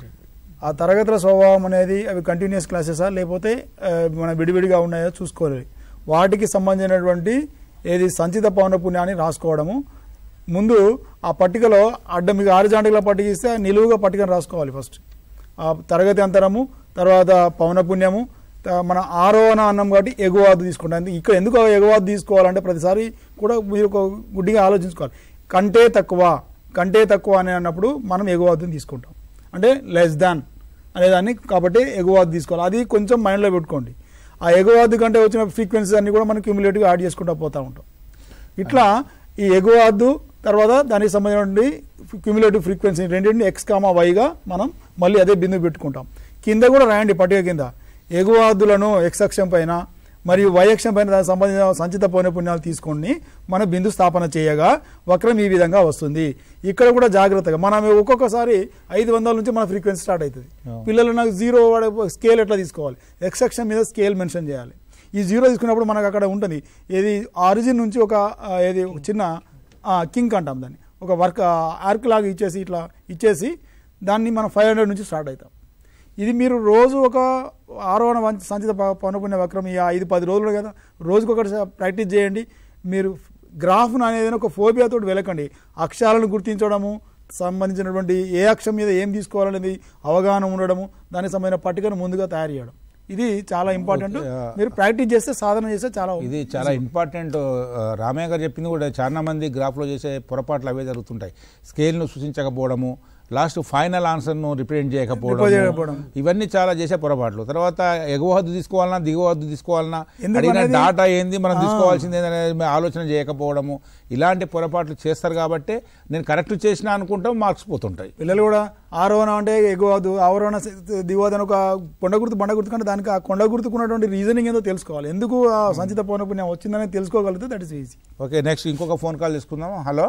ఆ తరగతుల స్వభావం అనేది అవి కంటిన్యూస్ క్లాసెసా లేకపోతే ఆ, మన విడివిడిగా ఉన్నాయో చూసుకోవాలి వాటికి సంబంధించినటువంటి ఏది సంచిత పౌనపుణ్యాన్ని రాసుకోవడము ముందు ఆ పట్టికలో అడ్డం మీకు ఆరిజాంటిగా పట్టిక ఇస్తే ఆ నిలువుగా పట్టికను రాసుకోవాలి ఫస్ట్ ఆ తరగతి అంతరము తర్వాత పౌనపుణ్యము త- మన ఆరోహణ అన్నం కాబట్టి ఎగువాదు తీసుకుంటాం ఇక్కడ ఎందుకు ఆ ఎగువాదు తీసుకోవాలంటే ప్రతిసారి కూడా మీరు ఒక గుడ్డిగా ఆలోచించుకోవాలి కంటే తక్కువ కంటే తక్కువ అని అన్నప్పుడు మనం ఎగువాదుని తీసుకుంటాం అంటే లెస్ దాన్ అనేదాన్ని కాబట్టి ఎగువాదు తీసుకోవాలి అది కొంచెం మైండ్లో పెట్టుకోండి ఆ ఎగువాదు కంటే వచ్చిన ఫ్రీక్వెన్సీస్ అన్ని కూడా మనం క్యూములేటివ్గా యాడ్ చేసుకుంటూ పోతూ ఉంటాం ఇట్లా ఈ ఎగువ హద్దు తర్వాత దానికి సంబంధించినటువంటి క్యూములేటివ్ ఫ్రీక్వెన్సీ రెండింటిని ఎక్స్ కామా వైగా మనం మళ్ళీ అదే బిందువు పెట్టుకుంటాం కింద కూడా రాయండి పట్టిక కింద ఎగువ హద్దులను ఎక్స్ అక్షం పైన మరియు వై అక్షం పైన దానికి సంబంధించిన సంచిత పౌనపుణ్యాలు తీసుకొని మన బిందు స్థాపన చేయగా వక్రం ఈ విధంగా వస్తుంది ఇక్కడ కూడా జాగ్రత్తగా మనం ఒక్కొక్కసారి ఐదు వందల నుంచి మన ఫ్రీక్వెన్సీ స్టార్ట్ అవుతుంది పిల్లలు నాకు జీరో స్కేల్ ఎట్లా తీసుకోవాలి ఎక్స్ అక్షం మీద స్కేల్ మెన్షన్ చేయాలి ఈ జీరో తీసుకున్నప్పుడు మనకు అక్కడ ఉంటుంది ఏది ఆరిజిన్ నుంచి ఒక ఆ, ఏది ఒక చిన్న కింక్ అంటాం దాన్ని ఒక వర్క్ ఆర్క్ లాగా ఇచ్చేసి ఇట్లా ఇచ్చేసి దాన్ని మనం ఫైవ్ హండ్రెడ్ నుంచి స్టార్ట్ అవుతాం ఇది మీరు రోజు ఒక ఆరోహణ వంచ- సంచిత ప- పౌనపుణ్య వక్రం ఈ ఐదు పది రోజులు కదా రోజుకొకటి స- ప్రాక్టీస్ చేయండి మీరు గ్రాఫ్ను అనేది ఒక ఫోబియాతో వెళ్ళకండి అక్షరాలను గుర్తించడము సంబంధించినటువంటి ఏ అక్షరం మీద ఏం తీసుకోవాలనేది అవగాహన ఉండడము దానికి సంబంధించిన పట్టికను ముందుగా తయారు చేయడం ఇది చాలా ఇంపార్టెంట్ ఓకే, ఆ, మీరు ప్రాక్టీస్ చేస్తే సాధన చేస్తే చాలా ఇది చాలా ఇంపార్టెంట్ ఆ, రామయ్య గారు చెప్పింది కూడా చాలా మంది గ్రాఫ్లో చేసే పొరపాట్లు అవే జరుగుతుంటాయి స్కేల్ను సూచించకపోవడము లాస్ట్ ఫైనల్ ఆన్సర్ను రిప్రజెంట్ చేయకపోవడం. చేయకపోవడం ఇవన్నీ చాలా చేసే పొరపాట్లు తర్వాత ఎగువ హద్దు తీసుకోవాలన్నా దిగువ హద్దు తీసుకోవాలన్నా ఎందుకు అడిగిన అనేది- డాటా ఏంది మనం ఆ. తీసుకోవాల్సింది ఏంది అనేది మేము ఆలోచన చేయకపోవడము ఇలాంటి పొరపాట్లు చేస్తారు కాబట్టి నేను కరెక్ట్ చేసిన అనుకుంటాం మార్క్స్ పోతుంటాయి పిల్లలు కూడా ఆరోహణ అంటే ఎగువదు ఆరోహణ దిగువదు అని ఒక కొండ గుర్తు బండ గుర్తు కంటే దానికి ఆ కొండ గుర్తుకున్నటువంటి రీజనింగ్ ఏదో తెలుసుకోవాలి ఎందుకు ఆ సంచిత పౌనపుణ్యం వచ్చిందని తెలుసుకోగలిగితే that is easy okay next ఇంకొక ఫోన్ కాల్ తీసుకుందాం హలో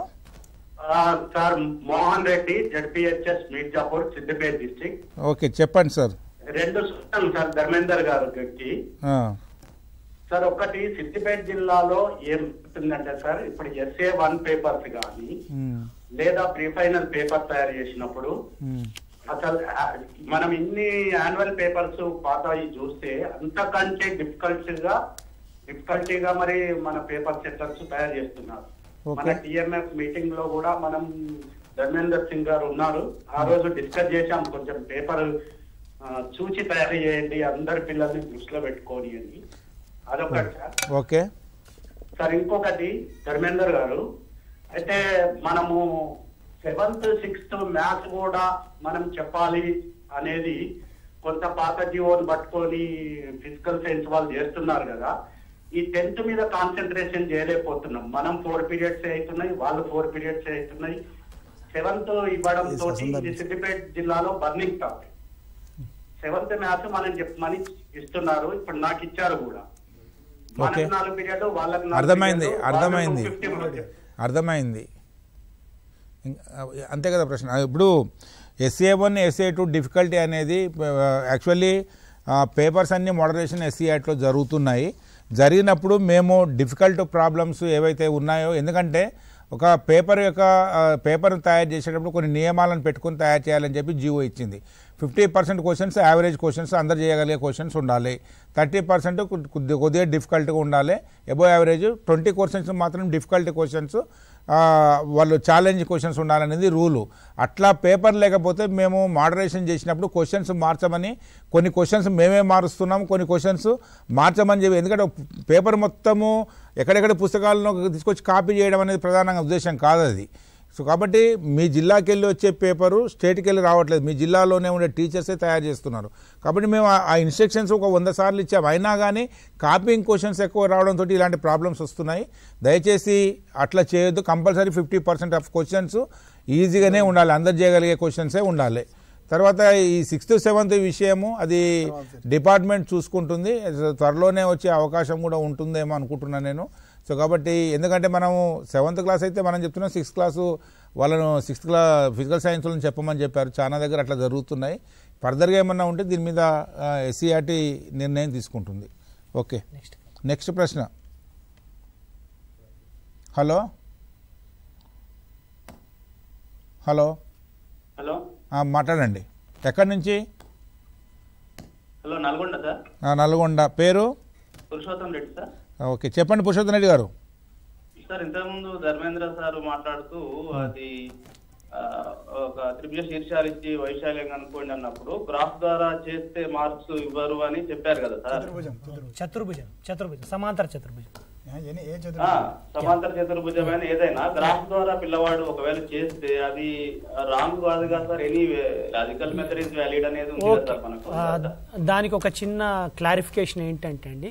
ఆ, sir Mohan Reddy ZPHS Mirzapur Siddipet district okay చెప్పండి సార్ రెండు సూచనలు సార్ ధర్మేందర్ గారికి ఆ, సార్ ఒకటి సిద్దిపేట జిల్లాలో ఏం అవుతుందంటే సార్ ఇప్పుడు ఎస్ఏ వన్ పేపర్స్ కానీ ఉమ్, లేదా ప్రీ ఫైనల్ పేపర్ తయారు చేసినప్పుడు ఉమ్. అసలు ఆ, మనం ఇన్ని యాన్యువల్ పేపర్స్ పాతవి చూస్తే అంతకంటే డిఫికల్ట్ గా డిఫికల్టీగా మరి మన పేపర్ సెట్టర్స్ తయారు చేస్తున్నారు Okay. మన టిఎంఎఫ్ మీటింగ్ లో కూడా మనం ధర్మేందర్ సింగ్ గారు ఉన్నారు ఆ రోజు డిస్కస్ చేశాం కొంచెం పేపర్ చూచి తయారు చేయండి అందరి పిల్లల్ని దృష్టిలో పెట్టుకొని అని అదొకటి సార్ ఓకే సార్ ఇంకొకటి ధర్మేందర్ గారు అయితే మనము సెవెంత్ సిక్స్త్ మ్యాథ్స్ కూడా మనం చెప్పాలి అనేది కొంత పాత జీవోని పట్టుకొని ఫిజికల్ సైన్స్ వాళ్ళు చేస్తున్నారు కదా ఈ టెన్త్ మీద కాన్సన్ట్రేషన్ చేయలేకపోతున్నాం మనం ఫోర్ పీరియడ్స్ అవుతున్నాయి వాళ్ళు ఫోర్ పీరియడ్స్ అవుతున్నాయి సెవెంత్ ఇవ్వడం తోటి ఇది సిద్దిపేట జిల్లాలో బర్నింగ్ టాపిక్ సెవెంత్ మ్యాథ్స్ మనం చెప్పమని ఇస్తున్నారు ఇప్పుడు నాకు ఇచ్చారు కూడా ఓకే మనకు నాలుగు పీరియడ్ వాళ్ళకి నాలుగు అర్థమైంది పీరియడ్, అర్థమైంది వాళ్ళకు 50 పీరియడ్. అర్థమైంది ఇం- అంతే కదా ప్రశ్న ఇప్పుడు SA one SA two difficulty అనేది యాక్చువల్లీ పేపర్స్ అన్ని మోడరేషన్ ఎస్సీ యాక్ట్లో జరుగుతున్నాయి జరిగినప్పుడు మేము డిఫికల్ట్ ప్రాబ్లమ్స్ ఏవైతే ఉన్నాయో ఎందుకంటే ఒక పేపర్ యొక్క పేపర్ తయారు చేసేటప్పుడు కొన్ని నియమాలను పెట్టుకుని తయారు చేయాలని చెప్పి జీవో ఇచ్చింది fifty percent questions average questions అందరు చేయగలిగే క్వశ్చన్స్ ఉండాలి థర్టీ పర్సెంట్ కొద్దిగా డిఫికల్ట్గా ఉండాలి ఎబో యావరేజ్ ట్వంటీ క్వశ్చన్స్ మాత్రం డిఫికల్ట్ క్వశ్చన్స్ వాళ్ళు ఛాలెంజ్ క్వశ్చన్స్ ఉండాలనేది రూలు అట్లా పేపర్ లేకపోతే మేము మోడరేషన్ చేసినప్పుడు క్వశ్చన్స్ మార్చమని కొన్ని క్వశ్చన్స్ మేమే మారుస్తున్నాం కొన్ని క్వశ్చన్స్ మార్చమని చెప్పి ఎందుకంటే పేపర్ మొత్తము ఎక్కడెక్కడ పుస్తకాలను తీసుకొచ్చి కాపీ చేయడం అనేది ప్రధానంగా ఉద్దేశం కాదు అది సో కాబట్టి మీ జిల్లాకి వెళ్ళి వచ్చే పేపరు స్టేట్కి వెళ్ళి రావట్లేదు మీ జిల్లాలోనే ఉండే టీచర్సే తయారు చేస్తున్నారు కాబట్టి మేము ఆ- ఆ ఇన్స్ట్రక్షన్స్ ఒక వంద సార్లు ఇచ్చాము అయినా కానీ కాపీయింగ్ క్వశ్చన్స్ ఎక్కువ రావడంతో ఇలాంటి ప్రాబ్లమ్స్ వస్తున్నాయి దయచేసి అట్లా చేయొద్దు compulsory fifty percent of questions ఈజీగానే ఉండాలి అందరు చేయగలిగే క్వశ్చన్సే ఉండాలి తర్వాత ఈ సిక్స్త్ సెవెంత్ విషయము అది డిపార్ట్మెంట్ చూసుకుంటుంది త్వరలోనే వచ్చే అవకాశం కూడా ఉంటుందేమో అనుకుంటున్నాను నేను సో కాబట్టి ఎందుకంటే మనము సెవెంత్ క్లాస్ అయితే మనం చెప్తున్నాం సిక్స్త్ క్లాసు వాళ్ళను సిక్స్త్ క్లాస్ ఫిజికల్ సైన్స్లో చెప్పమని చెప్పారు చాలా దగ్గర అట్లా జరుగుతున్నాయి ఫర్దర్గా ఏమన్నా ఉంటే దీని మీద ఎస్సీఆర్టీ నిర్ణయం తీసుకుంటుంది ఓకే నెక్స్ట్ ప్రశ్న హలో హలో హలో ఆ, మాట్లాడండి ఎక్కడి నుంచి హలో నల్గొండ సార్ ఆ, నల్గొండ పేరు పురుషోత్తం రెడ్డి సార్ ఆ, ఓకే చెప్పండి పురుషోత్తమ రెడ్డి గారు సార్ ఇంతకుముందు ధర్మేంద్ర సార్ మాట్లాడుతూ అది ఆ, ఒక త్రిభుజ శీర్షాలు ఇచ్చి వైశాల్యం కనుక్కోండి అన్నప్పుడు గ్రాఫ్ ద్వారా చేస్తే మార్క్స్ ఇవ్వరు అని చెప్పారు కదా సార్ చతుర్భుజం చతుర్భుజం సమాంతర చతుర్భుజం ఆ, సమాంతర చతుర్భుజమైన ఏదైనా గ్రాఫ్ ద్వారా పిల్లవాడు ఒకవేళ చేస్తే అది రాంగ్ కాదు కదా sir any logical method is valid అనేది ఉంది కదా సార్ మనకు ఆ, దానికి ఒక చిన్న క్లారిఫికేషన్ ఏంటంటే అండి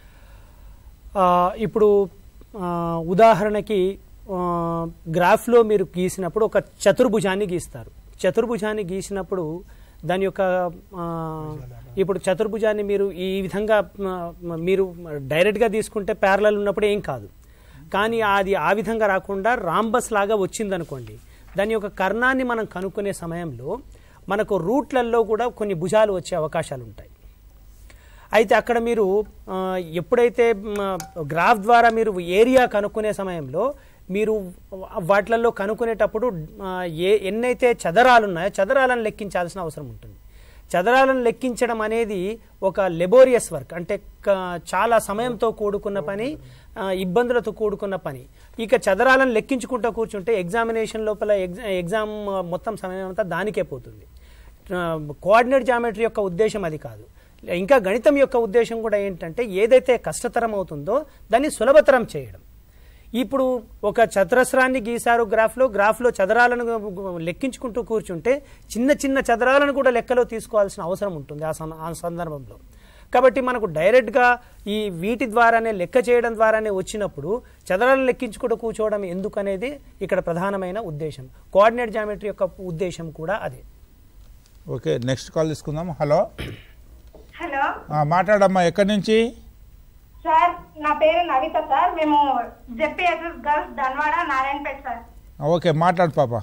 ఆ, ఇప్పుడు ఆ, ఉదాహరణకి ఆ, గ్రాఫ్లో మీరు గీసినప్పుడు ఒక చతుర్భుజాన్ని గీస్తారు చతుర్భుజాన్ని గీసినప్పుడు దాని యొక్క ఆ, ఇప్పుడు చతుర్భుజాన్ని మీరు ఈ విధంగా ఆ, మీరు డైరెక్ట్గా తీసుకుంటే ప్యారలల్ ఉన్నప్పుడు ఏం కాదు కానీ అది ఆ విధంగా రాకుండా రాంబస్ లాగా వచ్చిందనుకోండి దాని యొక్క కర్ణాన్ని మనం కనుక్కునే సమయంలో మనకు రూట్లలో కూడా కొన్ని భుజాలు వచ్చే అవకాశాలు ఉంటాయి అయితే అక్కడ మీరు ఆ, ఎప్పుడైతే మ, గ్రాఫ్ ద్వారా మీరు ఏరియా కనుక్కునే సమయంలో మీరు వాటిలలో కనుక్కునేటప్పుడు ఆ, ఏ ఎన్నైతే చదరాలు ఉన్నాయో చదరాలను లెక్కించాల్సిన అవసరం ఉంటుంది చదరాలను లెక్కించడం అనేది ఒక లెబోరియస్ వర్క్ అంటే క- చాలా సమయంతో కూడుకున్న పని ఆ, ఇబ్బందులతో కూడుకున్న పని ఇక చదరాలను లెక్కించుకుంటూ కూర్చుంటే ఎగ్జామినేషన్ లోపల ఎగ్జా ఎగ్జామ్ మొత్తం సమయం అంతా దానికే పోతుంది కోఆర్డినేట్ జామెట్రీ యొక్క ఉద్దేశం అది కాదు ఇంకా గణితం యొక్క ఉద్దేశం కూడా ఏంటంటే ఏదైతే కష్టతరం అవుతుందో దాన్ని సులభతరం చేయడం ఇప్పుడు ఒక చతురస్రాన్ని గీశారు గ్రాఫ్లో గ్రాఫ్లో చదరాలను లెక్కించుకుంటూ కూర్చుంటే చిన్న చిన్న చదరాలను కూడా లెక్కలో తీసుకోవాల్సిన అవసరం ఉంటుంది ఆ సం- ఆ సందర్భంలో కాబట్టి మనకు డైరెక్ట్గా ఈ వీటి ద్వారానే లెక్క చేయడం ద్వారానే వచ్చినప్పుడు చదరాలను లెక్కించుకుంటూ కూర్చోవడం ఎందుకనేది ఇక్కడ ప్రధానమైన ఉద్దేశం కోఆర్డినేట్ జామెట్రీ యొక్క ఉద్దేశం కూడా అదే ఓకే నెక్స్ట్ కాల్ తీసుకుందాం హలో హలో ఆ, మాట్లాడమ్మా ఎక్కడి నుంచి సార్ నా పేరు నవిత సార్ మేము JPSS girls Dhanwada Narayanpet sir ఆ, ఓకే మాట్లాడు పాప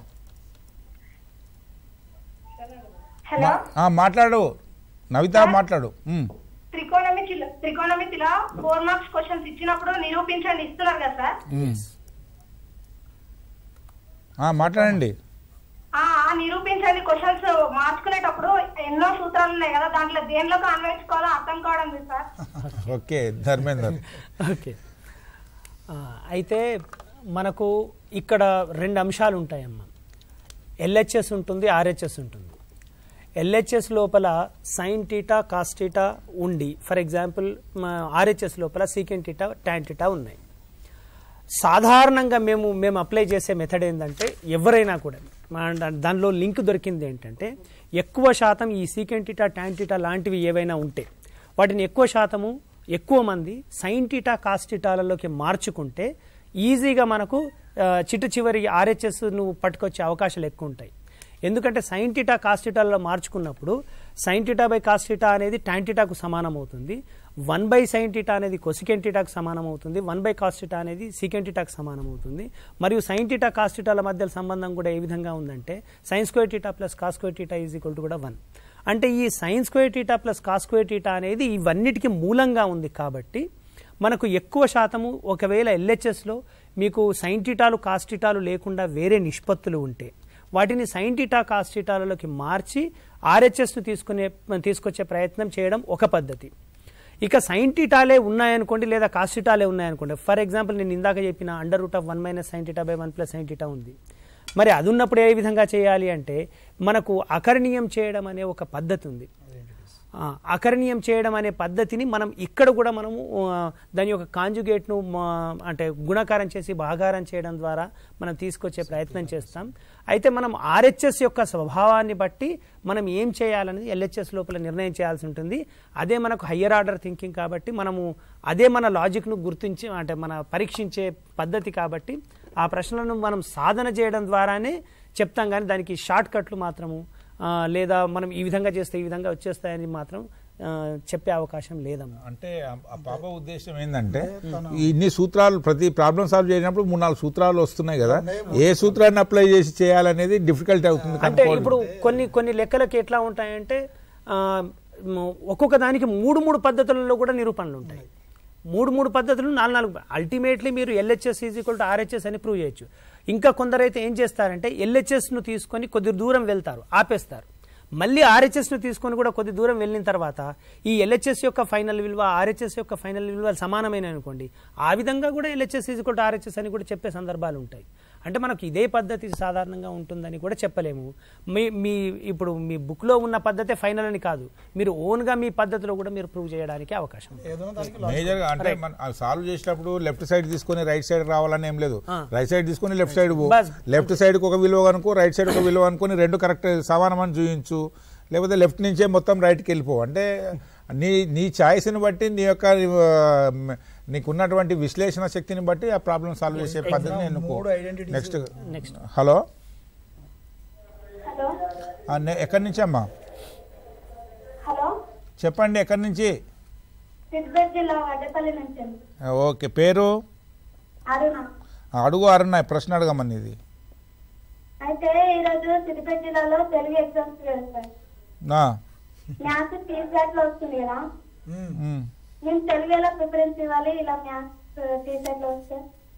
హలో ఆ, మాట్లాడు నవిత మాట్లాడు ఉమ్. త్రికోణమితిలో త్రికోణమితిలో ఫోర్ మార్క్స్ క్వశ్చన్స్ ఇచ్చినప్పుడు నిరూపించండి ఇస్తున్నారు కదా సార్ ఉమ్. ఆ, మాట్లాడండి ఆ ఆ నిరూపించండి క్వశ్చన్స్ మార్చుకునేటప్పుడు ఎన్నో సూత్రాలు ఉన్నాయి కదా దాంట్లో దేనిలోకి అన్వయించుకోవాలో అర్థం కావడం లేదు సార్ ఓకే ధర్మేందర్ ఓకే ఆ, అయితే మనకు ఇక్కడ రెండు అంశాలు ఉంటాయమ్మా ఎల్హెచ్ఎస్ ఉంటుంది ఆర్హెచ్ఎస్ ఉంటుంది ఎల్హెచ్ఎస్ లోపల సైన్ టీటా కాస్ టీటా ఉండి ఫర్ ఎగ్జాంపుల్ ఆర్హెచ్ఎస్ లోపల సీకెన్ టీటా ట్యాన్ టీటా ఉన్నాయి సాధారణంగా మేము మేము అప్లై చేసే మెథడ్ ఏంటంటే ఎవరైనా కూడా మా- దానిలో లింక్ దొరికింది ఏంటంటే ఎక్కువ శాతం ఈ సీకెంటిటా ట్యాంటిటా లాంటివి ఏవైనా ఉంటే వాటిని ఎక్కువ శాతము ఎక్కువ మంది సైన్ టీటా కాస్టిటాలలోకి మార్చుకుంటే ఈజీగా మనకు ఆ, చిట్టు చివరి ఆర్హెచ్ఎస్ నువ్వు పట్టుకొచ్చే అవకాశాలు ఎక్కువ ఉంటాయి ఎందుకంటే సైన్ టీటా కాస్టిటాలలో మార్చుకున్నప్పుడు సైన్ టీటా బై కాస్టిటా అనేది tan టీటాకు సమానం అవుతుంది వన్ బై సైన్ టీటా అనేది కొసికెన్ టీటాకు సమానం అవుతుంది వన్ బై కాస్టిటా అనేది సీకెన్ టీటాకు సమానం అవుతుంది మరియు సైన్ టీటా కాస్టిటాల మధ్య సంబంధం కూడా ఏ విధంగా ఉందంటే sine square theta plus cos square theta is equal to కూడా వన్ అంటే ఈ sine square theta plus cos square theta అనేది ఇవన్నిటికీ మూలంగా ఉంది కాబట్టి మనకు ఎక్కువ శాతము ఒకవేళ ఎల్హెచ్ఎస్లో మీకు సైన్ టీటాలు కాస్టిటాలు లేకుండా వేరే నిష్పత్తులు ఉంటే వాటిని సైన్ టీటా కాస్టిటాలలోకి మార్చి ఆర్హెచ్ఎస్ను తీసుకునే తీసుకొచ్చే ప్రయత్నం చేయడం ఒక పద్ధతి ఇక సైన్ టీటాలే ఉన్నాయనుకోండి లేదా కాస్టిటాలే ఉన్నాయనుకోండి ఫర్ ఎగ్జాంపుల్ నేను ఇందాక చెప్పిన under root of one minus sine theta by one plus sine theta ఉంది మరి అది ఉన్నప్పుడు ఏ విధంగా చేయాలి అంటే మనకు అకరణీయం చేయడం అనే ఒక పద్ధతి ఉంది ఆ, అకరణీయం చేయడం అనే పద్ధతిని మనం ఇక్కడ కూడా మనము ఆ, దాని యొక్క కాంజుగేట్ను మా- అంటే గుణకారం చేసి భాగారం చేయడం ద్వారా మనం తీసుకొచ్చే ప్రయత్నం చేస్తాం అయితే మనం ఆర్హెచ్ఎస్ యొక్క స్వభావాన్ని బట్టి మనం ఏం చేయాలనేది ఎల్హెచ్ఎస్ లోపల నిర్ణయం చేయాల్సి ఉంటుంది అదే మనకు హయ్యర్ ఆర్డర్ థింకింగ్ కాబట్టి మనము అదే మన లాజిక్ను గుర్తించి అంటే మన పరీక్షించే పద్ధతి కాబట్టి ఆ ప్రశ్నలను మనం సాధన చేయడం ద్వారానే చెప్తాం కానీ దానికి షార్ట్ కట్లు మాత్రము ఆ, లేదా మనం ఈ విధంగా చేస్తే ఈ విధంగా వచ్చేస్తాయని మాత్రం ఆ, చెప్పే అవకాశం లేదమ్మా అంటే ఆ- ఆ పాప ఉద్దేశం ఏంటంటే ఇన్ని సూత్రాలు ప్రతి ప్రాబ్లం సాల్వ్ చేసినప్పుడు మూడు నాలుగు సూత్రాలు వస్తున్నాయి కదా ఏ సూత్రాన్ని అప్లై చేసి చేయాలనేది డిఫికల్ట్ అవుతుంది అంటే కనుక్కోవడం. ఇప్పుడు కొన్ని కొన్ని లెక్కలకి ఎట్లా ఉంటాయంటే ఆ, మ- ఒక్కొక్క దానికి మూడు మూడు పద్ధతులలో కూడా నిరూపణలు ఉంటాయి మూడు మూడు పద్ధతులు నాలుగు నాలుగు అల్టిమేట్లీ మీరు LHS is equal to RHS అని ప్రూవ్ చేయొచ్చు ఇంకా కొందరైతే ఏం చేస్తారంటే ఎల్హెచ్ఎస్ను తీసుకొని కొద్ది దూరం వెళ్తారు ఆపేస్తారు మళ్ళీ ఆర్హెచ్ఎస్ను తీసుకొని కూడా కొద్ది దూరం వెళ్ళిన తర్వాత ఈ ఎల్హెచ్ఎస్ యొక్క ఫైనల్ విలువ ఆర్హెచ్ఎస్ యొక్క ఫైనల్ విలువ సమానమైన అనుకోండి ఆ విధంగా కూడా LHS is equal to RHS అని కూడా చెప్పే సందర్భాలు ఉంటాయి అంటే మనకు ఇదే పద్ధతి సాధారణంగా ఉంటుందని కూడా చెప్పలేము మీ మీ ఇప్పుడు మీ బుక్లో ఉన్న పద్ధతే ఫైనల్ అని కాదు మీరు ఓన్గా మీ పద్ధతిలో కూడా మీరు ప్రూవ్ చేయడానికి అవకాశం ఉంది. మేజర్ గా అంటే మనం సాల్వ్ చేసేటప్పుడు లెఫ్ట్ సైడ్ తీసుకొని రైట్ సైడ్ రావాలని ఏం లేదు రైట్ సైడ్ తీసుకొని లెఫ్ట్ సైడ్ పో బస్. లెఫ్ట్ సైడ్ కి ఒక విలువ అనుకో రైట్ సైడ్ ఒక విలువ అనుకొని రెండు కరెక్ట్ సమానమని చూపించు లేకపోతే లెఫ్ట్ నుంచే మొత్తం రైట్కి వెళ్ళిపో అంటే నీ నీ ఛాయిస్ని బట్టి నీ యొక్క ఆ, నీకున్నటువంటి విశ్లేషణ శక్తిని బట్టి ఆ ప్రాబ్లం సాల్వ్ చేసే పద్ధతిని ఎన్నుకో మూడు identities. Next next hello hello ఆ, నే- ఎక్కడి నుంచి అమ్మా హలో చెప్పండి ఎక్కడి నుంచి సిద్దిపేట జిల్లా వడ్డపల్లి నుంచి అండి. ఆ, ఓకే పేరు అరుణ ఆ, అడుగు అరుణ ప్రశ్న అడగమని ఇది అయితే ఈరోజు సిద్దిపేట జిల్లాలో తెలుగు ఎగ్జామ్స్ జరుగుతాయి ఆ, మ్యాథ్స్ ఫీజ్ బ్యాక్లో వస్తుంది కదా ఉమ్. మేము తెలుగు ఎలా ప్రిఫరెన్స్ ఇవ్వాలి ఇలా మ్యాథ్స్ ఫీజ్ బ్యాక్లో వస్తే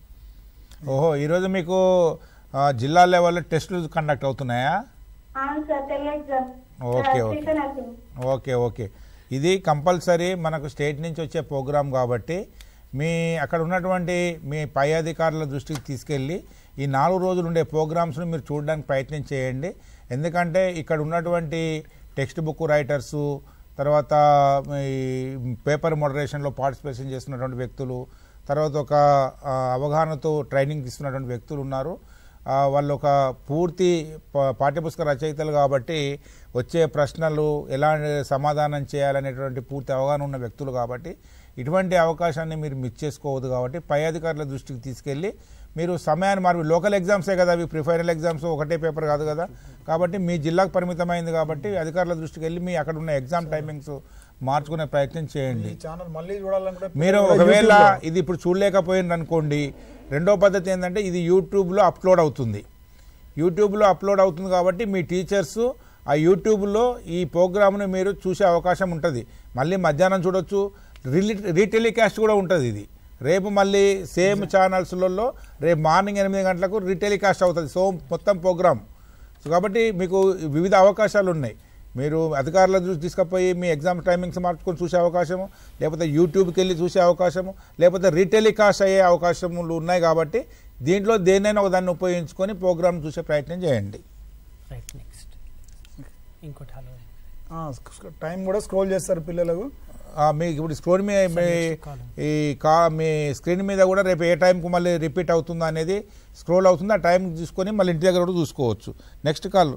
ఓహో ఈరోజు మీకు ఆ, జిల్లా లెవెల్లో టెస్టులు కండక్ట్ అవుతున్నాయా అవును sir Telugu exam okay, okay. Srikar Narasimha okay okay ఇది కంపల్సరీ మనకు స్టేట్ నుంచి వచ్చే ప్రోగ్రామ్ కాబట్టి మీ అక్కడ ఉన్నటువంటి మీ పై అధికారుల దృష్టికి తీసుకెళ్ళి ఈ నాలుగు రోజులు ఉండే ప్రోగ్రామ్స్ను మీరు చూడడానికి ప్రయత్నం చేయండి ఎందుకంటే ఇక్కడ ఉన్నటువంటి టెక్స్ట్ బుక్ రైటర్సు తర్వాత ఈ పేపర్ మోడరేషన్లో పార్టిసిపేషన్ చేస్తున్నటువంటి వ్యక్తులు తర్వాత ఒక ఆ, అవగాహనతో ట్రైనింగ్ ఇస్తున్నటువంటి వ్యక్తులు ఉన్నారు ఆ, వాళ్ళు ఒక పూర్తి ప- పాఠ్యపుస్తక రచయితలు కాబట్టి వచ్చే ప్రశ్నలు ఎలా సమాధానం చేయాలనేటువంటి పూర్తి అవగాహన ఉన్న వ్యక్తులు కాబట్టి ఇటువంటి అవకాశాన్ని మీరు మిస్ చేసుకోవద్దు కాబట్టి పై అధికారుల దృష్టికి తీసుకెళ్ళి మీరు సమయాన్ని మార్పు లోకల్ ఎగ్జామ్సే కదా అవి ప్రిఫైనల్ ఎగ్జామ్స్ ఒకటే పేపర్ కాదు కదా కాబట్టి మీ జిల్లాకు పరిమితమైంది కాబట్టి అధికారుల దృష్టికి వెళ్ళి మీ అక్కడ ఉన్న ఎగ్జామ్ టైమింగ్స్ మార్చుకునే ప్రయత్నం చేయండి ఈ ఛానల్ మళ్ళీ చూడాలనుకుంటే మీరు కూడా ఒకవేళ యూట్యూబ్లో. ఇది ఇప్పుడు చూడలేకపోయింది అనుకోండి రెండో పద్ధతి ఏంటంటే ఇది యూట్యూబ్లో అప్లోడ్ అవుతుంది యూట్యూబ్లో అప్లోడ్ అవుతుంది కాబట్టి మీ టీచర్స్ ఆ యూట్యూబ్లో ఈ ప్రోగ్రామ్ను మీరు చూసే అవకాశం ఉంటుంది మళ్ళీ మధ్యాహ్నం చూడొచ్చు రిలీ రీటెలికాస్ట్ కూడా ఉంటుంది ఇది రేపు మళ్ళీ సేమ్ ఛానల్స్లలో రేపు మార్నింగ్ ఎనిమిది గంటలకు రీటెలికాస్ట్ అవుతుంది సో మొత్తం ప్రోగ్రామ్ సో కాబట్టి మీకు వివిధ అవకాశాలు ఉన్నాయి మీరు అధికారుల దృష్టి తీసుకుపోయి మీ ఎగ్జామ్ టైమింగ్స్ మార్చుకొని చూసే అవకాశము లేకపోతే యూట్యూబ్కి వెళ్ళి చూసే అవకాశము లేకపోతే రీటెలికాస్ట్ అయ్యే అవకాశములు ఉన్నాయి కాబట్టి దీంట్లో దేన్నైనా ఒక దాన్ని ఉపయోగించుకొని ప్రోగ్రామ్ చూసే ప్రయత్నం చేయండి రైట్ నెక్స్ట్ ఇంకోటి హలో ఆ, స్క్- టైం కూడా స్క్రోల్ చేస్తారు పిల్లలకు ఆ, మీకు ఇప్పుడు స్క్రోల్ మీ మీ- ఈ కా మీ స్క్రీన్ మీద కూడా రేపు ఏ టైంకు మళ్ళీ రిపీట్ అవుతుందా అనేది స్క్రోల్ అవుతుంది ఆ టైం చూసుకొని మళ్ళీ ఇంటి దగ్గర కూడా చూసుకోవచ్చు నెక్స్ట్ కాల్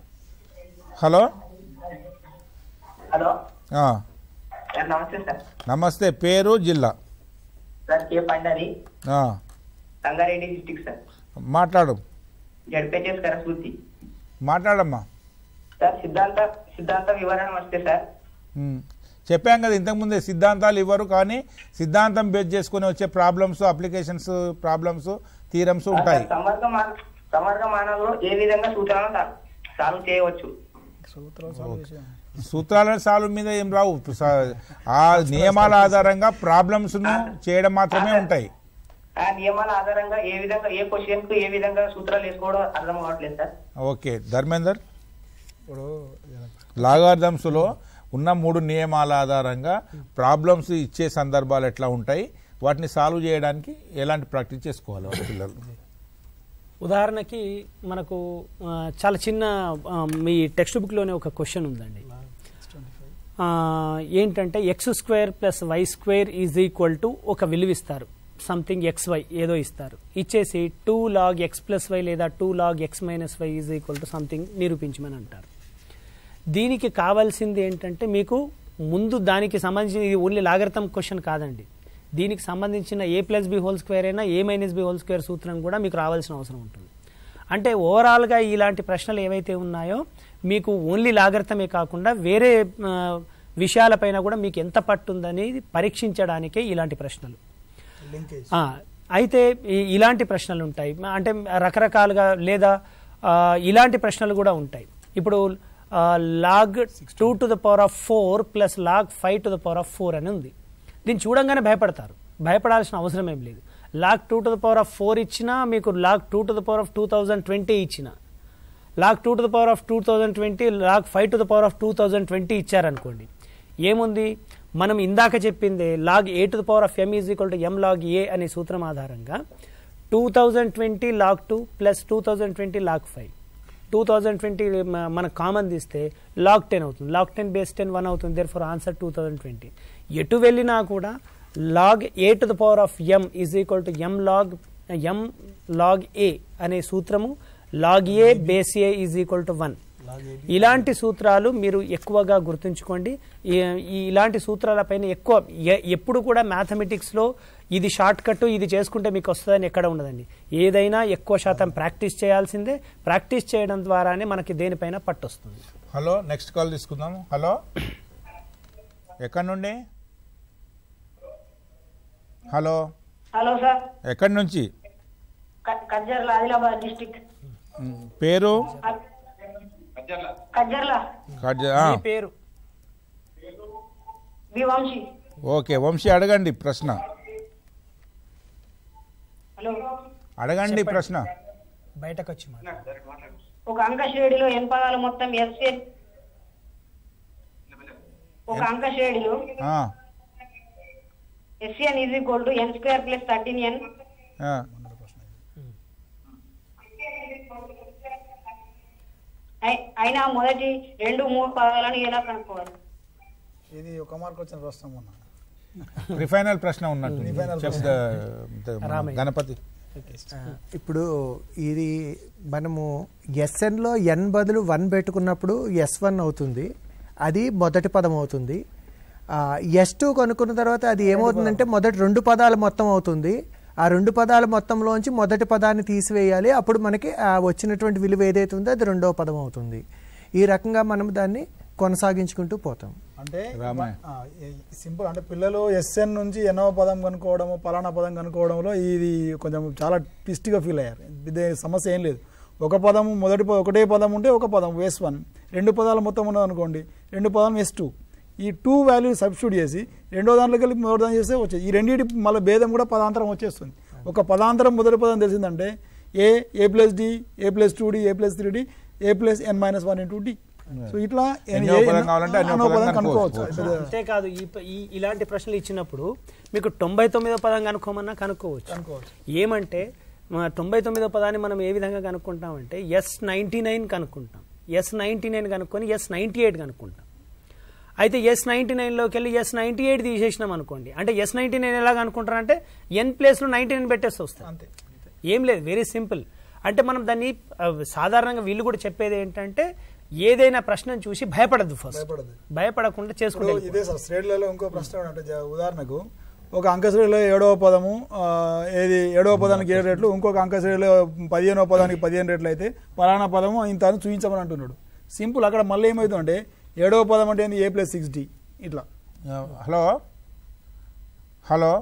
హలో హలో ఆ, సార్ నమస్తే సార్ నమస్తే పేరు జిల్లా సార్ కే పండారి ఆ, రంగారెడ్డి డిస్టిక్ సార్ మాట్లాడు జడ్పేచేస్ కరస్మృతి మాట్లాడమ్మా సార్ సిద్ధాంత సిద్ధాంత వివరణ వస్తే సార్ ఉమ్. చెప్పాం కదా ఇంతకుముందే సిద్ధాంతాలు ఇవ్వరు కానీ సిద్ధాంతం బేస్ చేసుకుని వచ్చే ప్రాబ్లమ్స్ అప్లికేషన్స్ ప్రాబ్లమ్స్ థీరమ్స్ ఉంటాయి సమర్థ మాన సమర్థ మానంలో ఏ విధంగా సూత్రాలను సాల్వ్ చేయవచ్చు సూత్రాల సాల్వ్ మీద ఏం రావు స- ఆ నియమాల ఆధారంగా ప్రాబ్లమ్స్ ను చేయడం మాత్రమే ఉంటాయి ఆ నియమాల ఆధారంగా ఏ విధంగా ఏ క్వశ్చన్ కు ఏ విధంగా సూత్రాలు వేసుకోవడం అర్థం కావట్లేదు సార్ ఓకే ధర్మేందర్ లాగార్థమ్స్లో ఉన్న మూడు నియమాల ఆధారంగా ప్రాబ్లమ్స్ ఇచ్చే సందర్భాలు ఎట్లా ఉంటాయి వాటిని సాల్వ్ చేయడానికి ఎలాంటి ప్రాక్టీస్ చేసుకోవాలి వాళ్ళ పిల్లలు ఉదాహరణకి మనకు ఆ, చాలా చిన్న ఆ, మీ టెక్స్ట్ బుక్లోనే ఒక క్వశ్చన్ ఉందండి ఆ, ఏంటంటే x square plus y square is equal to ఒక విలువ ఇస్తారు సంథింగ్ ఎక్స్ వై ఏదో ఇస్తారు ఇచ్చేసి two log x plus y లేదా two log x minus y is equal to something నిరూపించమని అంటారు దీనికి కావాల్సింది ఏంటంటే మీకు ముందు దానికి సంబంధించిన ఇది ఓన్లీ లాగరితం క్వశ్చన్ కాదండి దీనికి సంబంధించిన a plus b whole square అయినా a minus b whole square సూత్రం కూడా మీకు రావాల్సిన అవసరం ఉంటుంది అంటే ఓవరాల్గా ఇలాంటి ప్రశ్నలు ఏవైతే ఉన్నాయో మీకు ఓన్లీ లాగరితమే కాకుండా వేరే ఆ, విషయాలపైన కూడా మీకు ఎంత పట్టుందని పరీక్షించడానికే ఇలాంటి ప్రశ్నలు లింకేజ్ ఆ, అయితే ఈ- ఇలాంటి ప్రశ్నలు ఉంటాయి అంటే రకరకాలుగా లేదా ఆ, ఇలాంటి ప్రశ్నలు కూడా ఉంటాయి ఇప్పుడు log two to the power of four plus log five to the power of four అని ఉంది దీన్ని చూడంగానే భయపడతారు భయపడాల్సిన అవసరం ఏం లేదు log two to the power of four ఇచ్చినా మీకు log two to the power of two thousand twenty ఇచ్చినా log two to the power of two thousand twenty log five to the power of two thousand twenty ఇచ్చారనుకోండి ఏముంది మనం ఇందాక చెప్పింది log a to the power of m is equal to m log a అనే సూత్రం ఆధారంగా two thousand twenty log two plus two thousand twenty log five two thousand twenty మన common తీస్తే లాగ్ టెన్ అవుతుంది log ten base ten one అవుతుంది therefore answer two thousand twenty ఎటు వెళ్ళినా కూడా log a to the power of m is equal to m log m log a అనే సూత్రము log a base a is equal to one ఇలాంటి సూత్రాలు మీరు ఎక్కువగా గుర్తుంచుకోండి ఈ- ఈ ఇలాంటి సూత్రాలపైన ఎక్కువ ఎ- ఎప్పుడు కూడా మ్యాథమెటిక్స్లో ఇది షార్ట్ కట్ ఇది చేసుకుంటే మీకు వస్తుందని ఎక్కడ ఉండదండి ఏదైనా ఎక్కువ శాతం ప్రాక్టీస్ చేయాల్సిందే ప్రాక్టీస్ చేయడం ద్వారానే మనకి దేనిపైన పట్టు వస్తుంది హలో నెక్స్ట్ కాల్ తీసుకుందాము హలో ఎక్కడి నుండి హలో హలో సార్ ఎక్కడి నుంచి క- కజ్జర్ల ఆదిలాబాద్ డిస్టిక్ మ్, పేరు కజ్జర్ల ఖర్జ- ఆ, పేరు బి వంశీ ఓకే వంశీ అడగండి ప్రశ్న హలో అడగండి ప్రశ్న బయటకు వచ్చి మాట ఒక అంక శ్రేణిలో ఎన్ పదాలు మొత్తం ఎస్ఎన్ ఒక అంక శ్రేణిలో ఆ, S N is equal to n square plus thirteen n ఆ. అయినా మొదటి రెండు మూడు పదాలను ఎలా కనుక్కోవాలి ఇది ఒక మార్క్ వచ్చిన ప్రశ్న మొన్న రిఫైనల్ ప్రశ్న ఉన్నట్టు Refinal చెప్ ప్రశ్న. The- the- Ramayya. గణపతి ఇప్పుడు ఇది మనము ఎస్ఎన్లో ఎన్ బదులు వన్ పెట్టుకున్నప్పుడు ఎస్ వన్ అవుతుంది అది మొదటి పదం అవుతుంది ఎస్ టూ కనుక్కున్న తర్వాత అది ఏమవుతుందంటే మొదటి రెండు పదాలు మొత్తం అవుతుంది ఆ రెండు పదాల మొత్తంలోంచి మొదటి పదాన్ని తీసివేయాలి అప్పుడు మనకి ఆ వచ్చినటువంటి విలువ ఏదైతే ఉందో అది రెండవ పదం అవుతుంది ఈ రకంగా మనం దాన్ని కొనసాగించుకుంటూ పోతాం అంటే రామాయణ. ఆ, ఈ- సింపుల్ అంటే పిల్లలు ఎస్ఎన్ నుంచి ఎన్నో పదం కనుక్కోవడము పలానా పదం కనుక్కోవడంలో ఇది కొంచెం చాలా ట్విస్ట్గా ఫీల్ అయ్యారు ఇదే సమస్య ఏం లేదు ఒక పదం మొదటి ప- ఒకటే పదం ఉంటే ఒక పదం ఎస్ వన్ రెండు పదాలు మొత్తం ఉన్నది అనుకోండి రెండు పదం ఎస్ టూ ఈ టూ వాల్యూ సబ్స్టిట్యూట్ చేసి రెండో దాంట్లోకి వెళ్ళి మొదటి దాంట్లో చేస్తే వచ్చేది ఈ రెండింటి మళ్ళీ భేదం కూడా పదాంతరం వచ్చేస్తుంది ఒక పదాంతరం మొదటి పదం తెలిసిందంటే a a plus d a plus two d a plus three d a plus n minus one into d so ఇట్లా ఎన్నో ఏ- పదం కావాలంటే అన్నో అన్నో పదం పదం కనుక్కోవచ్చు. కనుక్కోవచ్చు అంతేకాదు ఈ ప- ఈ ఇలాంటి ప్రశ్నలు ఇచ్చినప్పుడు మీకు తొంభై తొమ్మిదో పదం కనుక్కోమన్నా కనుక్కోవచ్చు ఏమంటే మా తొంభై తొమ్మిదో పదాన్ని మనం ఏ విధంగా కనుక్కుంటామంటే ఎస్ నైంటీ నైన్ కనుక్కుంటాం ఎస్ నైంటీ నైన్ కనుక్కొని ఎస్ నైంటీ ఎయిట్ కనుక్కుంటాం అయితే ఎస్ నైంటీ నైన్లోకి వెళ్ళి ఎస్ నైంటీ ఎయిట్ తీసేసినాం అనుకోండి అంటే ఎస్ నైంటీ నైన్ ఎలా కనుక్కుంటారంటే ఎన్ ప్లేస్లో నైంటీ నైన్ పెట్టేసి వస్తుంది ఏం లేదు వెరీ సింపుల్ అంటే మనం దాన్ని ఆ, సాధారణంగా వీళ్ళు కూడా చెప్పేది ఏంటంటే ఏదైనా ప్రశ్నను చూసి భయపడద్దు ఫస్ట్ భయపడద్దు. భయపడకుండా ఇప్పుడు చేసుకుంటే ఇదే సార్ శ్రేణులలో ఇంకో ప్రశ్న కూడా అంటే జ- ఉదాహరణకు ఒక అంక శ్రేణిలో ఏడవ పదము ఆ, ఏది ఏడవ పదానికి ఏడు రెట్లు ఇంకొక అంక శ్రేణిలో పదిహేనవ పదానికి పదిహేను రెట్లు అయితే పలానా పదము ఇంత అని చూపించమని అంటున్నాడు సింపుల్ అక్కడ మళ్ళీ ఏమవుతుందంటే ఏడవ పదం అంటే ఏంది ఏ ప్లస్ సిక్స్ డి ఇట్లా ఆ, హలో హలో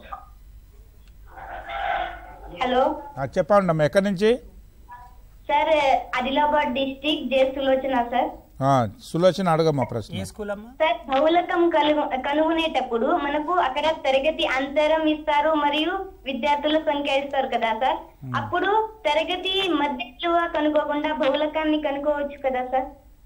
హలో ఆ, చెప్పండి అమ్మా ఎక్కడి నుంచి sir Adilabad district J Sulochana sir ఆ, సులోచన అడగమ్మా ప్రశ్న స్కూల్ అమ్మా సార్ బహుళకం కలుగు కనుగొనేటప్పుడు మనకు అక్కడ తరగతి అంతరం ఇస్తారు మరియు విద్యార్థుల సంఖ్య ఇస్తారు కదా సార్ అప్పుడు తరగతి మధ్య విలువ కనుక్కోకుండా బహుళకాన్ని కనుక్కోవచ్చు కదా సార్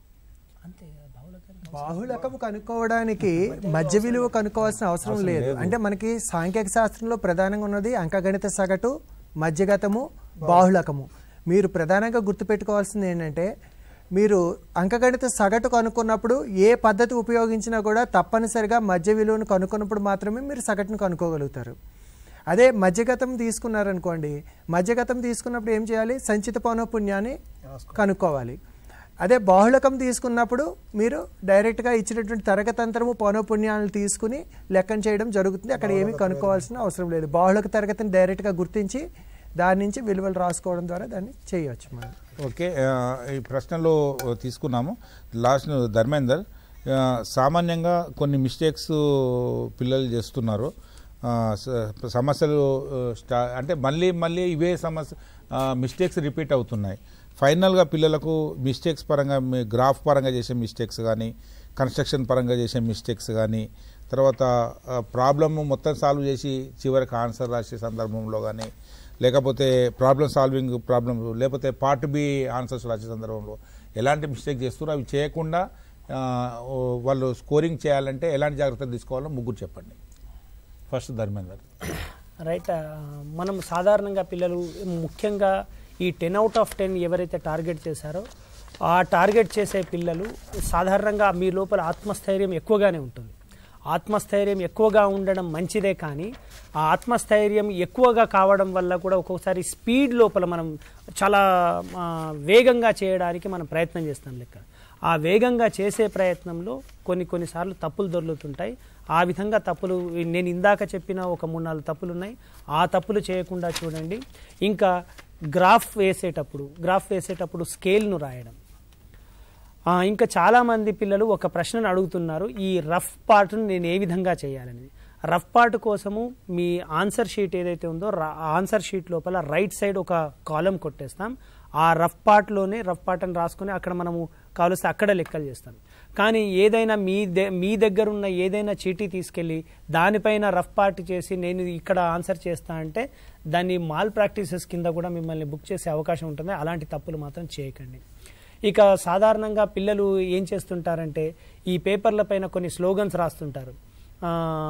బాహుళకం కనుక్కోవడానికి మధ్య విలువ కనుక్కోవాల్సిన అవసరం లేదు అంటే మనకి సాంఖ్యక శాస్త్రంలో ప్రధానంగా ఉన్నది అంకగణిత సగటు మధ్యగతము బాహుళకము మీరు ప్రధానంగా గుర్తుపెట్టుకోవాల్సింది ఏంటంటే మీరు అంకగణిత సగటు కనుక్కున్నప్పుడు ఏ పద్ధతి ఉపయోగించినా కూడా తప్పనిసరిగా మధ్య విలువను కనుక్కున్నప్పుడు మాత్రమే మీరు సగటును కనుక్కోగలుగుతారు అదే మధ్యగతం తీసుకున్నారనుకోండి మధ్యగతం తీసుకున్నప్పుడు ఏం చేయాలి సంచిత పౌనఃపుణ్యాన్ని కనుక్కోవాలి అదే బాహుళకం తీసుకున్నప్పుడు మీరు డైరెక్ట్గా ఇచ్చినటువంటి తరగతంతరము పౌనఃపుణ్యాలను తీసుకుని లెక్కన చేయడం జరుగుతుంది అక్కడ ఏమీ కనుక్కోవాల్సిన అవసరం లేదు బాహుళక తరగతిని డైరెక్ట్గా గుర్తించి దాని నుంచి విలువలు రాసుకోవడం ద్వారా దాన్ని చేయవచ్చు మనం ఓకే ఆ, ఈ ప్రశ్నలు తీసుకున్నాము లాస్ట్ ధర్మేందర్ ఆ, సామాన్యంగా కొన్ని మిస్టేక్స్ పిల్లలు చేస్తున్నారు ఆ, స- సమస్యలు ఆ, స్టా అంటే మళ్ళీ మళ్ళీ ఇవే సమస్య మిస్టేక్స్ రిపీట్ అవుతున్నాయి ఫైనల్గా పిల్లలకు మిస్టేక్స్ పరంగా మీ- గ్రాఫ్ పరంగా చేసే మిస్టేక్స్ కానీ కన్స్ట్రక్షన్ పరంగా చేసే మిస్టేక్స్ కానీ తర్వాత ప్రాబ్లమ్ మొత్తం సాల్వ్ చేసి చివరికి ఆన్సర్ రాసే సందర్భంలో కానీ లేకపోతే ప్రాబ్లమ్ సాల్వింగ్ ప్రాబ్లమ్ లేకపోతే పార్ట్ బి ఆన్సర్స్ రాసే సందర్భంలో ఎలాంటి మిస్టేక్ చేస్తున్నారో అవి చేయకుండా ఆ, ఓ, వాళ్ళు స్కోరింగ్ చేయాలంటే ఎలాంటి జాగ్రత్తలు తీసుకోవాలో ముగ్గురు చెప్పండి ఫస్ట్ ధర్మేందర్ రైట్ ఆ, మనం సాధారణంగా పిల్లలు ముఖ్యంగా ఈ టెన్ అవుట్ ఆఫ్ టెన్ ఎవరైతే టార్గెట్ చేశారో ఆ టార్గెట్ చేసే పిల్లలు సాధారణంగా మీ లోపల ఆత్మస్థైర్యం ఎక్కువగానే ఉంటుంది ఆత్మస్థైర్యం ఎక్కువగా ఉండడం మంచిదే కానీ ఆ ఆత్మస్థైర్యం ఎక్కువగా కావడం వల్ల కూడా ఒక్కొక్కసారి స్పీడ్ లోపల మనం చాలా ఆ, వేగంగా చేయడానికి మనం ప్రయత్నం చేస్తాం లెక్క ఆ వేగంగా చేసే ప్రయత్నంలో కొన్ని కొన్నిసార్లు తప్పులు దొర్లుతుంటాయి ఆ విధంగా తప్పులు నేను ఇందాక చెప్పిన ఒక మూడు నాలుగు తప్పులు ఉన్నాయి ఆ తప్పులు చేయకుండా చూడండి ఇంకా గ్రాఫ్ వేసేటప్పుడు గ్రాఫ్ వేసేటప్పుడు స్కేల్ను రాయడం ఆ, ఇంకా చాలామంది పిల్లలు ఒక ప్రశ్నను అడుగుతున్నారు ఈ రఫ్ పార్ట్ను నేను ఏ విధంగా చేయాలని రఫ్ పార్ట్ కోసము మీ ఆన్సర్ షీట్ ఏదైతే ఉందో రా- ఆ ఆన్సర్ షీట్ లోపల రైట్ సైడ్ ఒక కాలం కొట్టేస్తాం ఆ రఫ్ పార్ట్లోనే రఫ్ పార్ట్ అని రాసుకొని అక్కడ మనము కావలిస్తే అక్కడ లెక్కలు చేస్తాం కానీ ఏదైనా మీ దే మీ దగ్గర ఉన్న ఏదైనా చీటీ తీసుకెళ్ళి దానిపైన రఫ్ పార్ట్ చేసి నేను ఇక్కడ ఆన్సర్ చేస్తా అంటే దాన్ని మాల్ ప్రాక్టీసెస్ కింద కూడా మిమ్మల్ని బుక్ చేసే అవకాశం ఉంటుంది అలాంటి తప్పులు మాత్రం చేయకండి ఇక సాధారణంగా పిల్లలు ఏం చేస్తుంటారంటే ఈ పేపర్ల పైన కొన్ని స్లోగన్స్ రాస్తుంటారు ఆ,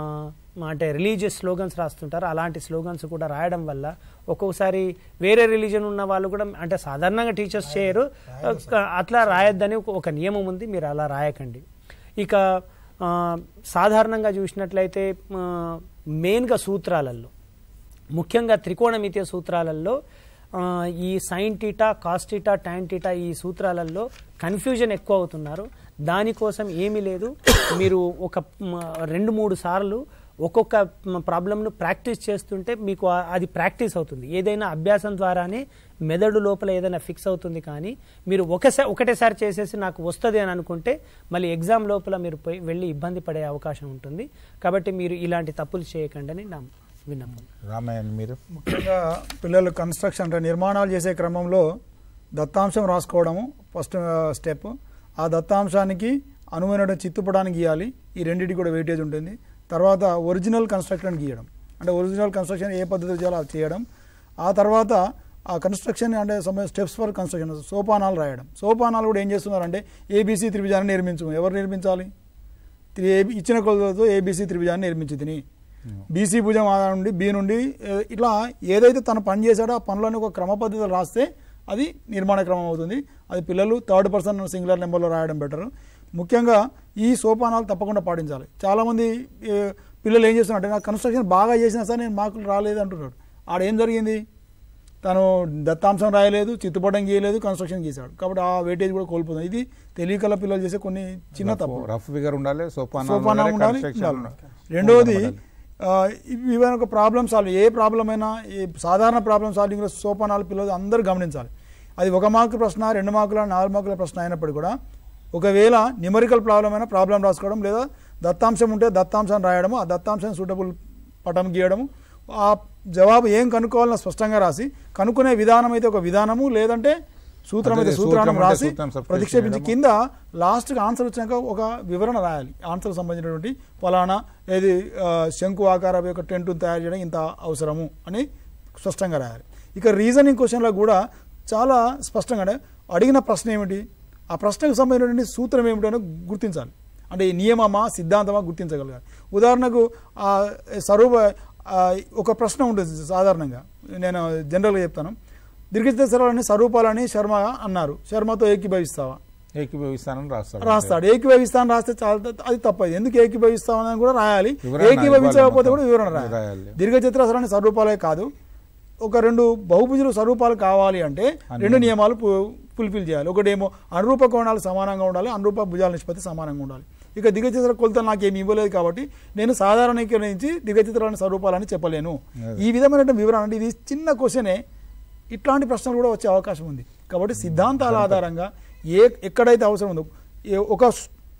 అంటే రిలీజియస్ స్లోగన్స్ రాస్తుంటారు అలాంటి స్లోగన్స్ కూడా రాయడం వల్ల ఒక్కొక్కసారి వేరే రిలీజన్ ఉన్న వాళ్ళు కూడా అంటే సాధారణంగా టీచర్స్ చేయరు అట్లా రాయొద్దని ఒక- ఒక నియమం ఉంది మీరు అలా రాయకండి ఇక ఆ, సాధారణంగా చూసినట్లయితే ఆ, మెయిన్గా సూత్రాలలో ముఖ్యంగా త్రికోణమితీయ సూత్రాలలో ఆ, ఈ sine theta cos theta tan theta ఈ సూత్రాలలో కన్ఫ్యూజన్ ఎక్కువ అవుతున్నారు దానికోసం ఏమీ లేదు మీరు ఒక మ, రెండు మూడు సార్లు ఒక్కొక్క మ, ప్రాబ్లంను ప్రాక్టీస్ చేస్తుంటే మీకు ఆ- అది ప్రాక్టీస్ అవుతుంది ఏదైనా అభ్యాసం ద్వారానే మెదడు లోపల ఏదైనా ఫిక్స్ అవుతుంది కానీ మీరు ఒకసారి ఒకటేసారి చేసేసి నాకు వస్తుంది అని అనుకుంటే మళ్ళీ ఎగ్జామ్ లోపల మీరు పోయి వెళ్ళి ఇబ్బంది పడే అవకాశం ఉంటుంది కాబట్టి మీరు ఇలాంటి తప్పులు చేయకండి అని నా విన్నపం రామయ్య మీరు ముఖ్యంగా పిల్లలు కన్స్ట్రక్షన్ అంటే నిర్మాణాలు చేసే క్రమంలో దత్తాంశం రాసుకోవడము ఫస్ట్ స్టెప్ ఆ దత్తాంశానికి అనువైన చిత్తుపడానికి గీయాలి ఈ రెండింటికి కూడా వెయిటేజ్ ఉంటుంది తర్వాత ఒరిజినల్ కన్స్ట్రక్షన్ గీయడం అంటే ఒరిజినల్ కన్స్ట్రక్షన్ ఏ పద్ధతిలో చేయాలో అది చేయడం ఆ తర్వాత ఆ కన్స్ట్రక్షన్ అంటే స్టెప్స్ ఫర్ కన్స్ట్రక్షన్ సోపానాలు రాయడం సోపానాలు కూడా ఏం చేస్తున్నారంటే ఏబీసీ త్రిభుజాన్ని నిర్మించు ఎవరు నిర్మించాలి త్రి AB ఇచ్చిన కొలతలతో ఏబీసీ త్రిభుజాన్ని నిర్మించి తిని బీసీ భుజం ఆ నుండి బి నుండి ఏ, ఇట్లా ఏదైతే తను పని చేశాడో ఆ పనులను ఒక క్రమ పద్ధతిలో రాస్తే అది నిర్మాణ క్రమం అవుతుంది అది పిల్లలు థర్డ్ పర్సన్ సింగులర్ నెంబర్లో రాయడం బెటర్ ముఖ్యంగా ఈ సోపానాలు తప్పకుండా పాటించాలి చాలామంది ఏ, పిల్లలు ఏం చేస్తున్నారంటే నాకు కన్స్ట్రక్షన్ బాగా చేసినా సరే నేను మార్కులు రాలేదు అంటున్నాడు ఆడ ఏం జరిగింది తను దత్తాంశం రాయలేదు చిత్తుపటం గీయలేదు కన్స్ట్రక్షన్ గీశాడు కాబట్టి ఆ వెయిటేజ్ కూడా కోల్పోతుంది ఇది తెలియకల పిల్లలు చేసే కొన్ని చిన్న తప్పు రఫ్ ఫిగర్ ఉండాలి సోపానం సోపానం ఉండాలి, ఉండాలి construction ఉండాలి. ఉండాలి. రెండవది ఉండాలి. ఆ, ఇవి ఇవన్నీ ఒక ప్రాబ్లమ్ సాల్వ్ ఏ ప్రాబ్లం అయినా ఏ సాధారణ ప్రాబ్లం సాల్వింగ్లో సోపానాలు పిల్లలు అందరూ గమనించాలి అది ఒక మార్కు ప్రశ్న రెండు మార్కుల నాలుగు మార్కుల ప్రశ్న అయినప్పటికీ కూడా ఒకవేళ న్యూమరికల్ ప్రాబ్లం అయినా ప్రాబ్లం రాసుకోవడం లేదా దత్తాంశం ఉంటే దత్తాంశాన్ని రాయడము ఆ దత్తాంశం సూటబుల్ పటం గీయడము ఆ జవాబు ఏం కనుక్కోవాలని స్పష్టంగా రాసి కనుక్కునే విధానం అయితే ఒక విధానము లేదంటే సూత్రం అయితే అదే, సూత్రాన్ని సూత్రం అంటే రాసి సూత్రం substitution ప్రతిక్షేపించి చేయడము. కింద లాస్ట్కి ఆన్సర్ వచ్చినాక ఒక వివరణ రాయాలి ఆన్సర్ సంబంధించినటువంటి ఫలానా ఏది ఆ, శంకు ఆకార యొక్క టెంట్ తయారు చేయడం ఇంత అవసరము అని స్పష్టంగా రాయాలి ఇక రీజనింగ్ క్వశ్చన్లో కూడా చాలా స్పష్టంగా అంటే అడిగిన ప్రశ్న ఏమిటి ఆ ప్రశ్నకు సంబంధించినటువంటి సూత్రం ఏమిటి అని గుర్తించాలి అంటే ఈ నియమమా సిద్ధాంతమా గుర్తించగలగాలి ఉదాహరణకు ఆ స్వరూప ఆ, ఒక ప్రశ్న ఉంటుంది సాధారణంగా నేను జనరల్గా చెప్తాను దీర్ఘిత స్వరాలని స్వరూపాలని శర్మ అన్నారు శర్మతో ఏకీభవిస్తావా ఏకీభవిస్తానని రాస్తాడు రాస్తాడు ఏకీభవిస్తాను రాస్తే చాలా అది తప్పదు ఎందుకు ఏకీభవిస్తామని కూడా రాయాలి వివరణ ఏకీభవించకపోతే ఇవ్వాలి కూడా వివరణ మొత్తం. రాయాలి రాయాలి. దీర్ఘచతురస్రాన్ని స్వరూపాలే కాదు ఒక రెండు బహుభుజులు స్వరూపాలు కావాలి అంటే రెండు నియమాలు ఫుల్ఫిల్ చేయాలి ఒకటేమో అనురూప కోణాలు సమానంగా ఉండాలి అనురూప భుజాల నిష్పత్తి సమానంగా ఉండాలి ఇక దిగచిత్ర కొలతలు నాకు ఏమి ఇవ్వలేదు కాబట్టి నేను సాధారణీకరించి దిగచిత్రాన్ని స్వరూపాలని చెప్పలేను ఈ విధమైన వివరణ అంటే ఇది చిన్న క్వశ్చనే ఇట్లాంటి ప్రశ్నలు కూడా వచ్చే అవకాశం ఉంది కాబట్టి సిద్ధాంతాల ఆధారంగా ఏ ఎక్కడైతే అవసరం ఉందో ఏ- ఒక స్-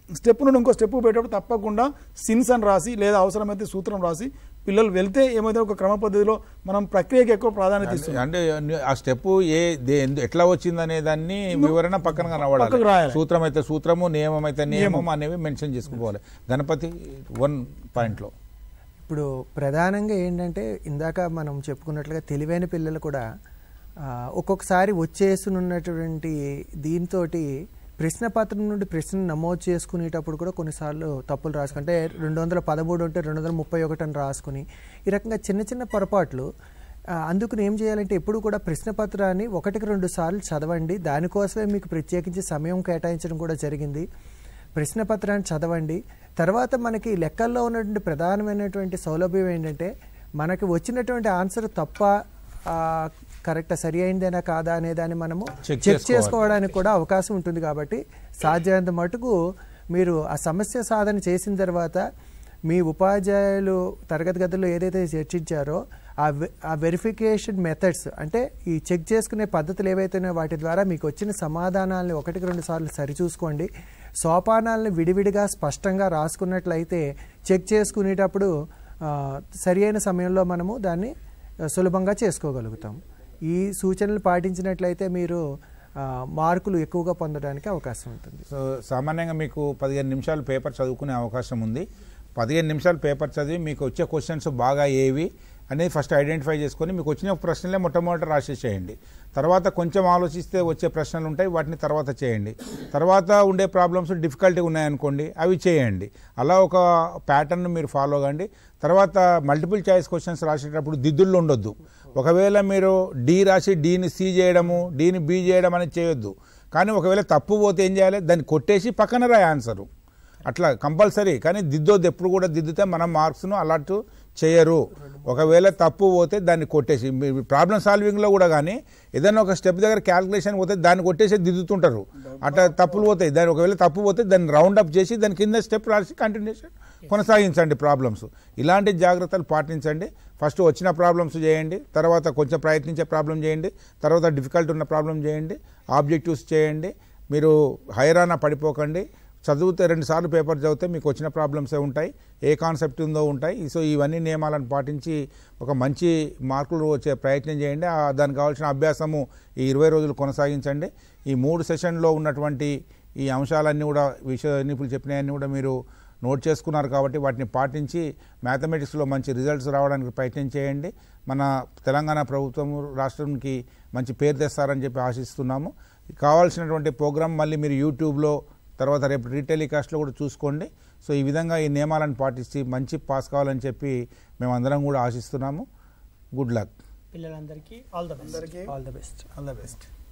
స్టెప్ నుండి ఇంకో స్టెప్ పెట్టేటప్పుడు తప్పకుండా సిన్స్ అని రాసి లేదా అవసరమైతే సూత్రం రాసి పిల్లలు వెళ్తే ఏమైతే ఒక క్రమ పద్ధతిలో మనం ప్రక్రియకి ఎక్కువ ప్రాధాన్యత ఇస్తున్నాం అంటే ఆ స్టెప్ ఏ దే- ఎందు- ఎట్లా వచ్చిందనే దాన్ని వివరణ పక్కన పక్కకు కనబడాలి రాయాలి. సూత్రం అయితే సూత్రము నియమం అయితే నియమం నియమం. అనేవి మెన్షన్ చేసుకోవాలి గణపతి వన్ పాయింట్ లో ఇప్పుడు ప్రధానంగా ఏంటంటే ఇందాక మనం చెప్పుకున్నట్లుగా తెలివైన పిల్లలు కూడా ఆ, ఒక్కొక్కసారి వచ్చేసునున్నటువంటి దీంతో ప్రశ్నపత్రం నుండి ప్రశ్న నమోదు చేసుకునేటప్పుడు కూడా కొన్నిసార్లు తప్పులు రాసుకుంటే రెండు వందల పదమూడు ఉంటే రెండు వందల ముప్పై ఒకటి అని రాసుకుని ఈ రకంగా చిన్న చిన్న పొరపాట్లు ఆ, అందుకని ఏం చేయాలంటే ఎప్పుడు కూడా ప్రశ్నపత్రాన్ని ఒకటికి రెండు సార్లు చదవండి దానికోసమే మీకు ప్రత్యేకించి సమయం కేటాయించడం కూడా జరిగింది ప్రశ్నపత్రాన్ని చదవండి తర్వాత మనకి లెక్కల్లో ఉన్నటువంటి ప్రధానమైనటువంటి సౌలభ్యం ఏంటంటే మనకి వచ్చినటువంటి ఆన్సర్ తప్ప ఆ, కరెక్ట్ సరి అయిందేనా కాదా అనే దాన్ని మనము Check చెక్ చేసుకోవాలి. చేసుకోవడానికి కూడా అవకాశం ఉంటుంది కాబట్టి సాధ్యమైనంత మటుకు మీరు ఆ సమస్య సాధన చేసిన తర్వాత మీ ఉపాధ్యాయులు తరగతి గదుల్లో ఏదైతే చర్చించారో ఆ వె- ఆ వెరిఫికేషన్ మెథడ్స్ అంటే ఈ చెక్ చేసుకునే పద్ధతులు ఏవైతే ఉన్నాయో వాటి ద్వారా మీకు వచ్చిన సమాధానాలను ఒకటికి రెండు సార్లు సరిచూసుకోండి సోపానాలను విడివిడిగా స్పష్టంగా రాసుకున్నట్లయితే చెక్ చేసుకునేటప్పుడు ఆ, సరి అయిన సమయంలో మనము దాన్ని ఆ, సులభంగా చేసుకోగలుగుతాం ఈ సూచనలు పాటించినట్లయితే మీరు ఆ, మార్కులు ఎక్కువగా పొందడానికి అవకాశం ఉంటుంది సో సామాన్యంగా మీకు పదిహేను నిమిషాలు పేపర్ చదువుకునే అవకాశం ఉంది పదిహేను నిమిషాలు పేపర్ చదివి మీకు వచ్చే క్వశ్చన్స్ బాగా ఏవి అనేది ఫస్ట్ ఐడెంటిఫై చేసుకొని మీకు వచ్చిన ప్రశ్నలే మొట్టమొదట రాసేసేయండి తర్వాత కొంచెం ఆలోచిస్తే వచ్చే ప్రశ్నలు ఉంటాయి వాటిని తర్వాత చేయండి తర్వాత ఉండే ప్రాబ్లమ్స్ డిఫికల్టీ ఉన్నాయనుకోండి అవి చేయండి అలా ఒక ప్యాటర్న్ మీరు ఫాలో కండి తర్వాత మల్టిపుల్ చాయిస్ క్వశ్చన్స్ రాసేటప్పుడు దిద్దుళ్ళు ఉండొద్దు ఒకవేళ మీరు డి రాసి డీని సి చేయడము డీని బి చేయడం అనేది చేయొద్దు కానీ ఒకవేళ తప్పు పోతే ఏం చేయాలి దాన్ని కొట్టేసి పక్కన రాయి ఆన్సరు అట్లా కంపల్సరీ కానీ దిద్దొద్దు ఎప్పుడు కూడా దిద్దితే మనం మార్క్స్ను అలర్ట్ చేయరు ఒకవేళ తప్పు పోతే దాన్ని కొట్టేసి ప్రాబ్లం సాల్వింగ్లో కూడా కానీ ఏదైనా ఒక స్టెప్ దగ్గర క్యాల్కులేషన్ పోతే దాన్ని కొట్టేసి దిద్దుతుంటారు అట్లా తప్పులు పోతాయి దాన్ని ఒకవేళ తప్పు పోతే దాన్ని రౌండ్ అప్ చేసి దాని కింద స్టెప్ రాసి కంటిన్యూషన్ కొనసాగించండి ప్రాబ్లమ్స్ ఇలాంటి జాగ్రత్తలు పాటించండి ఫస్ట్ వచ్చిన ప్రాబ్లమ్స్ చేయండి తర్వాత కొంచెం ప్రయత్నించే ప్రాబ్లం చేయండి తర్వాత డిఫికల్ట్ ఉన్న ప్రాబ్లం చేయండి ఆబ్జెక్టివ్స్ చేయండి మీరు హైరానా పడిపోకండి చదివితే రెండు సార్లు పేపర్ చదివితే మీకు వచ్చిన ప్రాబ్లమ్సే ఉంటాయి ఏ కాన్సెప్ట్ ఉందో ఉంటాయి సో ఇవన్నీ నియమాలను పాటించి ఒక మంచి మార్కులు వచ్చే ప్రయత్నం చేయండి ఆ దానికి కావాల్సిన అభ్యాసము ఈ ఇరవై రోజులు కొనసాగించండి ఈ మూడు సెషన్లో ఉన్నటువంటి ఈ అంశాలన్నీ కూడా విషయ నిపుణులు చెప్పినవన్నీ కూడా మీరు నోట్ చేసుకున్నారు కాబట్టి వాటిని పాటించి మ్యాథమెటిక్స్లో మంచి రిజల్ట్స్ రావడానికి ప్రయత్నం చేయండి మన తెలంగాణ ప్రభుత్వం రాష్ట్రానికి మంచి పేరు తెస్తారని చెప్పి ఆశిస్తున్నాము కావాల్సినటువంటి ప్రోగ్రామ్ మళ్ళీ మీరు యూట్యూబ్లో తర్వాత రేపు రీటెలికాస్ట్లో కూడా చూసుకోండి సో ఈ విధంగా ఈ నియమాలను పాటించి మంచి పాస్ కావాలని చెప్పి మేమందరం కూడా ఆశిస్తున్నాము గుడ్ లక్ పిల్లలందరికీ all the best all the best all the best